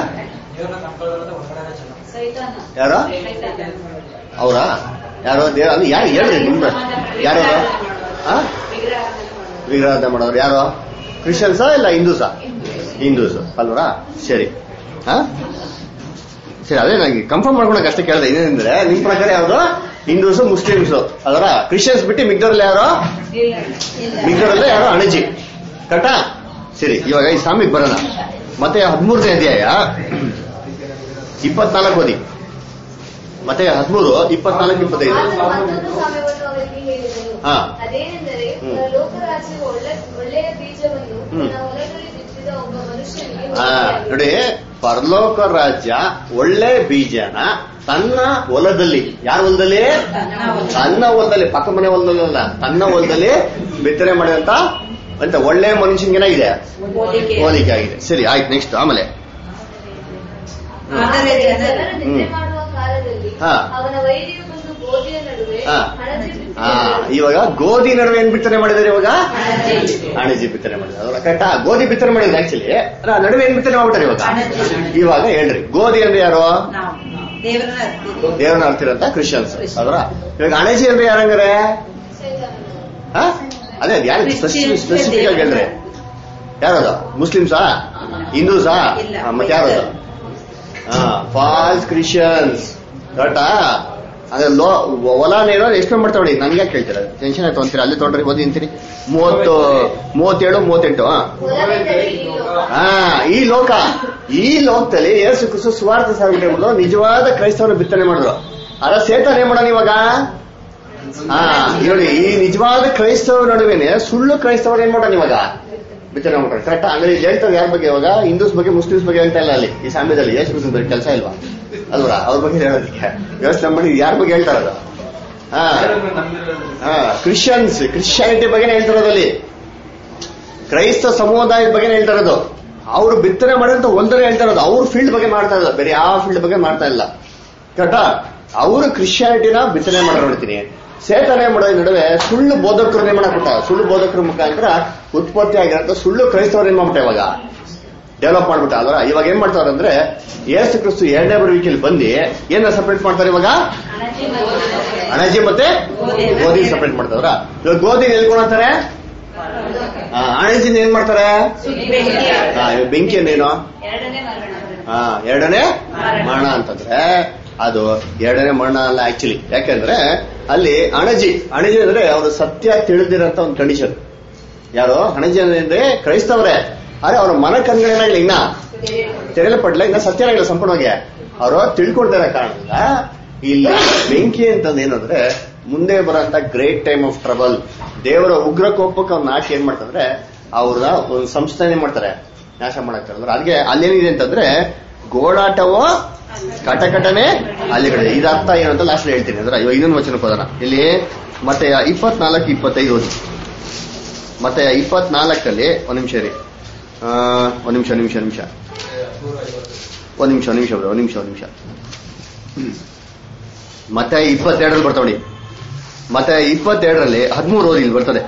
ಯಾರು ಅವರಾ ಯಾರೋ ದೇವ ಅದು ಯಾರು ಹೇಳ್ರಿ ನಿಮ್ದು ಯಾರು ಆ? ವಿಗ್ರಹಾರಾಧನೆ ಮಾಡೋರು ಯಾರು ಕ್ರಿಶ್ಚಿಯನ್ಸಾ ಇಲ್ಲ ಹಿಂದೂಸಾ ಹಿಂದೂಸ್ ಅಲ್ವರಾ ಸರಿ ಹಾ ಸರಿ ಅದೇ ನನಗೆ ಕನ್ಫರ್ಮ್ ಮಾಡ್ಕೊಳಕ್ ಅಷ್ಟೇ ಕೇಳಿದೆ ಇದೇನೆಂದ್ರೆ ನಿಮ್ ಪ್ರಕಾರ ಯಾವ್ದು ಹಿಂದೂಸ್ ಮುಸ್ಲಿಮ್ಸ್ ಅದರ ಕ್ರಿಶ್ಚಿಯನ್ಸ್ ಬಿಟ್ಟು ಮಿಗ್ದವ್ರಲ್ಲಿ ಯಾರು ಮಿಗ್ದವ್ರಲ್ಲ ಯಾರು ಅಣಜಿ ಕರೆಕ್ಟಾ ಸರಿ ಇವಾಗ ಈ ಸ್ವಾಮಿಗೆ ಬರೋಣ ಮತ್ತೆ ಹದಿಮೂರನೇ ಅಧ್ಯಾಯ ಇಪ್ಪತ್ನಾಲ್ಕು ಓದಿ ಮತ್ತೆ ಹದಿಮೂರು ಇಪ್ಪತ್ನಾಲ್ಕು ಇಪ್ಪತ್ತೈದು ಆತನು ಮತ್ತೊಂದು ಸಾಮ್ಯವನ್ನು ಅವರಿಗೆ ಹೇಳಿದನು ಹಾ. ಅದೇನೆಂದರೆ ಹ್ಮ್. ಲೋಕರಾಜ್ಯವು ಒಳ್ಳೆ ಒಳ್ಳೆಯ ಬೀಜವನ್ನು ಹ್ಮ್. ತನ್ನ ಹೊಲದಲ್ಲಿ ಬಿತ್ತಿದ ಒಬ್ಬ ಮನುಷ್ಯನಿಗೆ ಆ, ಹೋಲಿಕೆಯಾಗಿದೆ. ನೋಡಿ ಪರಲೋಕ ರಾಜ್ಯ ಒಳ್ಳೆ ಬೀಜನ ತನ್ನ ಹೊಲದಲ್ಲಿ ಯಾರ ಹೊಲದಲ್ಲಿ ತನ್ನ ಹೊಲದಲ್ಲಿ ಪಕ್ಕ ಮನೆ ಹೊಲದಲ್ಲಿ ಅಲ್ಲ ತನ್ನ ಹೊಲದಲ್ಲಿ ಬಿತ್ತನೆ ಮಾಡಿದಂತ ಅಂತ ಒಳ್ಳೆ ಮನುಷ್ಯನಿಗೇನಾಗಿದೆ ಹೋಲಿಕೆ ಆಗಿದೆ ಸರಿ ಆಯ್ತು ನೆಕ್ಸ್ಟ್ ಆಮೇಲೆ ಆದರೆ ಆದರೆ ಜನರು ಜನರು ನಿದ್ರೆ ಹ್ಮ್. ಮಾಡುವ ಕಾಲದಲ್ಲಿ ಹಾ. ಅವನ ವೈದ್ಯರು ಬಂದು ಗೋಧಿಯ ನಡುವೆ ಹಾ. ಹಣಜಿ ಆ, ಬಿತ್ತಿದರು. ಇವಾಗ ಗೋಧಿ ನಡುವೆ ಏನ್ ಬಿತ್ತನೆ ಮಾಡಿದಾರೆ ಇವಾಗ ಅಣಜಿ ಬಿತ್ತನೆ ಮಾಡಿದ್ದಾರೆ ಅದರ ಕರೆಕ್ಟಾ ಗೋಧಿ ಬಿತ್ತನೆ ಮಾಡಿದ್ರೆ ಆಕ್ಚುಲಿ ನಡುವೆ ಏನ್ ಬಿತ್ತನೆ ಮಾಡ್ಬಿಟ್ಟಾರೆ ಇವಾಗ ಅಣಜಿ. ಇವಾಗ ಹೇಳ್ರಿ ಗೋಧಿ ಅಂದ್ರೆ ಯಾರು ನಾವು ದೇವರನ್ನ ಅರ್ಪಿದ್ದೀವಿ. ದೇವರನ್ನ ಅರ್ತಿರಂತ ಕ್ರಿಶ್ಚಿಯನ್ಸ್ ಅದರ ಇವಾಗ ಅಣಜಿ ಅಂದ್ರೆ ಯಾರಂಗಾರೆ ಸೈತಾನನು. ಆ? ಅದೇ ಯಾರು Christian, ಸ್ಪೆಸಿಫಿಕ್ ಆಗಿ ಹೇಳ್ರಿ ಯಾರದು ಮುಸ್ಲಿಮ್ಸಾ ಹಿಂದೂಸಾ ಇಲ್ಲ. ಆ, ಮತ್ತೆ ಯಾರದು ಫಾಲ್ಸ್ ಕ್ರಿಶ್ಚಿಯನ್ಸ್ ಕರೆಕ್ಟಾ ಅದೇ ಲೋ ಹೊಲ ನೇರ ಎಷ್ಟು ಮಾಡ್ತಾವಳಿ ನನ್ಗೆ ಯಾಕೆ ಕೇಳ್ತೀರ ಟೆನ್ಷನ್ ಆಯ್ತು ಅಂತೀರಾ ಅಲ್ಲಿ ತೊಗೊಂಡ್ರಿ ಓದಿ ಅಂತೀರಿ ಮೂವತ್ತು ಮೂವತ್ತೇಳು ಮೂವತ್ತೆಂಟು ಆ. ಹೊಲವೆಂದರೆ ಈ ಲೋಕ. ಆ ಈ ಲೋಕ ಈ ಲೋಕದಲ್ಲಿ ಯೇಸು ಕ್ರಿಸ್ತು ಸ್ವಾರ್ಥ ಸಾರ್ವಜನಿಕ ಎಂಬುದು ನಿಜವಾದ ಕ್ರೈಸ್ತವನ ಬಿತ್ತನೆ ಮಾಡಿದ್ರು ಅದ ಸೇತನ ಏನ್ ಮಾಡೋಣ ಇವಾಗ ಹಾ ನೋಡಿ ಈ ನಿಜವಾದ ಕ್ರೈಸ್ತವ ನಡುವೆನೆ ಸುಳ್ಳು ಕ್ರೈಸ್ತವರು ಏನ್ ಮಾಡೋಣ ಇವಾಗ ಬಿತ್ತನೆ ಮಾಡ್ತಾರೆ ಕರೆಕ್ಟ್ ಅಂದ್ರೆ ಇಲ್ಲಿ ಹೇಳ್ತಾರೆ ಯಾರ ಬಗ್ಗೆ ಇವಾಗ ಹಿಂದೂಸ್ ಬಗ್ಗೆ ಮುಸ್ಲಿಮ್ಸ್ ಬಗ್ಗೆ ಹೇಳ್ತಾ ಇಲ್ಲ ಅಲ್ಲಿ ಈ ಸಾಮ್ಯದಲ್ಲಿ ಯೇಸು ಕ್ರಿಸ್ತನ ಬಗ್ಗೆ ಕೆಲಸ ಇಲ್ವಾ ಅಲ್ವಾ ಅವ್ರ ಬಗ್ಗೆ ಹೇಳೋದಕ್ಕೆ ಯೋಚನೆ ಮಾಡಿ ಯಾರ ಬಗ್ಗೆ ಹೇಳ್ತಾರದು ಹಾ ಹಾ ಕ್ರಿಶ್ಚಿಯನ್ಸ್ ಕ್ರಿಶ್ಚಿಯಾನಿಟಿ ಬಗ್ಗೆನೇ ಹೇಳ್ತಿರೋದಲ್ಲಿ ಕ್ರೈಸ್ತ ಸಮುದಾಯದ ಬಗ್ಗೆ ಹೇಳ್ತಾ ಇರೋದು ಅವರು ಬಿತ್ತನೆ ಮಾಡಿದಂತ ಒಂದನೇ ಹೇಳ್ತಾ ಇರೋದು ಅವ್ರ ಫೀಲ್ಡ್ ಬಗ್ಗೆ ಮಾಡ್ತಾ ಇರೋದು ಬೇರೆ ಯಾವ ಫೀಲ್ಡ್ ಬಗ್ಗೆ ಮಾಡ್ತಾ ಇಲ್ಲ ಕರೆಕ್ಟಾ ಅವರು ಕ್ರಿಶ್ಚಿಯಾನಿಟಿನ ಬಿತ್ತನೆ ಮಾಡಿ ನೋಡ್ತೀನಿ ಸೇತನೆ ಮಾಡೋದ್ರ ನಡುವೆ ಸುಳ್ಳು ಬೋಧಕರು ಏನ್ ಮಾಡಕ್ಬಿಟ್ಟ ಸುಳ್ಳು ಬೋಧಕರ ಮುಖಾಂತರ ಉತ್ಪತ್ತಿ ಆಗಿರೋ ಸುಳ್ಳು ಕ್ರೈಸ್ತವ್ರು ಏನ್ ಮಾಡ್ಬಿಟ್ಟ ಇವಾಗ ಡೆವಲಪ್ ಮಾಡ್ಬಿಟ್ಟ ಅಲ್ವಾ ಇವಾಗ ಏನ್ ಮಾಡ್ತಾರೆ ಅಂದ್ರೆ ಏಸು ಕ್ರಿಸ್ತು ಎರಡನೇ ಬರುವಿಕೆಯಲ್ಲಿ ಬಂದು ಏನ ಸಪರೇಟ್ ಮಾಡ್ತಾರೆ ಇವಾಗ ಅಣಜಿ ಮತ್ತೆ ಗೋಧಿ ಸಪರೇಟ್ ಮಾಡ್ತಾರ ಇವಾಗ ಗೋಧಿ ಎಲ್ಕೊಳಂತಾರೆ ಅಣಜಿನ ಏನ್ ಮಾಡ್ತಾರೆ ಆ, ಇವಾಗ ಬೆಂಕಿ ಅಂದ್ರೇನು ಎರಡನೇ ಮರಣ ಹಾ ಎರಡನೇ ಮರಣ ಅಂತಂದ್ರೆ ಅದು ಎರಡನೇ ಮರಣ ಅಲ್ಲ ಆಕ್ಚುಲಿ ಯಾಕೆಂದ್ರೆ ಅಲ್ಲಿ ಅಣಜಿ ಅಣಜಿ ಅಂದ್ರೆ ಅವರು ಸತ್ಯ ತಿಳಿದಿರಂತ ಒಂದು ಕಂಡೀಷನ್ ಯಾರು ಅಣಜಿ ಅಂದ್ರೆ ಕ್ರೈಸ್ತವ್ರೆ ಆದ್ರೆ ಅವ್ರ ಮನ ಕಣ್ಗಳೇನಾಗಿಲ್ಲ ಇನ್ನ ತೆರೆಯಲ್ಪಡ್ಲ ಇನ್ನ ಸತ್ಯನಾಗಿಲ್ಲ ಸಂಪೂರ್ಣವಾಗಿ ಅವರು ತಿಳ್ಕೊಳ್ತಾರ ಕಾರಣದಿಂದ ಇಲ್ಲಿ ಬೆಂಕಿ ಅಂತಂದ್ ಏನಂದ್ರೆ ಮುಂದೆ ಬರೋಂತ ಗ್ರೇಟ್ ಟೈಮ್ ಆಫ್ ಟ್ರಬಲ್ ದೇವರ ಉಗ್ರ ಕೋಪಕ್ಕೆ ಅವ್ನ ನಾಶ ಏನ್ ಮಾಡ್ತಂದ್ರೆ ಅವ್ರ ಒಂದು ಸಂಸ್ಥೆನೇ ಮಾಡ್ತಾರೆ ನಾಶ ಮಾಡಕ್ಕೆ ಅಂದ್ರೆ ಅದಕ್ಕೆ ಅಲ್ಲೇನಿದೆ ಅಂತಂದ್ರೆ ಗೋಳಾಟವೋ ಕಟಕಟನೆ ಅಲ್ಲಿ ಕಡೆ ಇದು ಅರ್ಥ ಏನು ಅಂತ ಲಾಸ್ಟ್ ಹೇಳ್ತೀನಿ ಅಂದ್ರೆ ಇವಾಗ ಇನ್ನೊಂದು ವಚನಕ್ಕೆ ಹೋಗೋಣ ಇಲ್ಲಿ ಮತ್ತೆ ಇಪ್ಪತ್ನಾಲ್ಕು ಇಪ್ಪತ್ತೈದು ಓದಿ ಮತ್ತೆ ಇಪ್ಪತ್ನಾಲ್ಕಲ್ಲಿ ಒಂದ್ ನಿಮಿಷ ರೀ ಆ, ಒಂದ್ ನಿಮಿಷ ನಿಮಿಷ ನಿಮಿಷ ಒಂದ್ ನಿಮಿಷ ಒಂದ್ ನಿಮಿಷ ಬಿಡು, ಒಂದ್ ನಿಮಿಷ ಒಂದ್ ನಿಮಿಷ ಹ್ಮ್. ಮತ್ತೆ ಇಪ್ಪತ್ತೆರಡರಲ್ಲಿ ಬರ್ತಾವಳಿ ಮತ್ತೆ ಇಪ್ಪತ್ತೆರಡರಲ್ಲಿ ಹದಿಮೂರು ಓದಿ ಇಲ್ಲಿ ಬರ್ತದೆ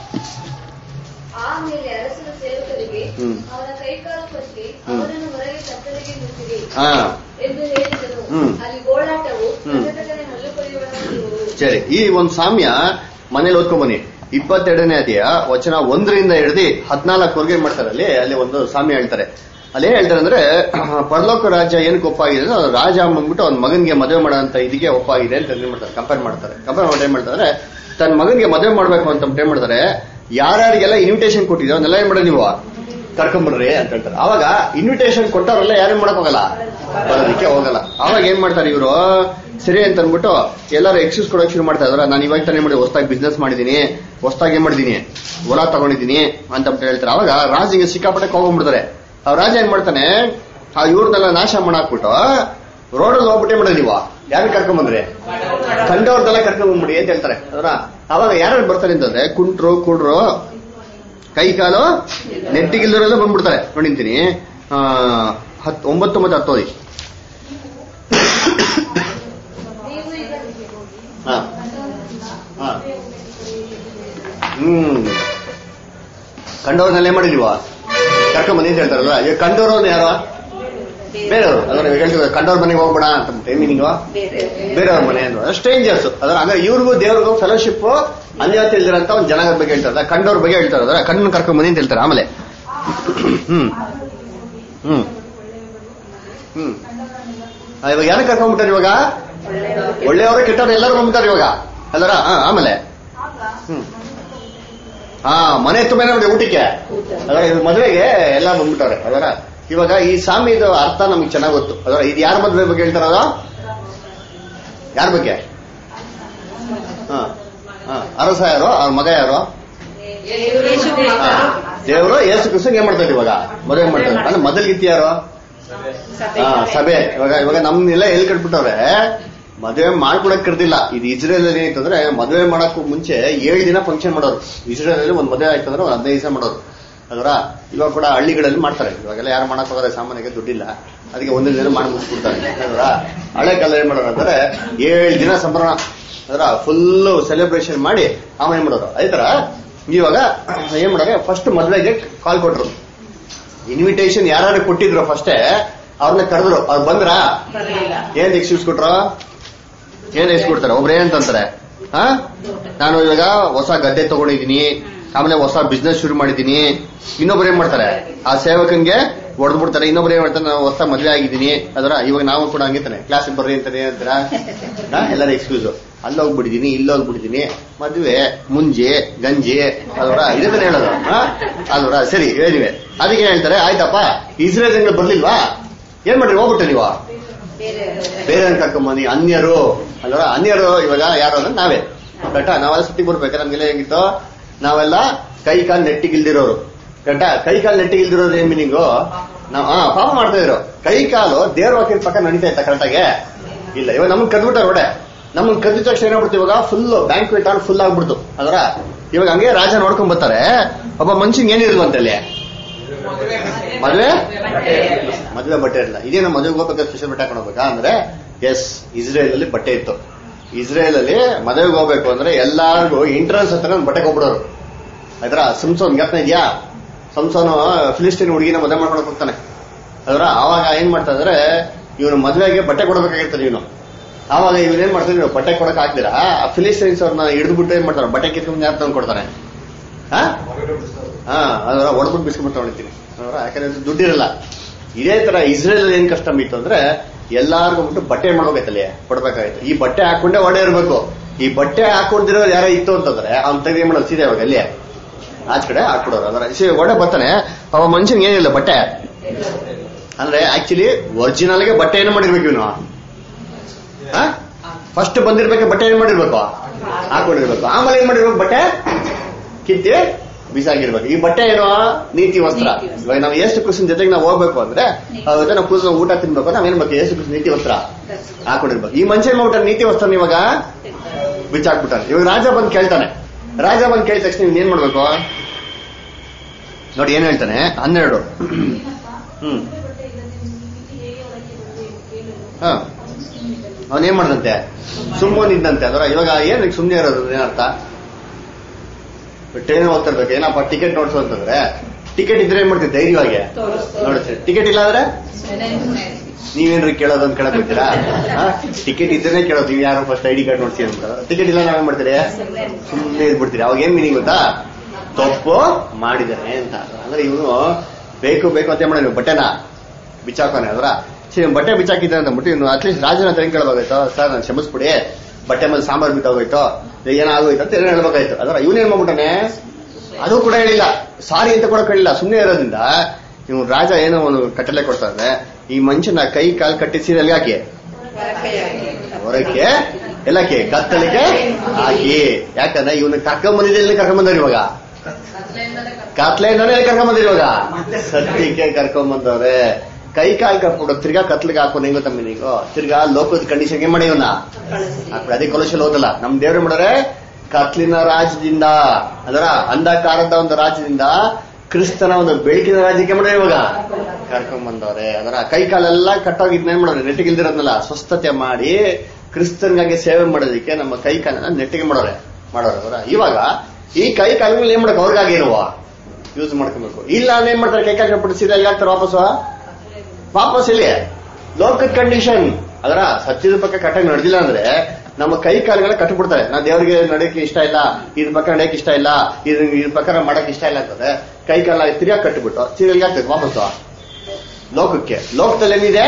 ಆಮೇಲೆ ಅರಸನ ಸೇವಕರಿಗೆ ಹ್ಮ್. ಅವನ ಕೈಕಾಲು ಕಟ್ಟಿ ಹ್ಮ್. ಅವನನ್ನು ಹೊರಗೆ ಕತ್ತಲೆಗೆ ನಿಂತಿರಿ ಹಾ ಎಂದು ಹೇಳಿದನು ಹ್ಮ್. ಅಲ್ಲಿ ಗೋಳಾಟವು ಹ್ಮ್. ಕಟಕಟನೆ ಹಲ್ಲು ಕೊಯ್ಯುವವನು ಸರಿ ಈ ಒಂದು ಸಾಮ್ಯ ಮನೇಲಿ ಓದ್ಕೊಂಬನ್ನಿ ಇಪ್ಪತ್ತೆರಡನೇ ಅಧ್ಯಾಯ ವಚನ ಒಂದರಿಂದ ಹಿಡಿದು ಹದಿನಾಲ್ಕವರೆಗೆ ಏನ್ ಮಾಡ್ತಾರೆ ಅಲ್ಲಿ ಅಲ್ಲಿ ಒಂದು ಸಾಮ್ಯ ಹೇಳ್ತಾರೆ ಅಲ್ಲಿ ಏನ್ ಹೇಳ್ತಾರೆ ಅಂದ್ರೆ ಪರಲೋಕ ರಾಜ್ಯ ಏನಕ್ಕೆ ಒಪ್ಪಾಗಿದೆ ಅಂದ್ರೆ ಅವ್ನು ರಾಜ ಬಂದ್ಬಿಟ್ಟು ಅವ್ನ ಮಗನ್ಗೆ ಮದುವೆ ಮಾಡೋಂತ ಇದಕ್ಕೆ ಒಪ್ಪಾಗಿದೆ ಅಂತ ಏನ್ ಮಾಡ್ತಾರೆ ಕಂಪೇರ್ ಮಾಡ್ತಾರೆ ಕಂಪೇರ್ ಮಾಡಿ ಏನ್ ಮಾಡ್ತಾರೆ ತನ್ನ ಮಗನ್ಗೆ ಮದುವೆ ಮಾಡ್ಬೇಕು ಅಂತ ಏನ್ ಮಾಡ್ತಾರೆ ಯಾರ್ಯಾರಿಗೆಲ್ಲ ಇನ್ವಿಟೇಷನ್ ಕೊಟ್ಟಿದ್ರು ಅವನ್ನೆಲ್ಲ ಏನ್ ಮಾಡೋದು ನೀವು ಕರ್ಕೊಂಬರ್ರಿ ಅಂತ ಹೇಳ್ತಾರೆ ಅವಾಗ ಇನ್ವಿಟೇಷನ್ ಕೊಟ್ಟವರೆಲ್ಲ ಯಾರೇನ್ ಮಾಡಕ್ ಹೋಗಲ್ಲ ಬರೋದಕ್ಕೆ ಹೋಗಲ್ಲ ಅವಾಗ ಏನ್ ಮಾಡ್ತಾರೆ ಇವರು ಸರಿ ಅಂತ ಅಂದ್ಬಿಟ್ಟು ಎಲ್ಲರೂ ಎಕ್ಸ್ಕ್ಯೂಸ್ ಕೊಡೋಕೆ ಶುರು ಮಾಡ್ತಾ ಇದಾರೆ ನಾನು ಇವಾಗ ತಾನೇ ಮಾಡಿ ಹೊಸದಾಗಿ ಬಿಸ್ನೆಸ್ ಮಾಡಿದೀನಿ ಹೊಸದಾಗಿ ಏನ್ ಮಾಡಿದೀನಿ ಹೊಲ ತಗೊಂಡಿದ್ದೀನಿ ಅಂತ ಅಂದ್ಬಿಟ್ಟು ಹೇಳ್ತಾರೆ ಅವಾಗ ರಾಜಿಗೆ ಸಿಕ್ಕಾಪಟ್ಟೆ ಹೋಗ್ಬಿಡ್ತಾರೆ ಆ ರಾಜ ಏನ್ ಮಾಡ್ತಾನೆ ಆ ಇವ್ರನ್ನೆಲ್ಲ ನಾಶ ಮಾಡಾಕ್ಬಿಟ್ಟು ರೋಡಲ್ಲಿ ಹೋಗ್ಬಿಟ್ಟೆ ಮಾಡೋದು ನೀವು ಯಾರು ಕರ್ಕೊಂಬಂದ್ರಿ ಕಂಡವ್ರದೆಲ್ಲ ಕರ್ಕೊಂಡ್ಬಿಡಿ ಅಂತ ಹೇಳ್ತಾರೆ ಅದರ ಅವಾಗ ಯಾರು ಬರ್ತಾರೆ ಅಂತಂದ್ರೆ ಕುಂಟ್ರು ಕುಡ್ರು ಕೈ ಕಾಲು ನೆಟ್ಟಿಗಿಲ್ಲರೆಲ್ಲ ಬಂದ್ಬಿಡ್ತಾರೆ ನೋಡಿಂತೀನಿ ಆ, ಹತ್ ಒಂಬತ್ತು ಮತ್ತೆ ಹತ್ತೋದಿ ನೀವು ಈಗ ಹಾ ಹಾ ಹ್ಮ್ ಕಂಡವ್ರನ್ನೆಲ್ಲ ಏನ್ ಮಾಡಿದೀವ ಕರ್ಕೊಂಬಂದಿ ಅಂತ ಹೇಳ್ತಾರಲ್ಲ ಈಗ ಕಂಡವ್ರು ಯಾರು ಬೇರೆಯವರು ಅದರ ಹೇಳ್ತೀವಿ ಕಂಡವ್ರ ಮನೆಗೆ ಹೋಗ್ಬೇಡ ಅಂತ ಮೀನಿಂಗು ಬೇರೆ ಬೇರೆಯವ್ರ ಮನೆ ಅಂದ್ರೆ ಸ್ಟ್ರೇಂಜರ್ಸ್ ಅದರ ಅಂದ್ರೆ ಇವ್ರಿಗೂ ದೇವ್ರಿಗೂ ಫೆಲೋಶಿಪ್ ಅನ್ಯ ತಿಳಿದಿರಂತ ಒಂದು ಜನಗಳ ಬಗ್ಗೆ ಹೇಳ್ತಾರೆ ಕಂಡವ್ರ ಬಗ್ಗೆ ಹೇಳ್ತಾರೆ ಅದರ ಕಣ್ಣು ಕರ್ಕೊಂಡ್ ಬನ್ನಿ ಅಂತ ಹೇಳ್ತಾರೆ ಆಮೇಲೆ ಹ್ಮ್ ಹ್ಮ್ ಹ್ಮ್ ಆ, ಇವಾಗ ಯಾರು ಕರ್ಕೊಂಡ್ಬಿಟ್ಟಾರೆ ಇವಾಗ ಒಳ್ಳೆಯವರು ಕೆಟ್ಟವ್ರು ಎಲ್ಲರೂ ಬಂದ್ಬಿಟ್ಟಾರೆ ಇವಾಗ ಅಲ್ಲರ ಹಾ ಆಮೇಲೆ ಹ್ಮ್ ಹಾ ಮನೆ ತುಂಬ ನೋಡಿ ಊಟಕ್ಕೆ ಅದರ ಇದು ಮದುವೆಗೆ ಎಲ್ಲ ಬಂದ್ಬಿಟ್ಟವ್ರೆ ಅದರ ಇವಾಗ ಈ ಸಾಮ್ಯದ ಅರ್ಥ ನಮ್ಗೆ ಚೆನ್ನಾಗ್ ಗೊತ್ತು ಅದರ ಇದು ಯಾರ ಮದುವೆ ಬಗ್ಗೆ ಹೇಳ್ತಾರಲ್ಲ ಯಾರ ಬಗ್ಗೆ ಹಾ ಹಾ ಅರಸ ಯಾರು ಅವ್ರ ಮಗ ಯಾರು ಯೇಸು ಹಾ, ದೇವರು ಏಸು ಕ್ರಿಸ್ತಂಗೆ ಏನ್ ಮಾಡ್ತಾರೆ ಇವಾಗ ಮದುವೆ ಮಾಡ್ತಾರೆ ಅಂದ್ರೆ ಮೊದಲ್ಗಿತ್ತಿ ಯಾರು ಹಾ ಸಭೆ ಇವಾಗ ಇವಾಗ ನಮ್ನೆಲ್ಲ ಎಲ್ಲಿ ಕಟ್ಬಿಟ್ಟವ್ರೆ ಮದುವೆ ಮಾಡ್ಕೊಡಕ್ ಕರ್ದಿಲ್ಲ ಇದು ಇಸ್ರೇಲ್ ಅಲ್ಲಿ ಏನಂತಂದ್ರೆ ಮದುವೆ ಮಾಡಕ್ಕೂ ಮುಂಚೆ ಏಳು ದಿನ ಫಂಕ್ಷನ್ ಮಾಡೋರು ಇಸ್ರೇಲ್ ಅಲ್ಲಿ ಒಂದ್ ಮದುವೆ ಆಯ್ತು ಅಂದ್ರೆ ಒಂದ್ ಹದಿನೈದು ದಿವಸ ಮಾಡೋರು ಅದರ ಇವಾಗ ಕೂಡ ಹಳ್ಳಿಗಳಲ್ಲಿ ಮಾಡ್ತಾರೆ ಇವಾಗೆಲ್ಲ ಯಾರು ಮಾಡಕ್ ಹೋದ್ರೆ ಸಾಮಾನ್ಯಕ್ಕೆ ದುಡ್ಡಿಲ್ಲ ಅದಕ್ಕೆ ಒಂದೇ ದಿನ ಮಾಡಿ ಮುಗಿಸ್ಬಿಡ್ತಾರೆ ಅದರ ಹಳೆ ಕಾಲ ಏನ್ ಮಾಡೋರು ಅಂದ್ರೆ ಏಳು ದಿನ ಸಂಭ್ರಮ ಅದರ ಫುಲ್ ಸೆಲೆಬ್ರೇಷನ್ ಮಾಡಿ ಆಮೇಲೆ ಏನ್ ಮಾಡೋರು ಅದೇ ತರ ಇವಾಗ ಏನ್ ಮಾಡೋರೆ ಫಸ್ಟ್ ಮದುವೆಗೆ ಕಾಲ್ ಕೊಟ್ರು ಇನ್ವಿಟೇಷನ್ ಯಾರು ಕೊಟ್ಟಿದ್ರು ಫಸ್ಟೇ ಅವ್ರನ್ನ ಕರೆದ್ರು ಅವ್ರು ಬಂದ್ರ ಬರಲಿಲ್ಲ ಏನ್ ಎಕ್ಸ್ಕ್ಯೂಸ್ ಕೊಟ್ರು ಏನ್ ಎಕ್ಸ್ ಕೊಡ್ತಾರೆ ಒಬ್ರು ಏನಂತಾರೆ ಹಾ ನಾನು ಇವಾಗ ಹೊಸ ಗದ್ದೆ ತಗೊಂಡಿದೀನಿ ಆಮೇಲೆ ಹೊಸ ಬಿಸ್ನೆಸ್ ಶುರು ಮಾಡಿದೀನಿ ಇನ್ನೊಬ್ರು ಏನ್ ಮಾಡ್ತಾರೆ ಆ ಸೇವಕನ್ಗೆ ಹೊಡೆದ್ ಬಿಡ್ತಾರೆ ಇನ್ನೊಬ್ರು ಏನ್ ಮಾಡ್ತಾರೆ ನಾನು ಹೊಸ ಮದ್ವೆ ಆಗಿದ್ದೀನಿ ಅದರ ಇವಾಗ ನಾವು ಕೂಡ ಹಂಗಿತಾನೆ ಕ್ಲಾಸ್ ಬರ್ರಿ ಅಂತಾನೆ ಅಂತಾರ ಎಲ್ಲರ ಎಕ್ಸ್ಕ್ಯೂಸ್ ಅಲ್ಲಿ ಹೋಗ್ಬಿಟ್ಟಿದೀನಿ ಇಲ್ಲಿ ಹೋಗ್ಬಿಟ್ಟಿದೀನಿ ಮದ್ವೆ ಮುಂಜಿ ಗಂಜಿ ಅದರ ಇದನ್ನ ಹೇಳೋದು ಹಾ? ಅಲ್ವರ ಸರಿ ಏನಿವೆ ಅದಕ್ಕೆ ಏನ್ ಹೇಳ್ತಾರೆ ಆಯ್ತಪ್ಪ ಇಸ್ರೇಲ್ ಜನ ಬರ್ಲಿಲ್ವಾ ಏನ್ ಮಾಡ್ರಿ ಹೋಗ್ಬಿಟ್ಟೆ ನೀವು ಬೇರೆ ಬೇರೆ ಕರ್ಕೊಂಬಂದಿ ಅನ್ಯರು ಅಲ್ವಾ ಅನ್ಯರು ಇವಾಗ ಯಾರು ಅಂದ್ರೆ ನಾವೇ ಕರೆಕ್ಟಾ ನಾವೆಲ್ಲ ಸುತ್ತಿ ಬರ್ಬೇಕಾದ್ರೆ ನಮ್ಗೆಲ್ಲ ಹೇಗಿತ್ತು ನಾವೆಲ್ಲ ಕೈ ಕಾಲು ನೆಟ್ಟಿಗಿಲ್ದಿರೋರು ಕರೆಕ್ಟಾ ಕೈ ಕಾಲು ನೆಟ್ಟಿಗಿಲ್ದಿರೋರು ಏನ್ ಮೀನಿಂಗು ನಾವು ಹಾ ಪಾಪ ಮಾಡ್ತಾ ಇದ್ರು ಕೈ ಕಾಲು ದೇವ್ರ ವಾಕ್ಯದ ಪಕ್ಕ ನಡೀತಾ ಇತ್ತ ಕರೆಕ್ಟಾಗೆ ಇಲ್ಲ ಇವಾಗ ನಮ್ಗೆ ಕದ್ಬಿಟ್ಟಾರ ಒಡೆ ನಮ್ಗೆ ಕದ್ದ ತಕ್ಷಣ ಏನಾಗ್ಬಿಡ್ತು ಇವಾಗ ಫುಲ್ ಬ್ಯಾಂಕ್ವೆಟ್ ಹಾಲ್ ಫುಲ್ ಆಗ್ಬಿಡ್ತು ಅದರ ಇವಾಗ ಹಂಗೆ ರಾಜ ನೋಡ್ಕೊಂಡ್ ಬರ್ತಾರೆ ಒಬ್ಬ ಮನುಷ್ಯಂಗೆ ಏನಿರುವಂತೆ ಅಲ್ಲಿ ಮದ್ವೆ ಮದುವೆ ಬಟ್ಟೆ ಇರಲ್ಲ ಇದೇನು ಮದುವೆಗೆ ಹೋಗ್ಬೇಕಾದ್ರೆ ಸ್ಪೆಷಲ್ ಬಟ್ಟೆ ಹಾಕೊಂಡು ಹೋಗ್ಬೇಕಾ ಅಂದ್ರೆ ಎಸ್ ಇಸ್ರೇಲ್ ಅಲ್ಲಿ ಬಟ್ಟೆ ಇತ್ತು ಇಸ್ರೇಲ್ ಅಲ್ಲಿ ಮದುವೆಗೆ ಹೋಗ್ಬೇಕು ಅಂದ್ರೆ ಎಲ್ಲಾರ್ಗು ಎಂಟ್ರೆನ್ಸ್ ಹತ್ರ ಒಂದ್ ಬಟ್ಟೆ ಕೊಟ್ಬಿಡೋರು ಆಯ್ತರ ಸಂಸೋನ್ ಜ್ಞಾಪನ ಇದೆಯಾ ಸಂಸೋನು ಫಿಲಿಸ್ತೀನ್ ಹುಡುಗಿನ ಮದುವೆ ಮಾಡ್ಕೊಂಡು ಹೋಗ್ತಾನೆ ಅದರ ಆವಾಗ ಏನ್ ಮಾಡ್ತಾ ಇದ್ರೆ ಇವನು ಮದುವೆಗೆ ಬಟ್ಟೆ ಕೊಡಬೇಕಾಗಿರ್ತದೆ ಇವನು ಆವಾಗ ಇವನ್ ಏನ್ ಮಾಡ್ತಾನೆ ಇವ್ನು ಬಟ್ಟೆ ಕೊಡಕ್ ಆಗ್ತೀರಾ ಆ ಫಿಲಿಸ್ತೀನ್ಸ್ ಅವ್ರನ್ನ ಹಿಡಿದ್ಬಿಟ್ಟು ಏನ್ ಮಾಡ್ತಾರೆ ಬಟ್ಟೆ ಕಿತ್ಕೊಂಡು ಯಾರು ತಂದು ಕೊಡ್ತಾನೆ ಹಾ ಹಾ ಅದರ ಹೊಡೆದ್ಬಿಟ್ಟು ಬಿಸ್ಕೊಂಡ್ಬಿಟ್ಟು ತಗೊಂಡಿರ್ತೀನಿ ಅದರ ಯಾಕಂದ್ರೆ ಅದು ದುಡ್ಡಿರಲ್ಲ ಇದೇ ತರ ಇಸ್ರೇಲ್ ಏನ್ ಕಷ್ಟ ಇತ್ತು ಅಂದ್ರೆ ಎಲ್ಲಾರ್ಗು ಬಿಟ್ಟು ಬಟ್ಟೆ ಮಾಡ್ಬೇಕಲ್ಲಿ ಕೊಡ್ಬೇಕಾಗಿತ್ತು ಈ ಬಟ್ಟೆ ಹಾಕೊಂಡೇ ಒಡೆ ಇರ್ಬೇಕು ಈ ಬಟ್ಟೆ ಹಾಕೊಂಡಿರೋರು ಯಾರೋ ಇತ್ತು ಅಂತಂದ್ರೆ ಅವ್ನ ತೆಗೆ ಏನ್ ಮಾಡೋದು ಸೀದೆ ಅವಾಗ ಅಲ್ಲಿ ಆಚ ಕಡೆ ಹಾಕ್ಬಿಡೋರು ಅದರ ಸಿ ಒಡೆ ಬರ್ತಾನೆ ಅವ ಮನುಷ್ಯನ್ಗೆ ಏನಿಲ್ಲ ಬಟ್ಟೆ ಅಂದ್ರೆ ಆಕ್ಚುಲಿ ಒರಿಜಿನಲ್ಗೆ ಬಟ್ಟೆ ಏನು ಮಾಡಿರ್ಬೇಕು ಇವನು ಫಸ್ಟ್ ಬಂದಿರ್ಬೇಕು ಬಟ್ಟೆ ಏನ್ ಮಾಡಿರ್ಬೇಕು ಹಾಕೊಂಡಿರ್ಬೇಕು ಆಮೇಲೆ ಏನ್ ಮಾಡಿರ್ಬೇಕು ಬಟ್ಟೆ ಕಿತ್ತಿ ಬಿಸಾಕಿರ್ಬೇಕು ಈ ಬಟ್ಟೆ ಏನು ನೀತಿ ವಸ್ತ್ರ ನೀತಿ ವಸ್ತ್ರ. ಇವಾಗ ನಾವು ಎಷ್ಟು ಕೃಷ್ಣ ಜೊತೆಗೆ ನಾವು ಹೋಗ್ಬೇಕು ಅಂದ್ರೆ ಅವಾಗ ನಾವು ಕೂಸ ಊಟ ತಿನ್ಬೇಕು ನಾವೇನ್ ಬೇಕು ಎಷ್ಟು ಕೃಷ್ಣ ನೀತಿ ವಸ್ತ್ರ ಹಾಕೊಂಡಿರ್ಬೇಕು ಈ ಮನುಷ್ಯ ಮಾಡ್ಬಿಟ್ಟ ನೀತಿ ವಸ್ತ್ರ ಇವಾಗ ಬಿಚ್ಚಾಕ್ಬಿಟ್ಟಾನೆ ಇವಾಗ ರಾಜ ಬಂದ್ ಕೇಳ್ತಾನೆ ರಾಜ ಬಂದ್ ಕೇಳಿದ ತಕ್ಷಣ ನೀವ್ ಏನ್ ಮಾಡ್ಬೇಕು ನೋಡಿ ಏನ್ ಹೇಳ್ತಾನೆ ಹನ್ನೆರಡು ಹ್ಮ್ ಹ ಅವನ್ ಏನ್ ಮಾಡ್ದಂತೆ ಸುಮ್ಮನಿದ್ದಂತೆ ಅದರ ಇವಾಗ ಏನ್ ಸುಮ್ನೆ ಇರೋದು ಏನರ್ಥ ಟ್ರೈನ್ ಹೋಗ್ತಿರ್ಬೇಕು ಏನಪ್ಪ ಟಿಕೆಟ್ ನೋಡ್ಸು ಅಂತಂದ್ರೆ ಟಿಕೆಟ್ ಇದ್ರೆ ಏನ್ ಮಾಡ್ತೀವಿ ಧೈರ್ಯವಾಗಿ ನೋಡ್ತೀರಿ ಟಿಕೆಟ್ ಇಲ್ಲ ಅಂದ್ರೆ ನೀವೇನ್ರಿ ಕೇಳೋದು ಅಂತ ಕೇಳಕ್ ಹೋಗ್ತೀರಾ ಟಿಕೆಟ್ ಇದ್ರೆ ಕೇಳೋದು ನೀವು ಯಾರು ಫಸ್ಟ್ ಐಡಿ ಕಾರ್ಡ್ ನೋಡ್ತೀವಿ ಅಂತ ಟಿಕೆಟ್ ಇಲ್ಲ ನಾವೇನ್ ಮಾಡ್ತೀರಿ ಸುಮ್ಮನೆ ಇದ್ಬಿಡ್ತೀರಿ ಅವಾಗ ಏನ್ ಮೀನಿಂಗ್ ಗೊತ್ತಾ ತಪ್ಪು ಮಾಡಿದಾನೆ ಅಂತ ಅಂದ್ರೆ ಇವನು ಬೇಕು ಬೇಕು ಅಂತ ಮಾಡಿದ್ವಿ ಬಟ್ಟೆನ ಬಿಚ್ಚಾಕೋನೆ ಅದ್ರ ಸರಿ ಬಟ್ಟೆ ಬಿಚ್ಚಾಕಿದ್ದಾನೆ ಅಂದ್ಬಿಟ್ಟು ಇನ್ನು ಅಟ್ಲೀಸ್ಟ್ ರಾಜನ ಹತ್ರ ಹೆಂಗ್ ಕೇಳಬೇಕಾಯ್ತು ಸರ್ ನಾನು ಕ್ಷಮಿಸ್ಬಿಡಿ ಬಟ್ಟೆ ಮೇಲೆ ಸಾಂಬಾರ್ ಬಿಟ್ಟೋಗೋಯ್ತು ಏನಾಗೋಯ್ತು ಅಂತ ಏನೋ ಹೇಳ್ಬೇಕಾಯ್ತು ಅದರ ಇವನೇನ್ ಮಾಡ್ಬಿಟ್ಟಾನೆ ಅದು ಕೂಡ ಹೇಳಿಲ್ಲ ಸಾರಿ ಅಂತ ಕೂಡ ಕೇಳಿಲ್ಲ ಸುಮ್ಮನೆ ಇರೋದ್ರಿಂದ ಇವ್ನು ರಾಜ ಏನೋ ಒಂದು ಕಟ್ಟಲೆ ಕೊಡ್ತಾರೆ ಈ ಮನುಷ್ಯನ ಕೈ ಕಾಲು ಕಟ್ಟಿಸಿ ಎಲ್ಲಿ ಹಾಕಿ ಹೊರಕ್ಕೆ ಎಲ್ಲಕ್ಕೆ ಕತ್ತಲಿಗೆ ಹಾಕಿ ಯಾಕಂದ್ರೆ ಇವನು ಕರ್ಕೊಂಬಂದಿದ್ದೆ ಎಲ್ಲಿ ಕರ್ಕೊಂಬಂದವ್ರು ಇವಾಗ ಕತ್ಲೆಯಿಂದಾನೆ ಎಲ್ಲಿ ಕರ್ಕೊಂಬಂದಿರಿ ಇವಾಗ ಸತ್ಯಕ್ಕೆ ಕರ್ಕೊಂಬಂದವ್ರೆ ಕೈ ಕಾಲು ಕರ್ಕೊಂಡು ತಿರ್ಗಾ ಕತ್ಲಿಗೆ ಹಾಕೊಂಡು ಹೆಂಗೋ ತಮ್ಮ ನೀವು ತಿರ್ಗಾ ಲೋಕದ ಕಂಡೀಷನ್ ಏನ್ ಮಾಡಿ ಇವನ್ನ ಹಾಕ್ಬಿಡು. ಅದೇ ಕೊಲೋಶಲ್ ಓದಲ್ಲ ನಮ್ ದೇವ್ರು ಮಾಡರೆ ಕತ್ಲಿನ ರಾಜ್ಯದಿಂದ ಅದರ ಅಂಧಕಾರದ ಒಂದು ರಾಜ್ಯದಿಂದ ಕ್ರಿಸ್ತನ ಒಂದು ಬೆಳಕಿನ ರಾಜ್ಯಕ್ಕೆ ಮಾಡ್ರೆ ಇವಾಗ ಕರ್ಕೊಂಡ್ ಬಂದವ್ರೆ ಅದರ ಕೈ ಕಾಲೆಲ್ಲ ಕಟ್ಟೋಗಿದ್ನ ಏನ್ ಮಾಡೋರು ನೆಟ್ಟಿಗೆ ಇಲ್ದಿರೋದ್ನಲ್ಲ ಸ್ವಸ್ಥತೆ ಮಾಡಿ ಕ್ರಿಸ್ತನ್ಗಾಗಿ ಸೇವೆ ಮಾಡೋದಕ್ಕೆ ನಮ್ಮ ಕೈ ಕಾಲನ್ನ ನೆಟ್ಟಿಗೆ ಮಾಡೋರೆ ಮಾಡೋರು ಅದರ ಇವಾಗ ಈ ಕೈ ಕಾಲಗಳು ಏನ್ ಮಾಡಕ್ ಅವ್ರಿಗಾಗಿ ಇರುವ ಯೂಸ್ ಮಾಡ್ಕೊಬೇಕು ಇಲ್ಲ ಅಂದ್ರೆ ಏನ್ ಮಾಡ್ತಾರೆ ಕೈ ಕಾಲು ಕಟ್ಬಿಟ್ಟು ಸೀದಾ ಎಲ್ಲಿ ಹಾಕ್ತಾರೆ ವಾಪಸ್ ವಾಪಸ್ ಇಲ್ಲಿ ಲೋಕದ ಕಂಡೀಷನ್ ಅದರ ಸತ್ಯದ ಪಕ್ಕ ಕಟ್ಟಾಗಿ ನಡೆದಿಲ್ಲ ಅಂದ್ರೆ ನಮ್ಮ ಕೈ ಕಾಲುಗಳ ಕಟ್ಬಿಡ್ತಾರೆ ನಾ ದೇವರಿಗೆ ನಡೆಯಕ್ಕೆ ಇಷ್ಟ ಇಲ್ಲ ಇದ್ರ ಪಕ್ಕ ನಡೆಯಕ್ಕೆ ಇಷ್ಟ ಇಲ್ಲ ಇದ್ರ ಇದ್ರ ಪ್ರಕಾರ ಮಾಡಕ್ ಇಷ್ಟ ಇಲ್ಲ ಅಂತಂದ್ರೆ ಕೈ ಕಾಲ ತಿರ್ಗಾ ಕಟ್ಬಿಟ್ಟು ಸೀರಿಯಲ್ಗೆ ಆಗ್ತದೆ ವಾಪಸ್ಸು ಲೋಕಕ್ಕೆ ಲೋಕದಲ್ಲಿ ಏನಿದೆ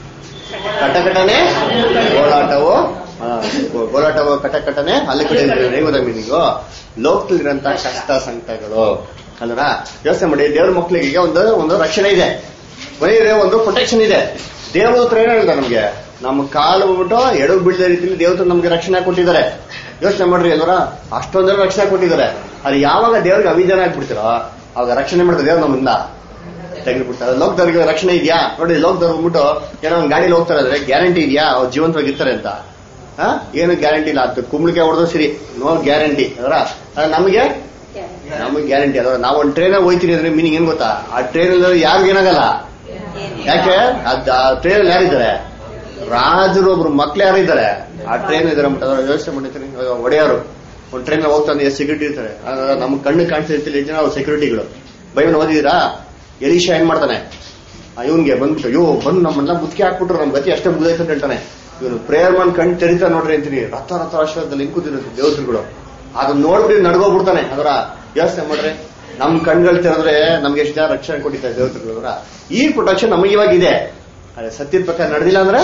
ಕಟಕಟನೆ ಗೋಳಾಟವು ಆ, ಗೋ- ಗೋಳಾಟವು ಕಟಕಟನೆ ಅಲ್ಲಿ ಕಡೆ ಹೇಗೋದ ಮೀನಿಂಗು ಲೋಕದಲ್ಲಿರಂತ ಕಷ್ಟ ಸಂಕಟಗಳು ಅಲ್ರ ಯೋಚನೆ ಮಾಡಿ ದೇವ್ರ ಮಕ್ಕಳಿಗೆ ಈಗ ಒಂದು ಒಂದು ರಕ್ಷಣೆ ಇದೆ ಬರೀ ಒಂದು ಪ್ರೊಟೆಕ್ಷನ್ ಇದೆ ದೇವ್ರ ಹತ್ರ ಏನ್ ಹೇಳ್ತಾರೆ ನಮ್ಗೆ ನಮ್ಮ ಕಾಲು ಬಿಟ್ಟು ಎಡವು ಬೀಳದ ರೀತಿಯಲ್ಲಿ ದೇವ್ರ ನಮ್ಗೆ ರಕ್ಷಣೆ ಕೊಟ್ಟಿದ್ದಾರೆ ಯೋಚನೆ ಮಾಡ್ರಿ ಅಲ್ವರ ಅಷ್ಟೊಂದರ ರಕ್ಷಣೆ ಕೊಟ್ಟಿದ್ದಾರೆ ಅದು ಯಾವಾಗ ದೇವ್ರಿಗೆ ಅವಿಧಾನ ಆಗ್ಬಿಡ್ತೀರೋ ಅವಾಗ ರಕ್ಷಣೆ ಮಾಡ್ತಾರೆ ದೇವ್ರ ನಮ್ಮಿಂದ ತೆಗೆದುಬಿಡ್ತಾರೆ ಲೋಕದವ್ರಿಗೆ ರಕ್ಷಣೆ ಇದೆಯಾ ನೋಡಿ ಲೋಕದವ್ರು ಹೋಗ್ಬಿಟ್ಟು ಏನೋ ಒಂದು ಗಾಡಿಲಿ ಹೋಗ್ತಾರೆ ಅಂದ್ರೆ ಗ್ಯಾರಂಟಿ ಇದೆಯಾ ಅವ್ರು ಜೀವಂತವಾಗಿ ಇರ್ತಾರೆ ಅಂತ ಹಾ ಏನು ಗ್ಯಾರಂಟಿ ಇಲ್ಲ ಅದು ಕುಂಬಳಿಕೆ ಹೊಡೆದು ಸರಿ ನೋ ಗ್ಯಾರಂಟಿ ಅದರ ನಮಗೆ ನಮಗೆ ಗ್ಯಾರಂಟಿ ಅದರ ನಾವು ಒಂದು ಟ್ರೈನ್ ಹೋಯ್ತೀನಿ ಅಂದ್ರೆ ಮೀನಿಂಗ್ ಏನ್ ಗೊತ್ತಾ ಆ ಟ್ರೈನ್ ಯಾರಿಗೂ ಏನಾಗಲ್ಲ ಯಾಕೆ ಅದ್ ಆ ಟ್ರೈನ್ ಯಾರಿದ್ದಾರೆ ರಾಜರು ಒಬ್ರು ಮಕ್ಳು ಯಾರಿದ್ದಾರೆ ಆ ಟ್ರೈನ್ ಇದಾರೆ ಅಂತ ಅದರ ವ್ಯವಸ್ಥೆ ಮಾಡಿರ್ತೀನಿ ಒಡೆಯರು ಒಂದು ಟ್ರೈನ್ ಹೋಗ್ತಾನೆ ಎಷ್ಟು ಸೆಕ್ಯೂರಿಟಿ ಇರ್ತಾರೆ ಆದ್ರೆ ನಮ್ ಕಣ್ಣು ಕಾಣಿಸ್ತಿರ್ತಿಲ್ಲ ಎಷ್ಟು ಜನ ಸೆಕ್ಯೂರಿಟಿಗಳು ಬೈಬಲ್ ಓದಿದಿರಾ ಎಲಿಶಾ ಏನ್ ಮಾಡ್ತಾನೆ ಇವನ್ಗೆ ಬಂದ್ಬಿಟ್ಟು ಅಯ್ಯೋ ಬಂದು ನಮ್ಮನ್ನ ಮುತ್ಕೆ ಹಾಕ್ಬಿಟ್ರು ನಮ್ ಗತಿ ಅಷ್ಟೇ ಮುಗಿದೈತೆ ಅಂತ ಹೇಳ್ತಾನೆ ಇವನು ಪ್ರೇಯರ್ ಮನ್ ಕಣ್ ತೆರಿತಾ ನೋಡ್ರಿ ಅಂತೀನಿ ರಥ ರಥ ಆಶ್ರಯದಲ್ಲಿ ಹಿಂಕುದಿರುತ್ತೆ ದೇವತೆಗಳು ಅದನ್ನ ನೋಡ್ಬಿಟ್ಟು ನಡ್ಗೋಗ್ಬಿಡ್ತಾನೆ ಅದರ ಯೋಚನೆ ಮಾಡ್ರಿ ನಮ್ ಕಣ್ಗಳು ತೆರೆದ್ರೆ ನಮ್ಗೆ ಎಷ್ಟು ಜನ ರಕ್ಷಣೆ ಕೊಟ್ಟಿದ್ದಾರೆ ದೇವತೆಗಳು ಅದರ ಈ ಪ್ರೊಟೆಕ್ಷನ್ ನಮಗೆ ಇವಾಗ ಇದೆ ಅದೇ ಸತ್ಯದ ಪ್ರಕಾರ ನಡೆದಿಲ್ಲ ಅಂದ್ರೆ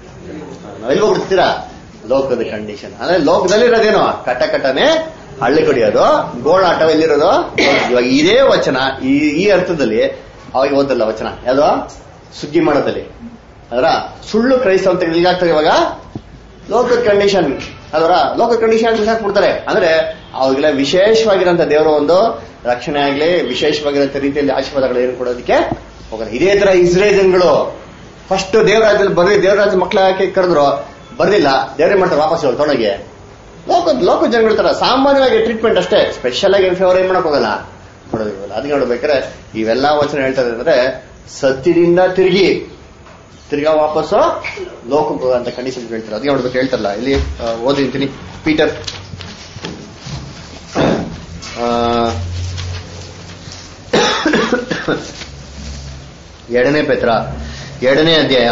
ನಾವ್ ಎಲ್ಲಿ ಹೋಗ್ಬಿಡ್ತೀರಾ ಲೋಕದ ಕಂಡೀಷನ್ ಅಂದ್ರೆ ಲೋಕದಲ್ಲಿ ಇರೋದೇನೋ ಕಟ ಕಟನೆ ಹಳ್ಳಿ ಕಡಿಯೋದು ಗೋಳಾಟ ಎಲ್ಲಿರೋದು ಇವಾಗ ಇದೇ ವಚನ ಈ ಈ ಅರ್ಥದಲ್ಲಿ ಅವಾಗ ಓದಲ್ಲ ವಚನ ಯಾವ್ದು ಸುಗ್ಗಿ ಮಾಡೋದಲ್ಲಿ ಅದರ ಸುಳ್ಳು ಕ್ರೈಸ್ತವ ಅಂತ ಈಗಾಗ್ತದೆ ಇವಾಗ ಲೋಕದ ಕಂಡೀಷನ್ ಅದರ ಲೋಕದ ಕಂಡೀಷನ್ ಹಾಕ್ಬಿಡ್ತಾರೆ ಅಂದ್ರೆ ಅವಾಗೆಲ್ಲ ವಿಶೇಷವಾಗಿರೋಂಥ ದೇವರ ಒಂದು ರಕ್ಷಣೆ ಆಗ್ಲಿ ವಿಶೇಷವಾಗಿರೋಂಥ ರೀತಿಯಲ್ಲಿ ಆಶೀರ್ವಾದಗಳು ಏನು ಕೊಡೋದಕ್ಕೆ ಹೋಗಲ್ಲ ಇದೇ ತರ ಇಸ್ರೇಲ್ ಜನಗಳು ಫಸ್ಟ್ ದೇವರಾಜ್ಯದಲ್ಲಿ ಬರ್ರಿ ದೇವರಾಜ ಮಕ್ಕಳ ಹಾಕಿ ಕರೆದ್ರು ಬರ್ಲಿಲ್ಲ ದೇವ್ರೇ ಮಾಡ್ತಾರೆ ವಾಪಸ್ ತೊಡಗೆ ಲೋಕ ಲೋಕ ಜನಗಳ ತರ ಸಾಮಾನ್ಯವಾಗಿ ಟ್ರೀಟ್ಮೆಂಟ್ ಅಷ್ಟೇ ಸ್ಪೆಷಲ್ ಆಗಿ ಫೇವರ್ ಏನ್ ಮಾಡಕ್ ಹೋಗಲ್ಲ ಕೊಡೋದಿಲ್ಲ ಅದಕ್ಕೆ ನೋಡ್ಬೇಕಾದ್ರೆ ಇವೆಲ್ಲ ವಚನ ಹೇಳ್ತಾರೆ ಅಂದ್ರೆ ಸತ್ಯದಿಂದ ತಿರುಗಿ ತಿರ್ಗಾ ವಾಪಸ್ಸು ಲೋಕಕ್ಕೆ ಹೋಗೋ ಅಂತ ಕಂಡೀಷನ್ ಹೇಳ್ತಾರೆ ಅದಕ್ಕೆ ನೋಡ್ಬೇಕು ಹೇಳ್ತಾರಲ್ಲ ಇಲ್ಲಿ ಆ, ಓದಿರ್ತೀನಿ ಪೀಟರ್ ಆ, ಎರಡನೇ ಪೇತ್ರ ಎರಡನೇ ಅಧ್ಯಾಯ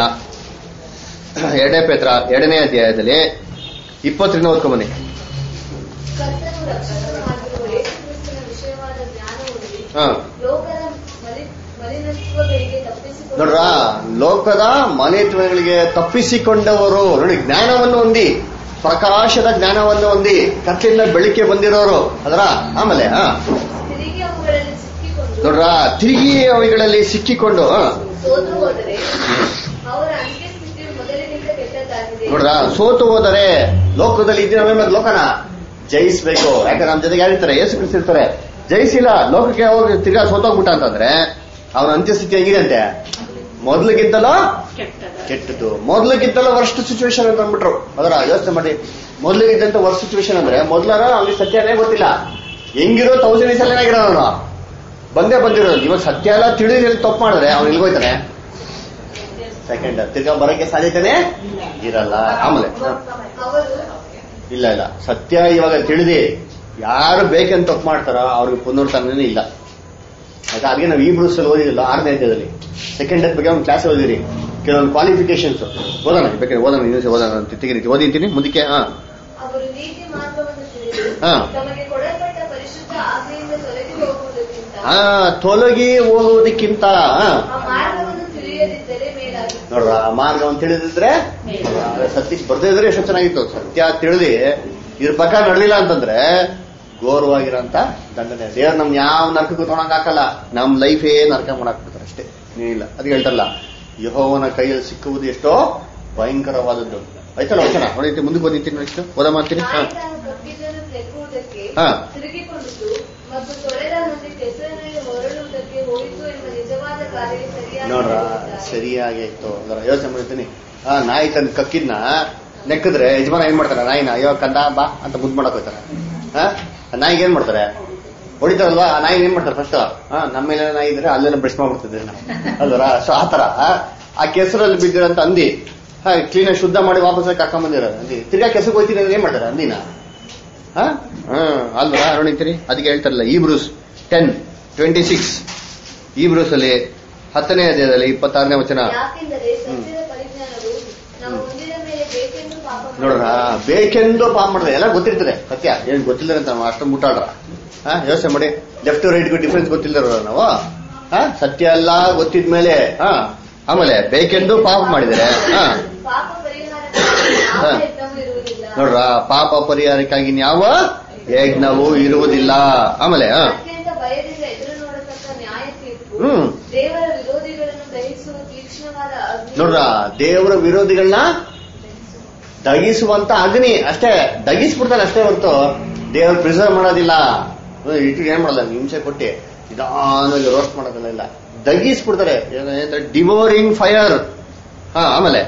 ಎರಡನೇ ಪೇತ್ರ ಎರಡನೇ ಅಧ್ಯಾಯದಲ್ಲಿ ಇಪ್ಪತ್ತರಿಂದ ಓದ್ಕೊಂಬನ್ನಿ ಕರ್ತನು ರಕ್ಷಕನೂ ಆಗಿರುವ ಯೇಸು ಕ್ರಿಸ್ತನ ವಿಷಯವಾದ ಜ್ಞಾನ ಹೊಂದಿ ಹಾ ಲೋಕದ ಮಲಿ- ಮಲಿನತ್ವಗಳಿಗೆ ತಪ್ಪಿಸಿಕೊಂಡು ನೋಡ್ರ ಲೋಕದ ಮನೆತ್ವಗಳಿಗೆ ತಪ್ಪಿಸಿಕೊಂಡವರು ನೋಡಿ ಜ್ಞಾನವನ್ನು ಹೊಂದಿ ಪ್ರಕಾಶದ ಜ್ಞಾನವನ್ನು ಹೊಂದಿ ಕತ್ತಲಿಂದ ಬೆಳಿಗ್ಗೆ ಬಂದಿರೋರು ಅದರ ಆಮೇಲೆ ಹಾ ತಿರುಗಿ ಅವುಗಳಲ್ಲಿ ಸಿಕ್ಕಿಕೊಂಡು ನೋಡ್ರ ತಿರುಗಿ ಅವುಗಳಲ್ಲಿ ಸಿಕ್ಕಿಕೊಂಡು ಹಾ, ಸೋತು ಹೋದರೆ ಅವರ ಅಂತ್ಯ ಸ್ಥಿತಿಯು ಮೊದಲಿನಿಂದ ಕೆಟ್ಟದ್ದಾಗಿದೆ ನೋಡ್ರ ಸೋತು ಹೋದರೆ ಲೋಕದಲ್ಲಿ ಇದ್ದೀರ ಮೇಲೆ ಲೋಕನ ಜಯಿಸ್ಬೇಕು ಯಾಕಂದ್ರೆ ನಮ್ಮ ಜೊತೆಗೆ ಯಾರಿರ್ತಾರೆ ಯೇಸು ಕ್ರಿಸ್ತ ಇರ್ತಾರೆ ಜಯಿಸಿಲ್ಲ ಲೋಕಕ್ಕೆ ಹೋಗಿ ತಿರ್ಗಾ ಸೋತೋಗ್ಬಿಟ್ಟ ಅಂತಂದ್ರೆ ಅವನ ಅಂತ್ಯಸ್ಥಿತಿ ಹೇಗಿದೆ ಅಂತೆ ಮೊದ್ಲಿಗಿಂತಲೂ ಕೆಟ್ಟದ್ದು ಮೊದ್ಲಿಗಿಂತಲೂ ವರ್ಸ್ಟ್ ಸಿಚುವೇಶನ್ ಅಂತ ಅಂದ್ಬಿಟ್ರು ಅದರ ಯೋಚನೆ ಮಾಡಿ ಮೊದ್ಲಿಗಿದ್ದಂತ ವರ್ಸ್ಟ್ ಸಿಚುವೇಶನ್ ಅಂದ್ರೆ ಮೊದ್ಲಾರ ಅವ್ನಿಗೆ ಸತ್ಯನೇ ಗೊತ್ತಿಲ್ಲ ಹೆಂಗಿರೋ ತೌಸಂಡ್ ಸಲ ಏನಾಗಿರೋ ಅವನು ಬಂದೇ ಬಂದಿರೋದು ಇವಾಗ ಸತ್ಯ ಎಲ್ಲ ತಿಳಿದು ತಪ್ಪು ಮಾಡಿದ್ರೆ ಅವ್ನು ಇಲ್ಗೋಯ್ತಾನೆ ಸೆಕೆಂಡ್ ತಿರ್ಗಾ ಬರೋಕ್ಕೆ ಸಾಧ್ಯತೆನೇ ಇರಲ್ಲ ಆಮೇಲೆ ಹ. ಅವರು ಇಲ್ಲ ಇಲ್ಲ ಸತ್ಯ ಇವಾಗ ತಿಳಿದಿ ಯಾರು ಬೇಕಂತ ತಪ್ಪು ಮಾಡ್ತಾರೋ ಅವ್ರಿಗೆ ಪುನರ್ತನೇ ಇಲ್ಲ ಆಯ್ತಾ ಅದಕ್ಕೆ ನಾವು ಈ ಬ್ರೂಸ್ ಅಲ್ಲಿ ಓದಿದಿಲ್ಲ ಆರನೇ ಅಧ್ಯಾಯದಲ್ಲಿ ಸೆಕೆಂಡ್ ಡೇಟ್ ಬಗ್ಗೆ ಒಂದು ಕ್ಲಾಸ್ ಓದಿರಿ ಕೆಲವೊಂದು ಕ್ವಾಲಿಫಿಕೇಶನ್ಸ್ ಓದೋಣ ಬೇಕಾದ್ರೆ ಓದೋಣ ಇನ್ನೊಂದ್ಸಲ ಓದೋಣ ಅಂತ ತೆಗಿರಿ ಓದಿಂತೀನಿ ಮುಂದಕ್ಕೆ ಹಾ ಅವರು ನೀತಿ ಮಾರ್ಗವನ್ನು ತಿಳಿದು ಹಾ. ತಮಗೆ ಕೊಡಲ್ಪಟ್ಟ ಪರಿಶುದ್ಧ ಆಜ್ಞೆಯಿಂದ ತೊಲಗಿ ಹೋಗುವುದಕ್ಕಿಂತ ಆ, ತೊಲಗಿ ಹೋಗುವುದಕ್ಕಿಂತ ಹಾ. ಆ ಮಾರ್ಗವನ್ನು ತಿಳಿಯದಿದ್ದರೆ ಮೇಲಾಗಿತ್ತು ನೋಡ್ರ ಆ ಮಾರ್ಗವನ್ನು ತಿಳಿದಿದ್ರೆ ಸತ್ಯಕ್ಕೆ ಬರ್ದೇ ಇದ್ರೆ ಎಷ್ಟು ಚೆನ್ನಾಗಿತ್ತು ಸತ್ಯ ತಿಳಿದಿ ಇದ್ರ ಪ್ರಕಾರ ನಡೆದಿಲ್ಲ ಅಂತಂದ್ರೆ ಘೋರವಾಗಿರೋಂತ ದಂಡನೆ ದೇವ್ರು ನಮ್ ಯಾವ ನರಕಕ್ಕೂ ತೊಗೊಳಕ್ ಹಾಕಲ್ಲ ನಮ್ ಲೈಫೇ ನರಕ ಮಾಡಕ್ ಬಿಡ್ತಾರೆ ಅಷ್ಟೇ ಏನಿಲ್ಲ ಅದಕ್ಕೆ ಹೇಳ್ತಾರಲ್ಲ ಯಹೋವನ ಕೈಯಲ್ಲಿ ಸಿಕ್ಕುವುದು ಎಷ್ಟೋ ಭಯಂಕರವಾದದ್ದು ಆಯ್ತಲ್ಲ ವಚನ ಹೊಡಿತೀನಿ ಮುಂದಕ್ಕೆ ಓದಿತೀನಿ ನೆಕ್ಸ್ಟ್ ಓದ ಮಾಡ್ತೀನಿ ಹಾ ನಾಯಿತಾನು ಕಪ್ಪಿದ್ದನ್ನು ತೆಕ್ಕುವುದಕ್ಕೆ ಹಾ. ತಿರುಗಿಕೊಂಡಿತು ಮತ್ತು ತೊಳೆದ ನುಡಿ ಕೆಸರಿನಲ್ಲಿ ಹೊರಡುವುದಕ್ಕೆ ಹೋಯಿತು ಎಂಬ ನಿಜವಾದ ಕಾರ್ಯ ಸರಿಯಾಗಿ ನೋಡ್ರ ಹೇಳಿದ್ದಾರೆ. ಸರಿಯಾಗಿ ಇತ್ತು ಅದರ ಯೋಚನೆ ಮಾಡ್ತೀನಿ ಆ ನಾಯಿ ತನ್ನ ಕಕ್ಕಿದ್ನ ನೆಕ್ಕಿದ್ರೆ ಯಜಮಾನ ಏನ್ ಮಾಡ್ತಾರೆ ನಾಯಿನ ಅಯ್ಯೋ ಕಂದ ಬಾ ಅಂತ ಮುದ್ದು ಮಾಡಕ್ ಹೋಗ್ತಾರೆ ಆ ಆ ನಾಯಿಗೆ ಏನ್ ಮಾಡ್ತಾರೆ ಹೊಡಿತಾರಲ್ವಾ ಆ ನಾಯಿ ಏನ್ ಮಾಡ್ತಾರೆ ಫಸ್ಟ್ ಹಾ ನಮ್ಮ ಮೇಲೆ ನಾಯಿ ಇದ್ರೆ ಅಲ್ಲೆಲ್ಲ ಬ್ರಷ್ ಮಾಡ್ಬಿಡ್ತಿದ್ದೆ ನಾವು ಅಲ್ವರ ಸೊ ಆತರ ಆ ಕೆಸರಲ್ಲಿ ಬಿದ್ದಿರೋಂತ ಅಂದಿ ಹಾ ಕ್ಲೀನ್ ಶುದ್ಧ ಮಾಡಿ ವಾಪಸ್ ಕರ್ಕೊಂಡ್ ಬಂದಿರೋದು ಅಂದಿ ತಿರ್ಗಾ ಕೆಸಕ್ಕೆ ಹೋಯ್ತೀನಿ ಅಂದ್ರೆ ಏನ್ ಮಾಡ್ತಾರೆ ಅಂದಿನ ಹಾ ಹ್ಮ್ ಅಲ್ವಾ ನೋಡಿತೀರಿ ಅದಕ್ಕೆ ಹೇಳ್ತಾರಲ್ಲ ಈ ಬ್ರೂಸ್ ಟೆನ್ ಟ್ವೆಂಟಿ ಸಿಕ್ಸ್ ಈ ಬ್ರೂಸ್ ಅಲ್ಲಿ ಹತ್ತನೇ ಅಧ್ಯಾಯದಲ್ಲಿ ಇಪ್ಪತ್ತಾರನೇ ವಚನ ಯಾಕೆಂದರೆ ಸತ್ಯದ ಪರಿಜ್ಞಾನವು ನಾವು ಹೊಂದಿದ ಮೇಲೆ ಬೇಕೆಂದು ಪಾಪ ನೋಡ್ರ ಬೇಕೆಂದು ಪಾಪ ಮಾಡಿದ್ರೆ ಎಲ್ಲ ಗೊತ್ತಿರ್ತದೆ ಸತ್ಯ ಏನ್ ಗೊತ್ತಿಲ್ಲ ಅಂತ ನಾವು ಅಷ್ಟು ಮುಟ್ಟಾಡ್ರ ಹಾ ಯೋಚನೆ ಮಾಡಿ ಲೆಫ್ಟ್ ರೈಟ್ ಡಿಫ್ರೆನ್ಸ್ ಗೊತ್ತಿಲ್ಲರ ನಾವು ಹಾ ಸತ್ಯ ಎಲ್ಲ ಗೊತ್ತಿದ್ಮೇಲೆ ಹಾ ಆಮೇಲೆ ಬೇಕೆಂದು ಪಾಪ ಮಾಡಿದರೆ ಹಾ ಪಾಪ ಪರಿಹಾರಕ್ಕಾಗಿ ಯಾವ ಹಾ. ಯತ್ನವೂ ಇರುವುದಿಲ್ಲ ನೋಡ್ರ ಪಾಪ ಪರಿಹಾರಕ್ಕಾಗಿ ಯಾವ ಯಜ್ಞವೂ ಇರುವುದಿಲ್ಲ ಆಮೇಲೆ ಹಾ ಅತ್ಯಂತ ಭಯದಿಂದ ಎದುರು ನೋಡತಕ್ಕ ನ್ಯಾಯ ತೀರ್ಪು ಹ್ಮ್. ದೇವರ ವಿರೋಧಿಗಳನ್ನು ಗ್ರಹಿಸುವ ತೀಕ್ಷ್ಣವಾದ ಅಗ್ನಿ ನೋಡ್ರ ದೇವರ ವಿರೋಧಿಗಳನ್ನ ದಗಿಸುವಂತ ಅಗ್ನಿ ಅಷ್ಟೇ ದಗಿಸ್ಬಿಡ್ತಾನೆ ಅಷ್ಟೇ ಹೊರತು ದೇವ್ರ ಪ್ರಿಸರ್ವ್ ಮಾಡೋದಿಲ್ಲ ಇಟ್ಟು ಏನ್ ಮಾಡಲ್ಲ ಹಿಂಸೆ ಕೊಟ್ಟಿ ನಿಧಾನವಾಗಿ ರೋಸ್ಟ್ ಮಾಡೋದಿಲ್ಲ ಇಲ್ಲ ದಗಿಸ್ಬಿಡ್ತಾರೆ ಡಿವೋರಿಂಗ್ ಫೈರ್ ಹಾ ಆಮೇಲೆ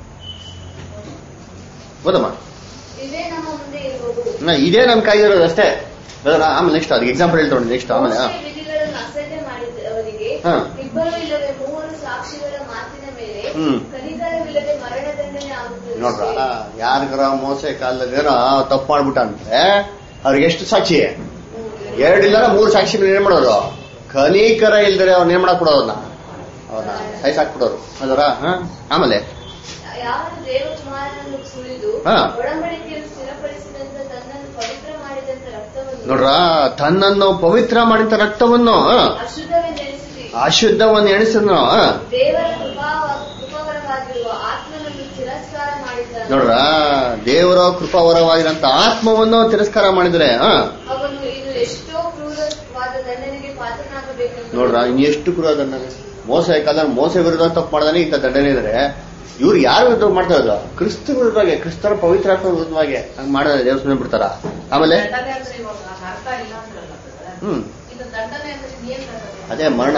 ಓದಮ್ಮ ಇದೇ ನಮ್ಮ ಮುಂದೆ ಇರುವುದು ನಾ ಇದೇ ನಮ್ ಕೈಗಿರೋದು ಅಷ್ಟೇ ಬೇಡ, ಆಮೇಲೆ ನೆಕ್ಸ್ಟ್ ಅದಕ್ಕೆ ಎಕ್ಸಾಂಪಲ್ ಹೇಳ್ತಾರೆ ನೆಕ್ಸ್ಟ್ ಆಮೇಲೆ ಹಾ. ಮೋಶೆ ವಿಧಿಗಳನ್ನು ಅಸಹ್ಯ ಮಾಡಿದವರಿಗೆ ಹಾ. ಇಬ್ಬರು ಇಲ್ಲವೇ ಮೂವರು ಸಾಕ್ಷಿಗಳ ಮಾತಿನ ಮೇಲೆ ಹ್ಮ್. ಕನಿಕರವಿಲ್ಲದೆ ಮರಣದಂಡನೆ ಆಗುತ್ತದೆ ನೋಡ್ರ ಯಾರಿಗಾರ ಮೋಸ ಕಾಲದಲ್ಲಿ ಏನೋ ತಪ್ಪು ಮಾಡ್ಬಿಟ್ಟ ಅಂದ್ರೆ ಅವ್ರಿಗೆ ಎಷ್ಟು ಸಾಕ್ಷಿ ಎರಡಿಲ್ಲ ಮೂರು ಸಾಕ್ಷಿ ಮೇಲೆ ಏನ್ ಮಾಡೋರು ಕನೀಕರ ಇಲ್ದರೆ ಅವ್ನ ಏನ್ ಮಾಡಕ್ ಬಿಡೋದನ್ನ ಅವನ್ನ ಸಾಯ್ಸಾಕ್ಬಿಡೋರು ಅದರ ಆಮೇಲೆ ಯಾವನು ದೇವಕುಮಾರನನ್ನು ಸುಳಿದು ಹಾ. ಒಡಂಬಡಿಕೆಯನ್ನು ಸ್ಥಿರಪಡಿಸಿದಂತ ತನ್ನನ್ನು ಪವಿತ್ರ ಮಾಡಿದಂತ ರಕ್ತವನ್ನು ನೋಡ್ರ ತನ್ನನ್ನು ಪವಿತ್ರ ಮಾಡಿದ ರಕ್ತವನ್ನು ಹ, ಅಶುದ್ಧವೆಂದೆನಿಸಿ ಅಶುದ್ಧವನ್ನು ಎಣಿಸಿದ್ನು ಹ. ದೇವರ ಕೃಪಾ ಕೃಪಾವರವಾಗಿರುವ ಆತ್ಮನನ್ನು ತಿರಸ್ಕಾರ ಮಾಡಿದ್ದಾನೆ ನೋಡ್ರ ದೇವರ ಕೃಪಾವರವಾಗಿರಂತ ಆತ್ಮವನ್ನು ತಿರಸ್ಕಾರ ಮಾಡಿದ್ರೆ ಹ. ಅವನು ಇದು ಎಷ್ಟೋ ಕ್ರೂರವಾದ ದಂಡನೆಗೆ ಪಾತ್ರನಾಗಬೇಕೆಂದು ನೋಡ್ರ ಇನ್ ಎಷ್ಟು ಕ್ರೂರ ದಂಡನೆ ಮೋಸ ಯಾಕಂದ್ರೆ ಮೋಸ ವಿರುದ್ಧ ತಪ್ಪು ಮಾಡ್ದಾನೆ ಇಂಥ ದಂಡನೆ ಇದ್ರೆ ಇವ್ರು ಯಾರು ವಿರುದ್ಧ ಮಾಡ್ತಾ ಇರೋದು ಕ್ರಿಸ್ತ ವಿರುದ್ಧವಾಗಿ ಕ್ರಿಸ್ತರ ಪವಿತ್ರಾತ್ಮ ವಿರುದ್ಧವಾಗಿ ಹಂಗ್ ಮಾಡಿದ್ರೆ ದೇವ್ರ ಸುಮ್ಮನೆ ಬಿಡ್ತಾರ ಆಮೇಲೆ ದಂಡನೆ ಅಂದ್ರೆ ಇವಾಗ ಅರ್ಥ ಇಲ್ಲ ಅಂದ್ರಲ್ಲ ಸರ್. ಹ್ಮ್ ಇದು ದಂಡನೆ ಅಂದ್ರೆ ಏನ್ ದಂಡನೆ? ಅದೇ ಮರಣ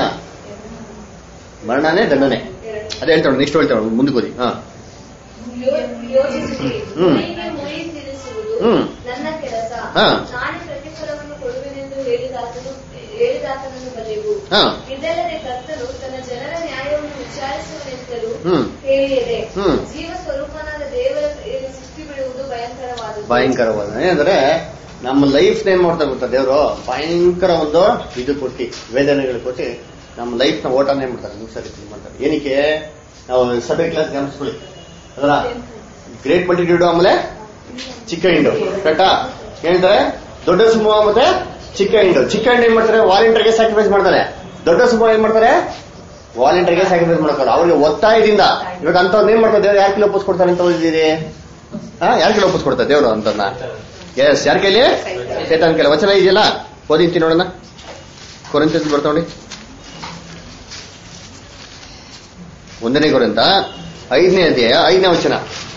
ಮರಣನೇ ದಂಡನೆ ಅದೇ ಹೇಳ್ತಾಳೆ ನೆಕ್ಸ್ಟ್ ಹೇಳ್ತಾಳೆ ಮುಂದಕ್ಕೆ ಹೋದಿ ಹಾ ಯೋ- ಯೋಚಿಸಿರಿ ಹ್ಮ್. ಮುಯಿಗೆ ಮುಯಿ ತೀರಿಸುವುದು ಹ್ಮ್. ನನ್ನ ಕೆಲಸ ಹಾ. ನಾನೇ ಪ್ರತಿಫಲವನ್ನು ಕೊಡುವೆನೆಂದು ಹೇಳಿದಾತನು ಹೇಳಿದಾತನನ್ನು ಬಲ್ಲೆವು ಹಾ ಇದಲ್ಲದೆ ಕರ್ತನು ತನ್ನ ಜನರ ನ್ಯಾಯವನ್ನು ವಿಚಾರಿಸುವನೆಂತಲೂ ಹ್ಮ್. ಹೇಳಿದೆ ಹ್ಮ್. ಜೀವ ಸ್ವರೂಪನಾದ ದೇವರ ಕೈಯಲ್ಲಿ ಸೃಷ್ಟಿ ಬಿಡುವುದು ಭಯಂಕರವಾದುದು ಭಯಂಕರವಾದ ಏನಂದ್ರೆ ನಮ್ಮ ಲೈಫ್ ನೇಮ್ ಮಾಡ್ತಾ ಗೊತ್ತಾ ದೇವರು ಭಯಂಕರ ಒಂದು ಇದು ಕೊಟ್ಟು ವೇದನೆಗಳು ಕೊಟ್ಟು ನಮ್ಮ ಲೈಫ್ ನ ಓಟನೇ ಮಾಡ್ತಾರೆ ನಿಮಿಷ ರೀತಿ ಮಾಡ್ತಾರೆ ಏನಕ್ಕೆ ನಾವು ಸಭೆ ಕ್ಲಾಸ್ ಗಮನಿಸ್ಕೊಳ್ಳಿ ಅದರ ಗ್ರೇಟ್ ಮಲ್ಟಿಟ್ಯೂಡ್ ಆಮೇಲೆ ಚಿಕ್ಕ ಹಿಂಡು ಕರೆಕ್ಟಾ ಹೇಳ್ತಾರೆ ದೊಡ್ಡ ಸಮೂಹ ಮತ್ತೆ ಚಿಕ್ಕ ಹಿಂಡು ಚಿಕ್ಕ ಹಿಂಡು ಏನ್ ಮಾಡ್ತಾರೆ ವಾಲಂಟಿಯರ್ಗೆ ಸ್ಯಾಕ್ರಿಫೈಸ್ ಮಾಡ್ತಾರೆ ದೊಡ್ಡ ಸಮೂಹ ಏನ್ ಮಾಡ್ತಾರೆ ವಾಲಂಟಿಯರ್ಗೆ ಸ್ಯಾಕ್ರಿಫೈಸ್ ಮಾಡ್ತಾರೆ ಅವ್ರಿಗೆ ಒತ್ತಾಯದಿಂದ ಇವಾಗ ಅಂತವ್ರು ಏನ್ ಮಾಡ್ತಾರೆ ದೇವ್ರು ಯಾರ ಕಿಲೋ ಒಪ್ಪಿಸ್ಕೊಡ್ತಾರೆ ಅಂತ ಓದಿದ್ದೀರಿ ಹಾ ಯಾರ ಕೈಲಿ ಒಪ್ಪಿಸ್ಕೊಡ್ತಾರೆ ದೇವ್ರು ಅಂತನ್ನ ಎಸ್ ಯಾರ ಕೈಲಿ ಚೇತನ್ ಕೈಲಿ ವಚನ ಇದೆಯಲ್ಲ ಓದಿಂತಿ ನೋಡೋಣ ಕೊರಂತ ಬರ್ತಾ ನೋಡಿ ಒಂದನೇ ಕೊರಂತ ಐದನೇ ಅಧ್ಯಾಯ ಐದನೇ ವಚನ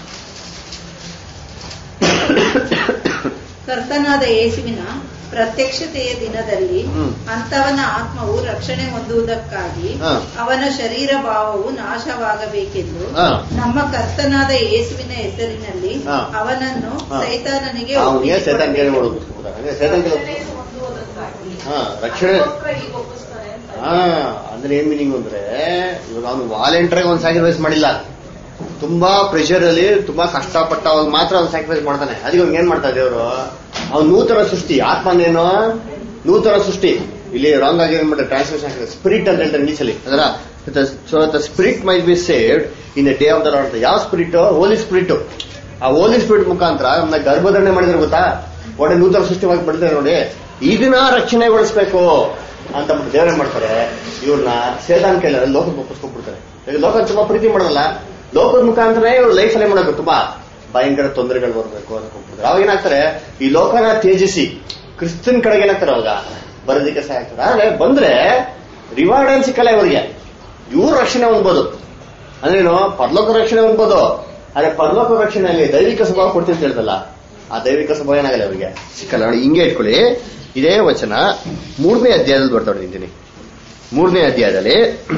ಕರ್ತನಾದ ಯೇಸುವಿನ ಪ್ರತ್ಯಕ್ಷತೆಯ ದಿನದಲ್ಲಿ ಹ್ಮ್. ಅಂತವನ ಆತ್ಮವು ರಕ್ಷಣೆ ಹೊಂದುವುದಕ್ಕಾಗಿ ಹಾ. ಅವನ ಶರೀರ ಭಾವವು ನಾಶವಾಗಬೇಕೆಂದು ಹಾ. ನಮ್ಮ ಕರ್ತನಾದ ಯೇಸುವಿನ ಹೆಸರಿನಲ್ಲಿ ಹಾ. ಅವನನ್ನು ಹಾ. ಸೈತಾನನಿಗೆ ಅವನಿಗೆ ಸೇತನ್ ಕೈಲಿ ಒಪ್ಪಿಸಿಕೊಡಬೇಕು. ಮಾಡೋದು ಹಂಗೆ ಸೇತನ್ ಕೈಲಿ ರಕ್ಷಣೆ ಹೊಂದುವುದಕ್ಕಾಗಿ. ಹಾ ರಕ್ಷಣೆ ಅದಕ್ಕೋಸ್ಕರ ಈಗ ಒಪ್ಪಿಸ್ತಾರೆ ಅಂತ ಹಾ ಅಂದ್ರೆ ಏನ್ ಮೀನಿಂಗ್ ಅಂದ್ರೆ ಇವಾಗ ಅವನು ವಾಲಂಟಿಯರ್ ಒಂದು ಸ್ಯಾಕ್ರಿಫೈಸ್ ಮಾಡಿಲ್ಲ ತುಂಬಾ ಪ್ರೆಷರ್ ಅಲ್ಲಿ ತುಂಬಾ ಕಷ್ಟಪಟ್ಟವಾಗ ಮಾತ್ರ ಅವ್ನು ಸ್ಯಾಕ್ರಿಫೈಸ್ ಮಾಡ್ತಾನೆ ಅದಕ್ಕೆ ಅವ್ನು ಏನ್ ಮಾಡ್ತಾ ದೇವರು ಅವ್ನು ನೂತನ ಸೃಷ್ಟಿ ಆತ್ಮನೇನು ನೂತನ ಸೃಷ್ಟಿ ಇಲ್ಲಿ ರಾಂಗ್ ಆಗಿ ಏನ್ ಮಾಡ್ತಾರೆ ಟ್ರಾನ್ಸ್ಲೇಷನ್ ಸ್ಪಿರಿಟ್ ಅಂತ ಹೇಳ್ತಾರೆ ಇಂಗ್ಲೀಷಲ್ಲಿ ಅದರ so the spirit may be saved in the day of the Lord ಯಾವ ಸ್ಪಿರಿಟ್ ಹೋಲಿ ಸ್ಪಿರಿಟ್ ಆ ಹೋಲಿ ಸ್ಪಿರಿಟ್ ಮುಖಾಂತರ ನಮ್ಮನ್ನ ಗರ್ಭಧಾರಣೆ ಮಾಡಿದ್ರೆ ಗೊತ್ತಾ ಒಳ್ಳೆ ನೂತನ ಸೃಷ್ಟಿವಾಗಿ ಬಿಡ್ತಾರೆ ನೋಡಿ ಇದನ್ನ ರಕ್ಷಣೆಗೊಳಿಸ್ಬೇಕು ಅಂತ ಬಿಟ್ಟು ದೇವರೇ ಮಾಡ್ತಾರೆ ಇವ್ರನ್ನ ಸೇದಾನ್ ಕೈಲ ಲೋಕಕ್ಕೆ ಒಪ್ಪಿಸ್ಕೊಂಡ್ಬಿಡ್ತಾರೆ ಈಗ ಲೋಕ ತುಂಬಾ ಪ್ರೀತಿ ಮಾಡೋದಲ್ಲ ಲೋಕದ ಮುಖಾಂತರ ಇವ್ರು ಲೈಫ್ ಅಲ್ಲೇ ಮಾಡೋದು ತುಂಬಾ ಭಯಂಕರ ತೊಂದರೆಗಳು ಬರಬೇಕು ಅನ್ಕೊಂಡ್ಬಿಡ್ತಾರೆ ಅವಾಗ ಏನಾಗ್ತಾರೆ ಈ ಲೋಕನ ತ್ಯಜಿಸಿ ಕ್ರಿಸ್ತನ್ ಕಡೆಗೆ ಏನಾಗ್ತಾರೆ ಅವಾಗ ಬರೋದಕ್ಕೆ ಸಹಾಯ ಆಗ್ತಾರೆ ಆದ್ರೆ ಬಂದ್ರೆ ರಿವಾರ್ಡ್ ಏನ್ ಸಿಕ್ಕಲ್ಲ ಇವರಿಗೆ ಇವ್ರು ರಕ್ಷಣೆ ಹೊಂದ್ಬೋದು ಅಂದ್ರೇನು ಪರಲೋಕ ರಕ್ಷಣೆ ಹೊಂದ್ಬೋದು ಆದ್ರೆ ಪರಲೋಕ ರಕ್ಷಣೆಯಲ್ಲಿ ದೈವಿಕ ಸ್ವಭಾವ ಕೊಡ್ತೀನಿ ಅಂತ ಹೇಳ್ದಲ್ಲ ಆ ದೈವಿಕ ಸ್ವಭಾವ ಏನಾಗಲ್ಲ ಅವರಿಗೆ ಸಿಕ್ಕಲ್ಲ ನೋಡಿ ಹಿಂಗೆ ಇಟ್ಕೊಳ್ಳಿ ಇದೇ ವಚನ ಮೂರನೇ ಅಧ್ಯಾಯದಲ್ಲಿ ಬರ್ತಾ ನಿಂತೀನಿ ಮೂರನೇ ಅಧ್ಯಾಯದಲ್ಲಿ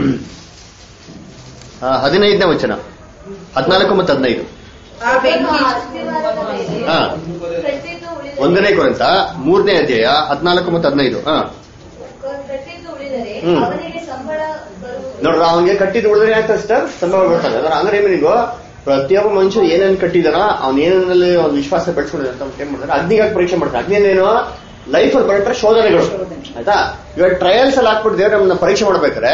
ಆ, ಹದಿನೈದನೇ ವಚನ ಹದಿನಾಲ್ಕು ಮತ್ತು ಹದಿನೈದು ಆ ಬೆಂಕಿ ಅಸ್ತಿವಾರದ ಮೇಲೆ ಹಾ ಕಟ್ಟಿದ್ದು ಉಳಿದರೆ ಒಂದನೇ ಕೊರಂತ ಮೂರನೇ ಅಧ್ಯಾಯ ಹದಿನಾಲ್ಕು ಮತ್ತು ಹದಿನೈದು ಹಾ ಕಟ್ಟಿದ್ದು ಉಳಿದರೆ ಹ್ಮ್. ಅವನಿಗೆ ಸಂಬಳ ಬರುವುದು ನೋಡ್ರ ಅವನಿಗೆ ಕಟ್ಟಿದ್ದು ಉಳಿದ್ರೆ ಆಗ್ತದೆ ಸಿಸ್ಟರ್ ಸಂಭವ ಬರ್ತಾನೆ ಅದರ ಅಂದ್ರೆ ಏನಿಗೂ ಪ್ರತಿಯೊಬ್ಬ ಮನುಷ್ಯ ಏನೇನು ಕಟ್ಟಿದಾನ ಅವ್ನ ಏನಲ್ಲಿ ಒಂದು ವಿಶ್ವಾಸ ಬೆಳೆಸ್ಕೊಂಡಿದ್ದಾನೆ ಅಂತ ಏನ್ ಮಾಡ್ತಾರೆ ಅಗ್ನಿಗಾಗಿ ಪರೀಕ್ಷೆ ಮಾಡ್ತಾರೆ ಅಗ್ನಿನೇನು ಲೈಫ್ ಅಲ್ಲಿ ಬರಟ್ರೆ ಶೋಧನೆಗಳು ಆಯ್ತಾ ಇವಾಗ ಟ್ರಯಲ್ಸ್ ಅಲ್ಲಿ ಹಾಕ್ಬಿಟ್ಟು ದೇವ್ರ ನಮ್ಮನ್ನ ಪರೀಕ್ಷೆ ಮಾಡ್ಬೇಕಾದ್ರೆ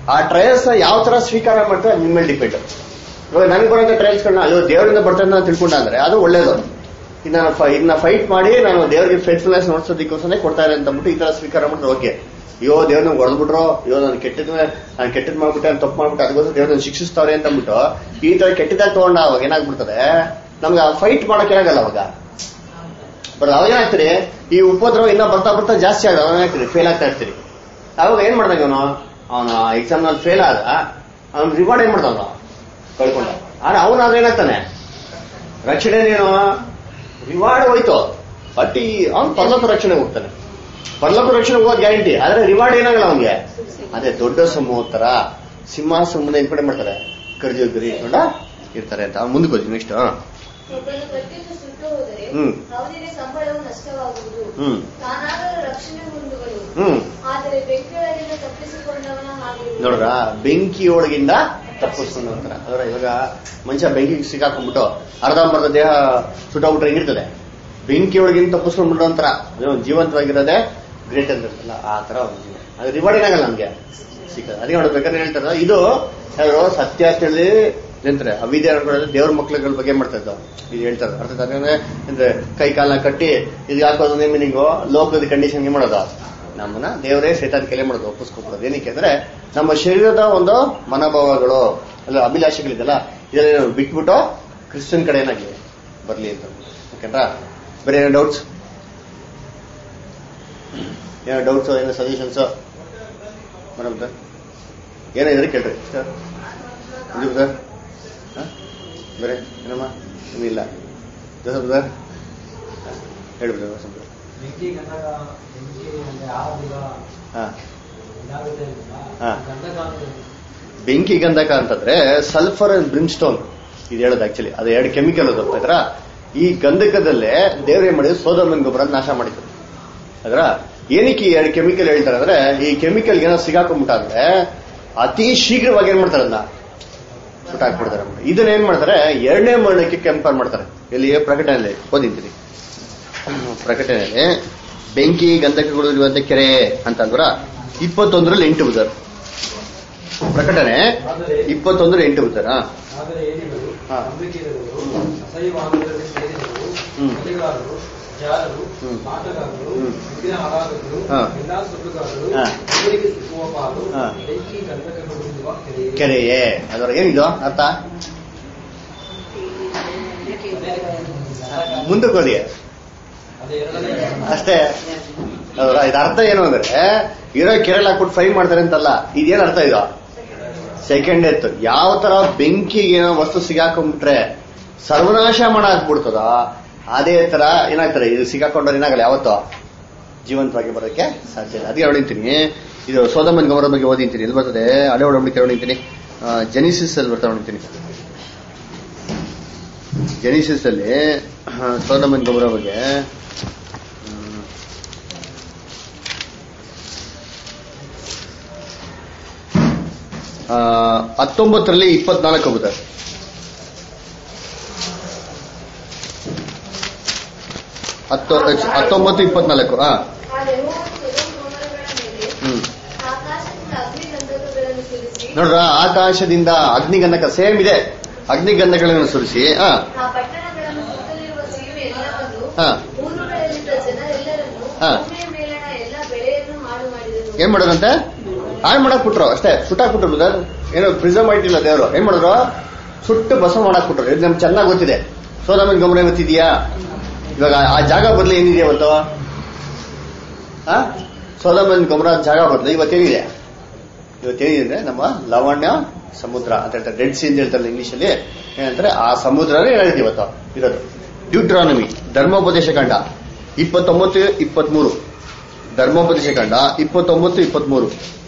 ಆ ಟ್ರಯಲ್ಸ್ ಯಾವ ತರ ಸ್ವೀಕಾರ ಮಾಡ್ತಾರೆ ನಿಮ್ಮ ಮೇಲೆ ಡಿಪೆಂಡ್ ಇವಾಗ ನನಗೆ ಬರೋಂಥ ಟ್ರಯಲ್ಸ್ಗಳನ್ನ ಅಯ್ಯೋ ದೇವರಿಂದ ಬರ್ತಾರೆ ಅಂತ ತಿಳ್ಕೊಂಡ ಅಂದ್ರೆ ಅದು ಒಳ್ಳೇದು ಇನ್ನ ಇದನ್ನ ಫೈಟ್ ಮಾಡಿ ನಾನು ದೇವರಿಗೆ ಫೇಸ್ಫುಲ್ನೆಸ್ ನೋಡ್ಸೋದಕ್ಕೋಸ್ಕರ ಕೊಡ್ತಾ ಇದ್ದಾರೆ ಅಂತ ಅಂದ್ಬಿಟ್ಟು ಈ ತರ ಸ್ವೀಕಾರ ಮಾಡಿದ್ರೆ ಓಕೆ ಅಯ್ಯೋ ದೇವ್ರ ನಂಗೆ ಹೊಡೆದ್ಬಿಟ್ರು ಅಯ್ಯೋ ನಾನು ಕೆಟ್ಟದ್ ನಾನು ಕೆಟ್ಟದ್ ಮಾಡ್ಬಿಟ್ಟೆ ನಾನು ತಪ್ಪು ಮಾಡ್ಬಿಟ್ಟೆ ಅದಕ್ಕೋಸ್ಕರ ದೇವ್ರ ನನ್ನ ಶಿಕ್ಷಿಸ್ತಾವ್ರೆ ಅಂತ ಅಂದ್ಬಿಟ್ಟು ಈ ತರ ಕೆಟ್ಟದಾಗ ತಗೊಂಡ ಅವಾಗ ಏನಾಗ್ಬಿಡ್ತದೆ ನಮ್ಗೆ ಫೈಟ್ ಮಾಡಕ್ ಏನಾಗಲ್ಲ ಅವಾಗ ಬಟ್ ಅವಾಗ ಏನಾಗ್ತೀರಿ ಈ ಉಪದ್ರವ ಇನ್ನ ಬರ್ತಾ ಬರ್ತಾ ಜಾಸ್ತಿ ಆಗ ಅವಾಗ ಏನಾಗ್ತೀರಿ ಫೇಲ್ ಆಗ್ತಾ ಇರ್ತೀರಿ ಅವಾಗ ಏನ್ ಮಾಡ್ದಾಗ ಅವನು ಅವನು ಎಕ್ಸಾಮ್ ನಲ್ಲಿ ಫೇಲ್ ಆದ ಅವ್ನ ರಿವಾರ್ಡ್ ಏನ್ ಮಾಡ್ದ ಕಳ್ಕೊಂಡ ಆದ್ರೆ ಅವನಾದ್ರೆ ಏನಾಗ್ತಾನೆ ರಕ್ಷಣೆ ಏನು ರಿವಾರ್ಡ್ ಹೋಯ್ತು ಬಟ್ ಈ ಅವ್ನು ಪರ್ಲೋಕ ರಕ್ಷಣೆ ಹೋಗ್ತಾನೆ ಪರ್ಲೋಕ ರಕ್ಷಣೆ ಹೋಗೋದು ಗ್ಯಾರಂಟಿ ಆದ್ರೆ ರಿವಾರ್ಡ್ ಏನಾಗಲ್ಲ ಅವನಿಗೆ ಅದೇ ದೊಡ್ಡ ಸಮೂಹ ತರ ಸಿಂಹಾಸನ ಮುಂದೆ ಏನ್ ಕಡೆ ಮಾಡ್ತಾರೆ ಕರ್ಜಿ ಗರಿ ನೋಡ ಇರ್ತಾರೆ ಅಂತ ಅವ್ನು ಮುಂದಕ್ಕೆ ಹೋಗಿ ನೆಕ್ಸ್ಟ್ ಒಬ್ಬನು ಕಟ್ಟಿದ್ದು ಸುಟ್ಟು ಹೋದರೆ ಹ್ಮ್. ಅವನಿಗೆ ಸಂಬಳವು ನಷ್ಟವಾಗುವುದು ಹ್ಮ್ ತಾನಾದರೂ ರಕ್ಷಣೆ ಹೊಂದುವನು ಹ್ಮ್ ಆದರೆ ಬೆಂಕಿಯೊಳಗಿಂದ ತಪ್ಪಿಸಿಕೊಂಡವನ ಹಾಗೆ ನೋಡ್ರ ಬೆಂಕಿ ಒಳಗಿಂದ ತಪ್ಪಿಸ್ಕೊಂಡು ಅಂತಾರ ಅದರ ಇವಾಗ ಮನುಷ್ಯ ಬೆಂಕಿಗೆ ಸಿಕ್ಕಾಕೊಂಡ್ಬಿಟ್ಟು ಅರ್ಧಂಬರ್ಧ ದೇಹ ಸುಟ್ಟೋಗ್ಬಿಟ್ರೆ ಹೆಂಗಿರ್ತದೆ ಬೆಂಕಿ ಒಳಗಿಂದ ತಪ್ಪಿಸ್ಕೊಂಡ್ಬಿಟ್ಟು ಅಂತಾರ ಅದು ಜೀವಂತವಾಗಿರೋದೇ ಗ್ರೇಟ್ ಅಂತ ಇರ್ತಲ್ಲ ಆ ತರ ಒಂದು ಜೀವ ಅದು ರಿವಾರ್ಡ್ ಏನಾಗಲ್ಲ ನಮ್ಗೆ ಸಿಕ್ಕದ ಅದಕ್ಕೆ ನೋಡ್ಬೇಕಾದ್ರೆ ಹೇಳ್ತಾರ ಇದು ಯಾರು ಸತ್ಯ ಅಂತ ಹೇಳಿ ಎಂತಾರೆ ಅವಿದ್ಯೆ ಅನ್ಕೊಳ್ಳೋದು ದೇವ್ರ ಮಕ್ಳುಗಳ ಬಗ್ಗೆ ಮಾಡ್ತಾ ಇದ್ದಾವ ಇದು ಹೇಳ್ತಾರೆ ಅರ್ಥ ಆಯ್ತಾ? ಅಂದ್ರೆ ಅಂದ್ರೆ ಕೈ ಕಾಲ ಕಟ್ಟಿ ಇದು ಹಾಕೋದು ಮೀನಿಂಗು ಲೋಕದ ಕಂಡೀಷನ್ಗೆ ಮಾಡೋದು ನಮ್ಮನ್ನ ದೇವರೇ ಸೇತಾನ್ ಕೆಲೆ ಮಾಡೋದು ಒಪ್ಪಿಸ್ಕೊಬಿಡೋದು ಏನಕ್ಕೆ ಅಂದ್ರೆ ನಮ್ಮ ಶರೀರದ ಒಂದು ಮನೋಭಾವಗಳು ಅಲ್ಲ ಅಭಿಲಾಷೆಗಳಿದೆಲ್ಲ ಇದೆಲ್ಲ ಬಿಟ್ಬಿಟ್ಟು ಕ್ರಿಶ್ಚಿಯನ್ ಕಡೆ ಏನಾಗಿ ಬರ್ಲಿ ಅಂತ ಓಕೆನಾ ಬೇರೆ ಏನೋ ಡೌಟ್ಸ್ ಏನೋ ಡೌಟ್ಸ್ ಏನೋ ಸಜೆಷನ್ಸ್ ಮೇಡಮ್ ಸರ್ ಏನೋ ಇದ್ರೆ ಕೇಳ್ರಿ ಸರ್ ಇದು ಸರ್ ಹ? ಬೇರೆ ಏನಮ್ಮ ಇಲ್ಲ ಜೋಸಫ್ ಸರ್ ಹೇಳ್ಬಿಡಿ ಜೋಸಫ್ ಸರ್ ಬೆಂಕಿ ಗಂಧಕ ಬೆಂಕಿ ಅಂದ್ರೆ ಆದಿಗ ಹಾ ಇದಾಗುತ್ತೆ ಅಲ್ವಾ? ಹಾ. ಗಂಧಕ ಅಂದ್ರೆ ಬೆಂಕಿ ಗಂಧಕ ಅಂತಂದ್ರೆ ಸಲ್ಫರ್ ಅಂಡ್ ಬ್ರಿಮ್ಸ್ಟೋನ್ ಇದು ಹೇಳೋದು ಆಕ್ಚುಲಿ ಅದು ಎರಡು ಕೆಮಿಕಲ್ ಅದು ಆಯ್ತಾ ಈ ಗಂಧಕದಲ್ಲೇ ದೇವ್ರ ಏನ್ ಮಾಡಿದ್ರು ಸೋದಮನ್ ಗೊಬ್ಬರ ನಾಶ ಮಾಡಿದ್ರು ಅದರ ಏನಕ್ಕೆ ಈ ಎರಡು ಕೆಮಿಕಲ್ ಹೇಳ್ತಾರೆ ಅಂದ್ರೆ ಈ ಕೆಮಿಕಲ್ ಏನೋ ಸಿಗಾಕೊಂಡ್ಬಿಟ್ಟಾದ್ರೆ ಅತಿ ಶೀಘ್ರವಾಗಿ ಏನ್ ಮಾಡ್ತಾರೆ ಅದನ್ನ ಸುಟ್ಟು ಹಾಕ್ಬಿಡ್ತಾರೆ ಇದನ್ನ ಏನ್ ಮಾಡ್ತಾರೆ ಎರಡನೇ ಮರಣಕ್ಕೆ ಕಂಪೇರ್ ಮಾಡ್ತಾರೆ ಇಲ್ಲಿ ಪ್ರಕಟಣೆಯಲ್ಲಿ ಓದಿದ್ದೀನಿ ಪ್ರಕಟಣೆಯಲ್ಲಿ ಬೆಂಕಿ ಗಂಧಕಗಳು ಇರುವಂತ ಕೆರೆ ಅಂತಂದ್ರ ಇಪ್ಪತ್ತೊಂದರಲ್ಲಿ ಎಂಟು ಬುಧರ್ ಪ್ರಕಟಣೆ ಇಪ್ಪತ್ತೊಂದರ ಎಂಟು ಬುಧರ್ ಆದರೆ ಏನಿಗಳು ಹಾ. ನಂಬಿಕೆಯಿರುವವರು ಅಸಹ್ಯವಾದದಲ್ಲಿ ಸೇರಿದವರು ಹ್ಮ್. ಕೊಲೆಗಾರರು ಜಾರರು ಹ್ಮ್. ಮಾಟಗಾರರು ಹ್ಮ್. ವಿಗ್ರಹ ಆರಾಧಕರು ಹಾ. ಎಲ್ಲಾ ಸುಳ್ಳುಗಾರರು ಹಾ. ದೇವರಿಗೆ ಸುತ್ತುವ ಪಾಲು ಹಾ. ಬೆಂಕಿ ಗಂಧಕಗಳಿರುವ ಕೆರೆ ಕೆರೆಯೇ ಅದರ ಏನಿದು ಅರ್ಥ ಮುಂದಕ್ಕೆ ಹೋದಿ ಅದೇ ಎರಡನೇ ಅಷ್ಟೇ ಅದರ ಇದು ಅರ್ಥ ಏನು ಅಂದ್ರೆ ಇರೋ ಕೆರೆಲ್ ಹಾಕ್ಬಿಟ್ಟು ಫ್ರೈ ಮಾಡ್ತಾರೆ ಅಂತಲ್ಲ ಇದೇನ್ ಅರ್ಥ ಇದು ಸೆಕೆಂಡ್ ಎತ್ತು ಯಾವ ತರ ಬೆಂಕಿಗೆ ಏನೋ ವಸ್ತು ಸಿಗಾಕೊಂಡ್ಬಿಟ್ರೆ ಸರ್ವನಾಶ ಮಾಡ ಹಾಕ್ಬಿಡ್ತದ ಅದೇ ತರ ಏನಾಗ್ತಾರೆ ಇದು ಸಿಗಾಕೊಂಡ್ರೆ ಏನಾಗಲ್ಲ ಯಾವತ್ತೋ ಜೀವಂತವಾಗಿ ಬರೋಕ್ಕೆ ಸಾಧ್ಯ ಇಲ್ಲ ಅದಕ್ಕೆ ಹೊಡಿತೀನಿ ಇದು ಸೋದಮನ್ ಗೌರ ಬಗ್ಗೆ ಓದಿಂತೀನಿ ಎಲ್ಲಿ ಬರ್ತದೆ ಹಳೆ ಒಡಂಬಡಿಕೆ ಹೊಡಿತೀನಿ ಜೆನಿಸಿಸ್ ಅಲ್ಲಿ ಬರ್ತಾ ಹೊಡಿತೀನಿ ಜೆನಿಸಿಸ್ ಅಲ್ಲಿ ಆ, ಸೋದಮನ್ ಗೌರ ಬಗ್ಗೆ ಹ್ಮ್, ಆ, ಹತ್ತೊಂಬತ್ತರಲ್ಲಿ ಇಪ್ಪತ್ನಾಲ್ಕು ಹೋಗುತ್ತೆ ಹತ್ತೊ ಹತ್ತೊಂಬತ್ತು ಇಪ್ಪತ್ನಾಲ್ಕು ಹಾ ಆ ಯೆಹೋವನು ಸೊದೋಮ್ ಗೊಮೋರಗಳ ಮೇಲೆ ಹ್ಮ್ ಆಕಾಶದಿಂದ ಅಗ್ನಿಗಂಧಕಗಳನ್ನು ಸುರಿಸಿ ನೋಡ್ರ ಆಕಾಶದಿಂದ ಅಗ್ನಿಗಂಧಕ ಸೇಮ್ ಇದೆ ಅಗ್ನಿಗಂಧಕಗಳನ್ನು ಸುರಿಸಿ ಹಾ ಆ ಪಟ್ಟಣಗಳನ್ನು ಸುತ್ತಲಿರುವ ಸೀಮೆ ಎಲ್ಲವನ್ನು ಹಾ. ಊರುಗಳಲ್ಲಿದ್ದ ಜನರೆಲ್ಲರನ್ನು ಹಾ. ಭೂಮಿಯ ಮೇಲಣ ಎಲ್ಲ ಬೆಳೆಯನ್ನು ಹಾಳು ಮಾಡಿದನು ಏನ್ ಮಾಡೋದಂತೆ ಹಾಳು ಮಾಡಕ್ ಬಿಟ್ರು ಅಷ್ಟೇ ಸುಟ್ಟಾಕ್ಬಿಟ್ರು ಬ್ರದರ್ ಏನು ಪ್ರಿಸರ್ವ್ ಮಾಡಿಟ್ಟಿಲ್ಲ ದೇವರು ಏನ್ ಮಾಡಿದ್ರು ಸುಟ್ಟು ಬಸ ಮಾಡಕ್ ಬಿಟ್ರು ಇದು ನಮ್ಗೆ ಚೆನ್ನಾಗಿ ಗೊತ್ತಿದೆ ಸೋದಮನ್ ಗಮನ ಗೊತ್ತಿದ್ಯಾ ಇವಾಗ ಆ ಜಾಗ ಬದಲು ಏನಿದೆ ಇವತ್ತು ಆ ಸೋದಮನ್ ಗಮನ ಜಾಗ ಬದಲು ಇವತ್ತೇನಿದೆ ಇವತ್ತೇನಿದೆ ಅಂದ್ರೆ ನಮ್ಮ ಲವಣ್ಯ ಸಮುದ್ರ ಅಂತ ಹೇಳ್ತಾರೆ ರೆಡ್ ಸಿ ಅಂತ ಹೇಳ್ತಾರೆ ಇಂಗ್ಲಿಷ್ ಅಲ್ಲಿ ಏನಂತಾರೆ ಆ ಸಮುದ್ರನೇ ಏನಾಗಿದೆ ಇವತ್ತು ಇರೋದು ಡ್ಯೂಟ್ರಾನಮಿ ಧರ್ಮೋಪದೇಶ ಕಾಂಡ ಇಪ್ಪತ್ತೊಂಬತ್ತು ಇಪ್ಪತ್ಮೂರು ಧರ್ಮೋಪದೇಶ ಕಾಂಡ ಇಪ್ಪತ್ತೊಂಬತ್ತು ಇಪ್ಪತ್ಮೂರು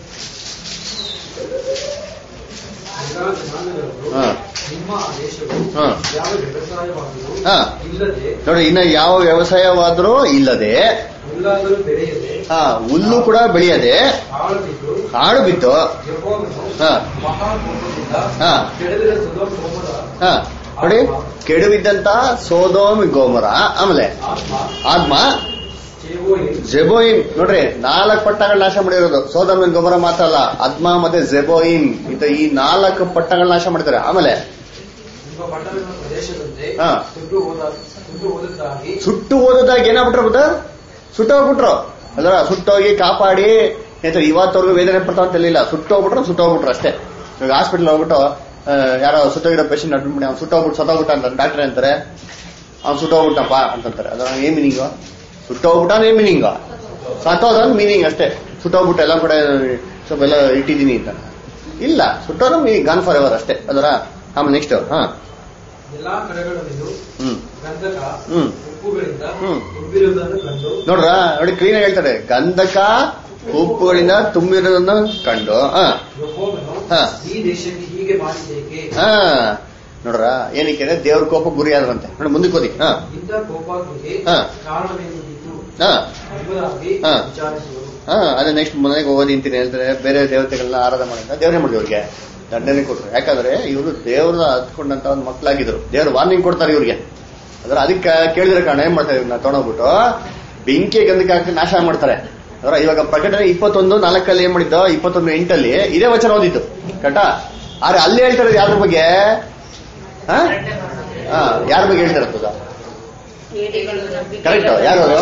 ಎಲ್ಲಾ ಜನಾಂಗದವರು ಹಾ ನಿಮ್ಮ ದೇಶವು ಹಾ. ಯಾವ ವ್ಯವಸಾಯವಾದರೂ ಹಾ. ಇಲ್ಲದೆ ನೋಡಿ ಇನ್ನ ಯಾವ ವ್ಯವಸಾಯವಾದರೂ ಇಲ್ಲದೆ ಹುಲ್ಲಾದರೂ ಬೆಳೆಯದೆ ಹಾ ಹುಲ್ಲು ಕೂಡ ಬೆಳೆಯದೆ ಹಾಳು ಬಿದ್ದು ಕಾಡು ಬಿತ್ತು ಯೆಹೋವನು ಹಾ ಮಹಾಕೋಪದಿಂದ ಹಾ ಕೆಡವಿದ ಸೊದೋಮ್ ಗೊಮೋರ ಹಾ ನೋಡಿ ಕೆಡುವಿದ್ದಂತ ಸೋದೋಮ್ ಗೋಮರ ಆಮೇಲೆ ಆತ್ಮ ಆತ್ಮ ಜೆಬೋಯಿನ್ ನೋಡ್ರಿ ನಾಲ್ಕು ಪಟ್ಟಗಳ ನಾಶ ಮಾಡಿರೋದು ಸೋದಮನ್ ಗೊಬ್ಬರ ಮಾತ್ರ ಅಲ್ಲ ಅದ್ಮ ಮತ್ತೆ ಜೆಬೋಯಿನ್ ಇಂತ ಈ ನಾಲ್ಕು ಪಟ್ಟಗಳ ನಾಶ ಮಾಡಿದ್ದಾರೆ ಆಮೇಲೆ ನಿಮ್ಮ ಪಟ್ಟಣದ ಪ್ರದೇಶದಂತೆ ಹಾ. ಸುಟ್ಟು ಹೋದ ಸುಟ್ಟು ಹೋದದ್ದಾಗಿ ಸುಟ್ಟು ಓದೋದಾಗ ಏನಾಗ್ಬಿಟ್ರು ಬುದ್ಧ ಸುಟ್ಟು ಹೋಗ್ಬಿಟ್ರು ಅದರ ಸುಟ್ಟೋಗಿ ಕಾಪಾಡಿ ಆಯ್ತು ಇವತ್ತವರೆಗೂ ವೇದನೆ ಪಡ್ತಾವ ಅಂತ ಹೇಳಿಲ್ಲ ಸುಟ್ಟು ಹೋಗ್ಬಿಟ್ರು ಸುಟ್ಟು ಹೋಗ್ಬಿಟ್ರು ಅಷ್ಟೇ ಇವಾಗ ಹಾಸ್ಪಿಟಲ್ ಹೋಗ್ಬಿಟ್ಟು ಆ, ಯಾರೋ ಸುಟ್ಟೋಗಿರೋ ಪೇಷಂಟ್ ಅಡ್ಮಿಟ್ ಮಾಡಿ ಅವ್ನು ಸುಟ್ಟೋಗ್ಬಿಟ್ಟು ಸತ್ತೋಗ್ಬಿಟ್ಟ ಅಂತ ಡಾಕ್ಟರ್ ಅಂತಾರೆ ಅವ್ನು ಸುಟ್ಟೋಗ್ಬಿಟ್ಟಪ್ಪ ಅಂತಂತಾರೆ ಅದರ ಏನ್ ಮೀನಿಂಗು ಸುಟ್ಟೋಗ್ಬಿಟ್ಟ ಏನ್ ಮೀನಿಂಗು ಸತ್ತೋದೊಂದು ಮೀನಿಂಗ್ ಅಷ್ಟೇ ಸುಟ್ಟೋಗ್ಬಿಟ್ಟು ಎಲ್ಲ ಕಡೆ ಸ್ವಲ್ಪ ಎಲ್ಲ ಇಟ್ಟಿದ್ದೀನಿ ಅಂತ ಇಲ್ಲ ಸುಟ್ಟೋದು ಮೀನಿಂಗ್ ಗನ್ ಫಾರ್ ಎವರ್ ಅಷ್ಟೇ ಅದರ ಆಮೇಲೆ ನೆಕ್ಸ್ಟ್ ಹಾ ಎಲ್ಲಾ ಕಡೆಗಳಲ್ಲಿಯೂ ಹ್ಮ್ ಗಂಧಕ ಹ್ಮ್. ಉಪ್ಪುಗಳಿಂದ ಹ್ಮ್. ತುಂಬಿರುವುದನ್ನು ಕಂಡು ನೋಡ್ರ ನೋಡಿ ಕ್ಲೀನ್ ಆಗಿ ಹೇಳ್ತಾರೆ ಗಂಧಕ ಉಪ್ಪುಗಳಿಂದ ತುಂಬಿರೋದನ್ನ ಕಂಡು ಹ ಯೆಹೋವನು ಹಾ. ಈ ದೇಶಕ್ಕೆ ಹೀಗೆ ಮಾಡಿದ್ದೇಕೆ ಹ ನೋಡ್ರ ಏನಕ್ಕೆ ಅಂದ್ರೆ ದೇವ್ರ ಕೋಪ ಗುರಿ ಆದ್ರಂತೆ ನೋಡಿ ಮುಂದಕ್ಕೆ ಓದಿ ಹ ಇಂಥ ಕೋಪಕ್ಕೆ ಹಾ. ಕಾರಣವೇನಿದ್ದು ಹ ಎಂಬುದಾಗಿ ಹಾ. ಹ ವಿಚಾರಿಸುವರು ಅದೇ ನೆಕ್ಸ್ಟ್ ಮನೆಗೆ ಓದಿ ಅಂತೀನಿ ಹೇಳ್ತಾರೆ ಬೇರೆ ದೇವತೆಗಳನ್ನ ಆರಾಧನೆ ಮಾಡಿದ್ರೆ ದೇವ್ರೇ ಮಾಡಿದ್ರು ಇವ್ರಿಗೆ ದಂಡನೆ ಕೊಟ್ರು ಯಾಕಂದ್ರೆ ಇವರು ದೇವ್ರ ಹತ್ಕೊಂಡಂತ ಒಂದು ಮಕ್ಕಳಾಗಿದ್ರು ದೇವ್ರ ವಾರ್ನಿಂಗ್ ಕೊಡ್ತಾರೆ ಇವ್ರಿಗೆ ಅದ್ರ ಅದಕ್ಕೆ ಕೇಳಿದ್ರೆ ಕಾರಣ ಏನ್ ಮಾಡ್ತಾರೆ ಇವ್ರನ್ನ ತೊಗೊಂಡೋಗ್ಬಿಟ್ಟು ಬೆಂಕಿ ಗಂಧಕ್ಕೆ ಹಾಕಿ ನಾಶ ಮಾಡ್ತಾರೆ ಅದರ ಇವಾಗ ಪ್ರಕಟಣೆ ಇಪ್ಪತ್ತೊಂದು ನಾಲ್ಕಲ್ಲಿ ಏನ್ ಮಾಡಿದ್ದು ಇಪ್ಪತ್ತೊಂದು ಎಂಟಲ್ಲಿ ಇದೇ ವಚನ ಓದಿದ್ದು ಕರೆಕ್ಟಾ ಆದ್ರೆ ಅಲ್ಲಿ ಹೇಳ್ತಾರೆ ಯಾರ ಬಗ್ಗೆ ಹಾ ಹಾ ಯಾರ ಬಗ್ಗೆ ಹೇಳ್ತಾರೆ ಅದು ಕರೆಕ್ಟ್ ಯಾರು ಅದು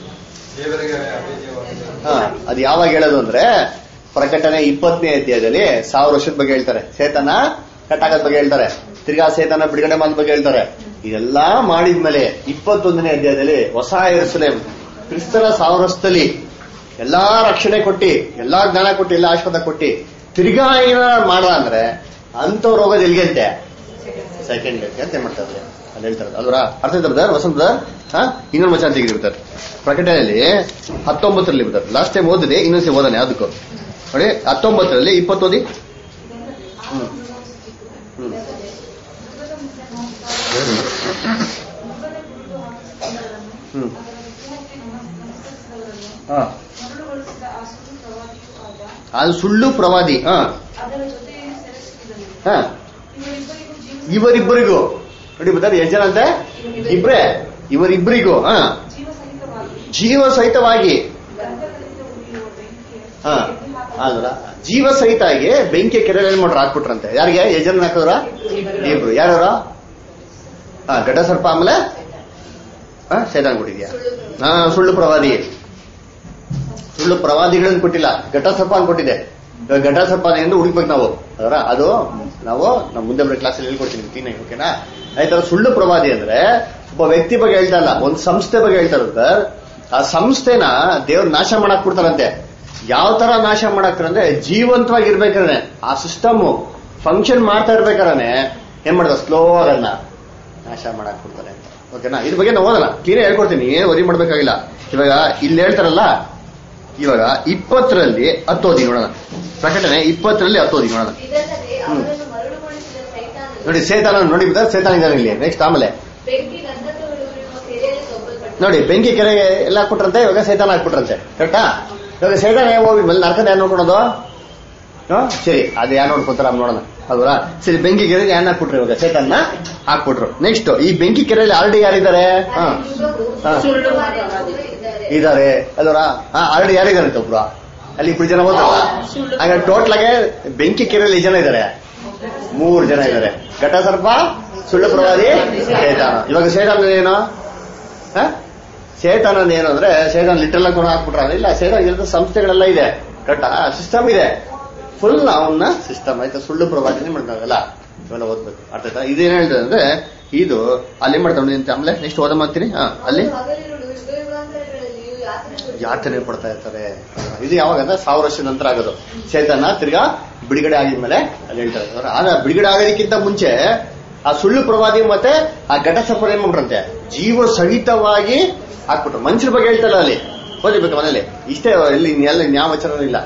ಹಾ ಅದು ಯಾವಾಗ ಹೇಳೋದು ಅಂದ್ರೆ ಪ್ರಕಟಣೆ ಇಪ್ಪತ್ತನೇ ಅಧ್ಯಾಯದಲ್ಲಿ ಸಾವಿರ ವರ್ಷದ ಬಗ್ಗೆ ಹೇಳ್ತಾರೆ ಸೇತನ ಕಟ್ಟಾಕದ ಬಗ್ಗೆ ಹೇಳ್ತಾರೆ ತಿರ್ಗಾ ಸೇತನ ಬಿಡುಗಡೆ ಮಾಡೋದ್ ಬಗ್ಗೆ ಹೇಳ್ತಾರೆ ಇದೆಲ್ಲಾ ಮಾಡಿದ್ಮೇಲೆ ಇಪ್ಪತ್ತೊಂದನೇ ಅಧ್ಯಾಯದಲ್ಲಿ ಹೊಸ ಎರುಸಲೇಂ ಕ್ರಿಸ್ತನ ಸಾವಿರ ವರ್ಷದಲ್ಲಿ ಎಲ್ಲಾ ರಕ್ಷಣೆ ಕೊಟ್ಟಿ ಎಲ್ಲಾ ಜ್ಞಾನ ಕೊಟ್ಟಿ ಎಲ್ಲಾ ಆಶೀರ್ವಾದ ಕೊಟ್ಟಿ ತಿರ್ಗಾ ಏನ ಮಾಡ ಅಂದ್ರೆ ಅಂತವ್ರು ಹೋಗೋದು ಎಲ್ಲಿಗಂತೆ ಸೆಕೆಂಡ್ ಅಂತ ಏನ್ ಮಾಡ್ತಾ ಇದ್ದಾರೆ ಅಲ್ಲಿ ಹೇಳ್ತಾರೆ ಅಲ್ವರ ಅರ್ಥ ಆಯ್ತಾ ಬ್ರದರ್ ವಸಂತ brother? ಹಾ ಇನ್ನೊಂದು ವಚನ ತೆಗೆದಿರ್ತಾರೆ ಪ್ರಕಟಣೆಯಲ್ಲಿ ಹತ್ತೊಂಬತ್ತರಲ್ಲಿ ಬರ್ತಾರೆ ಲಾಸ್ಟ್ ಟೈಮ್ ಓದಿದೆ ಇನ್ನೊಂದ್ಸತಿ ಓದಾನೆ ಅದಕ್ಕೂ ನೋಡಿ ಹತ್ತೊಂಬತ್ತರಲ್ಲಿ ಇಪ್ಪತ್ತೋದಿ ಹ್ಮ್ ಹ್ಮ್ ಹ್ಮ್ ಹಾ ಅದು ಸುಳ್ಳು ಪ್ರವಾದಿ ಹಾ ಅದರ ಜೊತೆಯಲ್ಲಿ ಸೆರೆಸಿದನು ಹಾ ಇವರಿಬ್ಬರಿಗೂ ಜೀವ ಇವರಿಬ್ಬರಿಗೂ ನೋಡಿ ಬರ್ತಾರೆ ಎಷ್ಟು ಜನ ಅಂತೆ ಇಬ್ರೇ ಇವರಿಬ್ಬರಿಗೂ ಹಾ ಜೀವ ಸಹಿತವಾಗಿ ಜೀವ ಸಹಿತವಾಗಿ ಗಂಧಕದಿಂದ ಉರಿಯುವ ಬೆಂಕಿಯ ಹಾ ಆದ್ರ ಜೀವ ಸಹಿತ ಆಗಿ ಬೆಂಕಿ ಕೆರೆ ಏನ್ ಮಾಡ್ರು ಹಾಕ್ಬಿಟ್ರಂತೆ ಯಾರಿಗೆ ಯಜನ್ ಹಾಕಿದ್ರ ಇಬ್ರು ಯಾರ್ಯಾರ ಹಾ ಘಟ ಸರ್ಪ ಆಮೇಲೆ ಹಾ ಸೈತಾನ್ ಕೊಟ್ಟಿದ್ಯಾ ಹಾ ಸುಳ್ಳು ಪ್ರವಾದಿ ಸುಳ್ಳು ಪ್ರವಾದಿಗಳನ್ನ ಕೊಟ್ಟಿಲ್ಲ ಘಟ ಸರ್ಪ ಅಂತ ಕೊಟ್ಟಿದೆ ಇವಾಗ ಘಟ ಸರ್ಪ ಎಂದು ಹುಡುಕ್ಬೇಕು ನಾವು ಅದರ ಅದು ನಾವು ನಮ್ಮ ಮುಂದೆ ಬರೋ ಕ್ಲಾಸಲ್ಲಿ ಹೇಳ್ಕೊಡ್ತೀನಿ ಕ್ಲೀನಾಗಿ ಓಕೆನಾ ಆಯ್ತರ ಸುಳ್ಳು ಪ್ರವಾದಿ ಅಂದ್ರೆ ಒಬ್ಬ ವ್ಯಕ್ತಿ ಬಗ್ಗೆ ಹೇಳ್ತಾ ಇಲ್ಲ ಒಂದು ಸಂಸ್ಥೆ ಬಗ್ಗೆ ಹೇಳ್ತಾರೆ ಸರ್ ಆ ಸಂಸ್ಥೆನ ದೇವ್ರ ನಾಶ ಮಾಡಕ್ ಕೊಡ್ತಾರಂತೆ ಯಾವ ತರ ನಾಶ ಮಾಡಾಕ್ತಾರಂದ್ರೆ ಜೀವಂತವಾಗಿ ಇರ್ಬೇಕಾದ್ರೆ ಆ ಸಿಸ್ಟಮ್ ಫಂಕ್ಷನ್ ಮಾಡ್ತಾ ಇರ್ಬೇಕಾದ್ರೆ ಏನ್ ಮಾಡ್ತಾರೆ ಸ್ಲೋ ಅದನ್ನ ನಾಶ ಮಾಡಕ್ ಕೊಡ್ತಾರೆ ಅಂತ ಓಕೆನಾ ಇದ್ರ ಬಗ್ಗೆ ನಾವು ಓದಲ್ಲ ಕ್ಲೀನ್ ಹೇಳ್ಕೊಡ್ತೀನಿ ಏನು ವರಿ ಮಾಡ್ಬೇಕಾಗಿಲ್ಲ ಇವಾಗ ಇಲ್ಲಿ ಹೇಳ್ತಾರಲ್ಲ ಇವಾಗ ಇಪ್ಪತ್ತರಲ್ಲಿ ಹತ್ತೋದಿ ನೋಡೋಣ ಪ್ರಕಟಣೆ ಇಪ್ಪತ್ತರಲ್ಲಿ ಹತ್ತೋದಿ ನೋಡೋಣ ಇದಲ್ಲದೆ ಅವರನ್ನು ಮರಳುಗೊಳಿಸಿದ ಸೈತಾನನು ನೋಡಿ ಸೇತಾನ ನೋಡಿ ಬಿಡ್ತಾರೆ ಸೇತಾನ ಇದ್ದಾನೆ ಇಲ್ಲಿ ನೆಕ್ಸ್ಟ್ ಆಮೇಲೆ ಬೆಂಕಿ ಗಂಧಕಗಳು ಉರಿಯುವ ಕೆರೆಯಲ್ಲಿ ತೊಗೊಳ್ಪಟ್ಟನು ನೋಡಿ ಬೆಂಕಿ ಕೆರೆ ಎಲ್ಲ ಹಾಕ್ಬಿಟ್ರಂತೆ ಇವಾಗ ಸೈತಾನ ಹಾಕ್ಬಿಟ್ರಂತೆ ಕರೆಕ್ಟಾ ಇವಾಗ ಸೈತಾನ ಏನ್ ಹೋಗಿ ಮೇಲೆ ನರ್ಕದ ಯಾರು ನೋಡ್ಕೊಳೋದು ಹಾ? ಸರಿ ಅದು ಯಾರು ನೋಡ್ಕೊತಾರ ನೋಡೋಣ ಹೌದಾ ಸರಿ ಬೆಂಕಿ ಕೆರೆ ಯಾರು ಹಾಕ್ಬಿಟ್ರು ಇವಾಗ ಸೈತಾನ್ನ ಹಾಕ್ಬಿಟ್ರು ನೆಕ್ಸ್ಟ್ ಈ ಬೆಂಕಿ ಕೆರೆಯಲ್ಲಿ ಆಲ್ರೆಡಿ ಯಾರಿದ್ದಾರೆ ಹಾ ಹಾ. ಸುಳ್ಳು ಪ್ರವಾದಿಗಳು ಇದ್ದಾರೆ ಇದಾರೆ ಅಲ್ವರ ಹಾ ಆಲ್ರೆಡಿ ಯಾರಿದ್ದಾರೆ ಅಂತ ಒಬ್ರು ಅಲ್ಲಿ ಇಬ್ರು ಜನ ಹೋದ್ರಲ್ಲ ಹಾಗಾದ್ರೆ ಟೋಟಲ್ ಆಗಿ ಬೆಂಕಿ ಕೆರೆಯಲ್ಲಿ ಎಷ್ಟು ಜನ ಇದ್ದಾರೆ ಮೂರು ಜನ ಇದ್ದಾರೆ ಘಟ ಸರ್ಪ ಸುಳ್ಳು ಪ್ರವಾದಿ ಶೇತಾನ ಇವಾಗ ಶೇತಾನ ಏನು ಹ? ಶೇತಾನ ಏನು ಅಂದ್ರೆ ಶೇತಾನ ಲಿಟಲ್ ಆಗಿ ಕೂಡ ಹಾಕ್ಬಿಟ್ರ ಇಲ್ಲ ಶೇತಾನ ಇರೋದು ಸಂಸ್ಥೆಗಳೆಲ್ಲ ಇದೆ ಕರೆಕ್ಟ್ ಸಿಸ್ಟಮ್ ಇದೆ ಫುಲ್ ಅವನ್ನ ಸಿಸ್ಟಮ್ ಆಯ್ತಾ ಸುಳ್ಳು ಪ್ರವಾದಿನೇ ಮಾಡ್ತಾವಲ್ಲ ಇವೆಲ್ಲ ಓದ್ಬೇಕು ಅರ್ಥ ಆಯ್ತಾ ಇದೇನ್ ಹೇಳ್ತದೆ ಅಂದ್ರೆ ಇದು ಅಲ್ಲಿ ಏನ್ ಮಾಡ್ತಾವೆ ಅಂತ ಆಮೇಲೆ ನೆಕ್ಸ್ಟ್ ಓದ ಮಾಡ್ತೀನಿ ಹಾ ಅಲ್ಲಿ ಅವರು ಹಗಲಿರುಳು ಯುಗ ಯುಗಾಂತರಗಳಲ್ಲಿಯೂ ಯಾತನೆ ಕೊಡುತ್ತಾರೆ. ಯಾತನೆ ಪಡ್ತಾ ಇರ್ತಾರೆ ಇದು ಯಾವಾಗ ಅಂದ್ರೆ ಸಾವಿರ ವರ್ಷದ ನಂತರ ಆಗೋದು ಚೇತನ ತಿರ್ಗಾ ಬಿಡುಗಡೆ ಆಗಿದ್ಮೇಲೆ ಅಲ್ಲಿ ಹೇಳ್ತಾರೆ ಅವ್ರು ಆಗ ಬಿಡುಗಡೆ ಆಗೋದಕ್ಕಿಂತ ಮುಂಚೆ ಆ ಸುಳ್ಳು ಪ್ರವಾದಿ ಮತ್ತೆ ಆ ಘಟ ಸಫರ ಏನ್ ಮಾಡ್ರಂತೆ ಜೀವ ಸಹಿತವಾಗಿ ಹಾಕ್ಬಿಟ್ರು ಮನುಷ್ಯರ ಬಗ್ಗೆ ಹೇಳ್ತಾರಲ್ಲ ಅಲ್ಲಿ ಓದಿಬೇಕು ಮನೇಲಿ ಇಷ್ಟೇ ಇಲ್ಲಿ ಎಲ್ಲ ಯಾವ ವಚನ ಇಲ್ಲ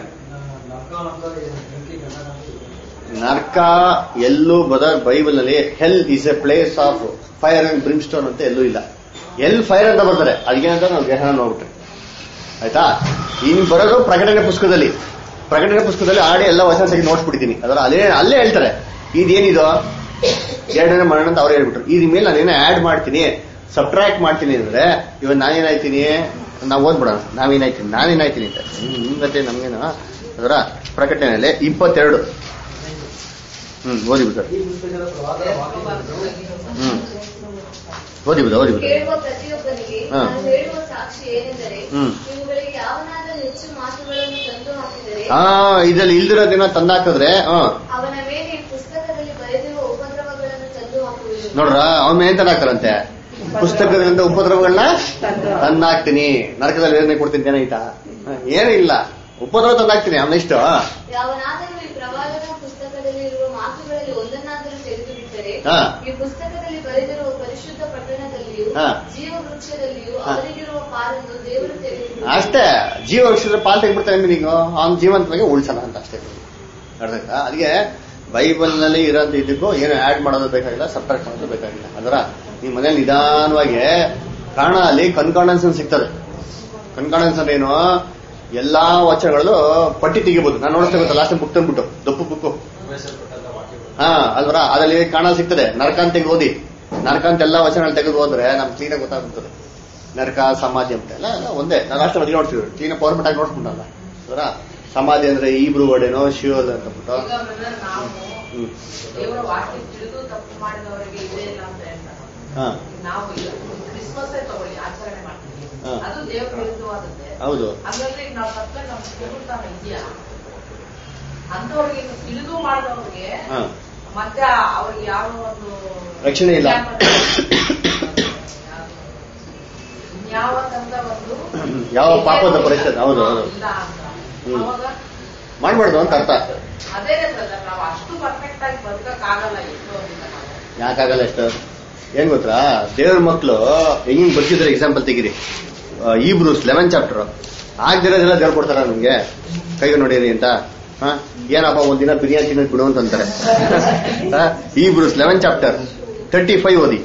ನರ್ಕ ಅಂತ ಬೆಂಕಿ ಗಂಧಕ ಅಂತ ಇದೆ. ನರ್ಕ ಎಲ್ಲೂ ಬದ ಬೈಬಲ್ ನಲ್ಲಿ hell is a place of fire and brimstone ಅಂತ ಎಲ್ಲೂ ಇಲ್ಲ ಎಲ್ ಫೈರ್ ಅಂತ ಬರ್ತಾರೆ ಅದಕ್ಕೆ ಅಂತ ನಾವು ಗ್ರಹಣ ನೋಡ್ಬಿಟ್ರಿ ಆಯ್ತಾ ಇನ್ ಬರೋದು ಪ್ರಕಟಣೆ ಪುಸ್ತಕದಲ್ಲಿ ಪ್ರಕಟಣೆ ಪುಸ್ತಕದಲ್ಲಿ ಆಡಿ ಎಲ್ಲ ವಚನ ತೆಗೆದು ನೋಡ್ಸ್ಬಿಟ್ಟಿದ್ದೀನಿ ಅದರ ಅಲ್ಲೇ ಅಲ್ಲೇ ಹೇಳ್ತಾರೆ ಇದೇನಿದು ಎರಡನೇ ಮರಣ ಅಂತ ಅವ್ರು ಹೇಳ್ಬಿಟ್ರು ಇದ್ರ ಮೇಲೆ ನಾನೇನೋ ಆಡ್ ಮಾಡ್ತೀನಿ ಸಬ್ಟ್ರಾಕ್ಟ್ ಮಾಡ್ತೀನಿ ಅಂದ್ರೆ ಇವಾಗ ನಾನೇನಾಯ್ತೀನಿ ನಾವು ಓದ್ಬಿಡೋಣ ನಾವೇನಾಯ್ತೀನಿ ನಾನೇನಾಯ್ತೀನಿ ಅಂತ ಹ್ಮ್, ನಿಮ್ ಗತೆ ನಮ್ಗೇನು ಅದರ ಪ್ರಕಟಣೆಯಲ್ಲಿ ಇಪ್ಪತ್ತೆರಡು ಹ್ಮ್ ಓದಿಬಿಟ್ಟು ಈ ಪುಸ್ತಕದ ಪ್ರವಾದದ ವಾಕ್ಯಗಳನ್ನು ಹ್ಮ್ ಓದಿಬಿಡು ಓದಿಬಿಡು ಕೇಳುವ ಪ್ರತಿಯೊಬ್ಬನಿಗೆ ಹಾ. ನಾನು ಹೇಳುವ ಸಾಕ್ಷಿ ಏನೆಂದರೆ ಹ್ಮ್. ಇವುಗಳಿಗೆ ಯಾವನಾದರೂ ಹೆಚ್ಚು ಮಾತುಗಳನ್ನು ತಂದು ಹಾಕಿದರೆ ಆ ಇದ್ರಲ್ಲಿ ಇಲ್ದಿರೋದಿನ ತಂದಾಕಿದ್ರೆ ಹ ಅವನ ಮೇಲೆ ಈ ಪುಸ್ತಕದಲ್ಲಿ ಬರೆದಿರುವ ಉಪದ್ರವಗಳನ್ನು ತಂದು ಹಾಕುವುದು ನೋಡ್ರ ಅವನ್ ಏನ್ ತಂದಾಕ್ತಾರಂತೆ ಪುಸ್ತಕದಿಂದ ಉಪದ್ರವಗಳನ್ನ ತಂದಾಕ್ತೀನಿ ನರಕದಲ್ಲಿ ವೇದನೆ ಕೊಡ್ತೀನಿ ಏನಾಯ್ತಾ ಏನೂ ಇಲ್ಲ ಉಪದ್ರವ ತಂದಾಕ್ತೀನಿ ಅವನ ಇಷ್ಟು ಯಾವನಾದರೂ ಈ ಪ್ರವಾದದ ಪುಸ್ತಕದಲ್ಲಿ ಇರುವ ಮಾತುಗಳಲ್ಲಿ ಒಂದನ್ನಾದರೂ ತೆಗೆದು ಬಿಟ್ಟರೆ ಹಾ. ಈ ಪುಸ್ತಕದಲ್ಲಿ ಬರೆದಿರುವ ಪರಿಶುದ್ಧ ಪಟ್ಟಣದಲ್ಲಿಯೂ ಹಾ. ಜೀವ ವೃಕ್ಷದಲ್ಲಿಯೂ ಹಾ. ಅವರಿಗಿರುವ ಪಾಲನ್ನು ದೇವರು ತೆಗೆದು ಅಷ್ಟೇ ಜೀವ ವೃಕ್ಷದ ಪಾಲ್ ತೆಗ್ಬಿಡ್ತಾನೆ ನೀವು ಅವ್ನ ಜೀವಂತವಾಗಿ ಉಳ್ಸಲ್ಲ ಅಂತ ಅಷ್ಟೇ ಅರ್ಥ ಅದಕ್ಕೆ ಬೈಬಲ್ ನಲ್ಲಿ ಇರೋಂಥ ಇದಕ್ಕೂ ಏನು ಆಡ್ ಮಾಡೋದು ಬೇಕಾಗಿಲ್ಲ ಸಬ್ಟ್ರಾಕ್ಟ್ ಮಾಡೋದು ಬೇಕಾಗಿಲ್ಲ ಅದರ ನಿಮ್ಮ ಮನೇಲಿ ನಿಧಾನವಾಗಿ ಕಾರಣ ಅಲ್ಲಿ ಕನ್ಕಾರ್ಡೆನ್ಸ್ ಸಿಗ್ತದೆ ಕನ್ಕಾರ್ಡೆನ್ಸ್ ಅಂದ್ರೆ ಏನು ಎಲ್ಲಾ ವಚನಗಳು ಪಟ್ಟಿ ತೆಗಿಬಹುದು ನಾನು ನೋಡಿಸ್ತಾ ಗೊತ್ತಾ ಲಾಸ್ಟ್ ಬುಕ್ ತಂದ್ಬಿಟ್ಟು ದಪ್ಪು ಬುಕ್ ನಿರ್ವಹಿಸಲ್ಪಟ್ಟಂತ ವಾಕ್ಯಗಳು ಹಾ ಅಲ್ವರ ಅದ್ರಲ್ಲಿ ಕಾಣ ಸಿಗ್ತದೆ ನರಕ ಅಂತ ತೆಗೆದು ಓದಿ ನರಕ ಅಂತ ಎಲ್ಲಾ ವಚನಗಳು ತೆಗೆದು ಹೋದ್ರೆ ನಮ್ಗೆ ಕ್ಲೀನಾಗಿ ಗೊತ್ತಾಗ್ತದೆ ನರಕ ಸಮಾಧಿ ಅಂತ ಎಲ್ಲ ಎಲ್ಲ ಒಂದೇ ನಾವು ಲಾಸ್ಟ್ ಬಗ್ಗೆ ನೋಡ್ತೀವಿ ಕ್ಲೀನ್ ಫಾರ್ಮೆಟ್ ಆಗಿ ನೋಡ್ಕೊಂಡಲ್ಲ ಅದರ ಸಮಾಧಿ ಅಂದ್ರೆ ಈಬ್ರು ವರ್ಡೇನೋ ಶಿವಲ್ ಅಂತ ಬಿಟ್ಟು ಈಗ brother ನಾವು ಹ್ಮ್ ದೇವರ ವಾಕ್ಯ ತಿಳಿದು ತಪ್ಪು ಮಾಡಿದವರಿಗೆ ಇದೇ ಇಲ್ಲ ಅಂತ ಹೇಳ್ತಾರೆ ಹಾ ನಾವು ಕ್ರಿಸ್ಮಸ್ ತಗೊಳ್ಳಿ ಆಚರಣೆ ಮಾಡ್ತೀವಿ ಹಾ. ಅದು ದೇವ್ರ ವಿರುದ್ಧವಾದದ್ದೇ ಹೌದು ಹಂಗಂದ್ರೆ ಈಗ ನಾವು ತಪ್ಪೆ ನಮ್ ಪುನರುತ್ಥಾನ ಇದೆಯಾ ಅಂತವ್ರಿಗೆ ಇನ್ನು ತಿಳಿದು ಮಾಡಿದವ್ರಿಗೆ ಹಾ ಮತ್ತೆ ಅವ್ರಿಗೆ ಯಾವ ಒಂದು ರಕ್ಷಣೆ ಇಲ್ಲ. ಯಾವತ್ತಂತ ಒಂದು ಯಾವ ಪಾಪದ ಪರಿಸ್ಥಿತಿ, ಹೌದು, ಹೌದು. ಇಲ್ಲ ಅಂತ ಹ್ಮ್. ಅವಾಗ ಮಾಡ್ಬಾರ್ದು ಅಂತ ಅರ್ಥ ಅದೇ ಬ್ರದರ್ ನಾವು ಅಷ್ಟು ಪರ್ಫೆಕ್ಟ್ ಆಗಿ ಬದುಕಕ್ ಆಗಲ್ಲ ಎಷ್ಟೋ ದಿನ ನಾವು. ಯಾಕಾಗಲ್ಲ ಎಷ್ಟು ಏನ್ ಗೊತ್ತಾ ದೇವ್ರ ಮಕ್ಳು ಹೆಂಗ್ ಬರ್ತಿದ್ರೆ ಎಕ್ಸಾಂಪಲ್ ತೆಗಿರಿ ಈ ಬ್ರೂಸ್ ಲೆವೆನ್ ಚಾಪ್ಟರ್ ಆಗ್ದಿರೋದೆಲ್ಲ ದೇವ್ರು ಕೊಡ್ತಾರ ನಮ್ಗೆ ಕೈಗೆ ನೋಡಿರಿ ಅಂತ ಹ? ಏನಪ್ಪ ಒಂದಿನ ಬಿರಿಯಾನಿ ತಿನ್ನೋದು ಬಿಡು ಅಂತಂತಾರೆ ಈ Hebrews eleven chapter thirty five ಓದಿ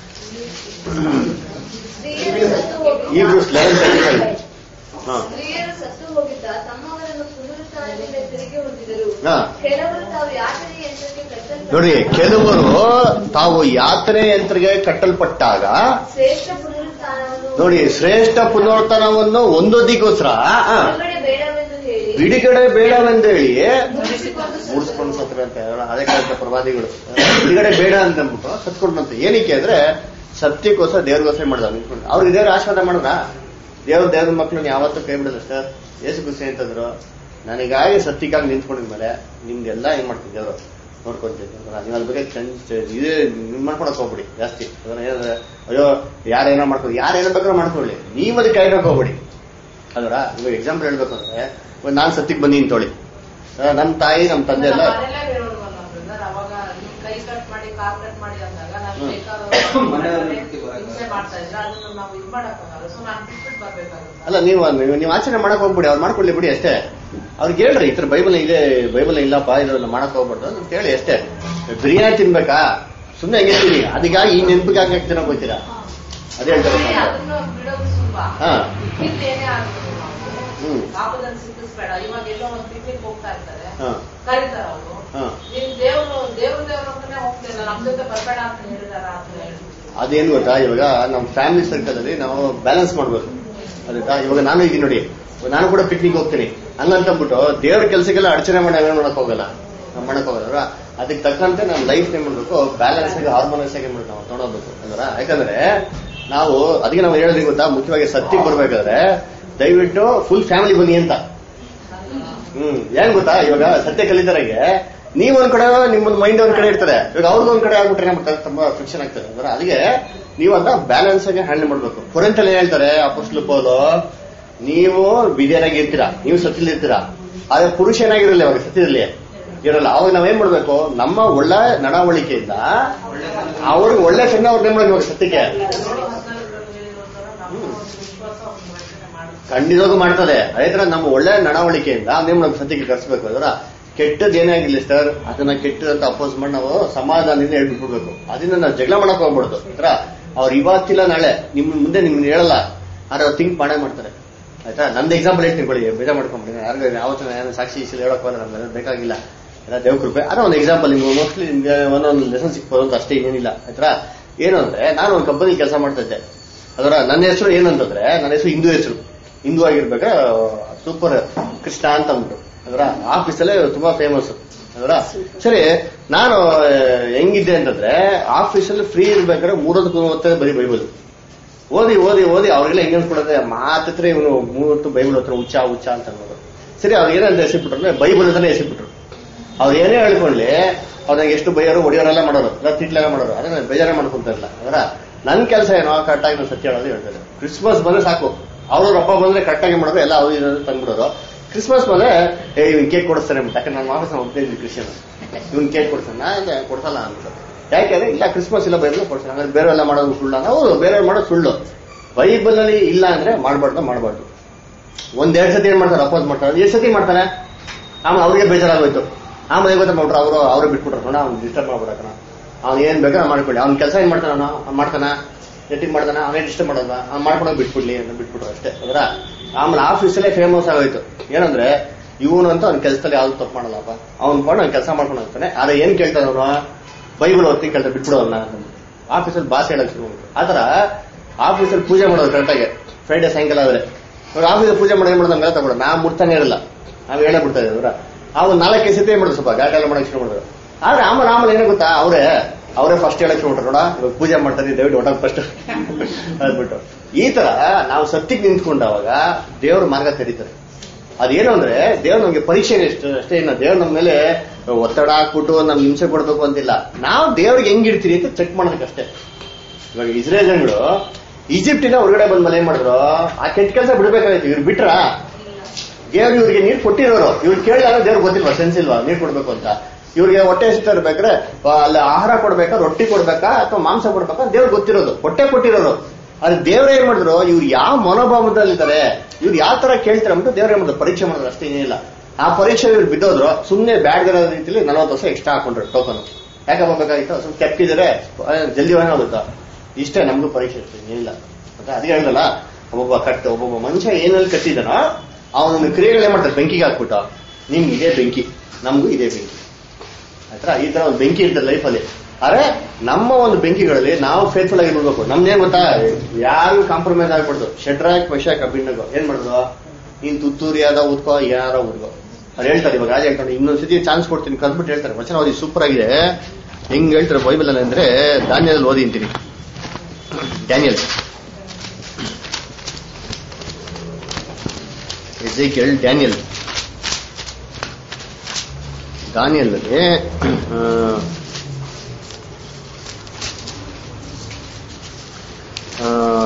ಸ್ತ್ರೀಯರು ಸತ್ತು ಹೋಗಿದ್ದ- ಈ ಬ್ರೂಸ್ ಲೆವೆನ್ ತರ್ಟಿ ಫೈವ್ ಹಾ ಸ್ತ್ರೀಯರು ಸತ್ತು ಹೋಗಿದ್ದ ತಮ್ಮವರನ್ನು ಪುನರುತ್ಥಾನದಿಂದ ತಿರುಗಿ ಹೊಂದಿದರು ಹಾ. ಕೆಲವರು ತಾವು ಯಾತನೆ ಯಂತ್ರಕ್ಕೆ ಕಟ್ಟಲ್ಪಟ್ಟ ನೋಡಿ ಕೆಲವರು ತಾವು ಯಾತ್ರೆ ಯಂತ್ರಗೆ ಕಟ್ಟಲ್ಪಟ್ಟಾಗ ಶ್ರೇಷ್ಠ ಪುನರುತ್ಥಾನವನ್ನು ನೋಡಿ ಶ್ರೇಷ್ಠ ಪುನರ್ತನವನ್ನು ಹೊಂದೋದಿಗೋಸ್ಕರ ಆ, ಬಿಡುಗಡೆ ಬೇಡವೆಂದು ಹೇಳಿ ಬಿಡುಗಡೆ ಬೇಡವೆಂದೇಳಿ ಮುಗಿಸಿಕೊಂಡು ಮೂಡಿಸ್ಕೊಂಡು ಸತ್ರೆ ಅಂತ ಹೇಳೋಣ. ಅದೇ ಕಾಲದ ಪ್ರವಾದಿಗಳು ಬಿಡುಗಡೆ ಬೇಡ ಅಂತ ಅಂದ್ಬಿಟ್ಟು ಸತ್ಕೊಂಡಂತೆ ಏನಕ್ಕೆ ಅಂದ್ರೆ ಸತ್ಯಕ್ಕೋಸ್ಕರ ದೇವ್ರಿಗೋಸ್ಕರ ಮಾಡಿದ ಅವ್ರಿಗೆ ದೇವ್ರ ಆಶೀರ್ವಾದ ಮಾಡಿದ ದೇವ್ರ ದೇವ್ರ ಮಕ್ಕಳನ್ನ ಯಾವತ್ತೂ ಕೈ ಬಿಡಲ್ಲ ಸರ್ ಏಸು ಖುಷಿ ಅಂತಂದ್ರು ನನಗಾಗಿ ಸತ್ಯಕ್ಕಾಗಿ ನಿಂತ್ಕೊಂಡಿದ್ಮೇಲೆ ನಿಮ್ದೆಲ್ಲ ಏನ್ ಮಾಡ್ತೀನಿ ದೇವ್ರು ನೋಡ್ಕೊಂತೀನಿ ನೀವು ಅದ್ರ ಬಗ್ಗೆ ಚಂದ ಇದೇ ನಿಮ್ ಮಾಡ್ಕೊಳಕ್ ಹೋಗ್ಬಿಡಿ ಜಾಸ್ತಿ ಅದನ್ನ ಏನಂದ್ರೆ ಅಯ್ಯೋ ಯಾರೇನೋ ಮಾಡ್ಕೊಳ್ಳಿ ಯಾರೇನೋ ಬೇಕಾದ್ರೂ ಮಾಡ್ಕೊಳ್ಳಿ ನೀವು ಅದಕ್ಕೆ ಕೈ ಹಾಕಕ್ ಹೋಗ್ಬಿಡಿ ಅಲ್ವರ ಇವಾಗ ಎಕ್ಸಾಂಪಲ್ ಹೇಳ್ಬೇಕು ಅಂದ್ರೆ ಇವಾಗ ನಾನ್ ಸತ್ಯಕ್ಕೆ ಬಂದಿ ಅಂತೇಳಿ ನಮ್ಮ ತಾಯಿ ನಮ್ಮ ತಂದೆ ಎಲ್ಲ ಮನೆಯಲ್ಲೇ ಹೇಳೋಲ್ವಲ್ಲ ಬ್ರದರ್ ಅವಾಗ ನೀವು ಕೈ ಕಟ್ ಮಾಡಿ ಕಾಲ್ ಕಟ್ ಮಾಡಿ ಅಂದಾಗ ನಾನು ಹ್ಮ್. ಮನೆಯವ್ರನ್ನ ಬೇಕಾದ್ರೆ ಹಿಂಸೆ ಮಾಡ್ತಾ ಇದ್ರೆ ಅದನ್ನ ನಾವು ಇದು ಮಾಡಕ್ಕಾಗಲ್ಲ ಸೊ ನಾನು ಬಿಟ್ಬಿಟ್ಟು ಬರ್ಬೇಕಾಗುತ್ತೆ ಅಲ್ಲ ನೀವು ನೀವು- ನೀವು ಆಚರಣೆ ಮಾಡಕ್ ಹೋಗ್ಬಿಡಿ ಅವ್ರು ಮಾಡ್ಕೊಳ್ಳಿ ಬಿಡಿ ಅಷ್ಟೇ ಅವ್ರಿಗೆ ಹೇಳ್ರಿ ಈ ತರ ಬೈಬಲ್ ಇದೆ ಬೈಬಲ್ ಇಲ್ಲಪ್ಪ ಇದನ್ನ ಮಾಡಕ್ ಹೋಗ್ಬಾರ್ದು ಅಂತ ಹೇಳಿ ಅಷ್ಟೇ ಬಿರಿಯಾನಿ ತಿನ್ಬೇಕಾ ಸುಮ್ಮನೆ ಹೆಂಗೆ ತಿನ್ನಿ ಅದಕ್ಕಾಗಿ ಈ ನೆನಪಿಗೆ ಹಾಕಿ ತಿನ್ನಕ್ ಹೋಗ್ತೀರಾ ಅದೇ ಹೇಳ್ತಾರೆ ಆಮೇಲೆ ಅದನ್ನ ಬಿಡೋದು ಸುಲಭ ಹಾ. ಇದ್ದಿದ್ದು ಏನೇ ಆಗ್ಬೋದು ಹ್ಮ್ ಪಾಪದಲ್ಲಿ ಸಿಕ್ಕಿಸ್ಬೇಡ ಇವಾಗ ಎಲ್ಲೋ ಒಂದು ಪಿಕ್ನಿಕ್ ಹೋಗ್ತಾ ಇರ್ತಾರೆ ಹಾ ಕರೀತಾರ ಅವರು ಹಾ ನೀನ್ ದೇವ್ರು ದೇವ್ರ ದೇವ್ರ ಅಂತಾನೆ ಹೋಗ್ತಿಲ್ಲ ನಮ್ ಜೊತೆ ಬರ್ಬೇಡ ಅಂತ ಹೇಳಿದಾರ ಅಂತ ಹೇಳಿ ಅದೇನು ಗೊತ್ತಾ ಇವಾಗ ನಮ್ಮ ಫ್ಯಾಮಿಲಿ ಸರ್ಕಲ್ ಅಲ್ಲಿ ನಾವು ಬ್ಯಾಲೆನ್ಸ್ ಮಾಡ್ಬೇಕು ಅದಕ್ಕೆ ಇವಾಗ ನಾನು ಇದೀನಿ ನೋಡಿ ಇವಾಗ ನಾನು ಕೂಡ ಪಿಕ್ನಿಕ್ ಹೋಗ್ತೀನಿ ಹಂಗಂತಂದ್ಬಿಟ್ಟು ದೇವ್ರ ಕೆಲಸಕ್ಕೆಲ್ಲ ಅಡಚಣೆ ಮಾಡಿ ಏನು ಮಾಡಕ್ ಹೋಗಲ್ಲ ನಾವು ಮಾಡಕ್ ಹೋಗಲ್ಲ ಅಲ್ವಾ? ಅದಕ್ಕೆ ತಕ್ಕಂತೆ ನಮ್ಮ ಲೈಫ್ ಏನ್ ಮಾಡ್ಬೇಕು ಬ್ಯಾಲೆನ್ಸ್ ಆಗಿ ಹಾರ್ಮೋನಸ್ ಆಗಿ ಮಾಡ್ಬೇಕು ನಾವು ತೊಗೊಂಡೋಗ್ಬೇಕು ಅಲ್ವಾ ಯಾಕಂದ್ರೆ ನಾವು ಅದಕ್ಕೆ ನಾವು ಹೇಳೋದ್ರಿಗೆ ಗೊತ್ತಾ ಮುಖ್ಯವಾಗಿ ಸತ್ಯಕ್ಕೆ ಬರ್ಬೇಕಾದ್ರೆ ದಯವಿಟ್ಟು ಫುಲ್ ಫ್ಯಾಮಿಲಿ ಬನ್ನಿ ಅಂತ ಹ್ಮ್ ಏನ್ ಗೊತ್ತಾ ಇವಾಗ ಸತ್ಯ ಕಲಿತರಾಗೆ ನೀವ್ ಒಂದ್ ಕಡೆ ನಿಮ್ಮೊಂದ್ ಮೈಂಡ್ ಒಂದ್ ಕಡೆ ಇರ್ತಾರೆ ಇವಾಗ ಅವ್ರದ್ದು ಒಂದ್ ಕಡೆ ಆಗ್ಬಿಟ್ರೆ ಏನಾಗ್ಬಿಡ್ತಾರೆ ತುಂಬಾ ಫ್ರಿಕ್ಷನ್ ಆಗ್ತದೆ ಅಂದ್ರೆ ಅದಕ್ಕೆ ನೀವು ಅದನ್ನ ಬ್ಯಾಲೆನ್ಸ್ ಆಗಿ ಹ್ಯಾಂಡಲ್ ಮಾಡ್ಬೇಕು ಕೊರೆಂಟಲ್ಲಿ ಏನ್ ಹೇಳ್ತಾರೆ ಅಪೋಸ್ಲು ಪೌಲು ನೀವು ಬಿದಿಯರಾಗಿ ಇರ್ತೀರಾ ನೀವು ಸತ್ಯದಲ್ಲಿ ಇರ್ತೀರಾ ಆದ್ರೆ ಪುರುಷ ಏನಾಗಿರಲ್ಲ ಇವಾಗ ಸತ್ಯದಲ್ಲಿ ಇರಲ್ಲ ಅವಾಗ ನಾವೇನ್ ಮಾಡ್ಬೇಕು ನಮ್ಮ ಒಳ್ಳೆ ನಡವಳಿಕೆಯಿಂದ ಅವ್ರಿಗೆ ಒಳ್ಳೆ ಸಣ್ಣ ಅವ್ರನ್ನ ಏನ್ ಮಾಡ್ಬೇಕು ಇವಾಗ ಸತ್ಯಕ್ಕೆ ನೋಡಿ ಹದಿನಾಲ್ಕರಲ್ಲಿ ಹೇಳಿರೋತರ ನಮ್ಮ ಒಂದು ವಿಶ್ವಾಸ ಒಂದು ರಕ್ಷಣೆ ಮಾಡುತ್ತೆ ಖಂಡಿತವಾಗೂ ಮಾಡ್ತದೆ ಅದೇ ತರ ನಮ್ಮ ಒಳ್ಳೆ ನಡವಳಿಕೆಯಿಂದ ಅದೇ ನಮ್ಮ ಸತ್ಯಕ್ಕೆ ಕರ್ಸ್ಬೇಕು ಅದರ ಕೆಟ್ಟದ್ ಏನೇ ಆಗಿರ್ಲಿ ಸರ್ ಅದನ್ನ ಕೆಟ್ಟದಂತ ಅಪೋಸ್ ಮಾಡಿ ನಾವು ಸಮಾಧಾನದಿಂದ ಹೇಳ್ಬಿಡ್ಬೇಕು ಅದನ್ನ ನಾವು ಜಗಳ ಮಾಡಕ್ ಹೋಗ್ಬಾರ್ದು ಆತರ ಅವ್ರು ಇವತ್ತಿಲ್ಲ ನಾಳೆ ನಿಮ್ ಮುಂದೆ ನಿಮ್ಗೆ ಹೇಳಲ್ಲ ಆದ್ರೆ ಅವ್ರು ಥಿಂಕ್ ಮಾಡೇ ಮಾಡ್ತಾರೆ ಆಯ್ತಾ ನಂದು ಎಕ್ಸಾಂಪಲ್ ಹೇಳ್ತೀನಿ ಕೊಡಿ ಬೇಜಾರ್ ಮಾಡ್ಕೊಂಬಿಡಿ ಯಾರಿಗೂ ಯಾವತ್ತೂ ಏನು ಸಾಕ್ಷಿ ಇಷ್ಟ ಹೇಳಕ್ ಹೋದ್ರೆ ನಮ್ಗೆ ಅದು ಬೇಕಾಗಿಲ್ಲ ಎಲ್ಲ ದೇವ್ ಕೃಪೆ ಅದೇ ಒಂದು ಎಕ್ಸಾಂಪಲ್ ನಿಮ್ಗೆ ಮೋಸ್ಟ್ಲಿ ನಿಮ್ಗೆ ಒಂದೊಂದು ಲೆಸನ್ ಸಿಕ್ಬೋದು ಅಂತ ಅಷ್ಟೇ ಏನಿಲ್ಲ ಆಯ್ತಾ ಏನು ಅಂದ್ರೆ ನಾನು ಒಂದು ಕಂಪನಿ ಕೆಲಸ ಮಾಡ್ತಾ ಇದ್ದೆ ಅದರ ನನ್ನ ಹೆಸರು ಏನಂತಂದ್ರೆ ನನ್ನ ಹೆಸರು ಹಿಂದೂ ಹೆಸರು ಹಿಂದೂ ಆಗಿರ್ಬೇಕಾ ಸೂಪರ್ ಕೃಷ್ಣ ಅಂತ ಅಂದ್ಬಿಟ್ಟು ಅದರ ಆಫೀಸಲ್ಲೇ ತುಂಬಾ ಫೇಮಸ್ ಅದರ ಸರಿ ನಾನು ಆ, ಹೆಂಗಿದ್ದೆ ಅಂತಂದ್ರೆ ಆಫೀಸಲ್ಲಿ ಫ್ರೀ ಇರ್ಬೇಕಾದ್ರೆ ಮೂರೊತ್ತು ಓದ್ತಾ ಬರೀ ಬೈಬಲ್ ಓದಿ ಓದಿ ಓದಿ ಅವ್ರಿಗೆಲ್ಲ ಹೆಂಗ್ ಅನ್ಸ್ಬಿಡುತ್ತೆ ಮಾತತ್ರ ಇವನು ಮೂವತ್ತು ಬೈಬಲ್ ಹತ್ರ ಹುಚ್ಚ ಹುಚ್ಚ ಅಂತ ಅನ್ನೋದು ಸರಿ ಅವ್ರು ಏನಂತ ಹೆಸರಿಬಿಟ್ರು ಅಂದ್ರೆ ಬೈಬಲ್ ಅಂತಾನೆ ಹೆಸರಿಬಿಟ್ರು ಅವ್ರು ಏನೇ ಹೇಳ್ಕೊಳ್ಳಿ ಅವ್ರಿಗೆ ಎಷ್ಟು ಬೈಯೋರು ಹೊಡಿಯೋರೆಲ್ಲ ಮಾಡೋರು ಇಲ್ಲ ತಿಟ್ಲೆಲ್ಲ ಮಾಡೋರು ಅದೇ ನಾನು ಬೇಜಾರೇ ಮಾಡ್ಕೊಂತ ಇಲ್ಲ ಅದರ ನನ್ನ ಕೆಲಸ ಏನೋ ಕರೆಕ್ಟಾಗಿ ನಾನು ಸತ್ಯ ಹೇಳೋದು ಹೇಳ್ತಾರೆ ಕ್ರಿಸ್ಮಸ್ ಬಂದ್ರೆ ಸಾಕು ಅವ್ರವ್ರ ಹಬ್ಬ ಬಂದ್ರೆ ಕರೆಕ್ಟಾಗಿ ಮಾಡೋರು ಎಲ್ಲ ಅವ್ರು ಇರೋದು ತಂದ್ಬಿಡೋರು ಕ್ರಿಸ್ಮಸ್ ಬಂದ್ರೆ ಏ ಇವ್ನ್ ಕೇಕ್ ಕೊಡಿಸ್ತಾರೆ ಅಂದ್ಬಿಟ್ಟು ಯಾಕಂದ್ರೆ ನನ್ನ ಆಫೀಸ್ ಒಬ್ಬನೇ ಇದ್ವಿ ಕ್ರಿಶ್ಚಿಯನ್ ಇವ್ನ್ ಕೇಕ್ ಕೊಡ್ತಾನೆ ನಾನು ಕೊಡ್ಸಲ್ಲ ಅಂದ್ಬಿಟ್ಟು ಯಾಕೆಂದ್ರೆ ಇಲ್ಲ ಕ್ರಿಸ್ಮಸ್ ಇಲ್ಲ ಬೈಬಲ್ ಕೊಡ್ತಾನೆ ಹಂಗಾದ್ರೆ ಬೇರೆ ಎಲ್ಲ ಮಾಡೋದು ಸುಳ್ಳು ಹೌದು ಬೇರೆ ಮಾಡೋದು ಸುಳ್ಳು ಬೈಬಲ್ ಅಲ್ಲಿ ಇಲ್ಲ ಅಂದ್ರೆ ಮಾಡ್ಬಾರ್ದು ಮಾಡ್ಬಾರ್ದು ಒಂದೆರಡು ಸತಿ ಏನ್ ಮಾಡ್ತಾರೆ ಅಪೋಸ್ ಮಾಡ್ತಾರೆ ಎಷ್ಟು ಸತಿ ಮಾಡ್ತಾನೆ ಆಮೇಲೆ ಅವ್ರಿಗೆ ಬೇಜಾರಾಗೋಯ್ತು ಆಮೇಲೆ ಗೊತ್ತಾ ಮಾಡ್ರು ಅವರು ಅವ್ರೇ ಬಿಟ್ಬಿಟ್ರು ನೋಡ ಅವ್ನು ಡಿಸ್ಟರ್ಬ್ ಮಾಡ್ಬಿಡಕಣ ಅವ್ನು ಏನ್ ಬೇಕಾದ್ರೆ ಮಾಡ್ಕೊಳ್ಳಿ ಅವ್ನ ಕೆಲಸ ಏನ್ ಮಾಡ್ತಾನ ಅವನು ಅವ್ನ್ ಮಾಡ್ತಾನ ಎಟ್ಟಿಗೆ ಮಾಡ್ತಾನ ಅವನೇ ಡಿಸ್ಟರ್ಬ್ ಮಾಡೋದ ಅವ್ನು ಮಾಡ್ಕೊಳಕ್ ಬಿಟ್ಬಿಡ್ಲಿ ಅಂತ ಬಿಟ್ಬಿಟ್ರು ಅಷ್ಟೇ ಅದರ ಆಮೇಲೆ ಆಫೀಸಲ್ಲೇ ಫೇಮಸ್ ಆಗೋಯ್ತು ಏನಂದ್ರೆ ಇವನು ಅಂತ ಅವ್ನ ಕೆಲಸದಲ್ಲಿ ಯಾವ್ದು ತಪ್ಪು ಮಾಡಲ್ಲಪ್ಪ ಅವ್ನ್ ಕೊಂಡು ಅವ್ನು ಕೆಲಸ ಮಾಡ್ಕೊಂಡು ಹೋಗ್ತಾನೆ ಆದ್ರೆ ಏನ್ ಕೇಳ್ತಾನೆ ಅವನು ಬೈಬಲ್ ಓದ್ತಿ ಕೇಳ್ತಾರೆ ಬಿಟ್ಬಿಡು ಅವ್ನ ಆಫೀಸಲ್ಲಿ ಬಾಸ್ ಹೇಳಕ್ ಶುರು ಮಾಡ್ಬಿಟ್ರು. ಆತರ ಆಫೀಸಲ್ಲಿ ಪೂಜೆ ಮಾಡೋದು ಕರೆಕ್ಟಾಗಿ ಫ್ರೈಡೆ ಸಾಯಂಕಾಲ ಆದ್ರೆ ಇವಾಗ ಆಫೀಸಲ್ಲಿ ಪೂಜೆ ಮಾಡೋದು ಏನ್ ಮಾಡೋದು ನಮ್ಗೆಲ್ಲ ತಗೊಳ್ಳೋ ನಾ ಮುಡ್ತಾನೆ ಇರಲ್ಲ ನಾವ್ ಹೇಳೇ ಬಿಡ್ತಾ ಇದ್ದೀವಿ ಅವ್ರು ನಾಲ್ಕೈದು ಸತಿ ಏನ್ ಮಾಡೋದು ಸ್ವಲ್ಪ ಗಾಡಿ ಎಲ್ಲ ಮಾಡಕ್ ಶುರು ಮಾಡಿದ್ರು ಆದ್ರೆ ಆಮೇಲೆ ಆಮೇಲೆ ಏನೇ ಗೊತ್ತಾ ಅವರೇ ಅವರೇ ಫಸ್ಟ್ ಹೇಳಕ್ ಶುರು ಮಾಡ್ರು ನೋಡ ಇವಾಗ ಪೂಜೆ ಮಾಡ್ತಾರೆ ದಯವಿಟ್ಟು ಒಟ್ಟಾಗ ಫಸ್ಟ್ ಅದ್ಬಿಟ್ಟು ಈ ತರ ನಾವು ಸತ್ಯಕ್ಕೆ ನಿಂತ್ಕೊಂಡಾಗ ದೇವ್ರ ಮಾರ್ಗ ತೆರೀತಾರೆ ಅದೇನು ಅಂದ್ರೆ ದೇವ್ರು ನಮ್ಗೆ ಪರೀಕ್ಷೆ ಎಷ್ಟು ಅಷ್ಟೇ ಇನ್ನ ದೇವ್ರು ನಮ್ಮ ಮೇಲೆ ಒತ್ತಡ ಹಾಕ್ಬಿಟ್ಟು ನಮ್ಗೆ ಹಿಂಸೆ ಕೊಡ್ಬೇಕು ಅಂತಿಲ್ಲ ನಾವು ದೇವ್ರಿಗೆ ಹೆಂಗಿಡ್ತೀರಿ ಅಂತ ಚೆಕ್ ಮಾಡೋದಕ್ಕಷ್ಟೇ ಇವಾಗ ಇಸ್ರೇಲ್ ಜನಗಳು ಈಜಿಪ್ಟಿನ ಹೊರಗಡೆ ಬಂದ ಮೇಲೆ ಏನ್ ಮಾಡಿದ್ರು ಆ ಕೆಟ್ಟ ಕೆಲಸ ಬಿಡ್ಬೇಕಾಗಿತ್ತು ಇವ್ರು ಬಿಟ್ರ ದೇವ್ರು ಇವ್ರಿಗೆ ನೀರ್ ಕೊಟ್ಟಿರೋರು ಇವ್ರು ಕೇಳಿದಾಗ ದೇವ್ರು ಗೊತ್ತಿಲ್ವಾ ಸೆನ್ಸ್ ಇಲ್ವಾ ನೀರ್ ಕೊಡ್ಬೇಕು ಅಂತ ಇವ್ರಿಗೆ ಹೊಟ್ಟೆ ಹಸಿತಾ ಇರ್ಬೇಕಾದ್ರೆ ಆ, ಅಲ್ಲಿ ಆಹಾರ ಕೊಡ್ಬೇಕಾ ರೊಟ್ಟಿ ಕೊಡ್ಬೇಕಾ ಅಥವಾ ಮಾಂಸ ಕೊಡ್ಬೇಕಾ ದೇವ್ರು ಗೊತ್ತಿರೋದು ಹೊಟ್ಟೆ ಕೊಟ್ಟಿರೋರು ಆದ್ರೆ ದೇವ್ರ ಏನ್ ಮಾಡಿದ್ರು ಇವ್ರು ಯಾವ ಮನೋಭಾವದಲ್ಲಿದ್ದಾರೆ ಇವ್ರು ಯಾವ ತರ ಕೇಳ್ತಾರೆ ಅಂದ್ಬಿಟ್ಟು ದೇವ್ರ ಏನ್ ಮಾಡಿದ್ರು ಪರೀಕ್ಷೆ ಮಾಡಿದ್ರು ಅಷ್ಟೇ ಏನಿಲ್ಲ ಆ ಪರೀಕ್ಷೆ ಇವ್ರು ಬಿದ್ದೋದ್ರು ಸುಮ್ನೆ ಬ್ಯಾಡ್ ರೀತಿಯಲ್ಲಿ ನಲವತ್ತು ವರ್ಷ ಎಕ್ಸ್ಟ್ರಾ ಹಾಕೊಂಡ್ರು ಟೋಕನ್ ಯಾಕೆ ಹೋಗ್ಬೇಕಾಗಿತ್ತು ಸ್ವಲ್ಪ ಕೆಪ್ಪಿದ್ರೆ ಆ, ಜಲ್ದಿ ಹೋಗುತ್ತಾ ಇಷ್ಟೇ ನಮ್ಗೂ ಪರೀಕ್ಷೆ ಇರ್ತದೆ ಏನಿಲ್ಲ ಮತ್ತೆ ಅದಕ್ಕೆ ಹೇಳಿದಲ್ಲ ಒಬ್ಬೊಬ್ಬ ಕಟ್ ಒಬ್ಬೊಬ್ಬ ಮನುಷ್ಯ ಏನಲ್ಲಿ ಕಟ್ಟಿದನೋ ಅವನ ಕ್ರಿಯೆಗಳು ಏನ್ ಮಾಡ್ತಾರೆ ಬೆಂಕಿಗೆ ಹಾಕ್ಬಿಟ್ಟು ನಿಮ್ಗೆ ಇದೇ ಬೆಂಕಿ ನಮಗೂ ಇದೇ ಬೆಂಕಿ ಆಯ್ತಾ ಈ ತರ ಒಂದು ಬೆಂಕಿ ಇರ್ತದೆ ಲೈಫಲ್ಲಿ ಆದ್ರೆ ನಮ್ಮ ಒಂದು ಬೆಂಕಿಗಳಲ್ಲಿ ನಾವು ಫೇತ್ಫುಲ್ ಆಗಿ ಬಿಡ್ಬೇಕು ನಮ್ದೇನ್ ಗೊತ್ತಾ ಯಾರು ಕಾಂಪ್ರಮೈಸ್ ಆಗ್ಬಿಡ್ದು ಶೆಡ್ರಾಕ್ ವಶಾಕ್ ಅಭಿನಗೋ ಏನ್ ಮಾಡುದು ನೀನ್ ತುತ್ತೂರಿಯಾದ ಊದ್ಕೋ ಯಾರೋ ಊದ್ಕೋ ಅವ್ರು ಹೇಳ್ತಾರೆ ಇವಾಗ ರಾಜ ಹೇಳ್ತಾರೆ ಇನ್ನೊಂದ್ಸತಿ ಚಾನ್ಸ್ ಕೊಡ್ತೀನಿ ಕಲ್ಬಿಟ್ಟು ಹೇಳ್ತಾರೆ ವಚನ ಓದಿ ಸೂಪರ್ ಆಗಿದೆ ಹೆಂಗ್ ಹೇಳ್ತಾರೆ ಬೈಬಲ್ ಅಲ್ಲಿ ಅಂದ್ರೆ ಧಾನ್ಯದಲ್ಲಿ ಓದಿ ಅಂತೀನಿ ಡ್ಯಾನಿಯಲ್ ಎಜೇಕಿಯಲ್ ಡ್ಯಾನಿಯಲ್ ದಾನಿಯಲ್ ಅಲ್ಲಿ ಆ, ಆ,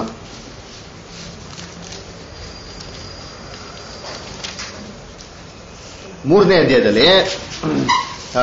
ಮೂರನೇ ಅಧ್ಯಾಯದಲ್ಲಿ ಆ,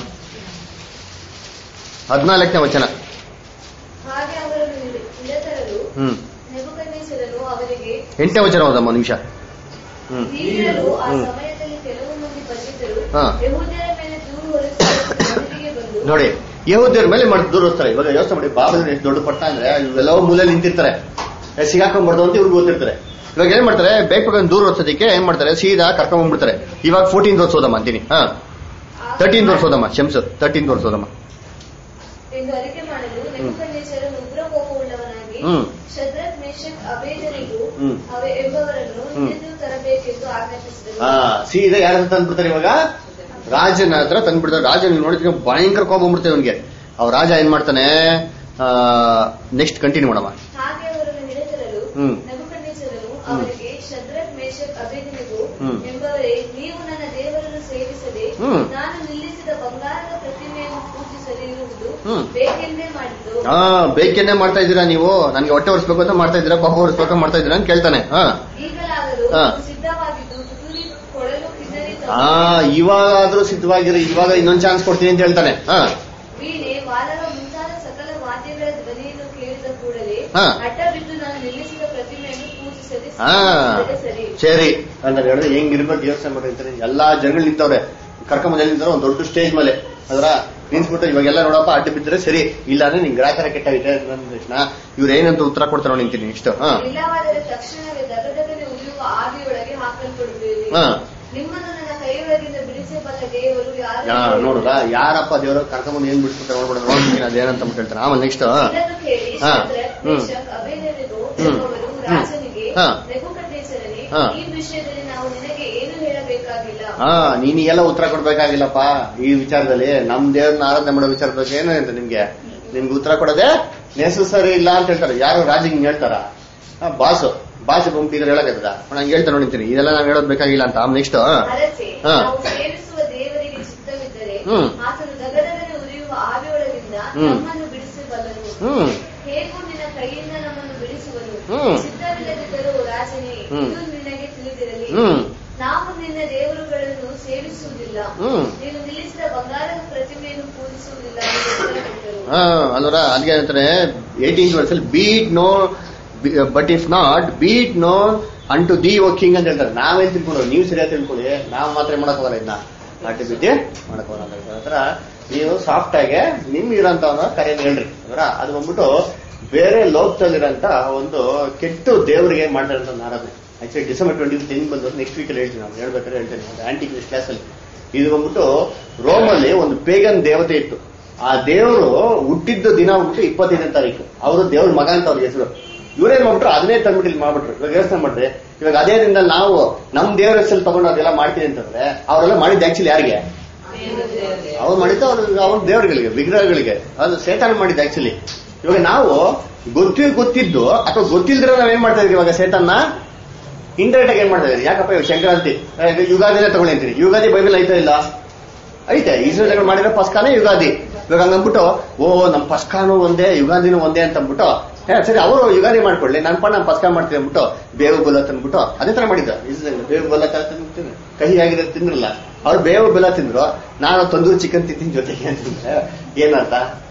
ಹದಿನಾಲ್ಕನೇ ವಚನ ಹಾಗೆ ಅವರನ್ನು ಇಳೆ- ಇಳೆತರಲು ಹ್ಮ್ ನೆಬುಕದ್ನೆಚ್ಚರನು ಅವರಿಗೆ ಎಂಟನೇ ವಚನ ಹೋದಮ್ಮ ನಿಮಿಷ ಹ್ಮ್ ಹೀಗಿರಲು ಆ ಹ್ಮ್. ಸಮಯದಲ್ಲಿ ಕೆಲವು ಮಂದಿ ಪಂಡಿತರು ಹಾ. ಯಹೂದ್ಯರ ಮೇಲೆ ದೂರು ಹೊರಿಸುವ ಮನೆಗೆ ಬಂದು ನೋಡಿ ಯಹೂದ್ಯರ ಮೇಲೆ ಮಾಡಿ ದೂರ ಹೋಗ್ತಾರೆ ಇವಾಗ ಯೋಚನೆ ಮಾಡಿ ಬಾಬಲ್ ಎಷ್ಟು ದೊಡ್ಡ ಪಟ್ಟ ಅಂದ್ರೆ ಇವೆಲ್ಲವೋ ಮೂಲೆಯಲ್ಲಿ ನಿಂತಿರ್ತಾರೆ ಸಿಗಾಕೊಂಡ್ಬಾರ್ದು ಅಂತ ಇವ್ರಿಗೆ ಗೊತ್ತಿರ್ತಾರೆ ಇವಾಗ ಏನ್ ಮಾಡ್ತಾರೆ ಬೇಕು ದೂರ ಓದ್ಸೋದಕ್ಕೆ ಏನ್ ಮಾಡ್ತಾರೆ ಸೀದಾ ಕರ್ಕೊಂಡ್ ಬಂದ್ಬಿಡ್ತಾರೆ ಇವಾಗ ಫೋರ್ಟೀನ್ ಓದಿಸೋದಮ್ಮ ಅಂತೀನಿ ಹಾ ತರ್ಟೀನ್ ಓದಿಸೋದಮ್ಮ ಶಂಸ ತರ್ಟೀನ್ ಓದಿಸೋದಮ್ಮ ಎಂದು ಅರಿಕೆ ಮಾಡಲು ನೆಬುಕದ್ನೆಚ್ಚರನು ಉಗ್ರ ಕೋಪವುಳ್ಳವನಾಗಿ ಹ್ಮ್. ಶದ್ರಕ್ ಮೇಷಕ್ ಅಬೇದನಿಗೂ ಹ್ಮ್. ಅವೆ ಎಂಬವರನ್ನು ಹ್ಮ್. ಹಿಡಿದು ತರಬೇಕೆಂದು ಆಜ್ಞಾಪಿಸಿದನು ಹಾ ಸೀದಾ ಯಾರ ಹತ್ರ ತಂದ್ಬಿಡ್ತಾರೆ ಇವಾಗ ರಾಜನ ಹತ್ರ ತಂದ್ಬಿಡ್ತಾರೆ ರಾಜನ ನೋಡಿದ್ರೆ ಭಯಂಕರ ಕೋಪ ಬಂದ್ಬಿಡ್ತೇವೆ ಅವನಿಗೆ ಅವ್ ರಾಜ ಏನ್ ಮಾಡ್ತಾನೆ ನೆಕ್ಸ್ಟ್ ಕಂಟಿನ್ಯೂ ಮಾಡಮ್ಮ ಹಾಗೆ ಅವರನ್ನು ಹಿಡಿತರಲು ಹ್ಮ್. ನೆಬುಕದ್ನೆಚ್ಚರನು ಅವರಿಗೆ ಶದ್ರಕ್ ಮೇಷಕ್ ಅಬೇದನಿಗೂ ಹ್ಮ್. ಎಂಬವರೇ ನೀವು ನನ್ನ ದೇವರನ್ನು ಸೇವಿಸದೆ ಹ್ಮ್. ನಾನು ನಿಲ್ಲಿಸಿದ ಬಂಗಾರದ ಪ್ರತಿಮೆಯನ್ನು ಪೂಜಿಸದಿರುವುದು ಹ್ಮ್. ಬೇಕೆಂದೇ ಮಾಡಿದ್ದು ಹಾ ಬೇಕೇನೆ ಮಾಡ್ತಾ ಇದ್ದೀರಾ ನೀವು ನನ್ಗೆ ಹೊಟ್ಟೆ ಹೊರಿಸ್ಬೇಕು ಅಂತ ಮಾಡ್ತಾ ಇದ್ದೀರಾ ಕೋಪ ಹೊರಿಸ್ಬೇಕು ಅಂತ ಮಾಡ್ತಾ ಇದ್ದೀರಾ ಅಂತ ಕೇಳ್ತಾನೆ ಹಾ ಈಗಲಾದರೂ ಹಾ. ಅದು ಸಿದ್ಧವಾಗಿದ್ದು ತುತ್ತೂರಿ ಕೊಡಲು ಕಿನ್ನರಿ ಆ ಇವಾಗಾದ್ರೂ ಸಿದ್ಧವಾಗಿರಿ ಇವಾಗ ಇನ್ನೊಂದ್ ಚಾನ್ಸ್ ಕೊಡ್ತೀನಿ ಅಂತ ಹೇಳ್ತಾನೆ ಹಾ ವೀಣೆ ವಾಲರ ಮುಂತಾದ ಸಕಲ ವಾದ್ಯಗಳ ಧ್ವನಿಯನ್ನು ಕೇಳಿದ ಕೂಡಲೇ ಹಾ. ಅಡ್ಡ ಬಿದ್ದು ನಾನು ನಿಲ್ಲಿಸಿದ ಪ್ರತಿಮೆಯನ್ನು ಪೂಜಿಸದೆ ಹಾ ಸರಿ ಸರಿ ಅಂತ ಹೇಳಿದ್ರೆ ಹೆಂಗಿರ್ಬೇಕು ಯೋಚನೆ ಮಾಡಿರ್ತಾರೆ ಎಲ್ಲಾ ಜನಗಳು ನಿಂತವ್ರೆ ಕರ್ಕೊಂಬಂದ್ ನಿಂತಾರೆ ಒಂದ್ ದೊಡ್ಡ ಸ್ಟೇಜ್ ಮೇಲೆ ಅದರ ನಿಂತ್ಬಿಟ್ಟು ಇವಾಗೆಲ್ಲ ನೋಡಪ್ಪ ಅಡ್ಡ ಬಿದ್ದರೆ ಸರಿ ಇಲ್ಲ ಅಂದ್ರೆ ನಿಂಗೆ ಗ್ರಾಚಾರ ಕೆಟ್ಟಾಗಿದೆ ಅಂದ ತಕ್ಷಣ ಇವ್ರು ಏನಂತ ಉತ್ತರ ಕೊಡ್ತಾರೋ ನಿಂತೀನಿ ಇಷ್ಟು ಹಾ ಇಲ್ಲವಾದರೆ ತಕ್ಷಣವೇ ದಗದಗನೆ ಉರಿಯುವ ಆವಿಯೊಳಗೆ ಹಾಕಲ್ಪಡುತ್ತೇವೆ ಹಾ. ನಿಮ್ಮನ್ನು ನನ್ನ ಕೈಯೊಳಗಿಂದ ಬಿಡಿಸಬಲ್ಲ ದೇವರು ಯಾರು ಯಾ ನೋಡುದ ಯಾರಪ್ಪ ದೇವರು ಕರ್ಕೊಂಬಂದು ಏನ್ ಬಿಡ್ಸ್ಬಿಟ್ರೆ ನೋಡ್ಬಿಡ ನೋಡ್ತೀನಿ ಅದೇನಂತ ಅಂದ್ಬಿಟ್ಟು ಹೇಳ್ತಾರೆ ಆಮೇಲೆ ನೆಕ್ಸ್ಟ್ ಇದನ್ನು ಕೇಳಿ ಹಾ. ಶದ್ರಕ್, ಹ್ಮ್. ಮೇಷಕ್, ಅಬೇದ್ನೆಗೋ ಹ್ಮ್. ಎಂಬುವರು ಹ್ಮ್. ರಾಜನಿಗೆ ಹಾ. ನೆಬೂಕದ್ನೆಚ್ಚರನೇ, ಹಾ. ಈ ವಿಷಯದಲ್ಲಿ ನಾವು ನಿನಗೆ ಏನು ಹೇಳಬೇಕಾಗಿಲ್ಲ ಹಾ ನೀನ್ ಎಲ್ಲ ಉತ್ತರ ಕೊಡ್ಬೇಕಾಗಿಲ್ಲಪ್ಪ ಈ ವಿಚಾರದಲ್ಲಿ ನಮ್ ದೇವ್ರನ್ನ ಆರಾಧನೆ ಮಾಡೋ ವಿಚಾರದ ಬಗ್ಗೆ ಏನು ಅಂತ ನಿಮ್ಗೆ ನಿಮ್ಗೆ ಉತ್ತರ ಕೊಡೋದೇ ನೆಸಸರಿ ಇಲ್ಲ ಅಂತ ಹೇಳ್ತಾರೆ ಯಾರು ರಾಜ ಹಿಂಗ್ ಹೇಳ್ತಾರ ಬಾಸು ಬಾಸು ಗುಂಪು ಇದ್ರೆ ಹೇಳಕತ್ತದ ನಂಗೆ ಹೇಳ್ತಾ ನೋಡಿತೀನಿ ಇದೆಲ್ಲ ನಾವ್ ಹೇಳೋದ್ ಬೇಕಾಗಿಲ್ಲ ಅಂತ ನೆಕ್ಸ್ಟ್ ಅರಸೆ ಹಾ. ನಾವು ಸೇವಿಸುವ ದೇವರಿಗೆ ಚಿತ್ತವಿದ್ದರೆ ಹ್ಮ್. ಆತನು ದಗದಗನೆ ಉರಿಯುವ ಆವಿಯೊಳಗಿಂದ ಹ್ಮ್. ನಮ್ಮನ್ನು ಬಿಡಿಸಬಲ್ಲನು ಹ್ಮ್ ಹೇಗೂ ನಿನ್ನ ಕೈಯಿಂದ ನಮ್ಮನ್ನು ಬಿಡಿಸುವನು ಹ್ಮ್. ಚಿತ್ತವಿಲ್ಲದಿದ್ದರೂ ರಾಜನೇ ಹ್ಮ್. ಇದು ನಿನಗೆ ತಿಳಿದಿರಲಿ ಹ್ಮ್ ನಾವು ನಿನ್ನ ದೇವರುಗಳನ್ನು ಸೇವಿಸುವುದಿಲ್ಲ ಹ್ಮ್. ನೀನು ನಿಲ್ಲಿಸಿದ ಬಂಗಾರದ ಪ್ರತಿಮೆಯನ್ನು ಪೂಜಿಸುವುದಿಲ್ಲ ಎಂದು ಉತ್ತರ ಕೊಟ್ಟರು. ಹಾ ಅಲ್ವರ ಅಲ್ಲಿಗೆ ಅಂತಾರೆ ಏಯ್ಟೀನ್ ವರ್ಸಲ್ಲಿ be it known but if not be it known unto the O king ಅಂತ ಹೇಳ್ತಾರೆ ನಾವೇನ್ ತಿಳ್ಕೊಂಡು ನೀವು ಸರಿಯಾಗಿ ತಿಳ್ಕೊಳ್ಳಿ ನಾವು ಮಾತ್ರ ಮಾಡಕ್ ಹೋಗಲ್ಲ ಇದನ್ನ ಅಡ್ಡಿ ಬಿದ್ದಿ ಮಾಡಕ್ ಹೋಗಲ್ಲ ಅಂತ ಹೇಳ್ತಾರೆ. ಅದರ ನೀವು ಸಾಫ್ಟ್ ಆಗಿ ನಿಮ್ ಇರೋಂತವನ್ನ ಕರೆಯನ್ನು ಹೇಳ್ರಿ ಅದರ ಅದು ಬಂದ್ಬಿಟ್ಟು ಬೇರೆ ಲೋಕದಲ್ಲಿರೋಂತ ಒಂದು ಕೆಟ್ಟ ದೇವರಿಗೆ ಮಾಡ್ತಾ ಇರೋಂಥ ಆರಾಧನೆ ಆಕ್ಚುಲಿ ಡಿಸೆಂಬರ್ ಟ್ವೆಂಟಿ ಟೆನ್ ಬಂದು ನೆಕ್ಸ್ಟ್ ವೀಕಲ್ಲಿ ಹೇಳ್ತೀನಿ ನಾನು ಹೇಳ್ಬೇಕಾದ್ರೆ ಹೇಳ್ತೇನೆ ಆಂಟಿ ಕ್ರಿಸ್ ಕ್ಲಾಸಲ್ಲಿ ಇದು ಬಂದ್ಬಿಟ್ಟು ರೋಮಲ್ಲಿ ಒಂದು ಪೇಗನ್ ದೇವತೆ ಇತ್ತು ಆ ದೇವರು ಹುಟ್ಟಿದ್ದ ದಿನ ಬಂದ್ಬಿಟ್ಟು ಇಪ್ಪತ್ತೈದನೇ ತಾರೀಕು ಅವರು ದೇವ್ರ ಮಗ ಅಂತ ಅವ್ರ ಹೆಸರು ಇವರೇನ್ ಮಾಡ್ಬಿಟ್ರು ಅದನ್ನೇ ತಂದ್ಬಿಟ್ಟು ಇಲ್ಲಿ ಮಾಡ್ಬಿಟ್ರು ಇವಾಗ ಯೋಚನೆ ಮಾಡ್ರಿ ಇವಾಗ ಅದೇ ದಿನದ ನಾವು ನಮ್ ದೇವ್ರ ಹೆಸರು ತಗೊಂಡು ಅದೆಲ್ಲ ಮಾಡ್ತೀವಿ ಅಂತಂದ್ರೆ ಅವರೆಲ್ಲ ಮಾಡಿದ್ದು ಆಕ್ಚುಲಿ ಯಾರಿಗೆ ಅವ್ರು ಮಾಡಿದ್ದು ಅವ್ರ ಅವ್ರ ದೇವರುಗಳಿಗೆ ವಿಗ್ರಹಗಳಿಗೆ ಅದು ಸೇತಾನ ಮಾಡಿದ್ದು ಆಕ್ಚುಲಿ ಇವಾಗ ನಾವು ಗೊತ್ತಿ ಗೊತ್ತಿದ್ದು ಅಥವಾ ಗೊತ್ತಿಲ್ದಿರೋ ನಾವೇನ್ ಮಾಡ್ತಾ ಇದೀವಿ ಇವಾಗ ಸೇತನ್ನ ಇಂಡೈರೆಕ್ಟ್ ಆಗಿ ಏನ್ ಮಾಡ್ತಾ ಇದೀವಿ ಯಾಕಪ್ಪ ಇವಾಗ ಸಂಕ್ರಾಂತಿ ಏ, ಇದು ಯುಗಾದಿನೇ ತಗೊಳ್ಳಿ ಅಂತೀನಿ ಯುಗಾದಿ ಬೈಬಲ್ ಐತಾ ಇಲ್ಲ ಐತೆ ಇಸ್ರೇಲ್ ಮಾಡಿರೋ ಪಸ್ಕಾನೇ ಯುಗಾದಿ ಇವಾಗ ಹಂಗಂದ್ಬಿಟ್ಟು ಓ ನಮ್ ಪಸ್ಕಾನು ಒಂದೇ ಯುಗಾದಿನೂ ಒಂದೇ ಅಂತ ಅಂದ್ಬಿಟ್ಟು ಏ ಸರಿ ಅವರು ಯುಗಾದಿ ಮಾಡ್ಕೊಳ್ಳಿ ನನ್ ಪಾ ನಾನು ಪಸ್ಕಾ ಮಾಡ್ತೀನಿ ಅಂದ್ಬಿಟ್ಟು ಬೇವು ಬೆಲ್ಲ ತಂದ್ಬಿಟ್ಟು ಅದೇ ತರ ಮಾಡಿದ್ದ ಇಸ್ರೇಲ್ ಬೇವು ಬೆಲ್ಲ ತಿಂತೀನಿ ಕಹಿ ಆಗಿದೆ ತಿಂದ್ರಲ್ಲ ಅವ್ರು ಬೇವು ಬೆಲ್ಲ ತಿಂದ್ರು ನಾನು ತಂದೂರು ಚಿಕನ್ ತಿಂತೀನಿ ಜೊತೆಗೆ ಅಂತಂದ್ರೆ ಏನಂತ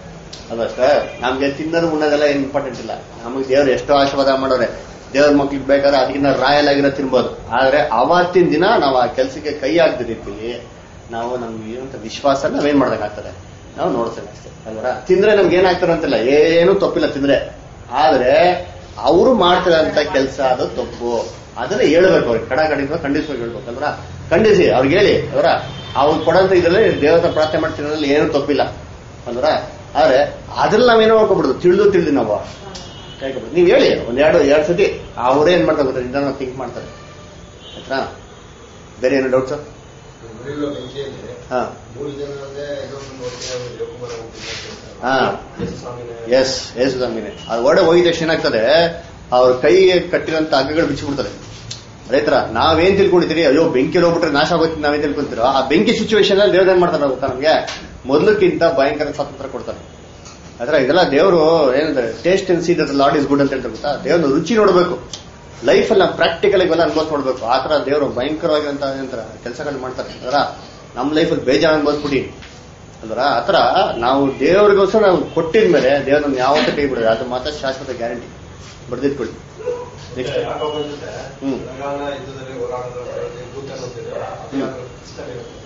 ಅದಷ್ಟೇ ನಮ್ಗೆ ತಿನ್ನೋದು ಉಣ್ಣೋದೆಲ್ಲ ಏನ್ ಇಂಪಾರ್ಟೆಂಟ್ ಇಲ್ಲ ನಮಗೆ ದೇವ್ರು ಎಷ್ಟೋ ಆಶೀರ್ವಾದ ಮಾಡೋರೆ ದೇವ್ರ ಮಕ್ಳಿಗೆ ಬೇಕಾದ್ರೆ ಅದಕ್ಕಿಂತ ರಾಯಲ್ ಆಗಿರೋ ತಿನ್ಬೋದು ಆದ್ರೆ ಅವತ್ತಿನ ದಿನ ನಾವು ಆ ಕೆಲಸಕ್ಕೆ ಕೈ ಹಾಕ್ದಿರ್ತೀವಿ ನಾವು ನಮ್ಗೆ ಏನಂತ ವಿಶ್ವಾಸ ನಾವೇನ್ ಮಾಡ್ಬೇಕಾಗ್ತದೆ ನಾವು ನೋಡ್ತೇವೆ ಅಷ್ಟೇ ಅಲ್ವರ ತಿಂದ್ರೆ ನಮ್ಗೆ ಏನಾಗ್ತಾರೆ ಅಂತಿಲ್ಲ ಏನು ತಪ್ಪಿಲ್ಲ ತಿಂದ್ರೆ ಆದ್ರೆ ಅವರು ಮಾಡ್ತಿರೋಂತ ಕೆಲಸ ಅದು ತಪ್ಪು ಅದನ್ನ ಹೇಳ್ಬೇಕು ಅವ್ರಿಗೆ ಕಡ ಕಡಿತ ಖಂಡಿಸ್ಬೇಕು ಹೇಳ್ಬೇಕು ಅಲ್ವರ ಖಂಡಿಸಿ ಅವ್ರಿಗೆ ಹೇಳಿ ಅವರ ಅವ್ರು ಕೊಡಂತ ಇದ್ರಲ್ಲಿ ದೇವರ ಪ್ರಾರ್ಥನೆ ಮಾಡ್ತಿರೋದ್ರಲ್ಲಿ ಏನು ತಪ್ಪಿಲ್ಲ ಅಲ್ವರ ಆದ್ರೆ ಅದ್ರಲ್ಲಿ ನಾವೇನೋ ಹೋಗ್ಬಿಡುದು ತಿಳಿದು ತಿಳಿದು ನಾವು ಕೇಳ್ಕೊಬಿಡುದು ನೀವು ಹೇಳಿ ಒಂದ್ ಎರಡು ಎರಡು ಸತಿ ಅವ್ರೇ ಏನ್ ಮಾಡ್ತಾರೆ ಗೊತ್ತಾ ನಿಧಾನ ಥಿಂಕ್ ಮಾಡ್ತಾರೆ ಆಯ್ತಾ ಬೇರೆ ಏನೋ ಡೌಟ್ ಸರ್ ಉರಿಯುವ ಬೆಂಕಿಯಲ್ಲಿ ಹಾ ಮೂರು ಜನರಲ್ಲೇ ಇನ್ನೊಂದು ನೋಡ್ತೀನಿ ದೇವಕುಮಾರ ಹುಟ್ಟಿದ ಹಾ ಸ್ವಾಮಿನೇ ಎಸ್ ಎಸ್ ಸ್ವಾಮಿನೇ ಅದು ಒಡೆ ಹೋಗಿದ ತಕ್ಷಣ ಏನಾಗ್ತದೆ ಅವ್ರ ಕೈಗೆ ಕಟ್ಟಿರೋಂತ ಹಗ್ಗಗಳು ಬಿಚ್ಚಿಬಿಡ್ತಾರೆ ಅದೇ ತರ ನಾವೇನ್ ತಿಳ್ಕೊಂಡಿದ್ದೀರಿ ಅಯ್ಯೋ ಬೆಂಕಿ ಹೋಗ್ಬಿಟ್ರೆ ನಾಶ ಆಗೋಯ್ತು ನಾವೇನ್ ತಿಳ್ಕೊಂತೀರೋ ಆ ಬೆಂಕಿ ಸಿಚುವೇಶನ್ ಅಲ್ಲಿ ದೇವ್ರ ಏನ್ ಮಾಡ್ತಾರೆ ಗೊತ್ತಾ ನಮ್ಗೆ ಮೊದಲಕ್ಕಿಂತ ಭಯಂಕರ ಸ್ವಾತಂತ್ರ್ಯ ಕೊಡ್ತಾರೆ ಅದ್ರ ಇದೆಲ್ಲ ದೇವರು ಏನಂದ್ರೆ taste and see that Lord is good ಅಂತ ಹೇಳ್ತಾರೆ ಗೊತ್ತಾ ದೇವ್ರ ರುಚಿ ನೋಡ್ಬೇಕು ಲೈಫ್ ಅಲ್ಲಿ ನಾವು ಪ್ರಾಕ್ಟಿಕಲ್ ಆಗಿ ಎಲ್ಲ ಅನ್ಭವಿಸ್ ನೋಡ್ಬೇಕು ಆ ತರ ದೇವರು ಭಯಂಕರವಾಗಿರಂತ ಏನಂತಾರ ಕೆಲಸಗಳು ಮಾಡ್ತಾರೆ ಅದರ ನಮ್ಮ ಲೈಫಲ್ಲಿ ಬೇಜಾರು ಅನ್ಭವಿಸ್ಬಿಡಿ ಅಲ್ವರ ಆತರ ನಾವು ದೇವರಿಗೋಸ್ಕರ ನಾವು ಕೊಟ್ಟಿದ್ಮೇಲೆ ದೇವ್ರ ನಮ್ಗೆ ಯಾವತ್ತೂ ಕೈ ಬಿಡೋದು ಅದು ಮಾತ್ರ ಶಾಶ್ವತ ಗ್ಯಾರಂಟಿ ಬರ್ದಿಟ್ಕೊಳ್ಳಿ ನೆಕ್ಸ್ಟ್ ಯಾಕೋಬನ ಜೊತೆ ಹ್ಮ್. ರಂಗಾಂಗ ಯುದ್ಧದಲ್ಲಿ ಹೋರಾಟದಲ್ಲಿ ಭೂತ ಅನ್ನೋದಿದೆ. ಅದು ಯಾರು ಇಷ್ಟನೇ ಇರುತ್ತೆ.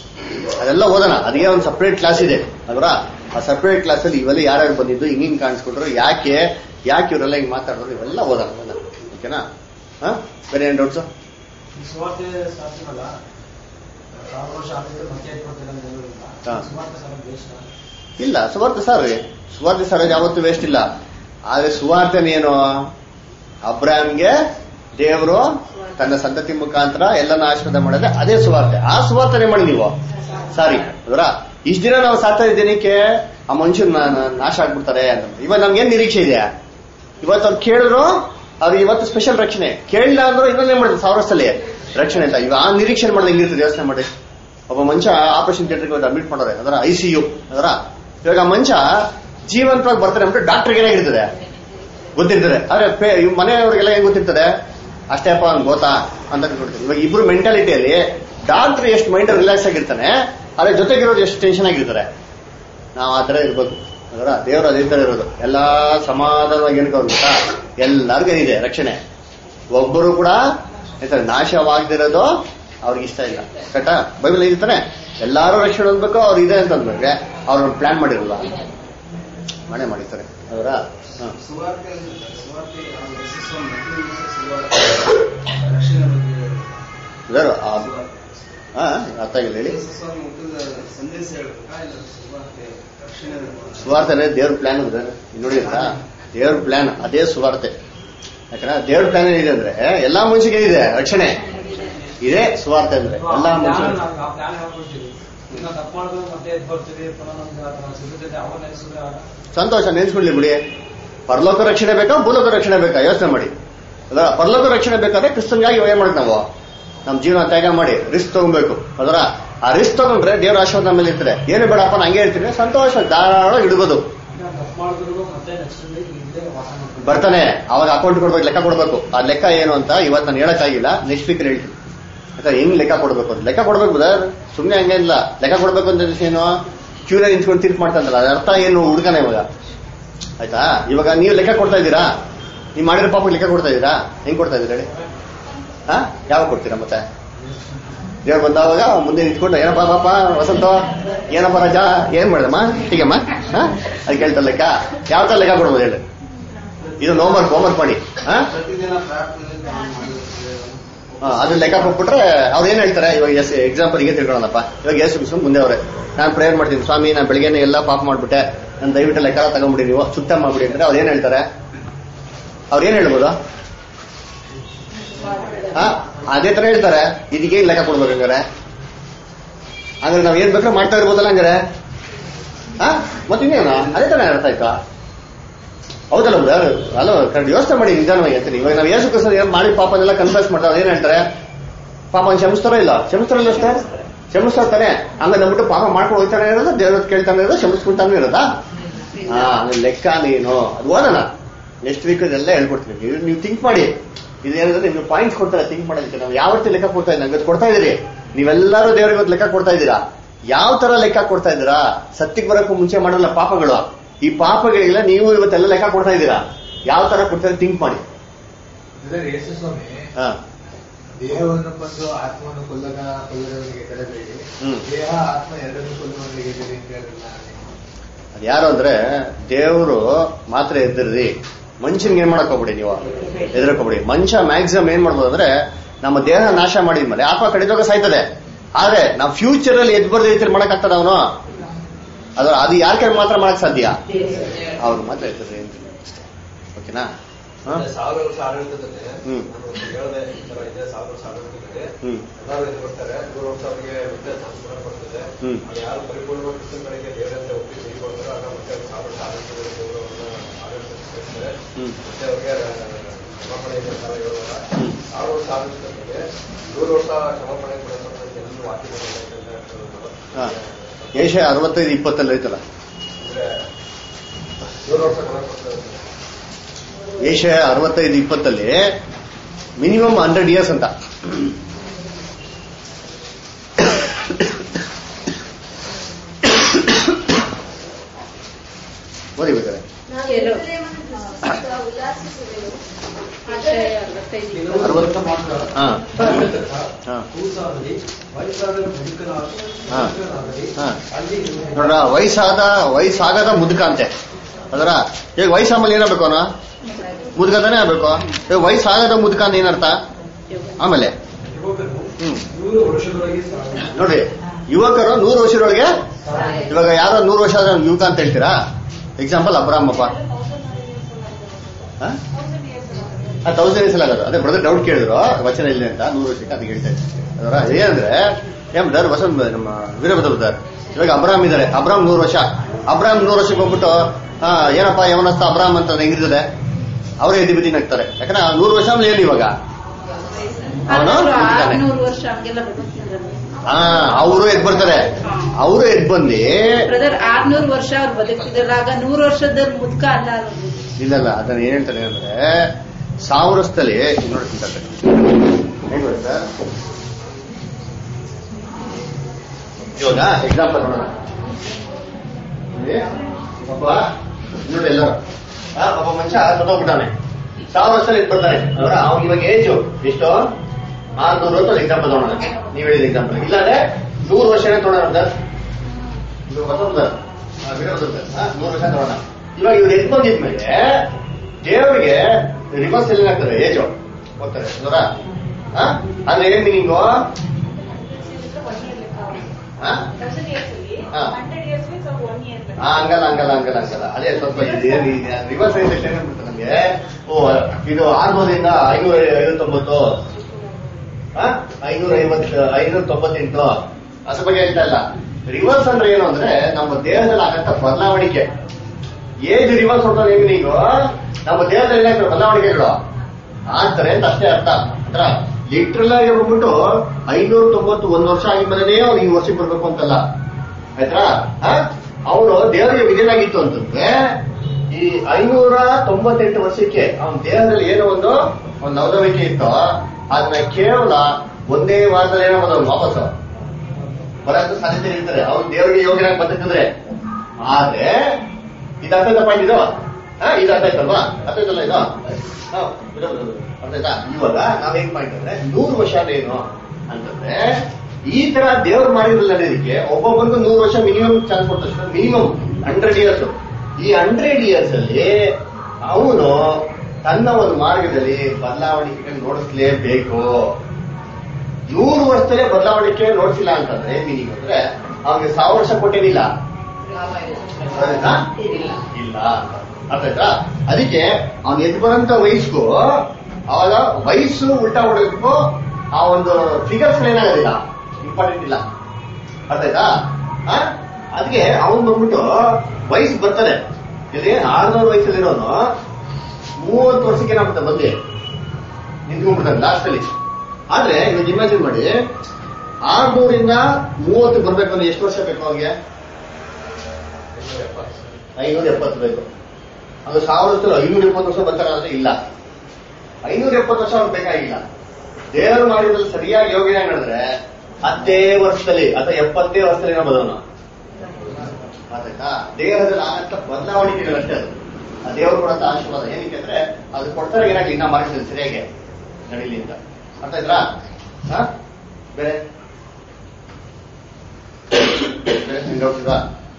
ಅದೆಲ್ಲ ಓದೋಣ ಅದಕ್ಕೆ ಒಂದು ಸಪರೇಟ್ ಕ್ಲಾಸ್ ಇದೆ ಅಲ್ವರ ಆ ಸಪರೇಟ್ ಕ್ಲಾಸ್ ಅಲ್ಲಿ ಇವೆಲ್ಲ ಯಾರ್ಯಾರು ಬಂದಿದ್ದು ಹಿಂಗ್ ಹಿಂಗ್ ಕಾಣಿಸ್ಕೊಂಡ್ರು ಯಾಕೆ ಯಾಕೆ ಇವರೆಲ್ಲ ಹಿಂಗ್ ಮಾತಾಡೋರು ಇವೆಲ್ಲ ಓದೋಣ ಅವೆಲ್ಲ ಓಕೆನಾ ಹಾ ಬೇರೆ ಏನ್ ಡೌಟ್ಸ್ ಸುವಾರ್ತೆ ಶಾಸ್ತ್ರವಲ್ಲ ಸಾವಿರ ವರ್ಷ ಆದ್ರೆ ಮತ್ತೆ ಇಟ್ಕೊಡ್ತಿಲ್ಲ ಅಂತ ಹೇಳೋದಿಲ್ಲ ಹಾ. ಸುವಾರ್ತೆ ಸಲ ಬೇಷ ಇಲ್ಲ ಸುವಾರ್ತೆ ಸರ್ ಸುವಾರ್ತೆ ಸರ್ ಯಾವತ್ತೂ ವೇಸ್ಟ್ ಇಲ್ಲ ಆದ್ರೆ ಸುವಾರ್ತೆನೇನು ಅಬ್ರಾಮ್ಗೆ ದೇವರು ತನ್ನ ಸಂತತಿ ಮುಖಾಂತರ ಎಲ್ಲನ ಆಶೀರ್ವಾದ ಮಾಡಿದ್ರೆ ಅದೇ ಸುವಾರ್ತೆ ಆ ಸುವಾರ್ತೆನೆ ಮಾಡಿ ನೀವು ಸಾರಿ ಅವರ ಇಷ್ಟ ದಿನ ನಾವು ಸಾಕ್ತಾ ಇದ್ದೇನಕ್ಕೆ ಆ ಮನುಷ್ಯನ ನಾಶ ಆಗ್ಬಿಡ್ತಾರೆ ಅಂತ ಇವಾಗ ನಮ್ಗೇನ್ ನಿರೀಕ್ಷೆ ಇದೆ ಇವತ್ತು ಅವ್ರು ಕೇಳಿದ್ರು ಅವ್ರಿಗೆ ಇವತ್ತು ಸ್ಪೆಷಲ್ ರಕ್ಷಣೆ ಕೇಳಿಲ್ಲ ಅಂದ್ರು ಇನ್ನೊಂದೇ ಮಾಡಿದ್ರು ಸಾವಿರ ವರ್ಷದಲ್ಲಿ ರಕ್ಷಣೆ ಅಂತ ಇವಾಗ ಆ ನಿರೀಕ್ಷೆ ಮಾಡಿದ್ರೆ ಹೆಂಗಿರ್ತದೆ ಯೋಚನೆ ಮಾಡಿ ಒಬ್ಬ ಮನುಷ್ಯ ಆಪರೇಷನ್ ಥಿಯೇಟರ್ಗೆ ಹೋಗಿ ಅಡ್ಮಿಟ್ ಮಾಡೋರೆ ಅದರ ಐ ಸಿ ಯು ಅದರ ಇವಾಗ ಆ ಮನುಷ್ಯ ಜೀವಂತವಾಗಿ ಬರ್ತಾರೆ ಅಂದ್ಬಿಟ್ಟು ಡಾಕ್ಟರ್ಗೆ ಏನಾಗಿರ್ತದೆ ಗೊತ್ತಿರ್ತದೆ ಆದ್ರೆ ಪೇ- ಇವ್ ಮನೆಯವರಿಗೆಲ್ಲ ಏನ್ ಗೊತ್ತಿರ್ತದೆ ಅಷ್ಟೇಪ್ಪ ಅವ್ನ್ ಗೊತ್ತಾ ಅಂತ ತಿಳ್ಕೊಳ್ತಾರೆ ಇವಾಗ ಇಬ್ರು ಮೆಂಟಾಲಿಟಿಯಲ್ಲಿ ಡಾಕ್ಟರ್ ಎಷ್ಟು ಮೈಂಡ್ ರಿಲ್ಯಾಕ್ಸ್ ಆಗಿರ್ತಾನೆ ಅದ್ರ ಜೊತೆಗಿರೋದು ಎಷ್ಟು ಟೆನ್ಷನ್ ಆಗಿರ್ತಾರೆ ನಾವು ಆ ತರ ಇರ್ಬೇಕು ಅದರ ದೇವರು ಅದೇ ತರ ಇರೋದು ಎಲ್ಲಾ ಸಮಾಧಾನವಾಗಿ ಏನಕ್ಕೆ ಗೊತ್ತಾ ಎಲ್ಲರಿಗೂ ಇದೆ ರಕ್ಷಣೆ ಒಬ್ಬರು ಕೂಡ ಹೇಳ್ತಾರೆ ನಾಶವಾಗದಿರೋದು ಅವ್ರಿಗೆ ಇಷ್ಟ ಇಲ್ಲ ಕರೆಕ್ಟಾ ಬೈಬಲ್ ಇರ್ತಾನೆ ಎಲ್ಲಾರು ರಕ್ಷಣೆ ಹೊಂದ್ಬೇಕು ಅವ್ರು ಇದೆ ಅಂತ ಅಂದ್ಬಿಟ್ರೆ ಅವ್ರು ಪ್ಲಾನ್ ಮಾಡಿರಲ್ಲ ಮನೆ ಮಾಡಿರ್ತಾರೆ ಅದರ ಸುವಾರ್ತೆ ಸುವಾರ್ತೆ ನಾವು ಯಶಸ್ಸನ್ನು ಸುವಾರ್ತೆ ರಕ್ಷಣೆ ಬಗ್ಗೆ ಇದಾರು ಸುವಾರ್ತೆ. ಹಾ ಅರ್ಥ ಆಗಿಲ್ಲ ಹೇಳಿ ಸ್ವಾಮಿ ಹುಟ್ಟಿದ ಸಂದೇಶ ಹೇಳ್ಬೇಕಾ ಇಲ್ಲ ಸುವಾರ್ತೆ ರಕ್ಷಣೆ ಸುವಾರ್ತೆ ಅಂದ್ರೆ ದೇವ್ರ ಪ್ಲಾನ್ ಇದೆ ನೋಡಿದ್ರ ದೇವ್ರ ಪ್ಲಾನ್ ಅದೇ ಸುವಾರ್ತೆ ಯಾಕಂದ್ರೆ ದೇವ್ರ ಪ್ಲಾನ್ ಏನಿದೆ ಅಂದ್ರೆ ಎಲ್ಲಾ ಮನುಷ್ಯಗೆ ಇದೆ ರಕ್ಷಣೆ ಇದೇ ಸುವಾರ್ತೆ ಅಂದ್ರೆ ಎಲ್ಲಾ ಮನುಷ್ಯ ಆ ಪ್ಲಾನ್ ಹೇಳ್ಕೊಡ್ತೀವಿ ಈಗ ತಪ್ಪು ಮಾಡಿದ್ರೆ ಮತ್ತೆ ಎದ್ದು ಬರ್ತೀವಿ ಪುನಃ ನಮ್ಗೆ ಆ ಥರ ಸಿಗುತ್ತೆ ಅವಾಗ ನೆನೆಸಿದ್ರೆ ಆಗ ಸಂತೋಷ ನೆನ್ಸ್ಕೊಳ್ಳಿ ಬಿಡಿ ಪರಲೋಕ ರಕ್ಷಣೆ ಬೇಕಾ ಭೂಲೋಕ ರಕ್ಷಣೆ ಬೇಕಾ ಯೋಚನೆ ಮಾಡಿ ಅದರ ಪರಲೋಕ ರಕ್ಷಣೆ ಬೇಕಾದ್ರೆ ಕ್ರಿಸ್ತನ್ಗಾಗಿ ಏನ್ ಮಾಡಿ ನಾವು ನಮ್ಮ ಜೀವನ ತ್ಯಾಗ ಮಾಡಿ ರಿಸ್ಕ್ ತಗೊಬೇಕು ಅದರ ಆ ರಿಸ್ಕ್ ತಗೊಂಡ್ರೆ ದೇವರ ಆಶೀರ್ವಾದ ನಮ್ಮ ಮೇಲೆ ಇರ್ತದೆ ಏನು ಬೇಡಪ್ಪ ನಾನು ಹಂಗೆ ಹೇಳ್ತೀನಿ ಸಂತೋಷ ಧಾರಾಳ ಇಡ್ಬೋದು ಈಗ ತಪ್ಪು ಮಾಡಿದ್ರು ಮತ್ತೆ ನೆಕ್ಸ್ಟ್ ವೀಕ್ ಇಲ್ಲೇ ವಾಸ ಮಾಡ್ತೀವಿ ಬರ್ತಾನೆ ಅವಾಗ ಅಕೌಂಟ್ ಕೊಡ್ಬೇಕು ಲೆಕ್ಕ ಕೊಡ್ಬೇಕು ಆ ಲೆಕ್ಕ ಏನು ಅಂತ ಇವತ್ತು ನಾನು ಹೇಳಕ್ಕಾಗಿಲ್ಲ ನೆಕ್ಸ್ಟ್ ವೀಕ್ ಹೇಳ್ತೀನಿ ಯಾಕಂದ್ರೆ ಹೆಂಗ್ ಲೆಕ್ಕ ಕೊಡ್ಬೇಕು ಅಂತ ಲೆಕ್ಕ ಕೊಡ್ಬೇಕು ಬದರ್ ಸುಮ್ನೆ ಹಂಗೆ ಇಲ್ಲ ಲೆಕ್ಕ ಕೊಡ್ಬೇಕು ಅಂತ ಏನು ಕ್ಯೂನ ನಿಂತ್ಕೊಂಡು ತೀರ್ಪು ಮಾಡ್ತಾನಲ್ಲ ಅದ್ರ ಅರ್ಥ ಏನು ಹುಡುಗನ ಇವಾಗ ಆಯ್ತಾ ಇವಾಗ ನೀವು ಲೆಕ್ಕ ಕೊಡ್ತಾ ಇದ್ದೀರಾ ನೀವು ಮಾಡಿರೋ ಪಾಪ ಲೆಕ್ಕ ಕೊಡ್ತಾ ಇದ್ದೀರಾ ಹೆಂಗ್ ಕೊಡ್ತಾ ಇದ್ದೀರಾ ಹೇಳಿ ಹಾ ಯಾವಾಗ ಕೊಡ್ತೀರಾ ಮತ್ತೆ ದೇವ್ರು ಬಂದವಾಗ ಮುಂದೆ ನಿಂತ್ಕೊಂಡು ಏನಪ್ಪ ಪಾಪ ವಸಂತ ಏನಪ್ಪ ರಾಜ ಏನ್ ಮಾಡಿದಮ್ಮ ಹೀಗಮ್ಮ ಹಾ ಅದು ಕೇಳ್ತಾ ಲೆಕ್ಕ ಯಾವ ತರ ಲೆಕ್ಕ ಕೊಡ್ಬೋದು ಹೇಳಿ ಇದು ಹೋಮ್ವರ್ಕ್ ಹೋಮ್ವರ್ಕ್ ಮಾಡಿ ಹಾ ಪ್ರತಿದಿನ ಪ್ರಾರ್ಥನೆ ಮಾಡಿದ್ರೆ ಹಾ, ಅದು ಲೆಕ್ಕ ಕೊಟ್ಬಿಟ್ರೆ ಅವ್ರು ಏನ್ ಹೇಳ್ತಾರೆ ಇವಾಗ ಎಸ್ ಎಕ್ಸಾಂಪಲ್ ಈಗ ತಿಳ್ಕೊಳ್ಳೋಣಪ್ಪ ಇವಾಗ ಯೇಸು ಕ್ರಿಸ್ತು ಮುಂದೆ ಅವ್ರೆ ನಾನು ಪ್ರೇಯರ್ ಮಾಡ್ತೀನಿ ಸ್ವಾಮಿ ನಾನು ಬೆಳಿಗ್ಗೆನೆ ಎಲ್ಲ ಪಾಪ ಮಾಡ್ಬಿಟ್ಟೆ ನಾನು ದಯವಿಟ್ಟು ಲೆಕ್ಕ ತಗೊಂಡ್ಬಿಡಿ ನೀವು ಸುತ್ತ ಮಾಡ್ಬಿಡಿ ಅಂದ್ರೆ ಅವ್ರು ಏನ್ ಹೇಳ್ತಾರೆ ಅವ್ರು ಏನ್ ಹೇಳ್ಬೋದು ಹಾ ಅದೇ ತರ ಹೇಳ್ತಾರೆ ಇದಕ್ಕೆ ಏನ್ ಲೆಕ್ಕ ಕೊಡ್ಬೇಕು ಹಂಗಾರೆ ಹಂಗಾರೆ ನಾವ್ ಏನ್ ಬೇಕಾದ್ರೆ ಮಾಡ್ತಾ ಇರ್ಬೋದಲ್ಲ ಹಂಗಾರೆ ಹಾ ಮತ್ತೆ ಇನ್ನೇನು ಅದೇ ತರ ಅರ್ಥ ಆಯ್ತಾ ಹೌದಲ್ಲ ಬ್ರದರ್ ಅಲ್ಲ ಕರೆಕ್ಟ್ ಯೋಚನೆ ಮಾಡಿ ನಿಧಾನವಾಗಿ ಅಂತೀನಿ ಇವಾಗ ನಾವು ಯೇಸು ಕ್ರಿಸ್ತ ಏನ್ ಮಾಡಿ ಪಾಪನೆಲ್ಲ ಕನ್ಫ್ಯೂಸ್ ಮಾಡ್ತಾರೆ ಏನ್ ಹೇಳ್ತಾರೆ ಪಾಪ ಕ್ಷಮಿಸ್ತಾರೋ ಇಲ್ಲ ಕ್ಷಮಿಸ್ತಾರಲ್ಲ ಅಷ್ಟೇ ಕ್ಷಮಿಸ್ತಾರೆ ತಾನೆ ಹಂಗ ನಮ್ಬಿಟ್ಟು ಪಾಪ ಮಾಡ್ಕೊಂಡು ಹೋಗ್ತಾನೆ ಇರೋದು ದೇವ್ರ ಕೇಳ್ತಾನೆ ಇರೋದು ಕ್ಷಮಿಸ್ಕೊಂತಾನೆ ಇರೋದಾ ಹಾ ಹಂಗ ಲೆಕ್ಕ ನೀನು ಅದು ಓದೋಣ ನೆಕ್ಸ್ಟ್ ವೀಕ್ ಎಲ್ಲ ಹೇಳ್ಕೊಡ್ತೀನಿ ನೀವು ನೀವು ಥಿಂಕ್ ಮಾಡಿ ಇದೇನಂದ್ರೆ ನಿಮ್ಗೆ ಪಾಯಿಂಟ್ಸ್ ಕೊಡ್ತಾರೆ ಥಿಂಕ್ ಮಾಡೋದಕ್ಕೆ ನಾವು ಯಾವ ರೀತಿ ಲೆಕ್ಕ ಕೊಡ್ತಾ ಇದ್ದೀವಿ ನಂಗೆ ಕೊಡ್ತಾ ಇದೀರಿ ನೀವೆಲ್ಲರೂ ದೇವ್ರಿಗೆ ಇವತ್ತು ಲೆಕ್ಕ ಕೊಡ್ತಾ ಇದ್ದೀರಾ ಯಾವ ತರ ಲೆಕ್ಕ ಕೊಡ್ತಾ ಇದ್ದೀರಾ ಸತ್ಯಕ್ಕೆ ಬರೋಕ್ಕೂ ಮುಂಚೆ ಮಾಡಲ್ಲ ಪಾಪಗಳು ಈ ಪಾಪಗಳಿಗೆಲ್ಲ ನೀವು ಇವತ್ತೆಲ್ಲ ಲೆಕ್ಕ ಕೊಡ್ತಾ ಇದ್ದೀರಾ ಯಾವ ತರ ಕೊಡ್ತಾರೆ ಥಿಂಕ್ ಮಾಡಿ ಅಂದ್ರೆ ಯೇಸು ಸ್ವಾಮಿ ಹಾ ದೇಹವನ್ನು ಕೊಂದು ಆತ್ಮವನ್ನು ಕೊಲ್ಲಗ ಕೊಲ್ಲದವನಿಗೆ ಕೆಡಬೇಡಿ ಹ್ಮ್. ದೇಹ ಆತ್ಮ ಎರಡನ್ನು ಕೊಲ್ಲುವವನಿಗೆ ಎದುರಿ ಅಂತ ಹೇಳಿಲ್ಲ ಅದು ಯಾರು ಅಂದ್ರೆ ದೇವರು ಮಾತ್ರ ಎದ್ದಿರ್ರಿ ಮನುಷ್ಯನ್ಗೆ ಏನ್ ಮಾಡಕ್ ಹೋಗ್ಬಿಡಿ ನೀವು ಎದುರಕೋಬಿಡಿ ಮನುಷ್ಯ ಮ್ಯಾಕ್ಸಿಮಮ್ ಏನ್ ಮಾಡ್ಬೋದು ಅಂದ್ರೆ ನಮ್ಮ ದೇಹ ನಾಶ ಮಾಡಿದ್ಮೇಲೆ ಆತ್ಮ ಕಡಿದಾಗ ಸಾಯ್ತದೆ ಆದ್ರೆ ನಾವು ಫ್ಯೂಚರ್ ಅಲ್ಲಿ ಎದ್ ಬರ್ದ ರೀತಿಯಲ್ಲಿ ಮಾಡಕ್ ಆಗ್ತದ ಅವನು ಅದು ಅದು ಯಾರ ಕೈ ಮಾತ್ರ ಮಾಡಕ್ ಸಾಧ್ಯ ಅವ್ರು ಮಾತ್ರ ಎದ್ದಿರ್ರಿ ಅಂತೀನಿ ಅಷ್ಟೇ ಓಕೆನಾ ಹಾ? ಸಾವಿರ ವರ್ಷ ಆಡಳಿತದಲ್ಲಿ ಹ್ಮ್. ನಾನು ಹೇಳಿದೆ ಈ ತರ ಇದೆ ಸಾವಿರ ವರ್ಷ ಆಡಳಿತದಲ್ಲಿ ಹ್ಮ್ ಎಲ್ಲರೂ ಇದು ಬರ್ತಾರೆ ನೂರು ವರ್ಷ ಅವರಿಗೆ ಮತ್ತೆ ಸಂಸ್ಕಾರ ಬರ್ತದೆ ಹ್ಮ್. ಅದು ಯಾರು ಪರಿಪೂರ್ಣ ಕ್ರಿಸ್ತನಿಗೆ ದೇವರಂತೆ ಒಪ್ಪಿ ಸಹಿ ಕೊಡ್ತಾರೋ ಆಗ ಮತ್ತೆ ಅವ್ರು ಸಾವಿರ ವರ್ಷ ಆಡಳಿತದಲ್ಲಿ ದೇವರನ್ನ ಆಡಳಿತ ನಡೆಸ್ತಾರೆ. ಹ್ಮ್ ಮತ್ತೆ ಅವ್ರಿಗೆ ಕ್ಷಮಾಪಣೆ ಇದೆ ಅಂತ ಹೇಳುವಾಗ ಸಾವಿರ ವರ್ಷ ಆಡಳಿತದಲ್ಲಿ ನೂರು ವರ್ಷ ಕ್ಷಮಾಪಣೆ ಕೊಡೋದು ಎಲ್ಲರೂ ವಾಕ್ಯ ಹಾ ಏಷ ಅರವತ್ತೈದು ಇಪ್ಪತ್ತಲ್ಲಿ ಐತಲ್ಲ ಅಂದ್ರೆ ನೂರು ವರ್ಷ ಕೊಡೋಕೆ ಕೊಡ್ತಾರೆ ಏಷ ಅರವತ್ತೈದು ಇಪ್ಪತ್ತಲ್ಲಿ ಮಿನಿಮಮ್ ಹಂಡ್ರೆಡ್ ಇಯರ್ಸ್ ಅಂತ ಓದಿ ಬೇಕಾರೆ ನಾನು ಕೆಲವು. ಯೆರೂಸಲೇಮನ್ನು ದೃಷ್ಟಿಸುತ್ತಾ ಉಲ್ಲಾಸಿಸುವೆನು ವಿಷಯ ಅರವತ್ತೈದು ಅರವತ್ತು ಮಾತ್ರ ಹಾ ಹಾ ಕೂಸಾಗಲಿ ವಯಸ್ಸಾದ ಮುದುಕನಾಗಲಿ ಹಾ. ಮುದುಕನಾಗಲಿ ಹಾ. ಅಲ್ಲಿ ನೋಡ್ರ ವಯಸ್ಸಾದ ವಯಸ್ಸಾಗದ ಮುದುಕ ಅಂತೆ ಅದರ ಈಗ ವಯಸ್ಸಾದ್ಮೇಲೆ ಏನಾಗಬೇಕು ಅವನು ಮುದುಕ ತಾನೇ ಆಗ್ಬೇಕು ಈಗ ವಯಸ್ಸಾಗದ ಮುದುಕ ಅಂತ ಏನರ್ಥ ಆಮೇಲೆ ಯುವಕರು ಹ್ಮ್ ನೂರು ವರ್ಷದೊಳಗೆ ಸಾವು. ನೋಡ್ರಿ ಯುವಕರು ನೂರು ವರ್ಷದೊಳಗೆ ಇವಾಗ ಯಾರೋ ನೂರು ವರ್ಷ ಆದ ಯುವಕ ಅಂತ ಹೇಳ್ತೀರಾ ಎಕ್ಸಾಂಪಲ್ ಅಬ್ರಾಮಪ್ಪ ತೌಸಂಡ್ ಇಯರ್ಸ್ ಆಗೋದು ಅದೇ ಬ್ರದರ್ ಡೌಟ್ ಕೇಳಿದ್ರು ವಚನ ಇಲ್ಲ ಅಂತ ನೂರು ವರ್ಷಕ್ಕೆ ಅದಕ್ಕೆ ಹೇಳ್ತಾ ಇದ್ದೀನಿ ಅದರ ಏನಂದ್ರೆ ಏನ್ ಬ್ರದರ್ ವಸಂತ ನಮ್ಮ ವೀರಭದ್ರ ಬ್ರದರ್ ಇವಾಗ ಅಬ್ರಾಮ್ ಇದಾರೆ ಅಬ್ರಾಮ್ ನೂರು ವರ್ಷ ಅಬ್ರಾಮ್ ನೂರು ವರ್ಷಕ್ಕೆ ಹೋಗ್ಬಿಟ್ಟು ಆ, ಏನಪ್ಪ ಯವನಸ್ಥ ಅಬ್ರಾಮ್ ಅಂತ ಹೆಂಗಿರ್ತದೆ ಅವರೇ ಎದ್ದು ಬಿದ್ದಿ ನಗ್ತಾರೆ ಯಾಕಂದ್ರೆ ಆ ನೂರು ವರ್ಷ ಆಮೇಲೆ ಏನು ಇವಾಗ ಅವನು ಮುದುಕನೇ. ಆರ್ನೂರು ವರ್ಷ ಹಂಗೆಲ್ಲ ಬದುಕ್ತಿದ್ರಲ್ಲ ಹಾ ಅವರು ಎದ್ ಬರ್ತಾರೆ ಅವರು ಎದ್ ಬಂದು ಬ್ರದರ್ ಆರ್ನೂರು ವರ್ಷ ಅವ್ರು ಬದುಕ್ತಿದ್ರಲ್ಲ ಆಗ ನೂರು ವರ್ಷದಲ್ಲಿ ಮುದ್ಕ ಅಲ್ಲ ಅವ್ರು. ಇಲ್ಲಲ್ಲ ಅದನ್ನ ಏನ್ ಹೇಳ್ತಾರೆ ಅಂದ್ರೆ ಸಾವಿರ ವರ್ಷದಲ್ಲಿ ನೋಡಿ ಹೇಗೆ ಗೊತ್ತಾ ಇವಾಗ ಎಕ್ಸಾಂಪಲ್ ನೋಡೋಣ ನೋಡಿ, ಒಬ್ಬ ನೋಡಿ ಎಲ್ಲರೂ ಆ, ಒಬ್ಬ ಮನುಷ್ಯ ಸತ್ತೋಗ್ಬಿಟ್ಟಾನೆ ಸಾವಿರ ವರ್ಷದಲ್ಲಿ ಇದ್ ಬರ್ತಾನೆ ಅವರ ಅವ್ನು ಇವಾಗ ಏಜು ಎಷ್ಟು ಆರ್ನೂರು ಅಂತ ಎಕ್ಸಾಂಪಲ್ ತಗೊಳ್ಳೋಣ ನೀವ್ ಹೇಳಿದ ಎಕ್ಸಾಂಪಲ್ ಇಲ್ಲಾಂದ್ರೆ ನೂರು ವರ್ಷನೇ ತಗೊಳ್ಳೋಣ ಸರ್ ಇದು ವಸಂತ ಆ, ವಿರೋಧ ಆ, ನೂರು ವರ್ಷ ತಗೊಳ್ಳೋಣ ಇವಾಗ ಇವ್ರು ಎದ್ ಬಂದಿದ್ಮೇಲೆ ದೇವರಿಗೆ ರಿವರ್ಸ್ ಎಲ್ಲಿ ಆಗ್ತದೆ ಏಜು ಹೋಗ್ತಾರೆ ಅದರ ಅಂದ್ರೆ ಏನ್ ಮೀನಿಂಗು ಹಾ? ತೌಸಂಡ್ ಇಯರ್ಸ್ ಅಲ್ಲಿ ಹಾ. ಹಂಡ್ರೆಡ್ ಇಯರ್ಸ್ ಸ್ವಲ್ಪ ಒನ್ ಇಯರ್ ಆ, ಹಂಗಲ್ಲ ಹಂಗಲ್ಲ ಹಂಗಲ್ಲ ಹಂಗಲ್ಲ ಅದೇ ಸ್ವಲ್ಪ ರಿವರ್ಸ್ ಏನ್ ಏನ್ಬಿಡ್ತು ನಮ್ಗೆ ಓ ಇದು ಆರ್ನೂರಿಂದ ಐನೂರ ಐವತ್ತೊಂಬತ್ತು ಆ? ಐನೂರ ಐವತ್ತು ಐನೂರ ತೊಂಬತ್ತೆಂಟು ಅದ್ರ ಬಗ್ಗೆ ಹೇಳ್ತಾ ಇಲ್ಲ ರಿವರ್ಸ್ ಅಂದ್ರೆ ಏನು ಅಂದ್ರೆ ನಮ್ಮ ದೇಹದಲ್ಲಿ ಆಗಂತ ಬದಲಾವಣಿಕೆ ಏಜ್ ರಿವರ್ಸ್ ಹೊರಟ ನೀವು ನಮ್ಮ ದೇಹದಲ್ಲಿ ಏನಾಗ್ತದೆ ಬದಲಾವಣೆಗಳು ಆಗ್ತಾರೆ ಅಂತ ಅಷ್ಟೇ ಅರ್ಥ ಅಂದ್ರ ಲಿಟ್ರಲ್ ಆಗಿ ಬಂದ್ಬಿಟ್ಟು ಐನೂರ ತೊಂಬತ್ತು ಒಂದ್ ವರ್ಷ ಆಗಿದ್ಮೇಲೆ ಅವ್ನು ಈ ವರ್ಷಕ್ಕೆ ಬರ್ಬೇಕು ಅಂತಲ್ಲ ಆಯ್ತಾ ಅವನು ದೇವರಿಗೆ ವಿಧೇನಾಗಿತ್ತು ಅಂತಂದ್ರೆ ಈ ಐನೂರ ತೊಂಬತ್ತೆಂಟು ವರ್ಷಕ್ಕೆ ಅವನ ದೇಹದಲ್ಲಿ ಏನೋ ಒಂದು ಒಂದು ನವದವಿಕೆ ಇತ್ತು ಅದನ್ನ ಕೇವಲ ಒಂದೇ ವಾರದಲ್ಲಿ ಏನೋ ಒಂದು ವಾಪಸ್ ಬರೋದು ಸಾಧ್ಯತೆ ಇರ್ತಾರೆ ಅವ್ನು ದೇವರಿಗೆ ಯೋಗ್ಯನಾಗಿ ಬದುಕಿದ್ರೆ ಆದ್ರೆ ಇದು ಅರ್ಥ ಪಾಯಿಂಟ್ ಇದು ಹಾ, ಇದು ಅರ್ಥ ಆಯ್ತಲ್ವಾ ಅರ್ಥ ಆಯ್ತಲ್ಲ ಇದು ಹಾ, ಇದು, ಇದು, ಇದು. ಅರ್ಥ ಆಯ್ತಾ ಇವಾಗ ನಾವೇನ್ ಪಾಯಿಂಟ್ ಅಂದ್ರೆ ನೂರು ವರ್ಷ ಅಂದ್ರೆ ಏನು ಅಂತಂದ್ರೆ ಈ ತರ ದೇವ್ರು ಮಾಡಿರಲಿಲ್ಲ ಅನ್ನೋದಕ್ಕೆ ಒಬ್ಬೊಬ್ಬರಿಗೂ ನೂರು ವರ್ಷ ಮಿನಿಮಮ್ ಚಾನ್ಸ್ ಕೊಡ್ತಾರೆ ಮಿನಿಮಮ್ ಹಂಡ್ರೆಡ್ ಇಯರ್ಸ್ ಈ ಹಂಡ್ರೆಡ್ ಇಯರ್ಸ್ ಅಲ್ಲಿ ಅವನು ತನ್ನ ಒಂದು ಮಾರ್ಗದಲ್ಲಿ ಬದಲಾವಣೆ ನೋಡಿಸ್ಲೇಬೇಕು ನೂರು ವರ್ಷದಲ್ಲೇ ಬದಲಾವಣೆ ನೋಡ್ಸಿಲ್ಲ ಅಂತಂದ್ರೆ ಮೀನಿಂಗ್ ಅಂದ್ರೆ ಅವ್ನಿಗೆ ಸಾವಿರ ವರ್ಷ ಕೊಟ್ಟೇನಿಲ್ಲ ಹೌದಾ? ಇಲ್ಲ ಅರ್ಥ ಆಯ್ತಾ ಅದಕ್ಕೆ ಅವ್ನು ಎದ್ದು ಬರೋಂತ ವಯಸ್ಸು ಅವಾಗ ವಯಸ್ಸು ಉಲ್ಟಾ ಹೊಡೋದಕ್ಕೂ ಆ ಒಂದು ಫಿಗರ್ಸ್ ಏನಾಗೋದಿಲ್ಲ ಇಂಪಾರ್ಟೆಂಟ್ ಇಲ್ಲ ಅರ್ಥ ಆಯ್ತಾ ಆ? ಅದಕ್ಕೆ ಅವನ್ ಬಂದ್ಬಿಟ್ಟು ವಯಸ್ಸು ಬರ್ತಾನೆ ಇಲ್ಲಿ ಆರ್ನೂರು ವಯಸ್ಸಲ್ಲಿರೋನು ಮೂವತ್ತು ವರ್ಷಕ್ಕೆ ಏನಾಗ್ಬಿಡ್ತಾನೆ ಬಂದು ನಿಂತ್ಕೊಂಡ್ಬಿಡ್ತಾನೆ ಲಾಸ್ಟ್ ಅಲ್ಲಿ ಆದ್ರೆ ಇವಾಗ ಇಮ್ಯಾಜಿನ್ ಮಾಡಿ ಆರ್ನೂರಿಂದ ಮೂವತ್ತು ಬರ್ಬೇಕು ಅಂದ್ರೆ ಎಷ್ಟು ವರ್ಷ ಬೇಕು ಅವ್ರಿಗೆ ಐನೂರ ಎಪ್ಪತ್ತು ಬೇಕು ಅದು ಸಾವಿರ ವರ್ಷ ಐನೂರ ಎಪ್ಪತ್ತು ವರ್ಷ ಬರ್ತಾರಂದ್ರೆ ಇಲ್ಲ ಐನೂರ ಎಪ್ಪತ್ತು ವರ್ಷ ಅವ್ರಿಗೆ ಬೇಕಾಗಿಲ್ಲ ದೇವರು ಮಾಡಿದ್ರಲ್ಲಿ ಸರಿಯಾಗಿ ಯೋಗ್ಯ ನಡೆದ್ರೆ ಹತ್ತೇ ವರ್ಷದಲ್ಲಿ ಅಥವಾ ಎಪ್ಪತ್ತೇ ವರ್ಷದಲ್ಲಿ ಏನೋ ಬದವನು ಆಯ್ತಾ ದೇಹದಲ್ಲಿ ಆಗಂತ ಬದಲಾವಣೆಗಳು ಅಷ್ಟೇ ಅದು ಆ ದೇವರು ಕೊಡಂತ ಆಶೀರ್ವಾದ ಏನಕ್ಕೆ ಅಂದ್ರೆ ಅದು ಕೊಡ್ತಾರೆ ಏನಾಗಲಿ ಇನ್ನ ಮಾಡಿಸಿದ್ರೆ ಸರಿಯಾಗಿ ನಡೀಲಿ ಅಂತ ಅರ್ಥ ಆಯ್ತಾ ಹಾ ಬೇರೆ ಬೇರೆ ಡೌಟ್ ಇದಾ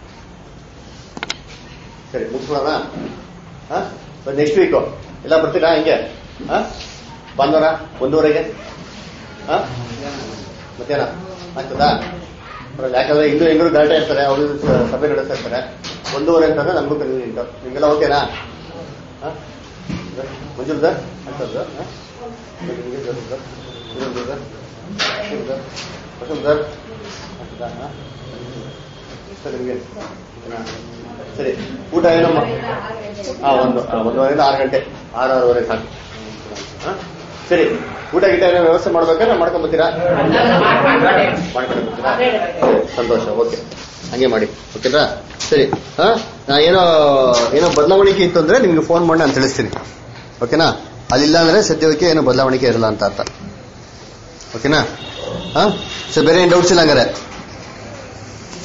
ಸರಿ ಮುಗಿಸ್ಬಿಡೋಣ ನೆಕ್ಸ್ಟ್ ವೀಕು ಎಲ್ಲ ಬರ್ತೀರಾ ಹಿಂಗೆ ಹಾ ಭಾನುವಾರ ಒಂದೂವರೆಗೆ ಹಾ ಮಧ್ಯಾಹ್ನ ಆಗ್ತದಾ ಪರವಾಗಿಲ್ಲ. ಯಾಕಂದ್ರೆ ಇನ್ನೂ ಹೆಂಗರು ಗಲಾಟೆ ಇರ್ತಾರೆ ಅವರು ಸಭೆ ನಡೆಸ್ತಾ ಇರ್ತಾರೆ ಒಂದೂವರೆ ಅಂತಂದ್ರೆ ನಮಗೂ ಕನ್ವೀನಿಯಂಟ್ ನಿಮ್ಗೆಲ್ಲ ಓಕೆನಾ ಹಾ? ಮಂಜುಳ ಸರ್ ಆಗ್ತದ ಸರ್ ಹಾ? ನಿಮ್ಗೆ ಸರ್ ಸರ್ ಇನ್ನೊಂದು ಸರ್ ಇನ್ನೊಂದು ಸರ್ ವಸಂತ್ ಸರ್ ಆಗ್ತದಾ ಹಾ? ಸರ್ ನಿಮ್ಗೆ ಓಕೆನಾ? ಸರಿ ಊಟ ಏನಮ್ಮ ಹಾ ಒಂದು ಆ, ಒಂದೂವರೆಯಿಂದ ಆರು ಗಂಟೆ ಆರು ಆರೂವರೆ ಸಾಕು ಹಾ? ಸರಿ ಊಟ ಗೀಟ ಏನೋ ವ್ಯವಸ್ಥೆ ಮಾಡ್ಬೇಕಾದ್ರೆ ಮಾಡ್ಕೊಂಡ್ ಬರ್ತೀರಾ ಮಾಡ್ಕೊಂಡು ಬರ್ತೀರಾ ಸಂತೋಷ ಓಕೆ ಹಂಗೆ ಮಾಡಿ ಓಕೆನಾ ಸರಿ ಹಾ ನಾ ಏನೋ ಏನೋ ಬದಲಾವಣೆ ಇತ್ತು ಅಂದ್ರೆ ನಿಮ್ಗೆ ಫೋನ್ ಮಾಡಿ ನಾನು ತಿಳಿಸ್ತೀನಿ ಓಕೆನಾ ಅಲ್ಲಿಲ್ಲ ಅಂದ್ರೆ ಸದ್ಯಕ್ಕೆ ಏನೋ ಬದಲಾವಣೆ ಇರಲ್ಲ ಅಂತ ಅರ್ಥ ಓಕೆನಾ ಹಾ ಸೊ ಬೇರೆ ಏನು ಡೌಟ್ಸ್ ಇಲ್ಲ ಹಂಗಾರೆ